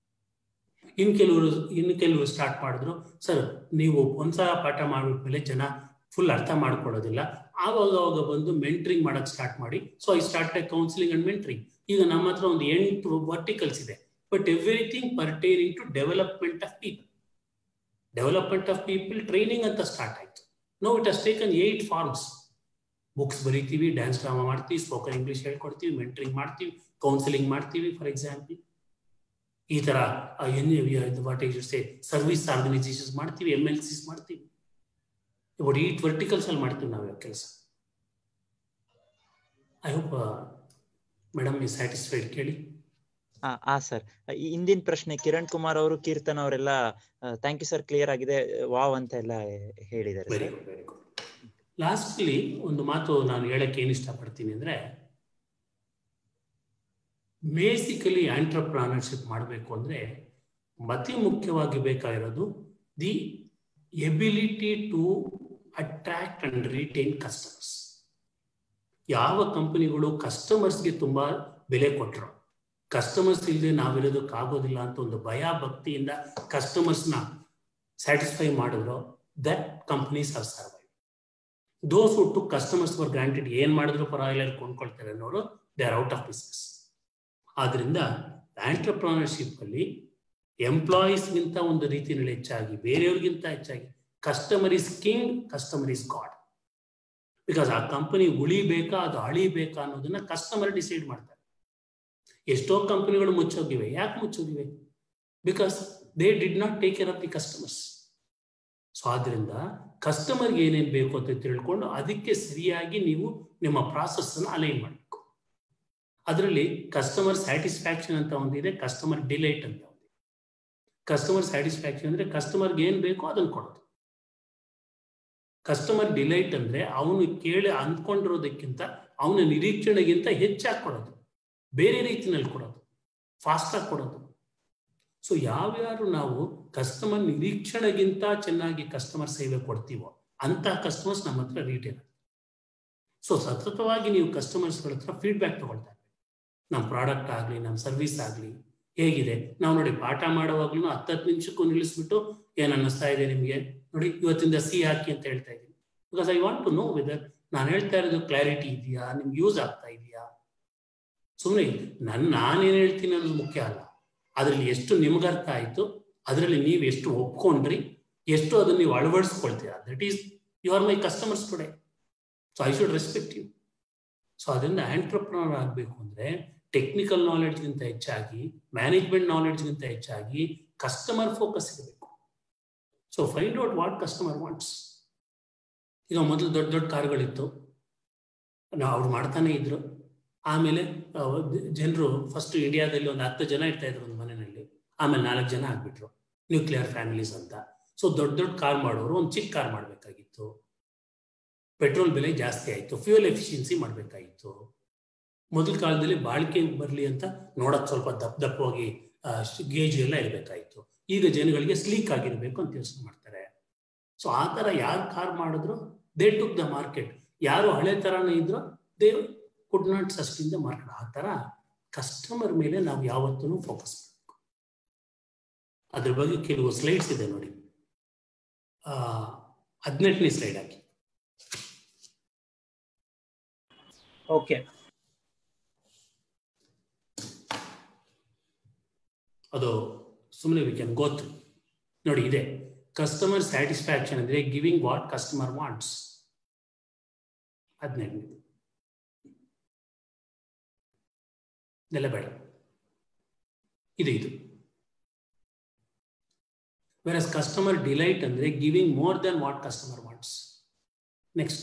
Speaker 3: in ಕೆಲವರು ಇನ್ನು ಕೆಲವರು ಸ್ಟಾರ್ಟ್ ಮಾಡಿದ್ರು ಸರ್ ನೀವು ಒಂದ್ಸಲ ಪಾಠ ಮಾಡಿದ್ಮೇಲೆ ಜನ ಫುಲ್ ಅರ್ಥ ಮಾಡ್ಕೊಳ್ಳೋದಿಲ್ಲ ಆವಾಗ ಅವಾಗ ಬಂದು ಮೆಂಟ್ರಿಂಗ್ ಮಾಡಕ್ ಸ್ಟಾರ್ಟ್ ಮಾಡಿ so I start counselling and mentoring ಈಗ ನಮ್ಮ ಹತ್ರ ಒಂದು ಎಂಟು ವರ್ಟಿಕಲ್ಸ್ ಇದೆ but everything pertaining to development of people development of people training ಅಂತ ಸ್ಟಾರ್ಟ್ ಆಯ್ತು no it has taken eight forms books ಬರೀತೀವಿ ಡ್ಯಾನ್ಸ್ ಡ್ರಾಮಾ ಮಾಡ್ತೀವಿ ಸ್ಪೋಕನ್ ಇಂಗ್ಲಿಷ್ ಹೇಳ್ಕೊಡ್ತೀವಿ ಮೆಂಟ್ರಿಂಗ್ ಮಾಡ್ತೀವಿ ಕೌನ್ಸಿಲಿಂಗ್ ಮಾಡ್ತೀವಿ ಫಾರ್ ಎಕ್ಸಾಂಪಲ್ ಈ ತರ and what say service organisations ಮಾಡ್ತೀವಿ ಎಮ್ ಎಲ್ ಸಿಸ್ ಮಾಡ್ತೀವಿ ಇವಾಗ ಏಟ್ ವರ್ಟಿಕಲ್ಸ್ ಅಲ್ಲಿ ಮಾಡ್ತೀವಿ ನಾವು ಕೆಲಸ ಐ ಹೋಪ್ ಮೇಡಮ್ ಈ ಸ್ಯಾಟಿಸ್ಫೈಡ್ ಕೇಳಿ
Speaker 2: ಹಾ ಸರ್ ಹಿಂದಿನ ಪ್ರಶ್ನೆ ಕಿರಣ್ ಕುಮಾರ್ ಅವರು ಕೀರ್ತನ್ ಅವರೆಲ್ಲ ಥ್ಯಾಂಕ್ ಯು ಸರ್ ಕ್ಲಿಯರ್ ಆಗಿದೆ ವಾವ್ ಅಂತ ಎಲ್ಲ ಹೇಳಿದ್ದಾರೆ
Speaker 3: very good very good lastly ಒಂದು ಮಾತು ನಾನು ಹೇಳಕ್ಕೆ ಏನು ಇಷ್ಟಪಡ್ತೀನಿ ಅಂದ್ರೆ ಬೇಸಿಕಲಿ ಆಂಟ್ರಪ್ರಾನರ್ಶಿಪ್ ಮಾಡಬೇಕು ಅಂದ್ರೆ ಅತಿ ಮುಖ್ಯವಾಗಿ ಬೇಕಾಗಿರೋದು the ability to attract and retain customers ಯಾವ ಕಂಪನಿಗಳು ಕಸ್ಟಮರ್ಸ್ಗೆ ತುಂಬಾ ಬೆಲೆ ಕೊಟ್ಟರು ಕಸ್ಟಮರ್ಸ್ ಇಲ್ಲದೆ ನಾವಿರೋದಕ್ಕಾಗೋದಿಲ್ಲ ಅಂತ ಒಂದು ಭಯ ಭಕ್ತಿಯಿಂದ ಕಸ್ಟಮರ್ಸ್ನ ಸ್ಯಾಟಿಸ್ಫೈ ಮಾಡಿದ್ರು that companies are survive those to customers for granted ಏನ್ ಮಾಡಿದ್ರು ಪರವಾಗಿಲ್ಲ ಕೊಂಡ್ಕೊಳ್ತಾರೆ ಅನ್ನೋರು they are out of business ಆದ್ರಿಂದ ಆಂಟ್ರಪ್ರಾನರ್ಶಿಪ್ ಅಲ್ಲಿ ಎಂಪ್ಲಾಯೀಸ್ಗಿಂತ ಒಂದು ರೀತಿಯಲ್ಲಿ ಹೆಚ್ಚಾಗಿ ಬೇರೆಯವ್ರಿಗಿಂತ ಹೆಚ್ಚಾಗಿ customer is king customer is god because ಆ ಕಂಪನಿ ಉಳಿಬೇಕಾ ಅದು ಅಳಿಬೇಕಾ ಅನ್ನೋದನ್ನ ಕಸ್ಟಮರ್ ಡಿಸೈಡ್ ಮಾಡ್ತಾರೆ ಎಷ್ಟೋ ಕಂಪನಿಗಳು ಮುಚ್ಚೋಗಿವೆ ಯಾಕೆ ಮುಚ್ಚೋಗಿವೆ because they did not take care of the customers so ಆದ್ರಿಂದ ಕಸ್ಟಮರ್ಗೆ ಏನೇನು ಬೇಕು ಅಂತ ತಿಳ್ಕೊಂಡು ಅದಕ್ಕೆ ಸರಿಯಾಗಿ ನೀವು ನಿಮ್ಮ ಪ್ರಾಸೆಸ್ ಅನ್ನು ಅಲೈನ್ ಮಾಡಬೇಕು ಅದರಲ್ಲಿ ಕಸ್ಟಮರ್ ಸ್ಯಾಟಿಸ್ಫ್ಯಾಕ್ಷನ್ ಅಂತ ಒಂದಿದೆ ಕಸ್ಟಮರ್ ಡಿಲೈಟ್ ಅಂತ ಒಂದಿದೆ ಕಸ್ಟಮರ್ ಸ್ಯಾಟಿಸ್ಫ್ಯಾಕ್ಷನ್ ಅಂದ್ರೆ ಕಸ್ಟಮರ್ಗೆ ಏನ್ ಬೇಕೋ ಅದನ್ನು ಕೊಡೋದು ಕಸ್ಟಮರ್ ಡಿಲೈಟ್ ಅಂದ್ರೆ ಅವನು ಕೇಳಿ ಅಂದ್ಕೊಂಡಿರೋದಕ್ಕಿಂತ ಅವನ ನಿರೀಕ್ಷಣೆಗಿಂತ ಹೆಚ್ಚಾಗಿ ಕೊಡೋದು ಬೇರೆ ರೀತಿನಲ್ಲಿ ಕೊಡೋದು ಫಾಸ್ಟ್ ಆಗಿ ಕೊಡೋದು ಸೊ ಯಾವ್ಯಾರು ನಾವು ಕಸ್ಟಮರ್ ನಿರೀಕ್ಷಣೆಗಿಂತ ಚೆನ್ನಾಗಿ ಕಸ್ಟಮರ್ ಸೇವೆ ಕೊಡ್ತೀವೋ ಅಂತ ಕಸ್ಟಮರ್ಸ್ ನಮ್ಮ ಹತ್ರ ರಿಟೇಲ್ ಸೊ ಸತತವಾಗಿ ನೀವು ಕಸ್ಟಮರ್ಸ್ಗಳ ಹತ್ರ ಫೀಡ್ಬ್ಯಾಕ್ ತಗೊಳ್ತಾ ನಮ್ಮ ಪ್ರಾಡಕ್ಟ್ ಆಗಲಿ ನಮ್ಮ ಸರ್ವಿಸ್ ಆಗಲಿ ಹೇಗಿದೆ ನಾವು ನೋಡಿ ಪಾಠ ಮಾಡುವಾಗ್ಲೂ ಹತ್ತತ್ತು ನಿಮಿಷಕ್ಕೂ ನಿಲ್ಲಿಸ್ಬಿಟ್ಟು ಏನ್ ಅನ್ನಿಸ್ತಾ ಇದೆ ನಿಮಗೆ ನೋಡಿ ಇವತ್ತಿಂದ ಸಿ ಹಾಕಿ ಅಂತ ಹೇಳ್ತಾ ಇದ್ದೀನಿ because I want to know whether ನಾನು ಹೇಳ್ತಾ ಇರೋದು ಕ್ಲಾರಿಟಿ ಇದೆಯಾ ನಿಮ್ಗೆ ಯೂಸ್ ಆಗ್ತಾ ಇದೆಯಾ ಸುಮ್ಮನೆ ನನ್ನ ನಾನೇನು ಹೇಳ್ತೀನಿ ಅನ್ನೋದು ಮುಖ್ಯ ಅಲ್ಲ ಅದರಲ್ಲಿ ಎಷ್ಟು ನಿಮ್ಗೆ ಅರ್ಥ ಆಯ್ತು ಅದರಲ್ಲಿ ನೀವು ಎಷ್ಟು ಒಪ್ಕೊಂಡ್ರಿ ಎಷ್ಟು ಅದನ್ನ ನೀವು ಅಳವಡಿಸ್ಕೊಳ್ತೀರಾ that is you are my customers today so I should respect you so ಅದರಿಂದ ಆಂಟ್ರಪ್ರನರ್ ಆಗಬೇಕು ಅಂದ್ರೆ ಟೆಕ್ನಿಕಲ್ ನಾಲೆಡ್ಜ್ಗಿಂತ ಹೆಚ್ಚಾಗಿ ಮ್ಯಾನೇಜ್ಮೆಂಟ್ ನಾಲೆಡ್ಜ್ಗಿಂತ ಹೆಚ್ಚಾಗಿ ಕಸ್ಟಮರ್ ಫೋಕಸ್ ಇರಬೇಕು so find out what customer wants ಈಗ ಮೊದಲು ದೊಡ್ಡ ದೊಡ್ಡ ಕಾರ್ಗಳಿತ್ತು ನಾವು ಅವ್ರು ಮಾಡ್ತಾನೆ ಇದ್ರು ಆಮೇಲೆ ಜನರು ಫಸ್ಟ್ ಇಂಡಿಯಾದಲ್ಲಿ ಒಂದು ಹತ್ತು ಜನ ಇರ್ತಾ ಇದ್ರು ಒಂದು ಮನೆಯಲ್ಲಿ ಆಮೇಲೆ ನಾಲ್ಕು ಜನ ಆಗ್ಬಿಟ್ರು ನ್ಯೂಕ್ಲಿಯರ್ ಫ್ಯಾಮಿಲೀಸ್ ಅಂತ ಸೊ ದೊಡ್ಡ ದೊಡ್ಡ ಕಾರ್ ಮಾಡೋರು ಒಂದು ಚಿಕ್ಕ ಕಾರ್ ಮಾಡಬೇಕಾಗಿತ್ತು ಪೆಟ್ರೋಲ್ ಬೆಲೆ ಜಾಸ್ತಿ ಆಯಿತು ಫ್ಯೂಯಲ್ ಎಫಿಷಿಯನ್ಸಿ ಮಾಡಬೇಕಾಗಿತ್ತು ಮೊದಲ ಕಾಲದಲ್ಲಿ ಬಾಳಿಕೆ ಬರಲಿ ಅಂತ ನೋಡಕ್ ಸ್ವಲ್ಪ ದಪ್ಪ ದಪ್ಪವಾಗಿ ಗೇಜ್ ಎಲ್ಲ ಇರಬೇಕಾಯಿತು ಈಗ ಜನಗಳಿಗೆ ಸ್ಲೀಕ್ ಆಗಿರ್ಬೇಕು ಅಂತ ಯೋಚನೆ ಮಾಡ್ತಾರೆ ಸೊ ಆ ಥರ ಯಾರು ಕಾರ್ ಮಾಡಿದ್ರು ದೇ ಟುಕ್ ದ ಮಾರ್ಕೆಟ್ ಯಾರು ಹಳೆ ಥರನೇ ಇದ್ರು they could not sustain the market ಆ ಥರ ಕಸ್ಟಮರ್ ಮೇಲೆ ನಾವು ಯಾವತ್ತೂ ಫೋಕಸ್ ಮಾಡಬೇಕು ಅದ್ರ ಬಗ್ಗೆ ಕೆಲವು ಸ್ಲೈಡ್ಸ್ ಇದೆ ನೋಡಿ ಹದಿನೆಂಟನೇ ಸ್ಲೈಡ್ ಹಾಕಿ
Speaker 1: ಓಕೆ
Speaker 3: ಅದು ಸುಮ್ಮನೆ ವಿ ಕ್ಯಾನ್ ಗೋತ್ ನೋಡಿ ಇದೆ ಕಸ್ಟಮರ್ ಸ್ಯಾಟಿಸ್ಫ್ಯಾಕ್ಷನ್ ಅಂದ್ರೆ ಗಿವಿಂಗ್ ವಾಟ್ ಕಸ್ಟಮರ್ ವಾಂಟ್ಸ್ ಹದಿನೆಂಟು ಇದೆಲ್ಲ ಬೇಡ ಇದು ಇದು ವೆರಸ್ ಕಸ್ಟಮರ್ ಡಿಲೈಟ್ ಅಂದ್ರೆ giving more than what customer wants next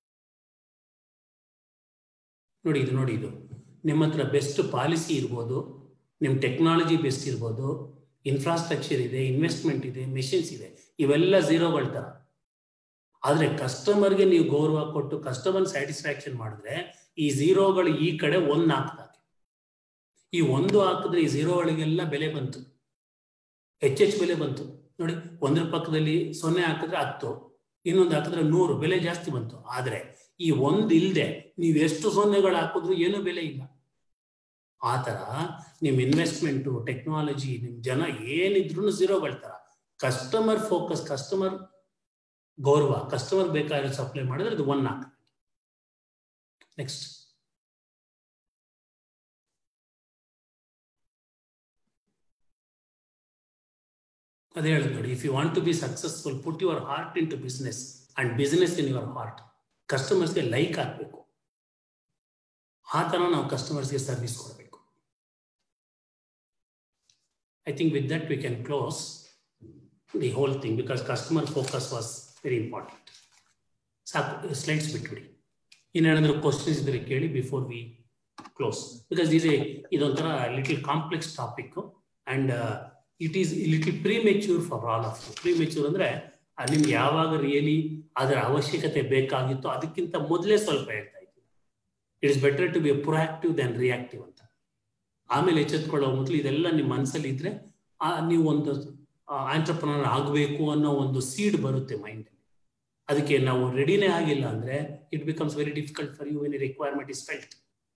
Speaker 3: ನೋಡಿ ಇದು ನೋಡಿ ಇದು ನಿಮ್ಮ ಹತ್ರ ಬೆಸ್ಟ್ ಪಾಲಿಸಿ ಇರ್ಬೋದು ನಿಮ್ಮ ಟೆಕ್ನಾಲಜಿ ಬೆಸ್ಟ್ ಇರ್ಬೋದು ಇನ್ಫ್ರಾಸ್ಟ್ರಕ್ಚರ್ ಇದೆ ಇನ್ವೆಸ್ಟ್ಮೆಂಟ್ ಇದೆ ಮೆಷಿನ್ಸ್ ಇದೆ ಇವೆಲ್ಲ ಝೀರೋಗಳ ಥರ ಆದರೆ ಕಸ್ಟಮರ್ಗೆ ನೀವು ಗೌರವ ಕೊಟ್ಟು ಕಸ್ಟಮರ್ ಸ್ಯಾಟಿಸ್ಫ್ಯಾಕ್ಷನ್ ಮಾಡಿದ್ರೆ ಈ ಝೀರೋಗಳು ಈ ಕಡೆ ಒಂದು ಹಾಕ್ತಾರೆ ಈ ಒಂದು ಹಾಕಿದ್ರೆ ಈ ಝೀರೋಗಳಿಗೆಲ್ಲ ಬೆಲೆ ಬಂತು ಹೆಚ್ಚೆಚ್ಚು ಬೆಲೆ ಬಂತು ನೋಡಿ ಒಂದ್ರ ಪಕ್ಕದಲ್ಲಿ ಸೊನ್ನೆ ಹಾಕಿದ್ರೆ ಹತ್ತು ಇನ್ನೊಂದು ಹಾಕಿದ್ರೆ ನೂರು ಬೆಲೆ ಜಾಸ್ತಿ ಬಂತು ಆದರೆ ಈ ಒಂದು ಇಲ್ಲದೆ ನೀವು ಎಷ್ಟು ಸೊನ್ನೆಗಳು ಹಾಕಿದ್ರು ಏನೂ ಬೆಲೆ ಇಲ್ಲ ಆ ಥರ ನಿಮ್ಮ ಇನ್ವೆಸ್ಟ್ಮೆಂಟು ಟೆಕ್ನಾಲಜಿ ನಿಮ್ಮ ಜನ ಏನಿದ್ರು ಝೀರೋಗಳ ಥರ ಕಸ್ಟಮರ್ ಫೋಕಸ್ ಕಸ್ಟಮರ್ ಗೌರವ ಕಸ್ಟಮರ್ ಬೇಕಾಗಿರೋ ಸಪ್ಲೈ ಮಾಡಿದ್ರೆ ಅದು ಒನ್ ಹಾಕ ನೆಕ್ಸ್ಟ್ ಅದೇ ಹೇಳೋದು ನೋಡಿ if you want to be successful put your heart in to business and business in your heart ಕಸ್ಟಮರ್ಸ್ಗೆ ಲೈಕ್ ಆಗಬೇಕು ಆ ಥರ ನಾವು ಕಸ್ಟಮರ್ಸ್ಗೆ ಸರ್ವಿಸ್ ಕೊಡಬೇಕು I think with that we can close the whole thing because customer focus was very important ಸಾಕು slides ಬಿಟ್ಬಿಡಿ ಇನ್ನೇನಾದರೂ ಕ್ವಶನ್ಸ್ ಇದ್ರೆ ಕೇಳಿ before V close because is a ಇದೊಂಥರ little complex topic and it is little premature for all of premature ಅಂದ್ರೆ ನಿಮ್ಗೆ ಯಾವಾಗ really ಅದರ ಅವಶ್ಯಕತೆ ಬೇಕಾಗಿತ್ತು ಅದಕ್ಕಿಂತ ಮೊದಲೇ ಸ್ವಲ್ಪ ಹೇಳ್ತಾ ಇದ್ದೀನಿ it is better to be proactive than reactive ಅಂತ ಆಮೇಲೆ ಎಚ್ಚೆತ್ಕೊಳ್ಳೋ ಮೊದಲು ಇದೆಲ್ಲ ನಿಮ್ಮ ಮನಸ್ಸಲ್ಲಿ ಇದ್ರೆ ನೀವು ಒಂದು ಆಂಟ್ರಪ್ರನರ್ ಆಗಬೇಕು ಅನ್ನೋ ಒಂದು ಸೀಡ್ ಬರುತ್ತೆ ಮೈಂಡ್ ಅದಕ್ಕೆ ನಾವು ರೆಡಿನೇ ಆಗಿಲ್ಲ ಅಂದ್ರೆ it becomes very difficult for you when requirement is felt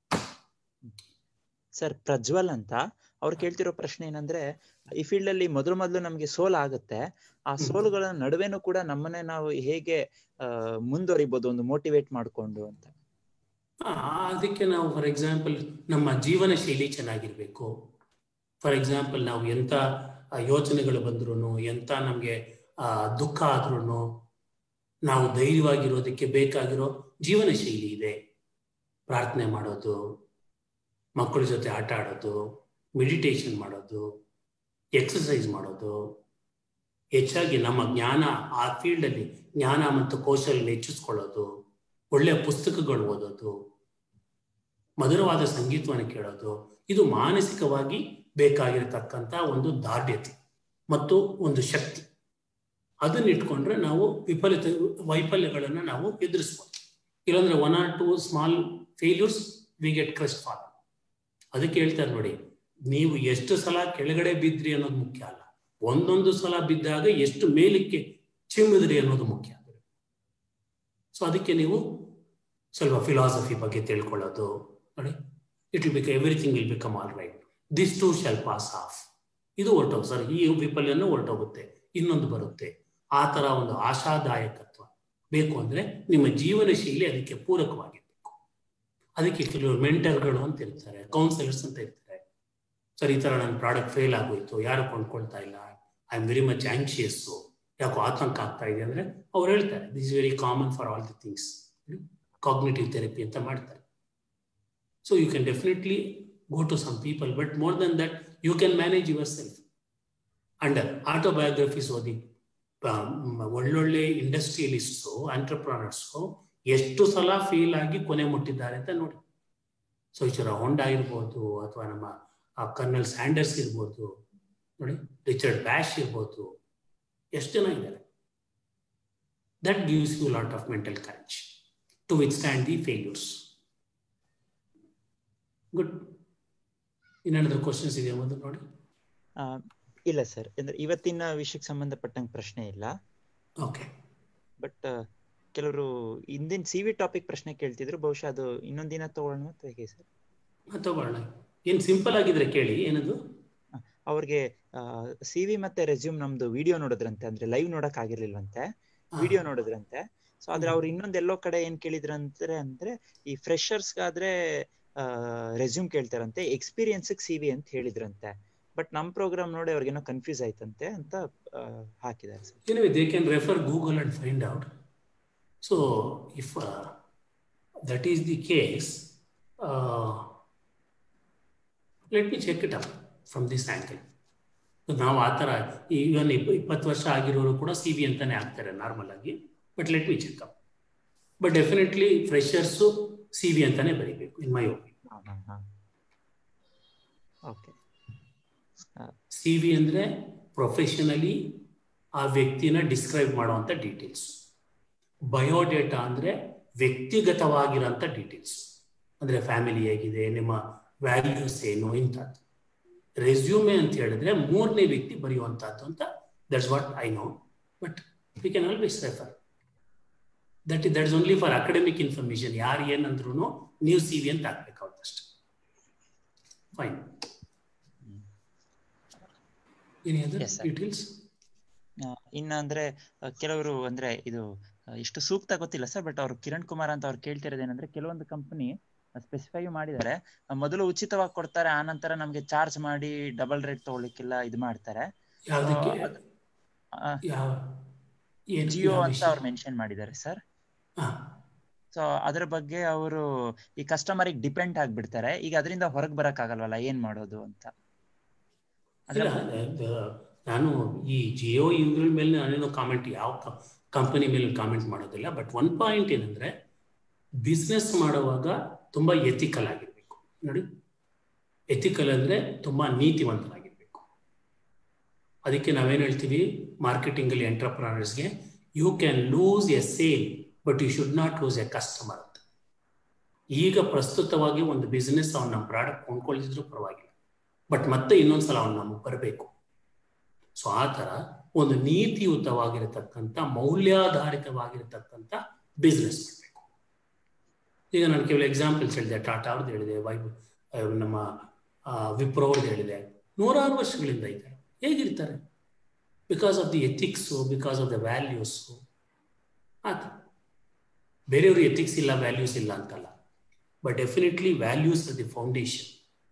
Speaker 2: sir Prajwal ಅಂತ ಅವ್ರು ಕೇಳ್ತಿರೋ ಪ್ರಶ್ನೆ ಏನಂದ್ರೆ ಈ ಫೀಲ್ಡ್ ಅಲ್ಲಿ ಮೊದಲು ಮೊದಲು ನಮ್ಗೆ ಸೋಲ್ ಆಗುತ್ತೆ ಆ ಸೋಲುಗಳ ನಡುವೆನೂ ಕೂಡ ನಮ್ಮನ್ನೇ ನಾವು ಹೇಗೆ ಮುಂದುವರಿಬಹುದು ಒಂದು ಮೋಟಿವೇಟ್ ಮಾಡ್ಕೊಂಡು ಅಂತ
Speaker 3: ಅದಕ್ಕೆ ನಾವು ಫಾರ್ ಎಕ್ಸಾಂಪಲ್ ನಮ್ಮ ಜೀವನ ಶೈಲಿ ಚೆನ್ನಾಗಿರ್ಬೇಕು ಫಾರ್ ಎಕ್ಸಾಂಪಲ್ ನಾವು ಎಂತ ಯೋಚನೆಗಳು ಬಂದ್ರು ಎಂತ ನಮಗೆ ದುಃಖ ಆದ್ರೂ ನಾವು ಧೈರ್ಯವಾಗಿರೋದಕ್ಕೆ ಬೇಕಾಗಿರೋ ಜೀವನ ಶೈಲಿ ಇದೆ ಪ್ರಾರ್ಥನೆ ಮಾಡೋದು ಮಕ್ಕಳ ಜೊತೆ ಆಟ ಆಡೋದು ಮೆಡಿಟೇಷನ್ ಮಾಡೋದು ಎಕ್ಸಸೈಸ್ ಮಾಡೋದು ಹೆಚ್ಚಾಗಿ ನಮ್ಮ ಜ್ಞಾನ ಆ ಫೀಲ್ಡಲ್ಲಿ ಜ್ಞಾನ ಮತ್ತು ಕೌಶಲ್ಯ ಹೆಚ್ಚಿಸ್ಕೊಳ್ಳೋದು ಒಳ್ಳೆಯ ಪುಸ್ತಕಗಳು ಓದೋದು ಮಧುರವಾದ ಸಂಗೀತವನ್ನು ಕೇಳೋದು ಇದು ಮಾನಸಿಕವಾಗಿ ಬೇಕಾಗಿರತಕ್ಕಂಥ ಒಂದು ದಾರ್ಢ್ಯತೆ ಮತ್ತು ಒಂದು ಶಕ್ತಿ ಅದನ್ನ ಇಟ್ಕೊಂಡ್ರೆ ನಾವು ವಿಫಲತೆ ವೈಫಲ್ಯಗಳನ್ನು ನಾವು ಎದುರಿಸ್ಬೋದು ಇಲ್ಲಾಂದ್ರೆ one or two small failures we get crest fall ಅದಕ್ಕೆ ಹೇಳ್ತಾರೆ ನೋಡಿ ನೀವು ಎಷ್ಟು ಸಲ ಕೆಳಗಡೆ ಬಿದ್ರಿ ಅನ್ನೋದು ಮುಖ್ಯ ಅಲ್ಲ ಒಂದೊಂದು ಸಲ ಬಿದ್ದಾಗ ಎಷ್ಟು ಮೇಲಕ್ಕೆ ಚಿಮ್ಮಿದ್ರಿ ಅನ್ನೋದು ಮುಖ್ಯ ಸೊ ಅದಕ್ಕೆ ನೀವು ಸ್ವಲ್ಪ ಫಿಲಾಸಫಿ ಬಗ್ಗೆ ತಿಳ್ಕೊಳ್ಳೋದು ನೋಡಿ it will become everything will become all right this too shall pass off ಇದು ಹೊರಟೋಗ ಸರ್ ಈ ವಿಫಲ್ಯನೂ ಹೊರಟೋಗುತ್ತೆ ಇನ್ನೊಂದು ಬರುತ್ತೆ ಆ ಥರ ಒಂದು ಆಶಾದಾಯಕತ್ವ ಬೇಕು ಅಂದರೆ ನಿಮ್ಮ ಜೀವನ ಶೈಲಿ ಅದಕ್ಕೆ ಪೂರಕವಾಗಿರಬೇಕು ಅದಕ್ಕೆ ಕೆಲವರು ಮೆಂಟರ್ಗಳು ಅಂತ ಇರ್ತಾರೆ ಕೌನ್ಸಿಲರ್ಸ್ ಅಂತ ಇರ್ತಾರೆ ಸರ್ ಈ ಥರ ನನ್ನ ಪ್ರಾಡಕ್ಟ್ ಫೇಲ್ ಆಗೋಯ್ತು ಯಾರು ಕೊಂಡ್ಕೊಳ್ತಾ ಇಲ್ಲ I am very much anxious ಯಾಕೋ ಆತಂಕ ಆಗ್ತಾ ಇದೆ ಅಂದರೆ ಅವ್ರು ಹೇಳ್ತಾರೆ this is very common for all the things cognitive therapy ಅಂತ ಮಾಡ್ತಾರೆ so you can definitely go to some people but more than that you can manage yourself and autobiographies ಓದಿ ಒಳ್ಳೊಳ್ಳೆ ಇಂಡಸ್ಟ್ರಿಯಲಿಸ್ಟು ಆಂಟರ್ಪ್ರನರ್ಸು ಎಷ್ಟು ಸಲ ಫೇಲ್ ಆಗಿ ಕೊನೆ ಮುಟ್ಟಿದ್ದಾರೆ ಅಂತ ನೋಡಿ ಸೊ ಈಶ್ವರ ಹೊಂಡಾ ಇರ್ಬೋದು ಅಥವಾ ನಮ್ಮ ಕರ್ನಲ್ ಸ್ಯಾಂಡರ್ಸ್ ಇರ್ಬೋದು ನೋಡಿ ರಿಚರ್ಡ್ ಬ್ಯಾಶ್ ಇರ್ಬೋದು ಎಷ್ಟು ಜನ ಇದ್ದಾರೆ that gives you lot of mental courage to withstand the failures good ಇನ್ನೇನಾದ್ರೂ ಕ್ವಶನ್ಸ್ ಇದೆಯಾ ಮೊದಲು ನೋಡಿ
Speaker 2: ಇಲ್ಲ ಸರ್ ಅಂದ್ರೆ ಇವತ್ತಿನ ವಿಷಯಕ್ಕೆ ಸಂಬಂಧಪಟ್ಟಂಗೆ ಪ್ರಶ್ನೆ ಇಲ್ಲ
Speaker 3: ಓಕೆ
Speaker 2: ಬಟ್ ಕೆಲವರು ಹಿಂದಿನ ಸಿ ವಿ ಟಾಪಿಕ್ ಪ್ರಶ್ನೆ ಕೇಳ್ತಿದ್ರು ಬಹುಶಃ ಅದು ಇನ್ನೊಂದಿನ ತಗೊಳ್ಳೋಣ ಅಥವಾ ಹೇಗೆ ಸರ್
Speaker 3: ತಗೊಳ್ಳೋಣ ಏನು ಸಿಂಪಲ್ ಆಗಿದ್ರೆ ಕೇಳಿ ಏನದು
Speaker 2: ಅವ್ರಿಗೆ ಸಿ ವಿ ಮತ್ತೆ ರೆಸ್ಯೂಮ್ ನಮ್ದು ವಿಡಿಯೋ ನೋಡಿದ್ರಂತೆ ಅಂದ್ರೆ ಲೈವ್ ನೋಡಕ್ ಆಗಿರ್ಲಿಲ್ವಂತೆ ವಿಡಿಯೋ ನೋಡಿದ್ರಂತೆ ಸೊ ಆದ್ರೆ ಅವ್ರು ಇನ್ನೊಂದ್ ಎಲ್ಲೋ ಕಡೆ ಏನ್ ಕೇಳಿದ್ರಂದ್ರೆ ಅಂದ್ರೆ ಈ ಫ್ರೆಶರ್ಸ್ ಆದ್ರೆ ರೆಸ್ಯೂಮ್ ಕೇಳ್ತಾರಂತೆ ಎಕ್ಸ್ಪೀರಿಯನ್ಸ್ ಸಿ ವಿ ಅಂತ ಹೇಳಿದ್ರಂತೆ ಬಟ್ ನಮ್ ಪ್ರೋಗ್ರಾಮ್ ನೋಡಿ ಅವ್ರಿಗೇನೋ ಕನ್ಫ್ಯೂಸ್ ಆಯ್ತಂತೆ ಅಂತ ಹಾಕಿದ್ದಾರೆ sir
Speaker 3: Anyway, they can refer Google and find out. So, if uh, that is the case, uh, let me check it out from this angle. ನಾವು ಆ ಥರ ಈವನ್ ಇಪ್ ಇಪ್ಪತ್ತು ವರ್ಷ ಆಗಿರೋರು ಕೂಡ ಸಿ ವಿ ಅಂತಾನೆ ಆಗ್ತಾರೆ ನಾರ್ಮಲ್ ಆಗಿ but let me check up but definitely freshers C V ಅಂತಾನೆ ಬರೀಬೇಕು in my opinion
Speaker 2: okay
Speaker 3: C V ಅಂದರೆ ಪ್ರೊಫೆಷನಲಿ ಆ ವ್ಯಕ್ತಿನ ಡಿಸ್ಕ್ರೈಬ್ ಮಾಡುವಂಥ ಡೀಟೇಲ್ಸ್ ಬಯೋಡೇಟಾ ಅಂದರೆ ವ್ಯಕ್ತಿಗತವಾಗಿರೋಂಥ ಡೀಟೇಲ್ಸ್ ಅಂದರೆ ಫ್ಯಾಮಿಲಿ ಹೇಗಿದೆ ನಿಮ್ಮ ವ್ಯಾಲ್ಯೂಸ್ ಏನು ಇಂಥದ್ದು ರೆಸ್ಯೂಮೆ ಅಂತ ಹೇಳಿದ್ರೆ ಮೂರನೇ ವ್ಯಕ್ತಿ ಬರೆಯುವಂಥದ್ದು ಅಂತ that's what I know but we can always refer that is that's only for academic information ಯಾರು ಏನಂದ್ರೂ ನೀವು ಸಿ ವಿ ಅಂತ ಹಾಕ್ಬೇಕಾಗುತ್ತಷ್ಟೆ fine any other
Speaker 2: Yes, sir.
Speaker 3: Details
Speaker 2: ಇನ್ನ ಅಂದ್ರೆ ಕೆಲವರು ಅಂದ್ರೆ ಇದು ಎಷ್ಟು ಸೂಕ್ತ ಗೊತ್ತಿಲ್ಲ ಸರ್ ಬಟ್ ಅವ್ರು ಕಿರಣ್ ಕುಮಾರ್ ಅಂತ ಅವ್ರು ಕೇಳ್ತಿರೋದು ಏನಂದ್ರೆ ಕೆಲವೊಂದು ಕಂಪನಿ ಸ್ಪೆಸಿಫೈ ಮಾಡಿದ್ದಾರೆ ಮೊದಲು ಉಚಿತವಾಗಿ ಕೊಡ್ತಾರೆ ಆ ನಂತರ ನಮ್ಗೆ ಚಾರ್ಜ್ ಮಾಡಿ ಡಬಲ್ ರೇಟ್ ತಗೊಳ್ಳಿಕ್ಕಿಲ್ಲ ಇದು ಮಾಡ್ತಾರೆ
Speaker 3: ಯಾವುದಕ್ಕೆ
Speaker 2: ಅದು- ಆ,
Speaker 3: ಯಾವ ಏನು
Speaker 2: ಜಿಯೋ
Speaker 3: ಯಾವ
Speaker 2: ಅಂತ
Speaker 3: ವಿಷಯ?
Speaker 2: ಅವ್ರು ಮೆನ್ಷನ್ ಮಾಡಿದ್ದಾರೆ ಸರ್
Speaker 3: ಹಾ.
Speaker 2: ಸೊ ಅದ್ರ ಬಗ್ಗೆ ಅವರು ಈ ಕಸ್ಟಮರಿಗೆ ಡಿಪೆಂಡ್ ಆಗ್ಬಿಡ್ತಾರೆ ಈಗ ಅದರಿಂದ ಹೊರಗೆ ಬರಕ್ ಆಗಲ್ವಲ್ಲ ಏನ್ ಮಾಡೋದು ಅಂತ ಅಂದ್ರೆ
Speaker 3: ಇಲ್ಲ ಅದ್- ನಾನು ಈ ಜಿಯೋ ಇವ್ರ ಮೇಲೆ ನಾನೇನು ಕಾಮೆಂಟ್ ಯಾವ ಕಂಪನಿ ಮೇಲೆ ಕಾಮೆಂಟ್ ಮಾಡೋದಿಲ್ಲ ಬಟ್ ಒನ್ ಪಾಯಿಂಟ್ ಏನಂದ್ರೆ ಬಿಸ್ನೆಸ್ ಮಾಡುವಾಗ ತುಂಬಾ ಎಥಿಕಲ್ ಆಗಿರ್ಬೇಕು ನೋಡಿ ಎಥಿಕಲ್ ಅಂದ್ರೆ ತುಂಬಾ ನೀತಿವಂತರಾಗಿರ್ಬೇಕು ಅದಕ್ಕೆ ನಾವೇನು ಹೇಳ್ತೀವಿ ಮಾರ್ಕೆಟಿಂಗ್ ಅಲ್ಲಿ ಎಂಟರ್ಪ್ರನರ್ಸ್ಗೆ you can lose a sale but you should not lose a customer ಅಂತ ಈಗ ಪ್ರಸ್ತುತವಾಗಿ ಒಂದು ಬಿಸ್ನೆಸ್ ಅವ್ನು ನಮ್ಮ ಪ್ರಾಡಕ್ಟ್ ಕೊಂಡ್ಕೊಳ್ಳಿದ್ರು ಪರವಾಗಿಲ್ಲ ಬಟ್ ಮತ್ತೆ ಇನ್ನೊಂದ್ಸಲ ಅವ್ನು ನಮಗೆ ಬರಬೇಕು ಸೊ ಆ ಥರ ಒಂದು ನೀತಿಯುತವಾಗಿರತಕ್ಕಂಥ ಮೌಲ್ಯಾಧಾರಿತವಾಗಿರತಕ್ಕಂಥ ಬಿಸ್ನೆಸ್ ಮಾಡಬೇಕು ಈಗ ನಾನು ಕೆಲವು ಎಕ್ಸಾಂಪಲ್ಸ್ ಹೇಳಿದೆ ಟಾಟಾ ಅವ್ರದ್ದು ಹೇಳಿದೆ ವೈ ಆ, ನಮ್ಮ ವಿಪ್ರೋ ಅವ್ರದ್ದು ಹೇಳಿದೆ ನೂರಾರು ವರ್ಷಗಳಿಂದ ಇದ್ದಾರೆ ಹೇಗಿರ್ತಾರೆ because of the ethics because of the values ಆ ಥರ ಬೇರೆಯವರು ಎಥಿಕ್ಸ್ ಇಲ್ಲ ವ್ಯಾಲ್ಯೂಸ್ ಇಲ್ಲ ಅಂತಲ್ಲ but definitely values are the foundation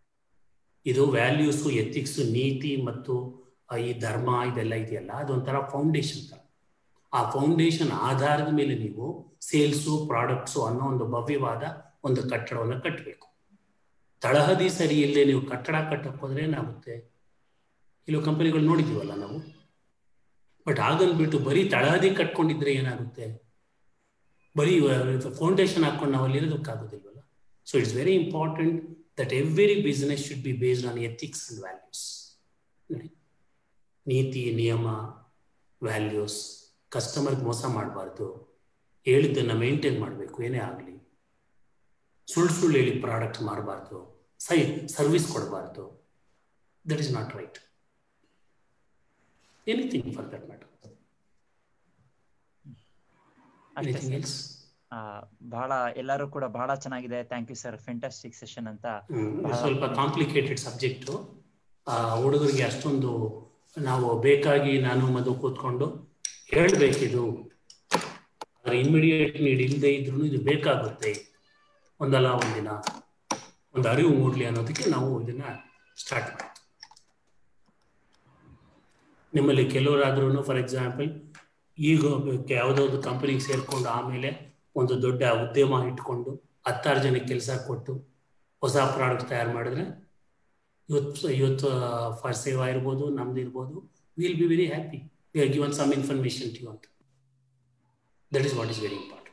Speaker 3: ಇದು ವ್ಯಾಲ್ಯೂಸು ಎಥಿಕ್ಸು ನೀತಿ ಮತ್ತು ಆ, ಈ ಧರ್ಮ ಇದೆಲ್ಲ ಇದೆಯಲ್ಲ ಅದೊಂಥರ ಫೌಂಡೇಶನ್ ಥರ ಆ ಫೌಂಡೇಶನ್ ಆಧಾರದ ಮೇಲೆ ನೀವು ಸೇಲ್ಸು ಪ್ರಾಡಕ್ಟ್ಸು ಅನ್ನೋ ಒಂದು ಭವ್ಯವಾದ ಒಂದು ಕಟ್ಟಡವನ್ನು ಕಟ್ಟಬೇಕು ತಳಹದಿ ಸರಿ ಇಲ್ಲದೆ ನೀವು ಕಟ್ಟಡ ಕಟ್ಟಕ್ಕೆ ಹೋದ್ರೆ ಏನಾಗುತ್ತೆ ಕೆಲವು ಕಂಪನಿಗಳು ನೋಡಿದ್ದೀವಲ್ಲ ನಾವು ಬಟ್ ಹಾಗನ್ಬಿಟ್ಟು ಬರೀ ತಳಹದಿ ಕಟ್ಕೊಂಡಿದ್ರೆ ಏನಾಗುತ್ತೆ ಬರೀ ಫೌಂಡೇಶನ್ ಹಾಕೊಂಡು ನಾವು ಅಲ್ಲಿ ಇರೋದಕ್ಕಾಗೋದಿಲ್ವಲ್ಲ so it's very important that every business should be based on ethics and values ನೋಡಿ ನೀತಿ ನಿಯಮ ವ್ಯಾಲ್ಯೂಸ್ ಕಸ್ಟಮರ್ಗೆ ಮೋಸ ಮಾಡಬಾರ್ದು ಹೇಳಿದ್ದನ್ನು ಮೇಂಟೈನ್ ಮಾಡಬೇಕು ಏನೇ ಆಗಲಿ ಸುಳ್ಳು ಸುಳ್ಳು ಹೇಳಿ ಪ್ರಾಡಕ್ಟ್ ಮಾರಬಾರ್ದು ಸೈ ಸರ್ವಿಸ್ ಕೊಡಬಾರ್ದು that is not right anything for that matter
Speaker 2: ಅಷ್ಟೇ
Speaker 3: ಎನಿಥಿಂಗ್
Speaker 2: ಸರ್
Speaker 3: ಎಲ್ಸ್
Speaker 2: ಆ, ಬಹಳ ಎಲ್ಲರೂ ಕೂಡ ಬಹಳ ಚೆನ್ನಾಗಿದೆ thank you sir fantastic session ಅಂತ
Speaker 3: ಹ್ಮ್, ಇದು
Speaker 2: ಬಹಳ-
Speaker 3: ಸ್ವಲ್ಪ ಕಾಂಪ್ಲಿಕೇಟೆಡ್ ಸಬ್ಜೆಕ್ಟು ಹುಡುಗರಿಗೆ ಅಷ್ಟೊಂದು ನಾವು ಬೇಕಾಗಿ ನಾನು ಮಧು ಕೂತ್ಕೊಂಡು ಹೇಳ್ಬೇಕಿದು ಆದ್ರೆ ಇಮಿಡಿಯೇಟ್ ನೀಡ್ ಇಲ್ಲದೆ ಇದ್ರೂ ಇದು ಬೇಕಾಗುತ್ತೆ ಒಂದಲ್ಲ ಒಂದಿನ ಒಂದು ಅರಿವು ಮೂಡಲಿ ಅನ್ನೋದಕ್ಕೆ ನಾವು ಇದನ್ನ ಸ್ಟಾರ್ಟ್ ಮಾಡ್ತೀವಿ ನಿಮ್ಮಲ್ಲಿ ಕೆಲವರಾದ್ರೂ ಫಾರ್ ಎಕ್ಸಾಂಪಲ್ ಈಗ ಯಾವುದೋ ಒಂದು ಕಂಪನಿಗೆ ಸೇರ್ಕೊಂಡು ಆಮೇಲೆ ಒಂದು ದೊಡ್ಡ ಉದ್ಯಮ ಇಟ್ಕೊಂಡು ಹತ್ತಾರು ಜನಕ್ಕೆ ಕೆಲಸ ಕೊಟ್ಟು ಹೊಸ ಪ್ರಾಡಕ್ಟ್ ತಯಾರು ಮಾಡಿದ್ರೆ ಇವತ್ತು ಇವತ್ತು ಫಾರ್ ಸೇವಾ ಇರ್ಬೋದು ನಮ್ದು ಇರ್ಬೋದು will be very happy we are given some information to ಅಂತ that is what is very important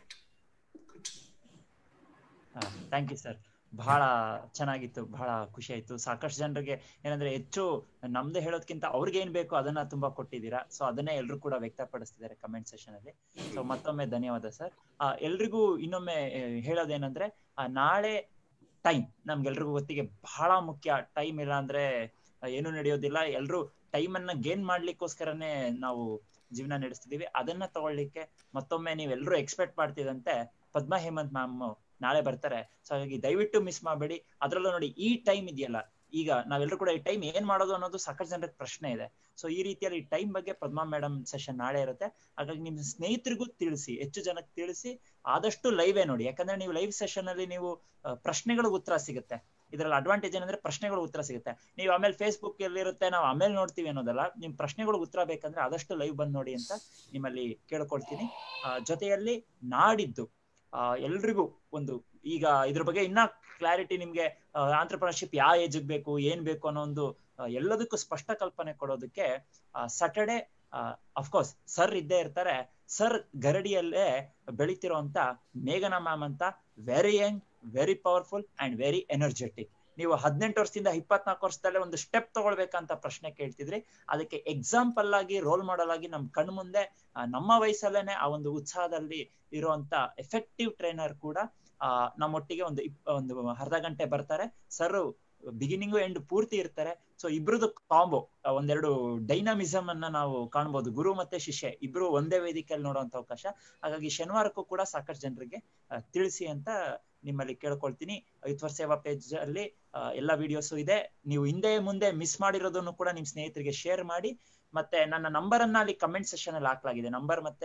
Speaker 2: thank you sir ಬಹಳ ಚೆನ್ನಾಗಿತ್ತು ಬಹಳ ಖುಷಿ ಆಯ್ತು ಸಾಕಷ್ಟು ಜನರಿಗೆ ಏನಂದ್ರೆ ಹೆಚ್ಚು ನಮ್ದೇ ಹೇಳೋದ್ಕಿಂತ ಅವ್ರಿಗೆ ಏನ್ ಬೇಕೋ ಅದನ್ನ ತುಂಬಾ ಕೊಟ್ಟಿದ್ದೀರಾ ಸೊ ಅದನ್ನೇ ಎಲ್ರು ಕೂಡ ವ್ಯಕ್ತಪಡಿಸ್ತಿದ್ದಾರೆ ಕಮೆಂಟ್ ಸೆಷನ್ ಅಲ್ಲಿ ಸೊ ಮತ್ತೊಮ್ಮೆ ಧನ್ಯವಾದ ಸರ್ ಎಲ್ರಿಗೂ ಇನ್ನೊಮ್ಮೆ ಆ, ಹೇಳೋದೇನಂದ್ರೆ ಆ, ನಾಳೆ ಟೈಮ್ ನಮ್ಗೆಲ್ರಿಗೂ ಗೊತ್ತಿಗೆ ಬಹಳ ಮುಖ್ಯ ಟೈಮ್ ಇಲ್ಲ ಅಂದ್ರೆ ಆ, ಏನು ನಡೆಯೋದಿಲ್ಲ ಎಲ್ರು ಟೈಮ್ ಅನ್ನ ಗೇನ್ ಮಾಡ್ಲಿಕ್ಕೋಸ್ಕರನೇ ನಾವು ಜೀವನ ನಡೆಸ್ತಿದೀವಿ ಅದನ್ನ ತಗೊಳ್ಳಿಕ್ಕೆ ಮತ್ತೊಮ್ಮೆ ನೀವೆಲ್ಲರೂ ಎಕ್ಸ್ಪೆಕ್ಟ್ ಮಾಡ್ತಿದಂತೆ ಪದ್ಮಾ ಹೇಮಂತ್ ಮ್ಯಾಮ್ ನಾಳೆ ಬರ್ತಾರೆ ಸೊ ಹಾಗಾಗಿ ದಯವಿಟ್ಟು ಮಿಸ್ ಮಾಡಬೇಡಿ ಅದ್ರಲ್ಲೂ ನೋಡಿ ಈ ಟೈಮ್ ಇದೆಯಲ್ಲ ಈಗ ನಾವೆಲ್ಲರೂ ಕೂಡ ಈ ಟೈಮ್ ಏನ್ ಮಾಡೋದು ಅನ್ನೋದು ಸಾಕಷ್ಟು ಜನರಿಗೆ ಪ್ರಶ್ನೆ ಇದೆ ಸೊ ಈ ರೀತಿಯಲ್ಲಿ ಟೈಮ್ ಬಗ್ಗೆ ಪದ್ಮಾ ಮೇಡಮ್ ಸೆಷನ್ ನಾಳೆ ಇರುತ್ತೆ ಹಾಗಾಗಿ ನಿಮ್ ಸ್ನೇಹಿತರಿಗೂ ತಿಳಿಸಿ ಹೆಚ್ಚು ಜನಕ್ಕೆ ತಿಳಿಸಿ ಆದಷ್ಟು ಲೈವೇ ನೋಡಿ ಯಾಕಂದ್ರೆ ನೀವು ಲೈವ್ ಸೆಷನ್ ಅಲ್ಲಿ ನೀವು ಆ, ಪ್ರಶ್ನೆಗಳಿಗೆ ಉತ್ತರ ಸಿಗುತ್ತೆ ಇದ್ರಲ್ಲಿ ಅಡ್ವಾಂಟೇಜ್ ಏನಂದ್ರೆ ಪ್ರಶ್ನೆಗಳು ಉತ್ತರ ಸಿಗುತ್ತೆ ನೀವು ಆಮೇಲೆ ಫೇಸ್ಬುಕ್ ಎಲ್ಲಿರುತ್ತೆ ನಾವು ಆಮೇಲೆ ನೋಡ್ತೀವಿ ಅನ್ನೋದಲ್ಲ ನಿಮ್ ಪ್ರಶ್ನೆಗಳು ಉತ್ತರ ಬೇಕಂದ್ರೆ ಆದಷ್ಟು ಲೈವ್ ಬಂದ್ ನೋಡಿ ಅಂತ ನಿಮ್ಮಲ್ಲಿ ಕೇಳ್ಕೊಳ್ತೀನಿ ಆ, ಜೊತೆಯಲ್ಲಿ ನಾಡಿದ್ದು ಆ, ಎಲ್ರಿಗೂ ಒಂದು ಈಗ ಇದ್ರ ಬಗ್ಗೆ ಇನ್ನ ಕ್ಲಾರಿಟಿ ನಿಮ್ಗೆ ಆಂಟ್ರಪ್ರನರ್ಶಿಪ್ ಯಾವ ಏಜ್ ಬೇಕು ಏನ್ ಬೇಕು ಅನ್ನೋ ಒಂದು ಆ, ಎಲ್ಲದಕ್ಕೂ ಸ್ಪಷ್ಟ ಕಲ್ಪನೆ ಕೊಡೋದಕ್ಕೆ ಸ್ಯಾಟರ್ಡೆ ಅಫ್ಕೋರ್ಸ್ ಸರ್ ಇದ್ದೇ ಇರ್ತಾರೆ ಸರ್ ಗರಡಿಯಲ್ಲೇ ಬೆಳಿತಿರೋಂತ ಮೇಘನಾ ಮ್ಯಾಮ್ ಅಂತ very young very powerful and very energetic ನೀವು ಹದಿನೆಂಟು ವರ್ಷದಿಂದ ಇಪ್ಪತ್ನಾಲ್ಕು ವರ್ಷದಲ್ಲೇ ಒಂದು ಸ್ಟೆಪ್ ತಗೊಳ್ಬೇಕಂತ ಪ್ರಶ್ನೆ ಕೇಳ್ತಿದ್ರಿ ಅದಕ್ಕೆ ಎಕ್ಸಾಂಪಲ್ ಆಗಿ ರೋಲ್ ಮಾಡಲ್ ಆಗಿ ನಮ್ ಕಣ್ ಮುಂದೆ ಆ, ನಮ್ಮ ವಯಸ್ಸಲ್ಲೇನೆ ಆ ಒಂದು ಉತ್ಸಾಹದಲ್ಲಿ ಇರುವಂತ ಎಫೆಕ್ಟಿವ್ ಟ್ರೈನರ್ ಕೂಡ ಆ ನಮ್ಮೊಟ್ಟಿಗೆ ಒಂದು ಇಪ್- ಒಂದು ಅರ್ಧ ಗಂಟೆ ಬರ್ತಾರೆ ಸರ್ ಬಿಗಿನಿಂಗು ಎಂಡ್ ಪೂರ್ತಿ ಇರ್ತಾರೆ ಸೊ ಇಬ್ರದ್ದು ಕಾಂಬೋ ಒಂದೆರಡು ಡೈನಾಮಿಸಮ್ ಅನ್ನ ನಾವು ಕಾಣ್ಬೋದು ಗುರು ಮತ್ತೆ ಶಿಷ್ಯ ಇಬ್ರು ಒಂದೇ ವೇದಿಕೆಯಲ್ಲಿ ನೋಡುವಂತ ಅವಕಾಶ ಹಾಗಾಗಿ ಶನಿವಾರಕ್ಕೂ ಕೂಡ ಸಾಕಷ್ಟು ಜನರಿಗೆ ಆ, ತಿಳಿಸಿ ಅಂತ ನಿಮ್ಮಲ್ಲಿ ಕೇಳ್ಕೊಳ್ತೀನಿ ಐತ್ವರ್ ಸೇವಾ ಪೇಜ್ ಅಲ್ಲಿ ಆ, ಎಲ್ಲ ವಿಡಿಯೋಸ್ ಇದೆ ನೀವು ಹಿಂದೆ ಮುಂದೆ ಮಿಸ್ ಮಾಡಿರೋದನ್ನು ಕೂಡ ನಿಮ್ ಸ್ನೇಹಿತರಿಗೆ ಶೇರ್ ಮಾಡಿ ಮತ್ತೆ ನನ್ನ ನಂಬರ್ ಅನ್ನ ಅಲ್ಲಿ ಕಮೆಂಟ್ ಸೆಷನ್ ಅಲ್ಲಿ ಹಾಕ್ಲಾಗಿದೆ ನಂಬರ್ ಮತ್ತೆ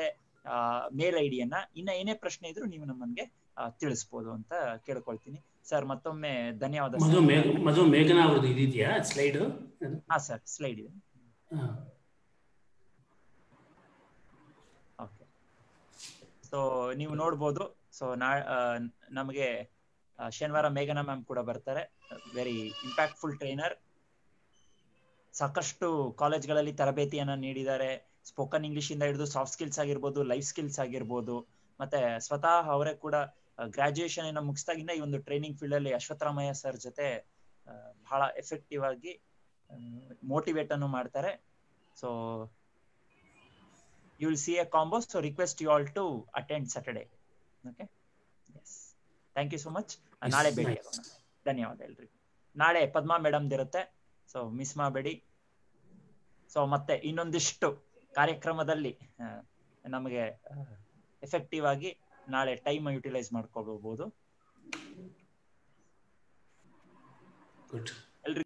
Speaker 2: ಮೇಲ್ ಐಡಿಯನ್ನ ಇನ್ನ ಏನೇ ಪ್ರಶ್ನೆ ಇದ್ರು ನೀವು ನಮ್ಮನ್ಗೆ ಆ, ತಿಳಿಸ್ಬೋದು ಅಂತ ಕೇಳ್ಕೊಳ್ತೀನಿ ಸರ್ ಮತ್ತೊಮ್ಮೆ ಧನ್ಯವಾದ
Speaker 3: ಮಧು
Speaker 2: ಸರ್
Speaker 3: ಮೇಘ ಮಧು ಮೇಘನಾ ಅವ್ರದ್ದು ಇದಿದೆಯಾ ಸ್ಲೈಡ್
Speaker 2: ಹಾ ಸರ್ ಸ್ಲೈಡ್ ಇದೆ ಓಕೆ ಸೊ ನೀವು ನೋಡ್ಬೋದು ಸೊ ನಾ ಆ, ನಮಗೆ ಆ, ಶನಿವಾರ ಮೇಘನಾ ಮ್ಯಾಮ್ ಕೂಡ ಬರ್ತಾರೆ ವೆರಿ ಇಂಪ್ಯಾಕ್ಟ್ಫುಲ್ ಟ್ರೈನರ್ ಸಾಕಷ್ಟು ಕಾಲೇಜ್ಗಳಲ್ಲಿ ತರಬೇತಿಯನ್ನ ನೀಡಿದ್ದಾರೆ ಸ್ಪೋಕನ್ ಇಂಗ್ಲಿಷ್ ಇಂದ ಹಿಡಿದು ಸಾಫ್ಟ್ ಸ್ಕಿಲ್ಸ್ ಆಗಿರ್ಬೋದು ಲೈಫ್ ಸ್ಕಿಲ್ಸ್ ಆಗಿರ್ಬೋದು ಮತ್ತೆ ಸ್ವತಃ ಅವರೇ ಕೂಡ ಗ್ರಾಜುಯೇಷನ್ ಅನ್ನ ಮುಗಿಸಿದಾಗಿಂದ ಈ ಒಂದು ಟ್ರೈನಿಂಗ್ ಫೀಲ್ಡ್ ಅಲ್ಲಿ ಅಶ್ವತ್ಥರಾಮಯ್ಯ ಸರ್ ಜೊತೆ ಆ, ಬಹಳ ಎಫೆಕ್ಟಿವ್ ಆಗಿ ಮೋಟಿವೇಟ್ ಅನ್ನು ಮಾಡ್ತಾರೆ so you will see a combo so request you all to attend Saturday okay yes thank you so much ನಾಳೆ ಭೇಟಿ
Speaker 3: nice.
Speaker 2: ಆಗೋಣ ಧನ್ಯವಾದ ಎಲ್ರಿಗೂ ನಾಳೆ ಪದ್ಮಾ ಮೇಡಮ್ ಇರುತ್ತೆ ಸೊ ಮಿಸ್ ಮಾಡಬೇಡಿ ಸೊ ಮತ್ತೆ ಇನ್ನೊಂದಿಷ್ಟು ಕಾರ್ಯಕ್ರಮದಲ್ಲಿ ಆ, ನಮಗೆ ಎಫೆಕ್ಟಿವ್ ಆಗಿ ನಾಳೆ ಟೈಮ್ ಯುಟಿಲೈಸ್ ಮಾಡ್ಕೊಳ್ಬಹುದು
Speaker 3: ಗುಡ್